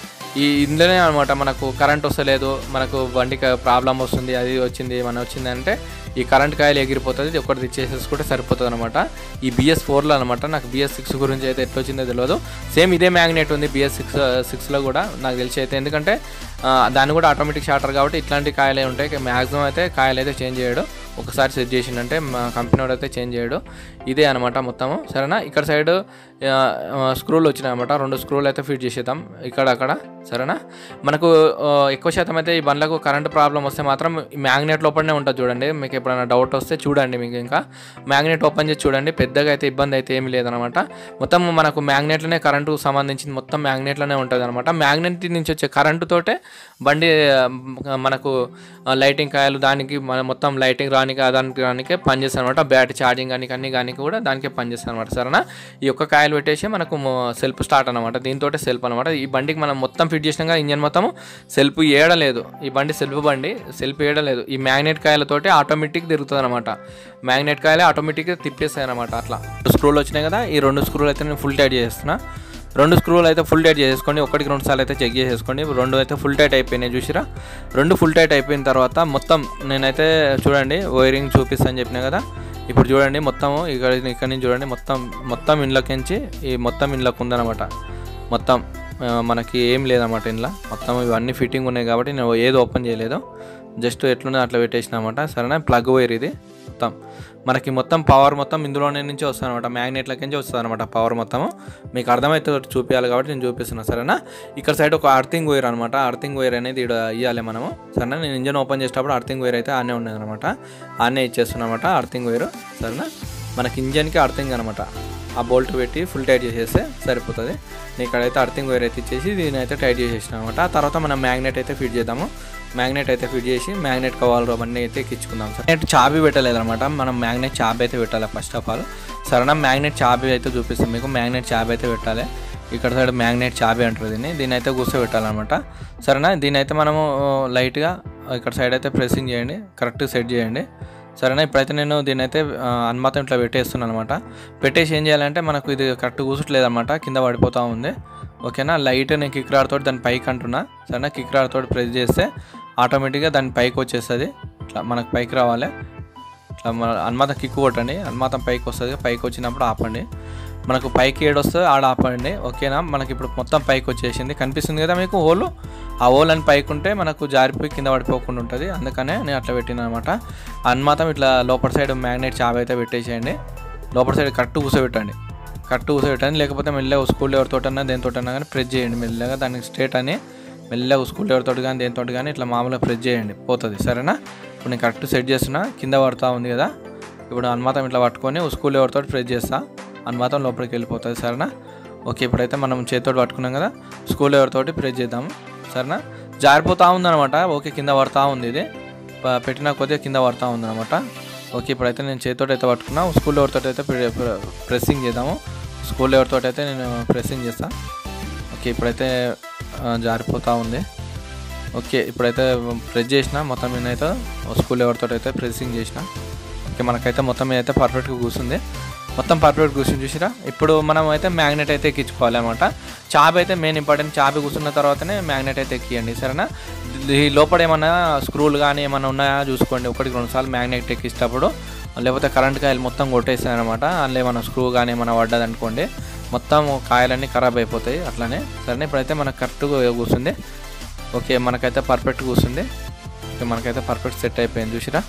S1: ఈ ఇందులోనే అనమాట మనకు కరెంట్ వస్తలేదు మనకు బండికి ప్రాబ్లం వస్తుంది అది వచ్చింది మన వచ్చింది అంటే ఈ కరెంట్ కాయలు ఎగిరిపోతుంది ఇది ఒకటి తెచ్చేసేసుకుంటే సరిపోతుంది అనమాట ఈ బిఎస్ ఫోర్లో అనమాట నాకు బిఎస్ సిక్స్ గురించి అయితే ఎట్లా వచ్చిందో తెలియదు సేమ్ ఇదే మ్యాగ్నెట్ ఉంది బిఎస్ సిక్స్ సిక్స్లో కూడా నాకు తెలిసి అయితే ఎందుకంటే ఆ, దాన్ని కూడా ఆటోమేటిక్ షార్టర్ కాబట్టి ఇట్లాంటి కాయలే ఉంటాయి మ్యాక్సిమం అయితే కాయలు అయితే చేంజ్ చేయడు ఒకసారి సెట్ చేసిండంటే మా కంపెనీ వాడు అయితే చేంజ్ చేయడు ఇదే అనమాట మొత్తము సరేనా ఇక్కడ సైడ్ స్క్రూలు వచ్చినాయి అనమాట రెండు స్క్రూలు అయితే ఫిట్ చేసేద్దాం ఇక్కడ అక్కడ సరేనా మనకు ఆ, ఎక్కువ శాతం అయితే ఈ బండ్లకు కరెంట్ ప్రాబ్లం వస్తే మాత్రం ఈ మ్యాగ్నెట్ లోపలనే ఉంటుంది చూడండి మీకు ఎప్పుడైనా డౌట్ వస్తే చూడండి మీకు ఇంకా మ్యాగ్నెట్ ఓపెన్ చేసి చూడండి పెద్దగా అయితే ఇబ్బంది అయితే ఏమీ లేదనమాట మొత్తం మనకు మ్యాగ్నెట్లోనే కరెంటు సంబంధించింది మొత్తం మ్యాగ్నెట్లోనే ఉంటుంది అనమాట మ్యాగ్నెట్ నుంచి వచ్చే కరెంటు తోటే బండి ఆ, మనకు ఆ, లైటింగ్ కాయలు దానికి మన మొత్తం లైటింగ్ రానికి దానికి రానికే పనిచేస్తాను అనమాట బ్యాటరీ ఛార్జింగ్ కానీ అన్ని కానీ కూడా దానికే పనిచేస్తాను అనమాట సరేనా ఈ యొక్క కాయలు పెట్టేసి మనకు సెల్ఫ్ స్టార్ట్ అనమాట దీంతో సెల్ఫ్ అనమాట ఈ బండికి మనం మొత్తం ఫిట్ చేసినాక ఇంజన్ మొత్తం సెల్ఫ్ ఏడలేదు ఈ బండి సెల్ఫ్ బండి సెల్ఫ్ ఏడలేదు ఈ మ్యాగ్నెట్ కాయలతోటి ఆటోమేటిక్ తిరుగుతుంది అనమాట మ్యాగ్నెట్ కాయలే ఆటోమేటిక్గా తిప్పేస్తాయి అనమాట అట్లా స్క్రూలు వచ్చినాయి కదా ఈ రెండు స్క్రూలు అయితే నేను ఫుల్ టైట్ చేస్తున్నా రెండు స్క్రూలు అయితే ఫుల్ టైట్ చేసుకోండి ఒకటికి రెండు సార్లు అయితే చెక్ చేసేసుకోండి రెండు అయితే ఫుల్ టైట్ అయిపోయినాయి చూసిరా రెండు ఫుల్ టైట్ అయిపోయిన తర్వాత మొత్తం నేనైతే చూడండి వైరింగ్ చూపిస్తాను చెప్పినా కదా ఇప్పుడు చూడండి మొత్తం ఇక్కడ ఇక్కడ నుంచి చూడండి మొత్తం మొత్తం ఇండ్లకించి ఈ మొత్తం ఇండ్లకు ఉందన్నమాట మొత్తం ఆ, మనకి ఏం లేదన్నమాట ఇంట్లో మొత్తం ఇవన్నీ ఫిట్టింగ్ ఉన్నాయి కాబట్టి నేను ఏది ఓపెన్ చేయలేదు జస్ట్ ఎట్లున్నా అట్లా పెట్టేసిన అనమాట సరేనా ప్లగ్ వైర్ ఇది మొత్తం మనకి మొత్తం పవర్ మొత్తం ఇందులోనే నుంచి వస్తుంది అనమాట మ్యాగ్నెట్లకి నుంచి వస్తుంది అనమాట పవర్ మొత్తం మీకు అర్థమైతే చూపించాలి కాబట్టి నేను చూపిస్తున్నా సరేనా ఇక్కడ సైడ్ ఒక అర్థింగ్ వైర్ అనమాట అర్థింగ్ వైర్ అనేది ఇక్కడ ఇవ్వాలి మనము సరేనా నేను ఇంజన్ ఓపెన్ చేసేటప్పుడు అర్థింగ్ వైర్ అయితే ఆనే ఉన్నది అనమాట ఆనే ఇచ్చేస్తున్నా అనమాట అర్థింగ్ వైర్ సరేనా మనకి ఇంజన్కి అర్థింగ్ అనమాట ఆ బోల్ట్ పెట్టి ఫుల్ టైట్ చేసేస్తే సరిపోతుంది నేను ఇక్కడైతే అర్థింగ్ వైర్ అయితే ఇచ్చేసి దీని అయితే టైట్ చేసేసిన అనమాట ఆ తర్వాత మనం మ్యాగ్నెట్ అయితే ఫిట్ చేద్దాము మ్యాగ్నెట్ అయితే ఫిట్ చేసి మ్యాగ్నెట్ కవాలు అవన్నీ అయితే ఎక్కించుకుందాం సార్ మ్యాగ్నెట్ చాబీ పెట్టలేదన్నమాట మనం మ్యాగ్నెట్ చాబీ అయితే పెట్టాలి ఫస్ట్ ఆఫ్ ఆల్ సరేనా మ్యాగ్నెట్ చాబీ అయితే చూపిస్తాం మీకు మ్యాగ్నెట్ చాబీ అయితే పెట్టాలి ఇక్కడ సైడ్ మ్యాగ్నెట్ చాబీ అంటారు దీన్ని దీని అయితే కూర్చోబెట్టాలన్నమాట సరేనా దీని అయితే మనము లైట్గా ఇక్కడ సైడ్ అయితే ప్రెస్సింగ్ చేయండి కరెక్ట్ సెట్ చేయండి సరేనా ఇప్పుడైతే నేను దీని అయితే ఆ, అనుమాతం ఇట్లా పెట్టేస్తున్నాను అనమాట పెట్టేసి ఏం చేయాలంటే మనకు ఇది కరెక్ట్ కూర్చోట్లేదన్నమాట కింద పడిపోతూ ఉంది ఓకేనా లైట్ నేను కిక్ రాడ్తో దాని పైకి అంటున్నా సరేనా కిక్ రాడ్తో ప్రెస్ చేస్తే ఆటోమేటిక్గా దాని పైకి వచ్చేస్తుంది ఇట్లా మనకు పైకి రావాలి ఇట్లా మన అనుమాతం కిక్ కొట్టండి అనుమాతం పైకి వస్తుంది పైకి వచ్చినప్పుడు ఆపండి మనకు పైకి ఏడు వస్తుంది ఆడ ఆపండి ఓకేనా మనకి ఇప్పుడు మొత్తం పైకి వచ్చేసింది కనిపిస్తుంది కదా మీకు హోల్ ఆ హోల్ అని పైకి ఉంటే మనకు జారిపోయి కింద పడిపోకుండా ఉంటుంది అందుకనే నేను అట్లా పెట్టిన అనమాట అనుమాతం ఇట్లా లోపల సైడ్ మ్యాగ్నెట్ చాబ్ అయితే పెట్టేసేయండి లోపల సైడ్ కరెక్ట్ కూర్చోబెట్టండి కరెక్ట్ కూర్చోబెట్టండి లేకపోతే మెల్లగా స్కూల్ ఎవరితోటన్నా దేనితోటన్నా కానీ ప్రెస్ చేయండి మెల్లగా దానికి స్ట్రేట్ అని మెల్లగా స్కూల్ ఎవరితో కానీ దేనితో కానీ ఇట్లా మామూలుగా ప్రెస్ చేయండి పోతుంది సరేనా ఇప్పుడు నేను కరెక్ట్ సెట్ చేస్తున్నా కింద పడుతూ ఉంది కదా ఇప్పుడు అనుమాతం ఇట్లా పట్టుకొని స్కూల్ ఎవరితో ప్రెస్ చేస్తా అనుమాతం లోపలికి వెళ్ళిపోతుంది సరేనా ఓకే ఇప్పుడైతే మనం చేతితో పట్టుకున్నాం కదా స్కూల్ ఎవరితోటి ప్రెస్ చేద్దాము సరేనా జారిపోతూ ఉందన్నమాట ఓకే కింద పడతా ఉంది ఇది ప- పెట్టిన కొద్దిగా కింద పడతా ఉందన్నమాట ఓకే ఇప్పుడైతే నేను చేతితో అయితే పట్టుకున్నా స్కూల్ ఎవరితో అయితే ప్రె- ప్రె- ప్రెస్సింగ్ చేద్దాము స్కూల్ ఎవరితో అయితే నేను ప్రెస్సింగ్ చేస్తా ఓకే ఇప్పుడైతే ఆ, జారిపోతూ ఉంది ఓకే ఇప్పుడైతే ప్రెస్ చేసిన మొత్తం నేనైతే స్కూల్ ఎవరితో అయితే ప్రెస్సింగ్ చేసిన ఓకే మనకైతే మొత్తం మీద అయితే పర్ఫెక్ట్గా కూర్చుంది మొత్తం పర్ఫెక్ట్ కూర్చుని చూసిరా ఇప్పుడు మనం అయితే మ్యాగ్నెట్ అయితే ఎక్కించుకోవాలి అనమాట చాబ్ అయితే మెయిన్ ఇంపార్టెంట్ చాబి కూర్చున్న తర్వాతనే మ్యాగ్నెట్ అయితే ఎక్కియండి సరేనా ఈ లోపల ఏమన్నా స్క్రూలు కానీ ఏమన్నా ఉన్నాయా చూసుకోండి ఒకటికి రెండు సార్లు మ్యాగ్నెట్ ఎక్కించేటప్పుడు లేకపోతే కరెంట్ కాయలు మొత్తం కొట్టేస్తాయి అనమాట అందులో ఏమైనా స్క్రూ కానీ ఏమైనా పడ్డది అనుకోండి మొత్తం కాయలన్నీ ఖరాబ్ అయిపోతాయి అట్లనే సరేనా ఇప్పుడైతే మనకు కరెక్ట్గా కూర్చుంది ఓకే మనకైతే పర్ఫెక్ట్ కూర్చుంది ఓకే మనకైతే పర్ఫెక్ట్ సెట్ అయిపోయింది చూసిరా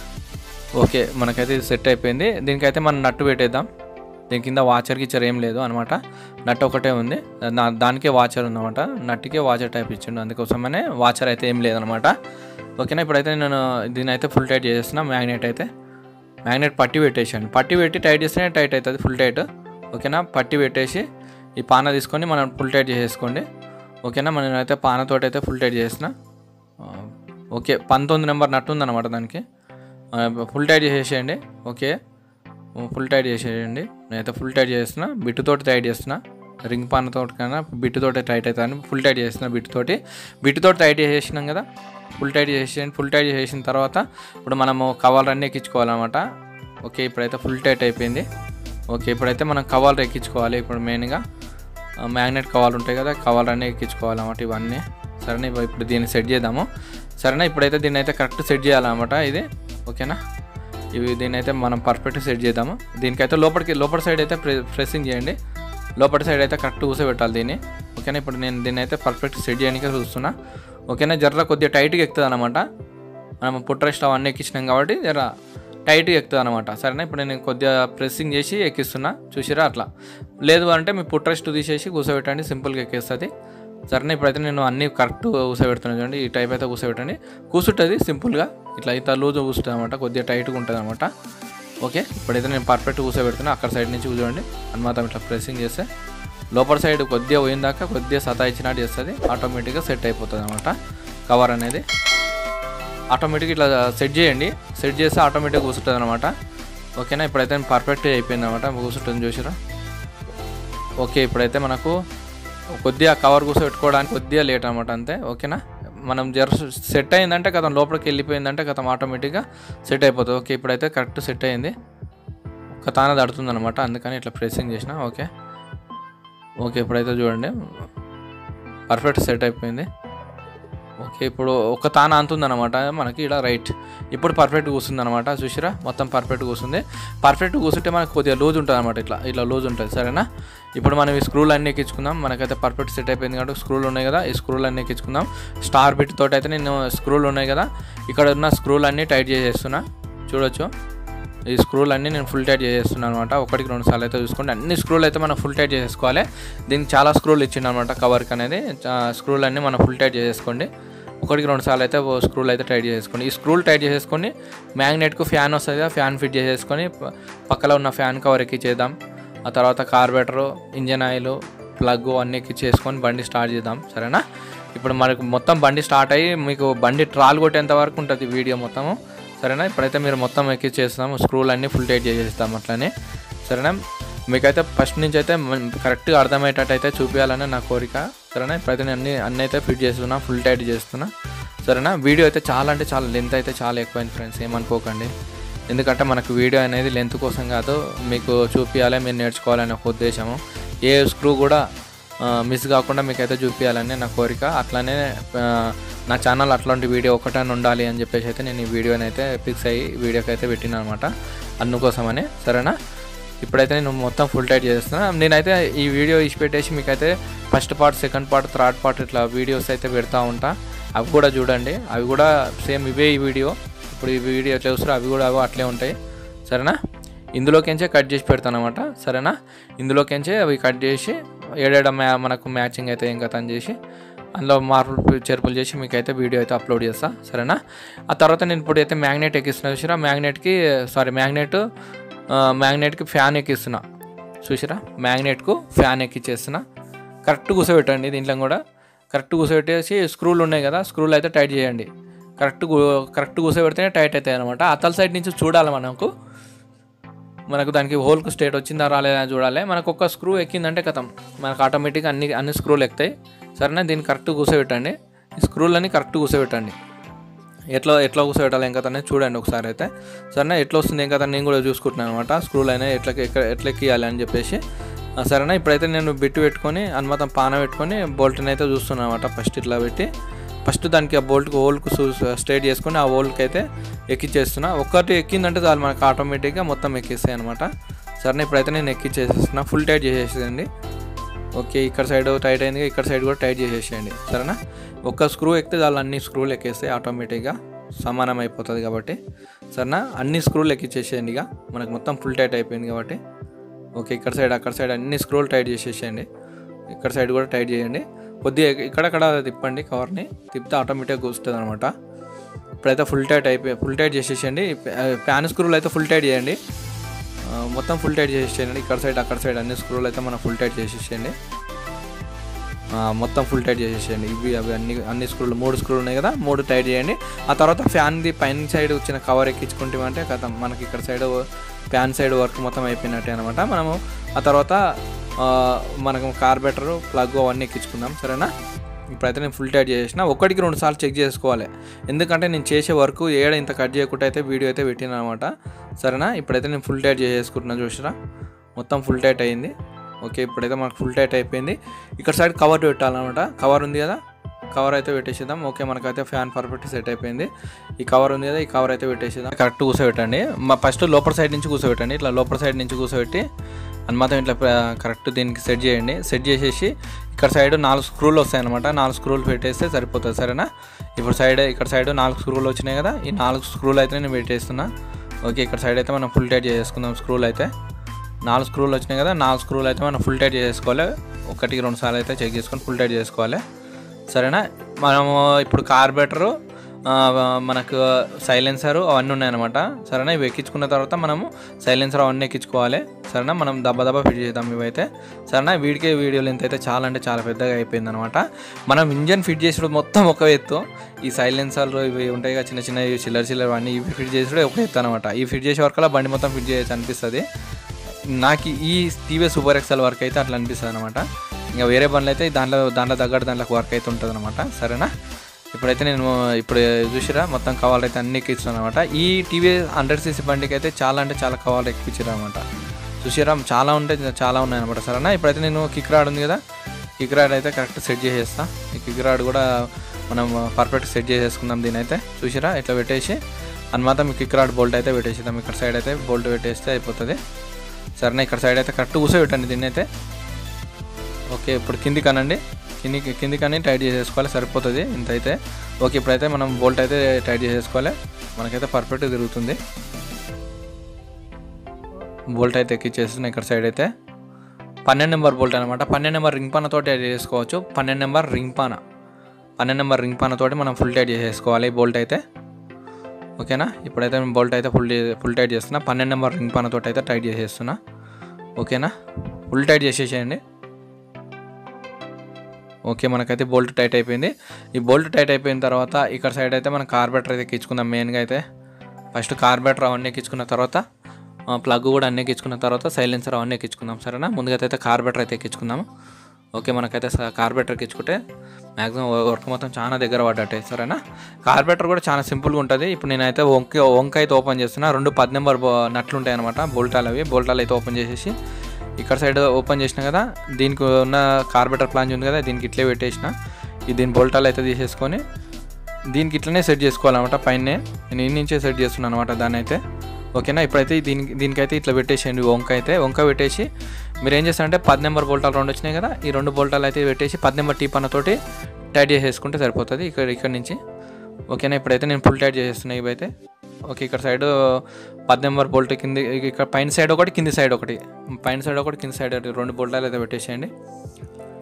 S1: ఓకే మనకైతే ఇది సెట్ అయిపోయింది దీనికైతే మనం నట్టు పెట్టేద్దాం దీని కింద వాచర్ గిచ్చర్ ఏం లేదు అనమాట నట్ ఒకటే ఉంది దా దానికే వాచర్ ఉందన్నమాట నట్టుకే వాచర్ టైప్ ఇచ్చిండు అందుకోసమనే వాచర్ అయితే ఏం లేదనమాట ఓకేనా ఇప్పుడైతే నేను దీని అయితే ఫుల్ టైట్ చేసేస్తున్నా మ్యాగ్నెట్ అయితే మ్యాగ్నెట్ పట్టి పెట్టేసాను పట్టి పెట్టి టైట్ చేస్తేనే టైట్ అవుతుంది ఫుల్ టైట్ ఓకేనా పట్టి పెట్టేసి ఈ పాన తీసుకొని మనం ఫుల్ టైట్ చేసేసుకోండి ఓకేనా మనం అయితే పానతోటి అయితే ఫుల్ టైట్ చేసిన ఆ, ఓకే పంతొమ్మిది నెంబర్ నట్టు ఉందన్నమాట దానికి ఆ, ఫుల్ టైట్ చేసేసేయండి ఓకే ఫుల్ టైట్ చేసేయండి నేనైతే ఫుల్ టైట్ చేస్తున్నా బిట్టుతోటి టైట్ చేస్తున్నా రింగ్ పాన్ తోటి కన్నా బిట్టుతోటి టైట్ అవుతాను ఫుల్ టైట్ చేస్తున్నా బిట్టుతోటి బిట్టుతోటి టైట్ చేసేసినాం కదా ఫుల్ టైట్ చేసేయండి ఫుల్ టైట్ చేసిన తర్వాత ఇప్పుడు మనము కవర్ అన్నీ ఎక్కించుకోవాలన్నమాట ఓకే ఇప్పుడైతే ఫుల్ టైట్ అయిపోయింది ఓకే ఇప్పుడైతే మనం కవర్లు ఎక్కించుకోవాలి ఇప్పుడు మెయిన్గా మ్యాగ్నెట్ కవర్లు ఉంటాయి కదా కవర్లు అన్నీ ఎక్కించుకోవాలన్నమాట ఇవన్నీ సరేనా ఇప్పు- ఇప్పుడు దీన్ని సెట్ చేద్దాము సరేనా ఇప్పుడైతే దీన్ని అయితే కరెక్ట్ సెట్ చేయాలన్నమాట ఇది ఓకేనా ఇవి దీన్ని అయితే మనం పర్ఫెక్ట్ సెట్ చేద్దాము దీనికైతే లోపలికి లోపల సైడ్ అయితే ప్రె ప్రెస్సింగ్ చేయండి లోపల సైడ్ అయితే కరెక్ట్ కూర్చోబెట్టాలి దీన్ని ఓకేనా ఇప్పుడు నేను దీన్ని అయితే పర్ఫెక్ట్ సెట్ చేయడానికి చూస్తున్నా ఓకేనా జర్ర కొద్దిగా టైట్గా ఎక్కుతుంది అనమాట మనం పుట్రెస్ట్ అవన్నీ ఎక్కించినాం కాబట్టి జర టైట్గా ఎక్కుతుంది అనమాట సరేనా ఇప్పుడు నేను కొద్దిగా ప్రెస్సింగ్ చేసి ఎక్కిస్తున్నా చూసిరా అట్లా లేదు అంటే మీ పుట్రెస్ట్ తీసేసి కూర్చోబెట్టండి సింపుల్గా ఎక్కేస్తుంది సరేనా ఇప్పుడైతే నేను అన్నీ కరెక్ట్ కూర్చోబెడుతున్నాను చూడండి ఈ టైప్ అయితే కూర్చోబెట్టండి కూర్చుంటుంది సింపుల్గా ఇట్లా ఇంత లూజ్ కూర్చుంటుంది అనమాట కొద్దిగా టైట్గా ఉంటుంది అనమాట ఓకే ఇప్పుడైతే నేను పర్ఫెక్ట్ కూర్చోబెడుతున్నా అక్కడ సైడ్ నుంచి కూర్చోండి అన్నమాట ఇట్లా ప్రెస్సింగ్ చేస్తే లోపల సైడ్ కొద్దిగా పోయిందాక కొద్దిగా సతా ఇచ్చినట్టు చేస్తుంది ఆటోమేటిక్గా సెట్ అయిపోతుంది అనమాట కవర్ అనేది ఆటోమేటిక్ ఇట్లా సెట్ చేయండి సెట్ చేస్తే ఆటోమేటిక్గా కూర్చుంటుంది అనమాట ఓకేనా ఇప్పుడైతే పర్ఫెక్ట్ అయిపోయింది అనమాట కూర్చుంటుంది చూసిరా ఓకే ఇప్పుడైతే మనకు కొద్దిగా కవర్ కూర్చోబెట్టుకోవడానికి కొద్దిగా లేట్ అనమాట అంతే ఓకేనా మనం జర సెట్ అయిందంటే కదా లోపలికి వెళ్ళిపోయిందంటే కదా ఆటోమేటిక్గా సెట్ అయిపోతుంది ఓకే ఇప్పుడైతే కరెక్ట్ సెట్ అయింది ఒక తాన దడుతుంది అనమాట అందుకని ఇట్లా ప్రెస్సింగ్ చేసిన ఓకే ఓకే ఇప్పుడైతే చూడండి పర్ఫెక్ట్ సెట్ అయిపోయింది ఓకే ఇప్పుడు ఒక తాన అంతుంది అనమాట మనకి ఇలా రైట్ ఇప్పుడు పర్ఫెక్ట్ కూర్చుంది అనమాట చూసిరా మొత్తం పర్ఫెక్ట్ కూర్చుంది పర్ఫెక్ట్ కూర్చుంటే మనకు కొద్దిగా లూజ్ ఉంటుంది అనమాట ఇట్లా ఇట్లా లూజ్ ఉంటుంది సరేనా ఇప్పుడు మనం ఈ స్క్రూలు అన్నీ ఎక్కించుకుందాం మనకైతే పర్ఫెక్ట్ సెట్ అయిపోయింది కాబట్టి స్క్రూలు ఉన్నాయి కదా ఈ స్క్రూలు అన్నీ ఎక్కించుకుందాం స్టార్ బిట్ తోటి అయితే నేను స్క్రూలు ఉన్నాయి కదా ఇక్కడ ఉన్న స్క్రూలు అన్నీ టైట్ చేసేస్తున్నా చూడొచ్చు ఈ స్క్రూలు అన్నీ నేను ఫుల్ టైట్ చేసేస్తున్నాను అనమాట ఒకటికి రెండు సార్లు అయితే చూసుకోండి అన్ని స్క్రూలు అయితే మనం ఫుల్ టైట్ చేసేసుకోవాలి దీనికి చాలా స్క్రూలు ఇచ్చిండు అనమాట కవర్కి అనేది చా- స్క్రూలు అన్నీ మనం ఫుల్ టైట్ చేసేసుకోండి ఒకటికి రెండు సార్లు అయితే ఓ స్క్రూలు అయితే టైట్ చేసేసుకోండి ఈ స్క్రూలు టైట్ చేసేసుకొని మ్యాగ్నెట్కు ఫ్యాన్ వస్తుంది కదా ఫ్యాన్ ఫిట్ చేసేసుకొని ప- పక్కలో ఉన్న ఫ్యాన్ కవర్ ఎక్కిచ్చేద్దాం ఆ తర్వాత కార్బేటరు ఇంజన్ ఆయిల్ ప్లగ్ అన్నీ ఎక్కిచ్చేసుకొని బండి స్టార్ట్ చేద్దాం సరేనా ఇప్పుడు మనకు మొత్తం బండి స్టార్ట్ అయ్యి మీకు బండి ట్రాల్ కొట్టేంత వరకు ఉంటుంది వీడియో మొత్తము సరేనా ఇప్పుడైతే మీరు మొత్తం ఎక్కిచ్చేస్తాము స్క్రూలు అన్నీ ఫుల్ టైట్ చేసేస్తాం అట్లనే సరేనా మీకైతే ఫస్ట్ నుంచి అయితే మ- కరెక్ట్గా అర్థమయ్యేటట్టు అయితే చూపించాలని నా కోరిక సరేనా ఇప్పుడైతే నేను అన్ని అన్నీ అయితే ఫిట్ చేస్తున్నా ఫుల్ టైట్ చేస్తున్నా సరేనా వీడియో అయితే చాలా అంటే చాలా లెంత్ అయితే చాలా ఎక్కువైంది ఫ్రెండ్స్ ఏమనుకోకండి ఎందుకంటే మనకు వీడియో అనేది లెంత్ కోసం కాదు మీకు చూపించాలి మీరు నేర్చుకోవాలనే ఒక ఉద్దేశము ఏ స్క్రూ కూడా మిస్ కాకుండా మీకైతే చూపించాలని నా కోరిక అట్లానే ఆ, నా ఛానల్ అట్లాంటి వీడియో ఒకటని ఉండాలి అని చెప్పేసి అయితే నేను ఈ వీడియోని అయితే ఫిక్స్ అయ్యి వీడియోకి అయితే పెట్టిన అనమాట అందుకోసమని సరేనా ఇప్పుడైతే నేను మొత్తం ఫుల్ టైట్ చేస్తున్నా నేనైతే ఈ వీడియో ఇచ్చి పెట్టేసి మీకైతే first part second part third part ఇట్లా వీడియోస్ అయితే పెడతా ఉంటా అవి కూడా చూడండి అవి కూడా సేమ్ ఇవే ఈ వీడియో ఇప్పుడు ఈ వీడియో ఎట్లా చూస్తారో అవి కూడా అవి అట్లే ఉంటాయి సరేనా ఇందులోకించే కట్ చేసి పెడతాను అనమాట సరేనా ఇందులోకించే అవి కట్ చేసి ఏడేడ మ్యా మనకు మ్యాచింగ్ అయితే ఏం కథ అని చేసి అందులో మార్పులు చేర్పులు చేసి మీకు అయితే వీడియో అయితే అప్లోడ్ చేస్తా సరేనా ఆ తర్వాత నేను ఇప్పుడు అయితే మ్యాగ్నెట్ ఎక్కిస్తున్నా చూసిరా మ్యాగ్నెట్కి సారీ మ్యాగ్నెట్ మ్యాగ్నెట్కి ఫ్యాన్ ఎక్కిస్తున్నా చూసిరా మ్యాగ్నెట్కు ఫ్యాన్ ఎక్కిచ్చేస్తున్నా కరెక్ట్ కూర్చోబెట్టండి దీంట్లో కూడా కరెక్ట్ కూర్చోబెట్టేసి స్క్రూలు ఉన్నాయి కదా స్క్రూలు అయితే టైట్ చేయండి కరెక్ట్ కూ- కరెక్ట్ కూర్చోబెడితేనే టైట్ అవుతాయి అనమాట అతల సైడ్ నుంచి చూడాలి మనకు మనకు దానికి హోల్కు స్టేట్ వచ్చిందా రాలేదా అని చూడాలి మనకు ఒక స్క్రూ ఎక్కిందంటే కథం మనకు ఆటోమేటిక్గా అన్ని అన్ని స్క్రూలు ఎక్కుతాయి సరేనా దీన్ని కరెక్ట్ కూర్చోబెట్టండి ఈ స్క్రూలన్నీ కరెక్ట్ కూర్చోబెట్టండి ఎట్లా ఎట్లా కూర్చోబెట్టాలి ఏం కదా అనేది చూడండి ఒకసారి అయితే సరేనా ఎట్లా వస్తుంది ఏం కదా నేను కూడా చూసుకుంటున్నాను అనమాట స్క్రూలు అయినా ఎట్లా ఎక్క- ఎట్లా ఎక్కియాలి అని చెప్పేసి ఆ, సరేనా ఇప్పుడైతే నేను బిట్టు పెట్టుకొని అనుమతం పాన పెట్టుకొని బోల్ట్ని అయితే చూస్తున్నాను అనమాట ఫస్ట్ ఇట్లా పెట్టి ఫస్ట్ దానికి ఆ బోల్ట్కి హోల్కు స్ట్రైట్ చేసుకొని ఆ హోల్కి అయితే ఎక్కిచ్చేస్తున్నా ఒక్కటి ఎక్కిందంటే చాలు మనకు ఆటోమేటిక్గా మొత్తం ఎక్కిస్తాయి అనమాట సరేనా ఇప్పుడైతే నేను ఎక్కిచ్చేసేస్తున్నా ఫుల్ టైట్ చేసేసేయండి ఓకే ఇక్కడ సైడ్ టైట్ అయింది ఇక్కడ సైడ్ కూడా టైట్ చేసేసేయండి సరేనా ఒక్క స్క్రూ ఎక్కితే చాలు అన్ని స్క్రూలు ఎక్కేస్తాయి ఆటోమేటిక్గా సమానం అయిపోతుంది కాబట్టి సరేనా అన్ని స్క్రూలు ఎక్కిచ్చేసేయండి ఇక మనకు మొత్తం ఫుల్ టైట్ అయిపోయింది కాబట్టి ఓకే ఇక్కడ సైడ్ అక్కడ సైడ్ అన్ని స్క్రూలు టైట్ చేసేసేయండి ఇక్కడ సైడ్ కూడా టైట్ చేయండి కొద్దిగా ఇక్కడక్కడ తిప్పండి కవర్ని తిప్పితే ఆటోమేటిక్గా కూస్తుంది అనమాట ఇప్పుడైతే ఫుల్ టైట్ అయిపోయి ఫుల్ టైట్ చేసేసేయండి ప్యాన్ స్క్రూలు అయితే ఫుల్ టైట్ చేయండి ఆ, మొత్తం ఫుల్ టైట్ చేసేయండి ఇక్కడ సైడ్ అక్కడ సైడ్ అన్ని స్క్రూలు అయితే మనం ఫుల్ టైట్ చేసేసేయండి ఆ, మొత్తం ఫుల్ టైట్ చేసేసేయండి ఇవి అవి అన్ని అన్ని స్క్రూలు మూడు స్క్రూలు ఉన్నాయి కదా మూడు టైట్ చేయండి ఆ తర్వాత ఫ్యాన్ది పైన సైడ్ వచ్చిన కవర్ ఎక్కించుకుంటామంటే కథ మనకి ఇక్కడ సైడ్ ఫ్యాన్ సైడ్ వర్క్ మొత్తం అయిపోయినట్టే అనమాట మనము ఆ తర్వాత ఆ, మనకు కార్బెటర్ ప్లగ్ అవన్నీ ఎక్కించుకుందాం సరేనా ఇప్పుడైతే నేను ఫుల్ టైట్ చేసేసిన ఒకటికి రెండు సార్లు చెక్ చేసుకోవాలి ఎందుకంటే నేను చేసే వర్క్ ఏడ ఇంత కట్ చేయకుండా అయితే వీడియో అయితే పెట్టిన అనమాట సరేనా ఇప్పుడైతే నేను ఫుల్ టైట్ చేసేసుకుంటున్నా చూసిరా మొత్తం ఫుల్ టైట్ అయింది ఓకే ఇప్పుడైతే మనకు ఫుల్ టైట్ అయిపోయింది ఇక్కడ సైడ్ కవర్ పెట్టాలన్నమాట కవర్ ఉంది కదా కవర్ అయితే పెట్టేసేద్దాం ఓకే మనకైతే ఫ్యాన్ పర్ఫెక్ట్ సెట్ అయిపోయింది ఈ కవర్ ఉంది కదా ఈ కవర్ అయితే పెట్టేసేద్దాం కరెక్ట్ కూర్చోబెట్టండి మా ఫస్ట్ లోపల సైడ్ నుంచి కూర్చోబెట్టండి ఇట్లా లోపల సైడ్ నుంచి కూర్చోబెట్టి అని మాత్రం ఇట్లా కరెక్ట్ దీనికి సెట్ చేయండి సెట్ చేసేసి ఇక్కడ సైడ్ నాలుగు స్క్రూలు వస్తాయి అనమాట నాలుగు స్క్రూలు పెట్టేస్తే సరిపోతుంది సరేనా ఇప్పుడు సైడ్ ఇక్కడ సైడ్ నాలుగు స్క్రూలు వచ్చినాయి కదా ఈ నాలుగు స్క్రూలు అయితే నేను పెట్టేస్తున్నా ఓకే ఇక్కడ సైడ్ అయితే మనం ఫుల్ టైట్ చేసుకుందాం స్క్రూలు అయితే నాలుగు స్క్రూలు వచ్చినాయి కదా నాలుగు స్క్రూలు అయితే మనం ఫుల్ టైట్ చేసుకోవాలి ఒకటికి రెండు సార్లు అయితే చెక్ చేసుకొని ఫుల్ టైట్ చేసుకోవాలి సరేనా మనము ఇప్పుడు కార్బెటరు ఆ, మనకు సైలెన్సర్ అవన్నీ ఉన్నాయన్నమాట సరేనా ఇవి ఎక్కించుకున్న తర్వాత మనము సైలెన్సర్ అవన్నీ ఎక్కించుకోవాలి సరేనా మనం దబ్బ దబ్బ ఫిట్ చేద్దాం ఇవైతే సరేనా వీడికి వీడియో లెంత్ అయితే చాలా అంటే చాలా పెద్దగా అయిపోయింది అనమాట మనం ఇంజన్ ఫిట్ చేసిన మొత్తం ఒక ఎత్తు ఈ సైలెన్సర్లు ఇవి ఉంటాయి కదా చిన్న చిన్న చిల్లర చిల్లర అన్నీ ఇవి ఫిట్ చేసి ఒక ఎత్తు అనమాట ఈ ఫిట్ చేసే వరకల్లా బండి మొత్తం ఫిట్ చేయొచ్చు అనిపిస్తుంది నాకు ఈ టీవీఎస్ సూపర్ ఎక్సెల్ వర్క్ అయితే అట్లా అనిపిస్తుంది అనమాట ఇంకా వేరే బండ్లు అయితే దాంట్లో దాంట్లో తగ్గట్టు దాంట్లో వర్క్ అయితే ఉంటుంది అనమాట సరేనా ఇప్పుడైతే నేను ఇప్పుడు చూసిరా మొత్తం కవర్లు అయితే అన్ని ఎక్కిస్తున్నాను అనమాట ఈ టీవీఎస్ హండ్రెడ్ సీసీ బండికి అయితే చాలా అంటే చాలా కవర్లు ఎక్కించారు అనమాట చూసిరా చాలా ఉంటే చాలా ఉన్నాయి అనమాట సరేనా ఇప్పుడైతే నేను కిక్ రాడ్ ఉంది కదా కిక్ రాడ్ అయితే కరెక్ట్ సెట్ చేసేస్తా ఈ కిక్ రాడ్ కూడా మనం పర్ఫెక్ట్ సెట్ చేసేసుకుందాం దీని అయితే చూసిరా ఇట్లా పెట్టేసి అనమాట మీ కిక్ రాడ్ బోల్ట్ అయితే పెట్టేసిద్దాం ఇక్కడ సైడ్ అయితే బోల్ట్ పెట్టేస్తే అయిపోతుంది సరేనా ఇక్కడ సైడ్ అయితే కరెక్ట్ కూర్చోబెట్టండి దీన్ని అయితే ఓకే ఇప్పుడు కిందికి అనండి కిందికి కిందికని టైట్ చేసేసుకోవాలి సరిపోతుంది ఇంత అయితే ఓకే ఇప్పుడైతే మనం బోల్ట్ అయితే టైట్ చేసేసుకోవాలి మనకైతే పర్ఫెక్ట్ తిరుగుతుంది బోల్ట్ అయితే ఎక్కిచ్చేస్తున్నా ఇక్కడ సైడ్ అయితే పన్నెండు నెంబర్ బోల్ట్ అనమాట పన్నెండు నెంబర్ రింగ్ పాన తోటి టైట్ చేసుకోవచ్చు పన్నెండు నెంబర్ రింగ్ పాన పన్నెండు నెంబర్ రింగ్ పాన తోటి మనం ఫుల్ టైట్ చేసేసుకోవాలి ఈ బోల్ట్ అయితే ఓకేనా ఇప్పుడైతే నేను బోల్ట్ అయితే ఫుల్ ఫుల్ టైట్ చేస్తున్నా పన్నెండు నెంబర్ రింగ్ పాన తోటి అయితే టైట్ చేసేస్తున్నా ఓకేనా ఫుల్ టైట్ చేసేసేయండి ఓకే మనకైతే బోల్ట్ టైట్ అయిపోయింది ఈ బోల్ట్ టైట్ అయిపోయిన తర్వాత ఇక్కడ సైడ్ అయితే మనం కార్బెటర్ అయితే ఎక్కించుకుందాం మెయిన్గా అయితే ఫస్ట్ కార్బెటర్ అవన్నీ ఎక్కించుకున్న తర్వాత ప్లగ్ కూడా అన్నీ ఎక్కించుకున్న తర్వాత సైలెన్సర్ అవన్నీ ఎక్కించుకుందాం సరేనా ముందుగా అయితే కార్బెటర్ అయితే ఎక్కించుకుందాము ఓకే మనకైతే కార్బెటర్ ఎక్కించుకుంటే మ్యాక్సిమం వర్క్ మొత్తం చాలా దగ్గర పడ్డట్టే సరేనా కార్బెటర్ కూడా చాలా సింపుల్గా ఉంటుంది ఇప్పుడు నేనైతే వంక వంక అయితే ఓపెన్ చేస్తున్నా రెండు పది నెంబర్ నట్లు ఉంటాయి అనమాట బోల్టాలు అవి బోల్టాలు అయితే ఓపెన్ చేసేసి ఇక్కడ సైడ్ ఓపెన్ చేసిన కదా దీనికి ఉన్న కార్బెటర్ ప్లాంజ్ ఉంది కదా దీనికి ఇట్లే పెట్టేసిన ఈ దీని బోల్టాలు అయితే తీసేసుకొని దీనికి ఇట్లనే సెట్ చేసుకోవాలన్నమాట పైనే నేను ఈ నుంచే సెట్ చేస్తున్నాను అనమాట దాన్ని అయితే ఓకేనా ఇప్పుడైతే దీనికి దీనికైతే ఇట్లా పెట్టేసేయండి వంక అయితే వంక పెట్టేసి మీరు ఏం చేస్తారంటే పది నెంబర్ బోల్టాలు రెండు వచ్చినాయి కదా ఈ రెండు బోల్టాలు అయితే పెట్టేసి పది నెంబర్ టీ పన్నతోటి టైట్ చేసేసుకుంటే సరిపోతుంది ఇక్కడ ఇక్కడ నుంచి ఓకేనా ఇప్పుడైతే నేను ఫుల్ టైట్ చేసేస్తున్నాయి ఇవైతే ఓకే ఇక్కడ సైడ్ పది నెంబర్ బోల్ట్ కింది ఇక్కడ పైన సైడ్ ఒకటి కింది సైడ్ ఒకటి పైన సైడ్ ఒకటి కింది సైడ్ ఒకటి రెండు బోల్టాలు అయితే పెట్టేసేయండి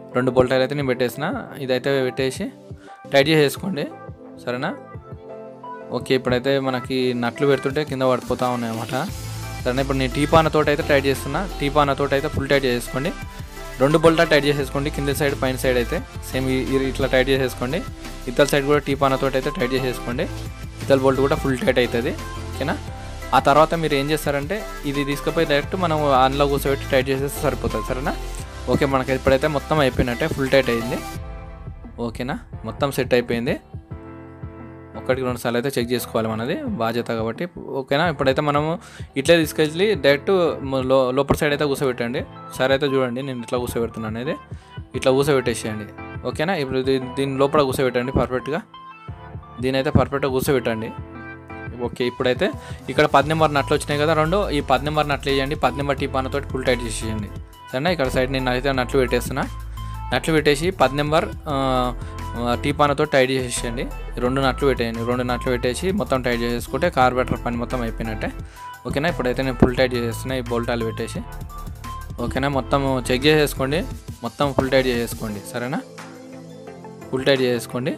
S1: రెండు బోల్టాలు అయితే నేను పెట్టేసిన ఇదైతే పెట్టేసి టైట్ చేసేసుకోండి సరేనా ఓకే ఇప్పుడైతే మనకి నట్లు పెడుతుంటే కింద పడిపోతూ ఉన్నాయి అన్నమాట సరేనా ఇప్పుడు నేను టీపానతో అయితే టైట్ చేస్తున్నా టీపానతో అయితే ఫుల్ టైట్ చేసుకోండి రెండు బోల్టా టైట్ చేసేసుకోండి కింద సైడ్ పైన సైడ్ అయితే సేమ్ ఇట్లా టైట్ చేసేసుకోండి ఇతల సైడ్ కూడా టీపానతో అయితే టైట్ చేసేసుకోండి ఇతల బోల్ట్ కూడా ఫుల్ టైట్ అవుతుంది ఓకేనా ఆ తర్వాత మీరు ఏం చేస్తారంటే ఇది తీసుకుపోయి డైరెక్ట్ మనం అందులో కూర్చోబెట్టి టైట్ చేసేస్తే సరిపోతుంది సరేనా ఓకే మనకి ఇప్పుడైతే మొత్తం అయిపోయినట్టే ఫుల్ టైట్ అయింది ఓకేనా మొత్తం సెట్ అయిపోయింది ఒకటికి రెండు సార్లు అయితే చెక్ చేసుకోవాలి మనది బాధ్యత కాబట్టి ఓకేనా ఇప్పుడైతే మనము ఇట్లే తీసుకెళ్ళి డైరెక్ట్ మ- లో లోపల సైడ్ అయితే కూర్చోబెట్టండి సరే అయితే చూడండి నేను ఇట్లా కూర్చోబెడుతున్నాను అనేది ఇట్లా కూర్చోబెట్టేసేయండి ఓకేనా ఇప్పుడు దీ- దీని లోపల కూర్చోబెట్టండి పర్ఫెక్ట్గా దీని అయితే పర్ఫెక్ట్గా కూర్చోబెట్టండి ఓకే ఇప్పుడైతే ఇక్కడ పది నెంబర్ నట్లు వచ్చినాయి కదా రెండు ఈ పది నెంబర్ నట్లు వేయండి పది నెంబర్ టీపానతో ఫుల్ టైట్ చేసేయండి సరేనా ఇక్కడ సైడ్ నేను అయితే నట్లు పెట్టేస్తున్నా నట్లు పెట్టేసి పది నెంబర్ టీపానతో టైట్ చేసేయండి రెండు నట్లు పెట్టేయండి రెండు నట్లు పెట్టేసి మొత్తం టైట్ చేసేసుకుంటే కార్బేటర్ పని మొత్తం అయిపోయినట్టే ఓకేనా ఇప్పుడైతే నేను ఫుల్ టైట్ చేసేస్తున్నా ఈ బోల్టాలు పెట్టేసి ఓకేనా మొత్తం చెక్ చేసేసుకోండి మొత్తం ఫుల్ టైట్ చేసేసుకోండి సరేనా ఫుల్ టైట్ చేసేసుకోండి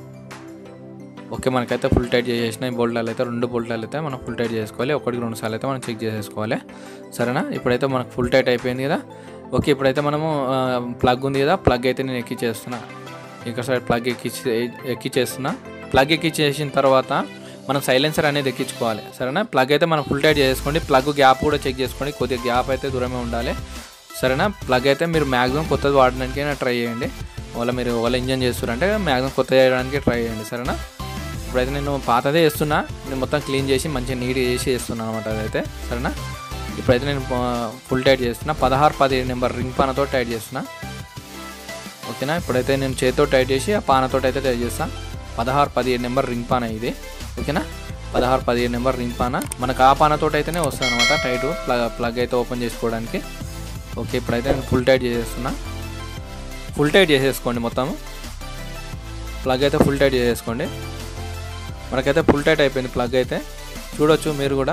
S1: ఓకే మనకైతే ఫుల్ టైట్ చేసేసిన ఈ బోల్టాలు అయితే రెండు బోల్టాలు అయితే మనం ఫుల్ టైట్ చేసుకోవాలి ఒకటికి రెండు సార్లు అయితే మనం చెక్ చేసేసుకోవాలి సరేనా ఇప్పుడైతే మనకు ఫుల్ టైట్ అయిపోయింది కదా ఓకే ఇప్పుడైతే మనము ప్లగ్ ఉంది కదా ప్లగ్ అయితే నేను ఎక్కిచ్చేస్తున్నా ఇక్కడ సైడ్ ప్లగ్ ఎక్కిచ్చి ఎక్కిచ్చేస్తున్నా ప్లగ్ ఎక్కిచ్చేసిన తర్వాత మనం సైలెన్సర్ అనేది ఎక్కించుకోవాలి సరేనా ప్లగ్ అయితే మనం ఫుల్ టైట్ చేసుకోండి ప్లగ్ గ్యాప్ కూడా చెక్ చేసుకోండి కొద్దిగా గ్యాప్ అయితే దూరమే ఉండాలి సరేనా ప్లగ్ అయితే మీరు మ్యాక్సిమం కొత్తది వాడడానికి ట్రై చేయండి ఒకవేళ మీరు ఒకవేళ ఇంజన్ చేస్తున్నారంటే మ్యాక్సిమం కొత్త చేయడానికి ట్రై చేయండి సరేనా ఇప్పుడైతే నేను పాతదే వేస్తున్నా నేను మొత్తం క్లీన్ చేసి మంచిగా నీట్గా చేసి వేస్తున్నాను అనమాట అదైతే సరేనా ఇప్పుడైతే నేను ఫుల్ టైట్ చేస్తున్నా పదహారు పదిహేడు నెంబర్ రింగ్ పానతో టైట్ చేస్తున్నా ఓకేనా ఇప్పుడైతే నేను చేతితో టైట్ చేసి ఆ పానతో అయితే టైట్ చేస్తాను పదహారు పదిహేడు నెంబర్ రింగ్ పాన ఇది ఓకేనా పదహారు పదిహేడు నెంబర్ రింగ్ పాన మనకు ఆ పానతో అయితేనే వస్తుంది అనమాట టైట్ ప్లగ్ ప్లగ్ అయితే ఓపెన్ చేసుకోవడానికి ఓకే ఇప్పుడైతే నేను ఫుల్ టైట్ చేసేస్తున్నా ఫుల్ టైట్ చేసేసుకోండి మొత్తం ప్లగ్ అయితే ఫుల్ టైట్ చేసేసుకోండి మనకైతే ఫుల్ టైట్ అయిపోయింది ప్లగ్ అయితే చూడొచ్చు మీరు కూడా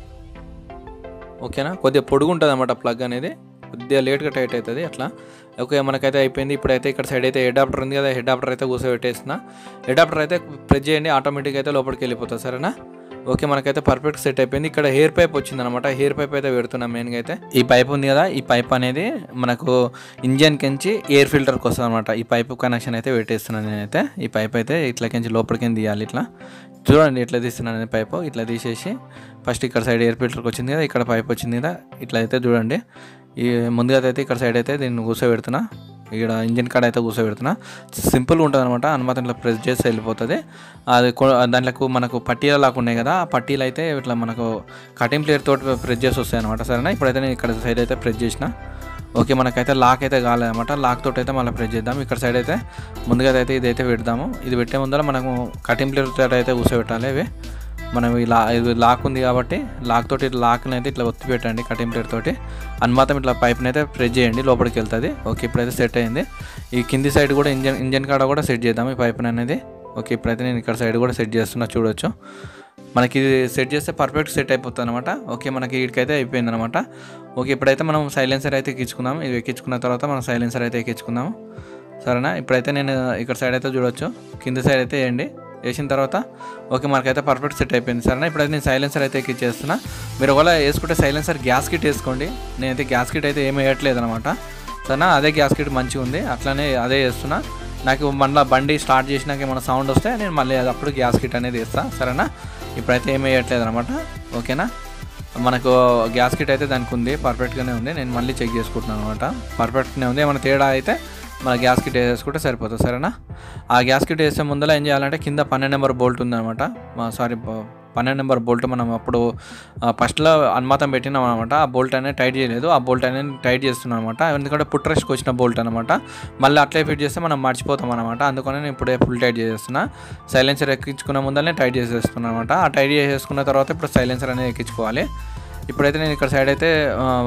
S1: ఓకేనా కొద్దిగా పొడుగు ఉంటుంది అనమాట ప్లగ్ అనేది కొద్దిగా లేట్గా టైట్ అవుతుంది అట్లా ఓకే మనకైతే అయిపోయింది ఇప్పుడైతే ఇక్కడ సైడ్ అయితే అడాప్టర్ ఉంది కదా అడాప్టర్ అయితే కూర్చోబెట్టేస్తున్నా అడాప్టర్ అయితే ప్రెస్ చేయండి ఆటోమేటిక్ అయితే లోపలికి వెళ్ళిపోతుంది సరేనా ఓకే మనకైతే పర్ఫెక్ట్ సెట్ అయిపోయింది ఇక్కడ హెయిర్ పైప్ వచ్చింది అనమాట హెయిర్ పైప్ అయితే పెడుతున్నాం మెయిన్గా అయితే ఈ పైప్ ఉంది కదా ఈ పైప్ అనేది మనకు ఇంజన్ కించి ఎయిర్ ఫిల్టర్కి వస్తుంది అనమాట ఈ పైప్ కనెక్షన్ అయితే పెట్టేస్తున్నాను నేనైతే ఈ పైప్ అయితే ఇట్లా కించి లోపలికి తీయాలి ఇట్లా చూడండి ఇట్లా తీస్తున్నాను పైప్ ఇట్లా తీసేసి ఫస్ట్ ఇక్కడ సైడ్ ఎయిర్ ఫిల్టర్కి వచ్చింది కదా ఇక్కడ పైప్ వచ్చింది కదా ఇట్లా అయితే చూడండి ఈ ముందుగా అయితే ఇక్కడ సైడ్ అయితే దీన్ని కూర్చోబెడుతున్నా ఇక్కడ ఇంజిన్ కాడ అయితే కూర్చోబెడుతున్నా సింపుల్గా ఉంటుంది అనమాట అనుమతి ఇట్లా ప్రెస్ చేసి వెళ్ళిపోతుంది అది కొ- దాంట్లో మనకు పట్టీలు లాగా ఉన్నాయి కదా ఆ పట్టీలు అయితే ఇట్లా మనకు కటింగ్ ప్లేయర్ తోటి ప్రెస్ చేసి వస్తాయి అనమాట సరేనా ఇప్పుడైతే నేను ఇక్కడ సైడ్ అయితే ప్రెస్ చేసిన ఓకే మనకైతే లాక్ అయితే కాలేదన్నమాట లాక్ తోటి అయితే మళ్ళీ ప్రెస్ చేద్దాం ఇక్కడ సైడ్ అయితే ముందుగా అయితే ఇదైతే పెడదాము ఇది పెట్టే ముందర మనము కటింగ్ ప్లేయర్ తోటి అయితే కూర్చోబెట్టాలి ఇవి మనం ఈ లా ఇది లాక్ ఉంది కాబట్టి లాక్ తోటి లాక్ని అయితే ఇట్లా ఒత్తి పెట్టండి కటింగ్ ప్లేట్ తోటి అన్మాతం ఇట్లా పైప్ని అయితే ప్రెస్ చేయండి లోపలికి వెళ్తుంది ఓకే ఇప్పుడైతే సెట్ అయింది ఈ కింది సైడ్ కూడా ఇంజన్ ఇంజన్ కాడ కూడా సెట్ చేద్దాం ఈ పైప్ని అనేది ఓకే ఇప్పుడైతే నేను ఇక్కడ సైడ్ కూడా సెట్ చేస్తున్నా చూడొచ్చు మనకి ఇది సెట్ చేస్తే పర్ఫెక్ట్ సెట్ అయిపోతుంది అనమాట ఓకే మనకి వీడికైతే అయిపోయింది అనమాట ఓకే ఇప్పుడైతే మనం సైలెన్సర్ అయితే ఎక్కించుకుందాం ఇది ఎక్కించుకున్న తర్వాత మనం సైలెన్సర్ అయితే ఎక్కించుకుందాము సరేనా ఇప్పుడైతే నేను ఇక్కడ సైడ్ అయితే చూడొచ్చు కింద సైడ్ అయితే వేయండి వేసిన తర్వాత ఓకే మనకైతే పర్ఫెక్ట్ సెట్ అయిపోయింది సరేనా ఇప్పుడైతే నేను సైలెన్సర్ అయితే ఎక్కిచ్చేస్తున్నా మీరు ఒకవేళ వేసుకుంటే సైలెన్సర్ గ్యాస్ కిట్ వేసుకోండి నేనైతే గ్యాస్ కిట్ అయితే ఏమి వేయట్లేదు అనమాట సరేనా అదే గ్యాస్ కిట్ మంచిగా ఉంది అట్లానే అదే వేస్తున్నా నాకు మళ్ళీ బండి స్టార్ట్ చేసినాక ఏమైనా సౌండ్ వస్తే నేను మళ్ళీ అది అప్పుడు గ్యాస్ కిట్ అనేది వేస్తాను సరేనా ఇప్పుడైతే ఏమి వేయట్లేదు అనమాట ఓకేనా మనకు గ్యాస్ కిట్ అయితే దానికి ఉంది పర్ఫెక్ట్గానే ఉంది నేను మళ్ళీ చెక్ చేసుకుంటున్నాను అనమాట పర్ఫెక్ట్గానే ఉంది ఏమైనా తేడా అయితే మన గ్యాస్ కిట్ వేసేసుకుంటే సరిపోతుంది సరేనా ఆ గ్యాస్ కిట్ వేసే ముందర ఏం చేయాలంటే కింద పన్నెండు నెంబర్ బోల్ట్ ఉందన్నమాట సారీ పన్నెండు నెంబర్ బోల్ట్ మనం అప్పుడు ఫస్ట్లో అనుమాతం పెట్టినాం అనమాట ఆ బోల్ట్ అనేది టైట్ చేయలేదు ఆ బోల్ట్ అనేది టైట్ చేస్తున్నాం అనమాట ఎందుకంటే పుట్రెస్ట్కి వచ్చిన బోల్ట్ అనమాట మళ్ళీ అట్లే ఫిట్ చేస్తే మనం మర్చిపోతాం అనమాట అందుకని నేను ఇప్పుడే ఫుల్ టైట్ చేసేస్తున్నా సైలెన్సర్ ఎక్కించుకున్న ముందరనే టైట్ చేసేస్తున్నాను అనమాట ఆ టైట్ చేసేసుకున్న తర్వాత ఇప్పుడు సైలెన్సర్ అనేది ఎక్కించుకోవాలి ఇప్పుడైతే నేను ఇక్కడ సైడ్ అయితే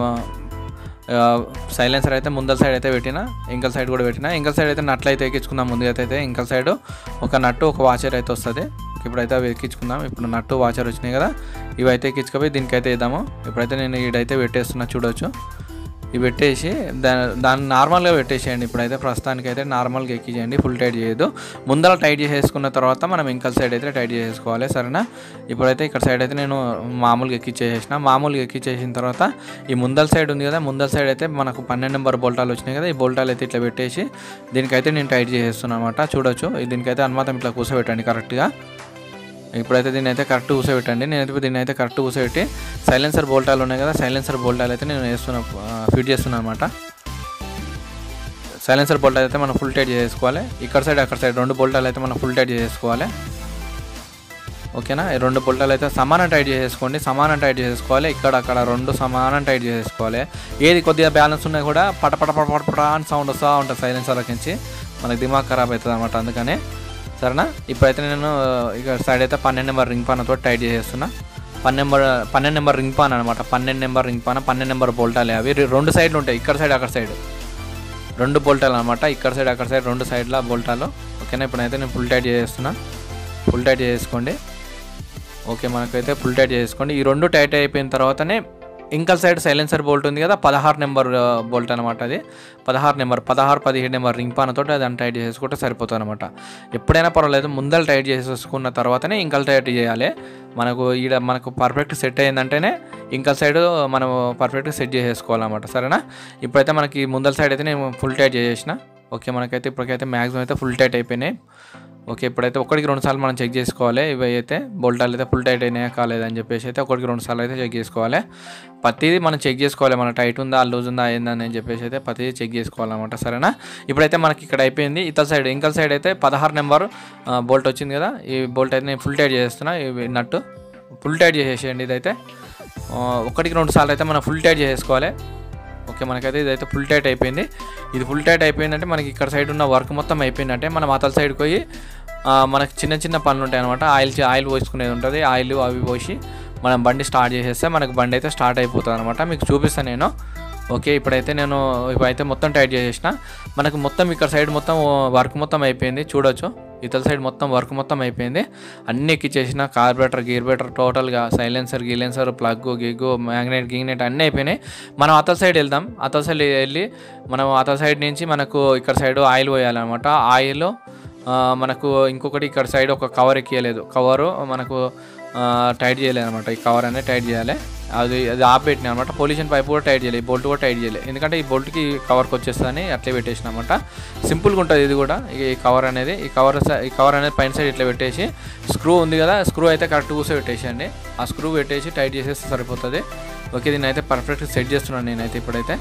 S1: ఆ, సైలెన్సర్ అయితే ముందర సైడ్ అయితే పెట్టిన ఇంకల్ సైడ్ కూడా పెట్టిన ఇంకల్ సైడ్ అయితే నట్లు అయితే ఎక్కించుకుందాం ముందుగా అయితే ఇంకల్ సైడ్ ఒక నట్టు ఒక వాచర్ అయితే వస్తుంది ఇప్పుడైతే అవి ఎక్కించుకుందాం ఇప్పుడు నట్టు వాచర్ వచ్చినాయి కదా ఇవి అయితే ఎక్కించుకపోయి దీనికైతే వేద్దాము ఇప్పుడైతే నేను ఈడైతే పెట్టేస్తున్నా చూడొచ్చు ఇవి పెట్టేసి దా దాన్ని నార్మల్గా పెట్టేసేయండి ఇప్పుడైతే ప్రస్తుతానికి అయితే నార్మల్గా ఎక్కించేయండి ఫుల్ టైట్ చేయొద్దు ముందర టైట్ చేసేసుకున్న తర్వాత మనం ఇంకల్ సైడ్ అయితే టైట్ చేసుకోవాలి సరేనా ఇప్పుడైతే ఇక్కడ సైడ్ అయితే నేను మామూలుగా ఎక్కిచ్చేసేసిన మామూలుగా ఎక్కిచ్చేసిన తర్వాత ఈ ముందల సైడ్ ఉంది కదా ముందల సైడ్ అయితే మనకు పన్నెండు నెంబర్ బోల్టాలు వచ్చినాయి కదా ఈ బోల్టాలు అయితే ఇట్లా పెట్టేసి దీనికైతే నేను టైట్ చేసేస్తున్నాను అనమాట చూడొచ్చు దీనికైతే అనుమాతం ఇట్లా కూర్చోబెట్టండి కరెక్ట్గా ఇప్పుడైతే దీన్ని అయితే కరెక్ట్ కూర్చోబెట్టండి నేనైతే దీన్ని అయితే కరెక్ట్ కూర్చోబెట్టి సైలెన్సర్ బోల్టాలు ఉన్నాయి కదా సైలెన్సర్ బోల్టాలు అయితే నేను వేస్తున్నా ఫిట్ చేస్తున్నాను అనమాట సైలెన్సర్ బోల్ట్ అయితే మనం ఫుల్ టైట్ చేసుకోవాలి ఇక్కడ సైడ్ అక్కడ సైడ్ రెండు బోల్టాలు అయితే మనం ఫుల్ టైట్ చేసుకోవాలి ఓకేనా ఈ రెండు బోల్టాలు అయితే సమానం టైట్ చేసేసుకోండి సమానం టైట్ చేసుకోవాలి ఇక్కడ అక్కడ రెండు సమానం టైట్ చేసేసుకోవాలి ఏది కొద్దిగా బ్యాలెన్స్ ఉన్నా కూడా పట పట పట పట పట అని సౌండ్ వస్తూ ఉంటుంది సైలెన్సర్లకి నుంచి మనకి దిమాగ్ ఖరాబ్ అవుతుంది అనమాట అందుకనే సరేనా ఇప్పుడైతే నేను ఇక సైడ్ అయితే పన్నెండు నెంబర్ రింగ్ పానతో టైట్ చేసేస్తున్నా పన్నెండు నెంబర్ పన్నెండు నెంబర్ రింగ్ పాన్ అనమాట పన్నెండు నెంబర్ రింగ్ పాన పన్నెండు నెంబర్ బోల్టాలే అవి రె- రెండు సైడ్లు ఉంటాయి ఇక్కడ సైడ్ అక్కడ సైడ్ రెండు బోల్టాలు అనమాట ఇక్కడ సైడ్ అక్కడ సైడ్ రెండు సైడ్ల బోల్టాలు ఓకేనా ఇప్పుడైతే నేను ఫుల్ టైట్ చేసేస్తున్నా ఫుల్ టైట్ చేసుకోండి ఓకే మనకైతే ఫుల్ టైట్ చేసుకోండి ఈ రెండు టైట్ అయిపోయిన తర్వాతనే ఇంకల్ సైడ్ సైలెన్సర్ బోల్ట్ ఉంది కదా పదహారు నెంబర్ బోల్ట్ అనమాట అది పదహారు నెంబర్ పదహారు పదిహేడు నెంబర్ రింగ్ పానతో దాన్ని టైట్ చేసుకుంటే సరిపోతుంది అనమాట ఎప్పుడైనా పర్వాలేదు ముందర టైట్ చేసేసుకున్న తర్వాతనే ఇంకల్ టైట్ చేయాలి మనకు ఈడ మనకు పర్ఫెక్ట్ సెట్ అయిందంటేనే ఇంకల్ సైడ్ మనం పర్ఫెక్ట్గా సెట్ చేసేసుకోవాలన్నమాట సరేనా ఇప్పుడైతే మనకి ముందల సైడ్ అయితే నేను ఫుల్ టైట్ చేసేసిన ఓకే మనకైతే ఇప్పటికైతే మ్యాక్సిమం అయితే ఫుల్ టైట్ అయిపోయినాయి ఓకే ఇప్పుడైతే ఒకటికి రెండు సార్లు మనం చెక్ చేసుకోవాలి ఇవి అయితే బోల్టాలు అయితే ఫుల్ టైట్ అయినాయా కాలేదని చెప్పేసి అయితే ఒకటికి రెండు సార్లు అయితే చెక్ చేసుకోవాలి ప్రతిదీ మనం చెక్ చేసుకోవాలి మన టైట్ ఉందా లూజ్ ఉందా ఏందని అని చెప్పేసి అయితే ప్రతిదీ చెక్ చేసుకోవాలన్నమాట సరేనా ఇప్పుడైతే మనకి ఇక్కడ అయిపోయింది ఇతర సైడ్ ఇంకల్ సైడ్ అయితే పదహారు నెంబర్ బోల్ట్ వచ్చింది కదా ఈ బోల్ట్ అయితే నేను ఫుల్ టైట్ చేస్తున్నా ఇవి నట్టు ఫుల్ టైట్ చేసేసేయండి ఇదైతే ఆ, ఒకటికి రెండు సార్లు అయితే మనం ఫుల్ టైట్ చేసేసుకోవాలి ఓకే మనకైతే ఇదైతే ఫుల్ టైట్ అయిపోయింది ఇది ఫుల్ టైట్ అయిపోయిందంటే మనకి ఇక్కడ సైడ్ ఉన్న వర్క్ మొత్తం అయిపోయిందంటే మనం అతల సైడ్కి పోయి ఆ, మనకి చిన్న చిన్న పనులు ఉంటాయి అనమాట ఆయిల్ చే- ఆయిల్ పోసుకునేది ఉంటుంది ఆయిల్ అవి పోసి మనం బండి స్టార్ట్ చేసేస్తే మనకి బండి అయితే స్టార్ట్ అయిపోతుంది అనమాట మీకు చూపిస్తాను నేను ఓకే ఇప్పుడైతే నేను ఇప్పుడైతే మొత్తం టైట్ చేసేసిన మనకు మొత్తం ఇక్కడ సైడ్ మొత్తం వర్క్ మొత్తం అయిపోయింది చూడొచ్చు ఇతల సైడ్ మొత్తం వర్క్ మొత్తం అయిపోయింది అన్ని ఎక్కిచ్చేసిన కార్బేటర్ గీర్బేటర్ టోటల్గా సైలెన్సర్ గీలెన్సర్ ప్లగ్ గిగ్గు మ్యాగ్నెట్ గిగ్నెట్ అన్నీ అయిపోయినాయి మనం అతల సైడ్ వెళ్దాం అతల సైడ్ వెళ్ళి మనం అతల సైడ్ నుంచి మనకు ఇక్కడ సైడ్ ఆయిల్ పోయాలన్నమాట ఆయిల్ ఆ, మనకు ఇంకొకటి ఇక్కడ సైడ్ ఒక కవర్ ఎక్కియలేదు కవరు మనకు ఆ, టైట్ చేయలేదు అనమాట ఈ కవర్ అనేది టైట్ చేయాలి అది అది ఆపెట్టిన అనమాట పొల్యూషన్ పైప్ కూడా టైట్ చేయలేదు ఈ బోల్ట్ కూడా టైట్ చేయలేదు ఎందుకంటే ఈ బోల్ట్కి కవర్కి వచ్చేస్తుందని అట్లే పెట్టేసిన అనమాట సింపుల్గా ఉంటుంది ఇది కూడా ఈ కవర్ అనేది ఈ కవర్ సై- ఈ కవర్ అనేది పైన సైడ్ ఇట్లా పెట్టేసి స్క్రూ ఉంది కదా స్క్రూ అయితే కరెక్ట్ కూసో పెట్టేసేయండి ఆ స్క్రూ పెట్టేసి టైట్ చేసేస్తే సరిపోతుంది ఓకే దీన్ని అయితే పర్ఫెక్ట్గా సెట్ చేస్తున్నాను నేనైతే ఇప్పుడైతే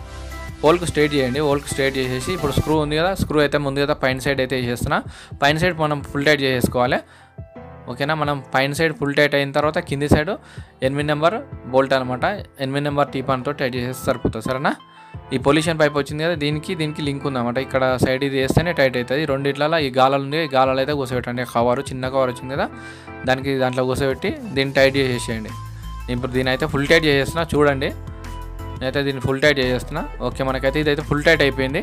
S1: హోల్కి స్ట్రేట్ చేయండి హోల్కి స్ట్రేట్ చేసేసి ఇప్పుడు స్క్రూ ఉంది కదా స్క్రూ అయితే ముందు కదా పైన సైడ్ అయితే వేసేస్తున్నా పైన సైడ్ మనం ఫుల్ టైట్ చేసేసుకోవాలి ఓకేనా మనం పైన సైడ్ ఫుల్ టైట్ అయిన తర్వాత కింది సైడ్ ఎనిమిది నెంబర్ బోల్ట్ అనమాట ఎనిమిది నెంబర్ టీపాన్తో టైట్ చేసేస్తే సరిపోతుంది సరేనా ఈ పొల్యూషన్ పైప్ వచ్చింది కదా దీనికి దీనికి లింక్ ఉందన్నమాట ఇక్కడ సైడ్ ఇది వేస్తేనే టైట్ అవుతుంది రెండిట్లలో ఈ గాలాలు ఉంది ఈ గాలాలు అయితే కూర్చోబెట్టండి కవర్ చిన్న కవర్ వచ్చింది కదా దానికి దాంట్లో కూర్చోబెట్టి దీన్ని టైట్ చేసేసేయండి ఇప్పుడు దీని అయితే ఫుల్ టైట్ చేసేస్తున్నా చూడండి నేనైతే దీన్ని ఫుల్ టైట్ చేసేస్తున్నా ఓకే మనకైతే ఇదైతే ఫుల్ టైట్ అయిపోయింది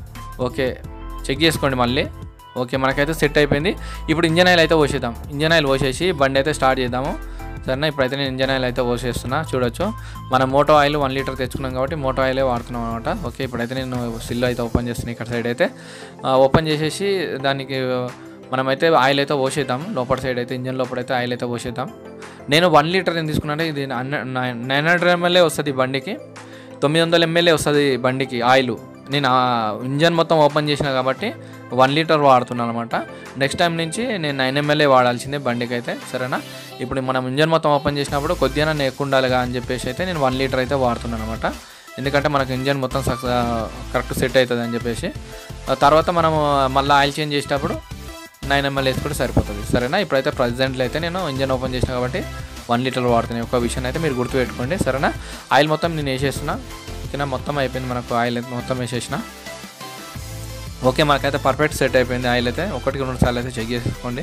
S1: ఓకే చెక్ చేసుకోండి మళ్ళీ ఓకే మనకైతే సెట్ అయిపోయింది ఇప్పుడు ఇంజన్ ఆయిల్ అయితే పోసేద్దాం ఇంజన్ ఆయిల్ పోసేసి బండి అయితే స్టార్ట్ చేద్దాము సరేనా ఇప్పుడైతే నేను ఇంజన్ ఆయిల్ అయితే పోసేస్తున్నా చూడొచ్చు మనం మోటో ఆయిల్ వన్ లీటర్ తెచ్చుకున్నాం కాబట్టి మోటో ఆయిలే వాడుతున్నాం అనమాట ఓకే ఇప్పుడైతే నేను సిల్ అయితే ఓపెన్ చేస్తున్నాను ఇక్కడ సైడ్ అయితే ఆ, ఓపెన్ చేసేసి దానికి మనమైతే ఆయిల్ అయితే పోసేద్దాం లోపల సైడ్ అయితే ఇంజన్ లోపల అయితే ఆయిల్ అయితే పోసేద్దాం నేను వన్ లీటర్ ఏం తీసుకున్నానంటే ఇది నైన్ హండ్రెడ్ ఎంఎల్ఏ వస్తుంది ఈ బండికి తొమ్మిది వందల ఎంఎల్ఏ వస్తుంది బండికి ఆయిల్ నేను ఆ ఇంజన్ మొత్తం ఓపెన్ చేసిన కాబట్టి వన్ లీటర్ వాడుతున్నాను అనమాట నెక్స్ట్ టైం నుంచి నేను నైన్ ఎంఎల్ఏ వాడాల్సిందే బండికి అయితే సరేనా ఇప్పుడు మనం ఇంజన్ మొత్తం ఓపెన్ చేసినప్పుడు కొద్దిగా నన్ను ఎక్కువ ఉండాలిగా అని చెప్పేసి అయితే నేను వన్ లీటర్ అయితే వాడుతున్నాను అనమాట ఎందుకంటే మనకు ఇంజన్ మొత్తం సక్సెస్ కరెక్ట్ సెట్ అవుతుంది అని చెప్పేసి ఆ తర్వాత మనం మళ్ళీ ఆయిల్ చేంజ్ చేసేటప్పుడు నైన్ ఎంఎల్ వేసుకుంటే సరిపోతుంది సరేనా ఇప్పుడైతే ప్రజెంట్లో అయితే నేను ఇంజన్ ఓపెన్ చేసిన కాబట్టి వన్ లీటర్ వాడుతున్నాను ఒక విషయం అయితే మీరు గుర్తుపెట్టుకోండి సరేనా ఆయిల్ మొత్తం నేను వేసేస్తున్నా ఓకేనా మొత్తం అయిపోయింది మనకు ఆయిల్ అయితే మొత్తం వేసేసిన ఓకే మనకైతే పర్ఫెక్ట్ సెట్ అయిపోయింది ఆయిల్ అయితే ఒకటికి రెండు సార్లు అయితే చెక్ చేసుకోండి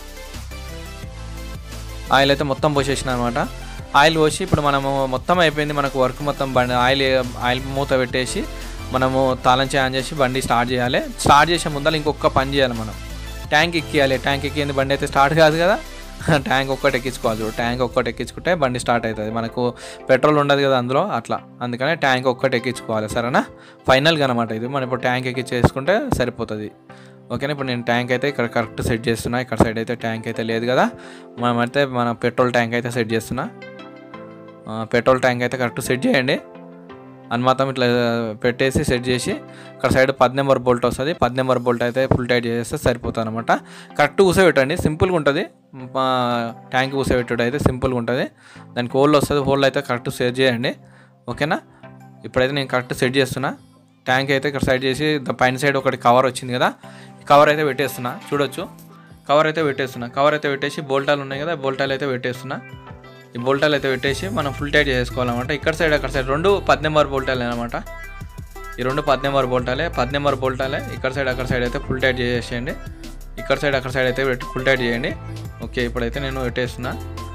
S1: ఆయిల్ అయితే మొత్తం పోసేసిన అనమాట ఆయిల్ పోసి ఇప్పుడు మనము మొత్తం అయిపోయింది మనకు వర్క్ మొత్తం బండి ఆయిల్ ఆయిల్ మూత పెట్టేసి మనము తాళం చేయి ఆన్ చేసి బండి స్టార్ట్ చేయాలి స్టార్ట్ చేసే ముందర ఇంకొక పని చేయాలి మనం ట్యాంక్ ఎక్కియాలి ట్యాంక్ ఎక్కింది బండి అయితే స్టార్ట్ కాదు కదా ట్యాంక్ ఒక్కటి ఎక్కించుకోవాలి చూడు ట్యాంక్ ఒక్కటి ఎక్కించుకుంటే బండి స్టార్ట్ అవుతుంది మనకు పెట్రోల్ ఉండదు కదా అందులో అట్లా అందుకనే ట్యాంక్ ఒక్కటి ఎక్కించుకోవాలి సరేనా ఫైనల్గా అనమాట ఇది మనం ఇప్పుడు ట్యాంక్ ఎక్కించేసుకుంటే సరిపోతుంది ఓకేనా ఇప్పుడు నేను ట్యాంక్ అయితే ఇక్కడ కరెక్ట్ సెట్ చేస్తున్నా ఇక్కడ సైడ్ అయితే ట్యాంక్ అయితే లేదు కదా మనమైతే మన పెట్రోల్ ట్యాంక్ అయితే సెట్ చేస్తున్నా ఆ, పెట్రోల్ ట్యాంక్ అయితే కరెక్ట్ సెట్ చేయండి అన్మాతం ఇట్లా పెట్టేసి సెట్ చేసి ఇక్కడ సైడ్ పది నెంబర్ బోల్ట్ వస్తుంది పది నెంబర్ బోల్ట్ అయితే ఫుల్ టైట్ చేస్తే సరిపోతుంది అనమాట కరెక్ట్ కూసబెట్టండి సింపుల్గా ఉంటుంది మా ట్యాంక్ కూసబెట్టుడు అయితే సింపుల్గా ఉంటుంది దానికి హోల్ వస్తుంది హోల్ అయితే కరెక్ట్ సెట్ చేయండి ఓకేనా ఇప్పుడైతే నేను కరెక్ట్ సెట్ చేస్తున్నా ట్యాంక్ అయితే ఇక్కడ సైడ్ చేసి ద- పైన సైడ్ ఒకటి కవర్ వచ్చింది కదా కవర్ అయితే పెట్టేస్తున్నా చూడొచ్చు కవర్ అయితే పెట్టేస్తున్నా కవర్ అయితే పెట్టేసి బోల్టాలు ఉన్నాయి కదా బోల్టాలు అయితే పెట్టేస్తున్నా ఈ బోల్టాలు అయితే పెట్టేసి మనం ఫుల్ టైట్ చేసుకోవాలన్నమాట ఇక్కడ సైడ్ అక్కడ సైడ్ రెండు పది నెంబర్ బోల్టాలే అనమాట ఈ రెండు పది నెంబర్ బోల్టాలే పది నెంబర్ బోల్టాలే ఇక్కడ సైడ్ అక్కడ సైడ్ అయితే ఫుల్ టైట్ చేసేయండి ఇక్కడ సైడ్ అక్కడ సైడ్ అయితే పెట్టి ఫుల్ టైట్ చేయండి ఓకే ఇప్పుడైతే నేను పెట్టేస్తున్నా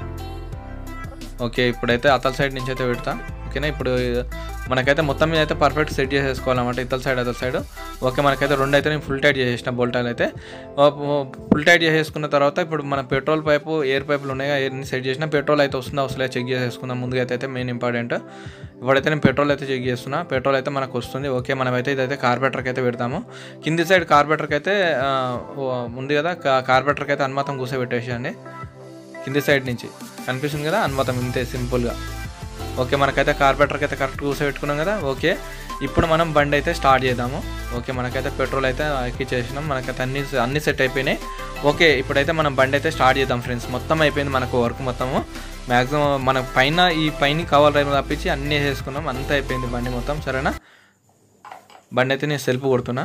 S1: ఓకే ఇప్పుడైతే అతల సైడ్ నుంచి అయితే పెడతా ఓకేనా ఇప్పుడు మనకైతే మొత్తం మీద అయితే పర్ఫెక్ట్ సెట్ చేసేసుకోవాలన్నమాట ఇతల సైడ్ అతల సైడ్ ఓకే మనకైతే రెండు అయితే నేను ఫుల్ టైట్ చేసేసిన బోల్టాలు అయితే ఫుల్ టైట్ చేసేసుకున్న తర్వాత ఇప్పుడు మన పెట్రోల్ పైపు ఎయిర్ పైపులు ఉన్నాయి ఎయిర్ని సెట్ చేసిన పెట్రోల్ అయితే వస్తుందా వస్తుందా చెక్ చేసేసుకుందాం ముందుగా అయితే మెయిన్ ఇంపార్టెంట్ ఇప్పుడైతే నేను పెట్రోల్ అయితే చెక్ చేస్తున్నా పెట్రోల్ అయితే మనకు వస్తుంది ఓకే మనమైతే ఇదైతే కార్బెటర్కి అయితే పెడతాము కింది సైడ్ కార్బెటర్కి అయితే ఆ, ఓ, ఉంది కదా కార్బెటర్కి అయితే అనుమాతం కూర్చోబెట్టేసేయండి కింది సైడ్ నుంచి కనిపిస్తుంది కదా అనుమతం ఇంతే సింపుల్గా ఓకే మనకైతే కార్బెటర్కి అయితే కరెక్ట్ కూర్చోబెట్టుకున్నాం కదా ఓకే ఇప్పుడు మనం బండి అయితే స్టార్ట్ చేద్దాము ఓకే మనకైతే పెట్రోల్ అయితే ఎక్కిచ్చేసినాం మనకైతే అన్ని అన్ని సెట్ అయిపోయినాయి ఓకే ఇప్పుడైతే మనం బండి అయితే స్టార్ట్ చేద్దాం ఫ్రెండ్స్ మొత్తం అయిపోయింది మనకు వర్క్ మొత్తము మ్యాక్సిమం మన పైన ఈ పైన కవర్ రైలు తప్పించి అన్నీ వేసుకున్నాం అంతా అయిపోయింది బండి మొత్తం సరేనా బండి అయితే నేను సెల్ఫ్ కొడుతున్నా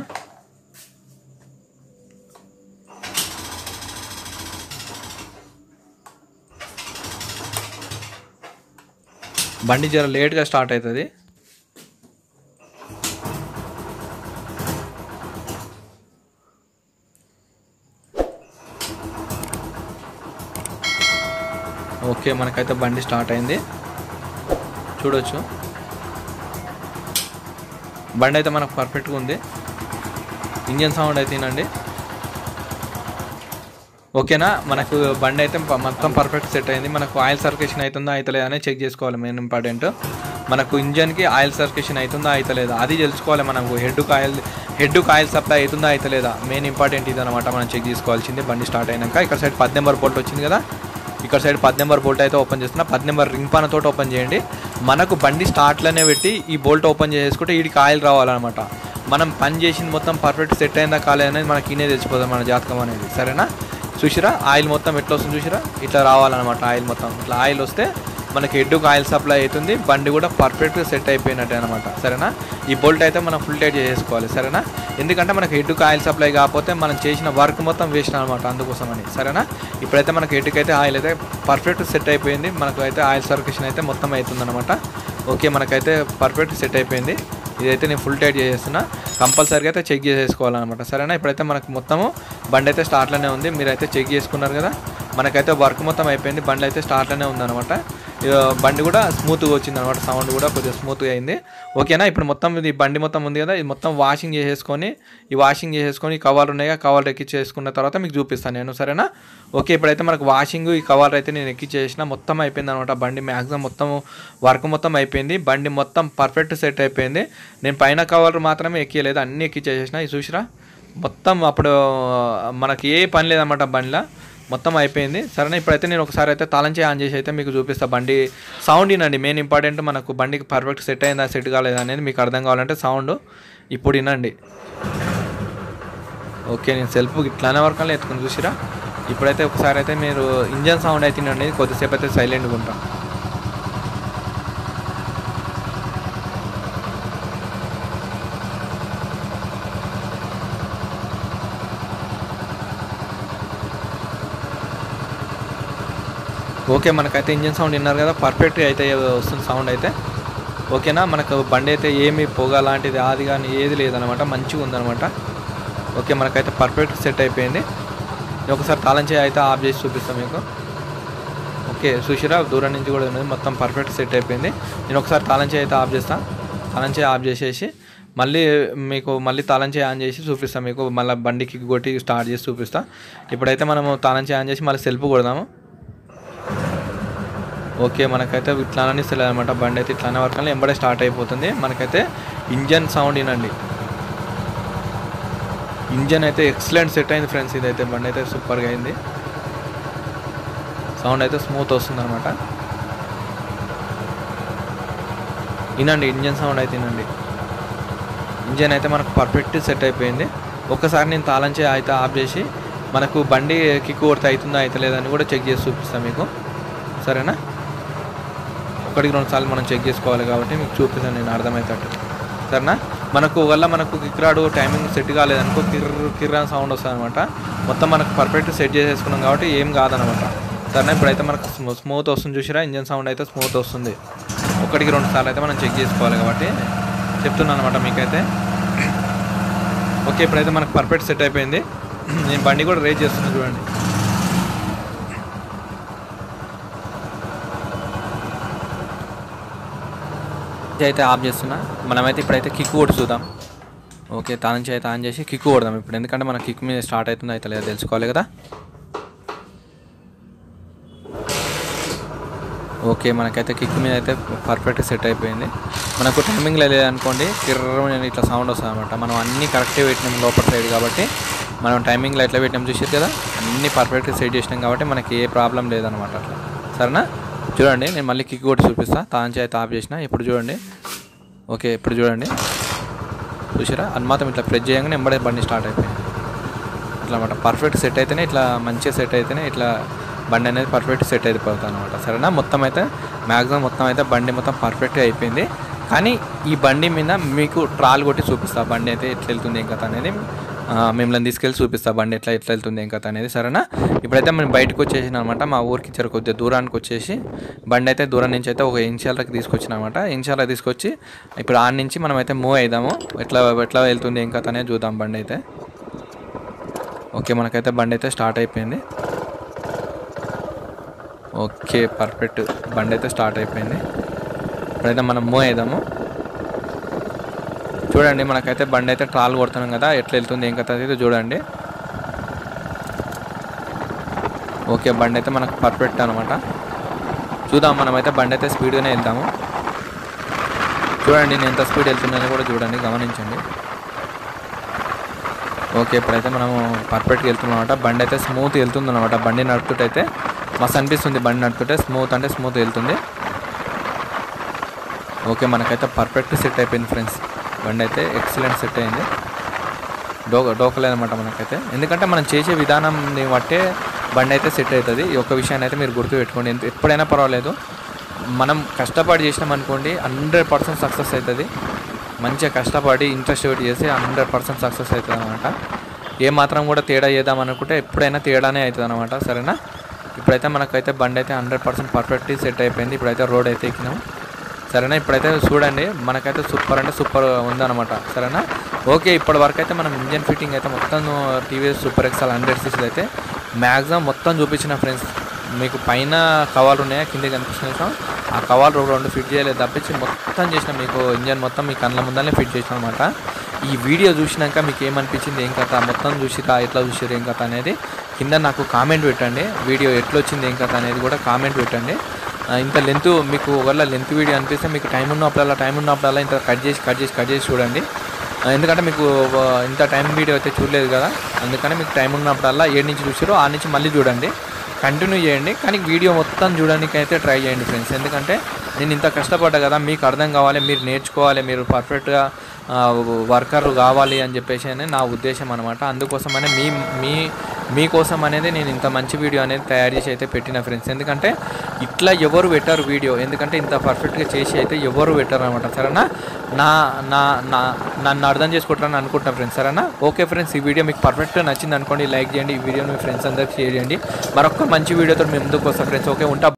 S1: బండి జర లేట్గా స్టార్ట్ అవుతుంది ఓకే మనకైతే బండి స్టార్ట్ అయింది చూడొచ్చు బండి అయితే మనకు పర్ఫెక్ట్గా ఉంది ఇంజన్ సౌండ్ అయితే వినండి ఓకేనా మనకు బండి అయితే ప- మొత్తం పర్ఫెక్ట్ సెట్ అయింది మనకు ఆయిల్ సర్కేషన్ అవుతుందా అవుతలేదా అనేది చెక్ చేసుకోవాలి మెయిన్ ఇంపార్టెంట్ మనకు ఇంజన్కి ఆయిల్ సర్కేషన్ అవుతుందా అవుతలేదా అది తెలుసుకోవాలి మనకు హెడ్కి ఆయిల్ హెడ్కి ఆయిల్ సప్లై అవుతుందా అవుతలేదా మెయిన్ ఇంపార్టెంట్ ఇది అనమాట మనం చెక్ చేసుకోవాల్సింది బండి స్టార్ట్ అయినాక ఇక్కడ సైడ్ పది నెంబర్ బోల్ట్ వచ్చింది కదా ఇక్కడ సైడ్ పది నెంబర్ బోల్ట్ అయితే ఓపెన్ చేస్తున్నా పది నెంబర్ రింగ్ పాన తోటి ఓపెన్ చేయండి మనకు బండి స్టార్ట్లోనే పెట్టి ఈ బోల్ట్ ఓపెన్ చేసుకుంటే వీడికి ఆయిల్ రావాలన్నమాట మనం పని చేసింది మొత్తం పర్ఫెక్ట్ సెట్ అయిందా కాలేదు అనేది మనకి ఇనే తెలిసిపోతుంది మన జాతకం అనేది సరేనా చూసిరా ఆయిల్ మొత్తం ఎట్లా వస్తుంది చూసిరా ఇట్లా రావాలన్నమాట ఆయిల్ మొత్తం ఇట్లా ఆయిల్ వస్తే మనకి హెడ్కు ఆయిల్ సప్లై అవుతుంది బండి కూడా పర్ఫెక్ట్గా సెట్ అయిపోయినట్టే అనమాట సరేనా ఈ బోల్ట్ అయితే మనం ఫుల్ టైట్ చేసుకోవాలి సరేనా ఎందుకంటే మనకి హెడ్కు ఆయిల్ సప్లై కాకపోతే మనం చేసిన వర్క్ మొత్తం వేస్ట్ అనమాట అందుకోసమని సరేనా ఇప్పుడైతే మనకి హెడ్కి అయితే ఆయిల్ అయితే పర్ఫెక్ట్ సెట్ అయిపోయింది మనకు అయితే ఆయిల్ సర్క్యులేషన్ అయితే మొత్తం అవుతుంది ఓకే మనకైతే పర్ఫెక్ట్ సెట్ అయిపోయింది ఇదైతే నేను ఫుల్ టైట్ చేసేస్తున్నా కంపల్సరీగా అయితే చెక్ చేసేసుకోవాలన్నమాట సరేనా ఇప్పుడైతే మనకు మొత్తము బండి అయితే స్టార్ట్లోనే ఉంది మీరైతే చెక్ చేసుకున్నారు కదా మనకైతే వర్క్ మొత్తం అయిపోయింది బండి అయితే స్టార్ట్లోనే ఉందన్నమాట ఇక బండి కూడా స్మూత్గా వచ్చింది అనమాట సౌండ్ కూడా కొద్దిగా స్మూత్గా అయింది ఓకేనా ఇప్పుడు మొత్తం ఇది బండి మొత్తం ఉంది కదా ఇది మొత్తం వాషింగ్ చేసేసుకొని ఈ వాషింగ్ చేసేసుకొని ఈ కవర్లు ఉన్నాయి కదా కవర్లు ఎక్కించేసుకున్న తర్వాత మీకు చూపిస్తాను నేను సరేనా ఓకే ఇప్పుడైతే మనకు వాషింగ్ ఈ కవర్ అయితే నేను ఎక్కించేసిన మొత్తం అయిపోయింది అనమాట బండి మ్యాక్సిమం మొత్తం వర్క్ మొత్తం అయిపోయింది బండి మొత్తం పర్ఫెక్ట్ సెట్ అయిపోయింది నేను పైన కవర్ మాత్రమే ఎక్కియలేదు అన్నీ ఎక్కించేసేసిన ఇది చూసిరా మొత్తం అప్పుడు మనకి ఏ పని లేదన్నమాట బండిలో మొత్తం అయిపోయింది సరేనా ఇప్పుడైతే నేను ఒకసారి అయితే తాళం చేయి ఆన్ చేసి అయితే మీకు చూపిస్తా బండి సౌండ్ వినండి మెయిన్ ఇంపార్టెంట్ మనకు బండికి పర్ఫెక్ట్ సెట్ అయిందా సెట్ కాలేదా అనేది మీకు అర్థం కావాలంటే సౌండ్ ఇప్పుడు వినండి ఓకే నేను సెల్ఫ్ ఇట్లానే వరకు ఎత్తుకుని చూసిరా ఇప్పుడైతే ఒకసారి అయితే మీరు ఇంజన్ సౌండ్ అయితే వినండి కొద్దిసేపు అయితే సైలెంట్గా ఉంటాం ఓకే మనకైతే ఇంజన్ సౌండ్ విన్నారు కదా పర్ఫెక్ట్గా అయితే వస్తుంది సౌండ్ అయితే ఓకేనా మనకు బండి అయితే ఏమి పొగ లాంటిది అది కానీ ఏది లేదనమాట మంచిగా ఉందనమాట ఓకే మనకైతే పర్ఫెక్ట్ సెట్ అయిపోయింది నేను ఒకసారి తాళం చేయి అయితే ఆఫ్ చేసి చూపిస్తాను మీకు ఓకే సుషిరా దూరం నుంచి కూడా ఉన్నది మొత్తం పర్ఫెక్ట్ సెట్ అయిపోయింది నేను ఒకసారి తాళం చేయి అయితే ఆఫ్ చేస్తాను తాళం చేయి ఆఫ్ చేసేసి మళ్ళీ మీకు మళ్ళీ తాళం చేయి ఆన్ చేసి చూపిస్తాను మీకు మళ్ళీ బండికి కొట్టి స్టార్ట్ చేసి చూపిస్తా ఇప్పుడైతే మనము తాళం చేయి ఆన్ చేసి మళ్ళీ సెల్ఫ్ కొడదాము ఓకే మనకైతే ఇట్లానే ఇస్తలేదు అనమాట బండి అయితే ఇట్లానే వరకు ఎంబడే స్టార్ట్ అయిపోతుంది మనకైతే ఇంజన్ సౌండ్ వినండి ఇంజన్ అయితే ఎక్సలెంట్ సెట్ అయింది ఫ్రెండ్స్ ఇదైతే బండి అయితే సూపర్గా అయింది సౌండ్ అయితే స్మూత్ వస్తుంది అనమాట వినండి ఇంజన్ సౌండ్ అయితే వినండి ఇంజన్ అయితే మనకు పర్ఫెక్ట్ సెట్ అయిపోయింది ఒక్కసారి నేను తాళం చే అయితే ఆఫ్ చేసి మనకు బండి కిక్ కొడితే అవుతుందా అయితే లేదని కూడా చెక్ చేసి చూపిస్తాను మీకు సరేనా ఒకటికి రెండు సార్లు మనం చెక్ చేసుకోవాలి కాబట్టి మీకు చూపిస్తాను నేను అర్థమవుతాడు సరేనా మనకు వల్ల మనకు కిక్ రాడు టైమింగ్ సెట్ కాలేదనుకో కిర్ కిర్ అని సౌండ్ వస్తుంది అనమాట మొత్తం మనకు పర్ఫెక్ట్ సెట్ చేసేసుకున్నాం కాబట్టి ఏం కాదనమాట సరేనా ఇప్పుడైతే మనకు స్మూ స్మూత్ వస్తుంది చూసిరా ఇంజన్ సౌండ్ అయితే స్మూత్ వస్తుంది ఒకటికి రెండు సార్లు అయితే మనం చెక్ చేసుకోవాలి కాబట్టి చెప్తున్నాను అనమాట మీకైతే ఓకే ఇప్పుడైతే మనకు పర్ఫెక్ట్ సెట్ అయిపోయింది నేను బండి కూడా రేజ్ చేస్తున్నాను చూడండి ఇది అయితే ఆఫ్ చేస్తున్నా మనమైతే ఇప్పుడైతే కిక్ కొట్టి చూద్దాం ఓకే తాను చేయి తాను చేసి కిక్ కొడదాం ఇప్పుడు ఎందుకంటే మన కిక్ మీద స్టార్ట్ అవుతుందో అయితే లేదో తెలుసుకోవాలి కదా ఓకే మనకైతే కిక్ మీద అయితే పర్ఫెక్ట్ సెట్ అయిపోయింది మనకు టైమింగ్ లేదనుకోండి కిర్ర అని ఇట్లా సౌండ్ వస్తుంది అనమాట మనం అన్నీ కరెక్ట్గా పెట్టినాం లోపల సైడ్ కాబట్టి మనం టైమింగ్లో ఎట్లా పెట్టినాం చూసారు కదా అన్నీ పర్ఫెక్ట్గా సెట్ చేసినాం కాబట్టి మనకి ఏ ప్రాబ్లం లేదనమాట అట్లా సరేనా చూడండి నేను మళ్ళీ కిక్ కొట్టి చూపిస్తా తాంచి అయితే ఆఫ్ చేసిన ఇప్పుడు చూడండి ఓకే ఇప్పుడు చూడండి చూసారా అది మాత్రం ఇట్లా ప్రెస్ చేయగానే ఎంబడే బండి స్టార్ట్ అయిపోయింది ఇట్లా అనమాట పర్ఫెక్ట్ సెట్ అయితేనే ఇట్లా మంచిగా సెట్ అయితేనే ఇట్లా బండి అనేది పర్ఫెక్ట్ సెట్ అయిపోతుంది అనమాట సరేనా మొత్తం అయితే మ్యాక్సిమం మొత్తం అయితే బండి మొత్తం పర్ఫెక్ట్గా అయిపోయింది కానీ ఈ బండి మీద మీకు ట్రాల్ కొట్టి చూపిస్తా బండి అయితే ఎట్లా వెళ్తుంది ఏం కథ అనేది ఆ, మిమ్మల్ని తీసుకెళ్ళి చూపిస్తా బండి ఎట్లా ఎట్లా వెళ్తుంది ఏం కథ అనేది సరేనా ఇప్పుడైతే మేము బయటకు వచ్చేసిన అనమాట మా ఊరికి ఇచ్చారు కొద్దిగా దూరానికి వచ్చేసి బండి అయితే దూరం నుంచి అయితే ఒక ఇన్షియాలకి తీసుకొచ్చిన అనమాట ఇన్షియాలకి తీసుకొచ్చి ఇప్పుడు ఆడ నుంచి మనం అయితే మూవ్ అయిదాము ఎట్లా ఎట్లా వెళ్తుంది ఏం కథ అనేది చూద్దాం బండి అయితే ఓకే మనకైతే బండి అయితే స్టార్ట్ అయిపోయింది ఓకే పర్ఫెక్ట్ బండి అయితే స్టార్ట్ అయిపోయింది ఇప్పుడైతే మనం మూవ్ అయిదాము చూడండి మనకైతే బండి అయితే ట్రాల్ కొడుతున్నాం కదా ఎట్లా వెళ్తుంది ఏం కథ అయితే చూడండి ఓకే బండి అయితే మనకు పర్ఫెక్ట్ అనమాట చూద్దాం మనమైతే బండి అయితే స్పీడ్గానే వెళ్తాము చూడండి నేను ఎంత స్పీడ్ వెళ్తున్నానో కూడా చూడండి గమనించండి ఓకే ఇప్పుడైతే మనము పర్ఫెక్ట్గా వెళ్తున్నాం అనమాట బండి అయితే స్మూత్ వెళ్తుంది అనమాట బండి నడుపుతుంటే మస్తు అనిపిస్తుంది బండి నడుపుతుంటే స్మూత్ అంటే స్మూత్ వెళ్తుంది ఓకే మనకైతే పర్ఫెక్ట్ సెట్ అయిపోయింది ఫ్రెండ్స్ బండి అయితే ఎక్సలెంట్ సెట్ అయింది డో డోకలేదన్నమాట మనకైతే ఎందుకంటే మనం చేసే విధానంని బట్టే బండి అయితే సెట్ అవుతుంది ఈ ఒక్క విషయాన్ని అయితే మీరు గుర్తుపెట్టుకోండి ఎంత- ఎప్పుడైనా పర్వాలేదు మనం కష్టపడి చేసినాం అనుకోండి హండ్రెడ్ పర్సెంట్ సక్సెస్ అవుతుంది మంచిగా కష్టపడి ఇంట్రెస్ట్ పెట్టి చేస్తే హండ్రెడ్ పర్సెంట్ సక్సెస్ అవుతుంది అనమాట ఏ మాత్రం కూడా తేడా చేద్దాం అనుకుంటే ఎప్పుడైనా తేడానే అవుతుంది అనమాట సరేనా ఇప్పుడైతే మనకైతే బండి అయితే హండ్రెడ్ పర్సెంట్ పర్ఫెక్ట్ సెట్ అయిపోయింది ఇప్పుడైతే రోడ్ అయితే ఎక్కినాం సరేనా ఇప్పుడైతే చూడండి మనకైతే సూపర్ అంటే సూపర్ ఉందన్నమాట సరేనా ఓకే ఇప్పటి వరకు అయితే మనం ఇంజన్ ఫిట్టింగ్ అయితే మొత్తం టీవీఎస్ సూపర్ ఎక్సల్ హండ్రెడ్ సీసీలు అయితే మ్యాక్సిమం మొత్తం చూపించిన ఫ్రెండ్స్ మీకు పైన కవర్లు ఉన్నాయా కింద కనిపిస్తున్నాయి ఆ కవర్లు రెండు ఫిట్ చేయలేదు తప్పించి మొత్తం చేసిన మీకు ఇంజన్ మొత్తం మీ కళ్ళ ముందరనే ఫిట్ చేసిన అనమాట ఈ వీడియో చూసినాక మీకు ఏమనిపించింది ఏం కథ మొత్తం చూసిరా ఎట్లా చూసిరు ఏం కథ అనేది కింద నాకు కామెంట్ పెట్టండి వీడియో ఎట్లా వచ్చింది ఏం కథ అనేది కూడా కామెంట్ పెట్టండి ఆ, ఇంత లెంత్ మీకు ఒకవేళ లెంత్ వీడియో అనిపిస్తే మీకు టైం ఉన్నప్పుడల్లా టైం ఉన్నప్పుడల్లా ఇంత కట్ చేసి కట్ చేసి కట్ చేసి చూడండి ఆ, ఎందుకంటే మీకు ఆ, ఇంత టైం వీడియో అయితే చూడలేదు కదా అందుకని మీకు టైం ఉన్నప్పుడల్లా ఏడు నుంచి చూసారో ఆ నుంచి మళ్ళీ చూడండి కంటిన్యూ చేయండి కానీ వీడియో మొత్తం చూడడానికి అయితే ట్రై చేయండి ఫ్రెండ్స్ ఎందుకంటే నేను ఇంత కష్టపడ్డా కదా మీకు అర్థం కావాలి మీరు నేర్చుకోవాలి మీరు పర్ఫెక్ట్గా వర్కర్ కావాలి అని చెప్పేసి అని నా ఉద్దేశం అనమాట అందుకోసమనే మీ మీ మీకోసం అనేది నేను ఇంత మంచి వీడియో అనేది తయారు చేసి అయితే పెట్టిన ఫ్రెండ్స్ ఎందుకంటే ఇట్లా ఎవరు పెట్టారు వీడియో ఎందుకంటే ఇంత పర్ఫెక్ట్గా చేసి అయితే ఎవరు పెట్టారు అనమాట సరేనా నా నా నా నన్ను అర్థం చేసుకుంటారని అనుకుంటున్నా ఫ్రెండ్స్ సరేనా ఓకే ఫ్రెండ్స్ ఈ వీడియో మీకు పర్ఫెక్ట్గా నచ్చింది అనుకోండి లైక్ చేయండి ఈ వీడియో మీ ఫ్రెండ్స్ అందరికి షేర్ చేయండి మరొక మంచి వీడియోతో మేము ముందుకు వస్తాం ఫ్రెండ్స్ ఓకే ఉంటా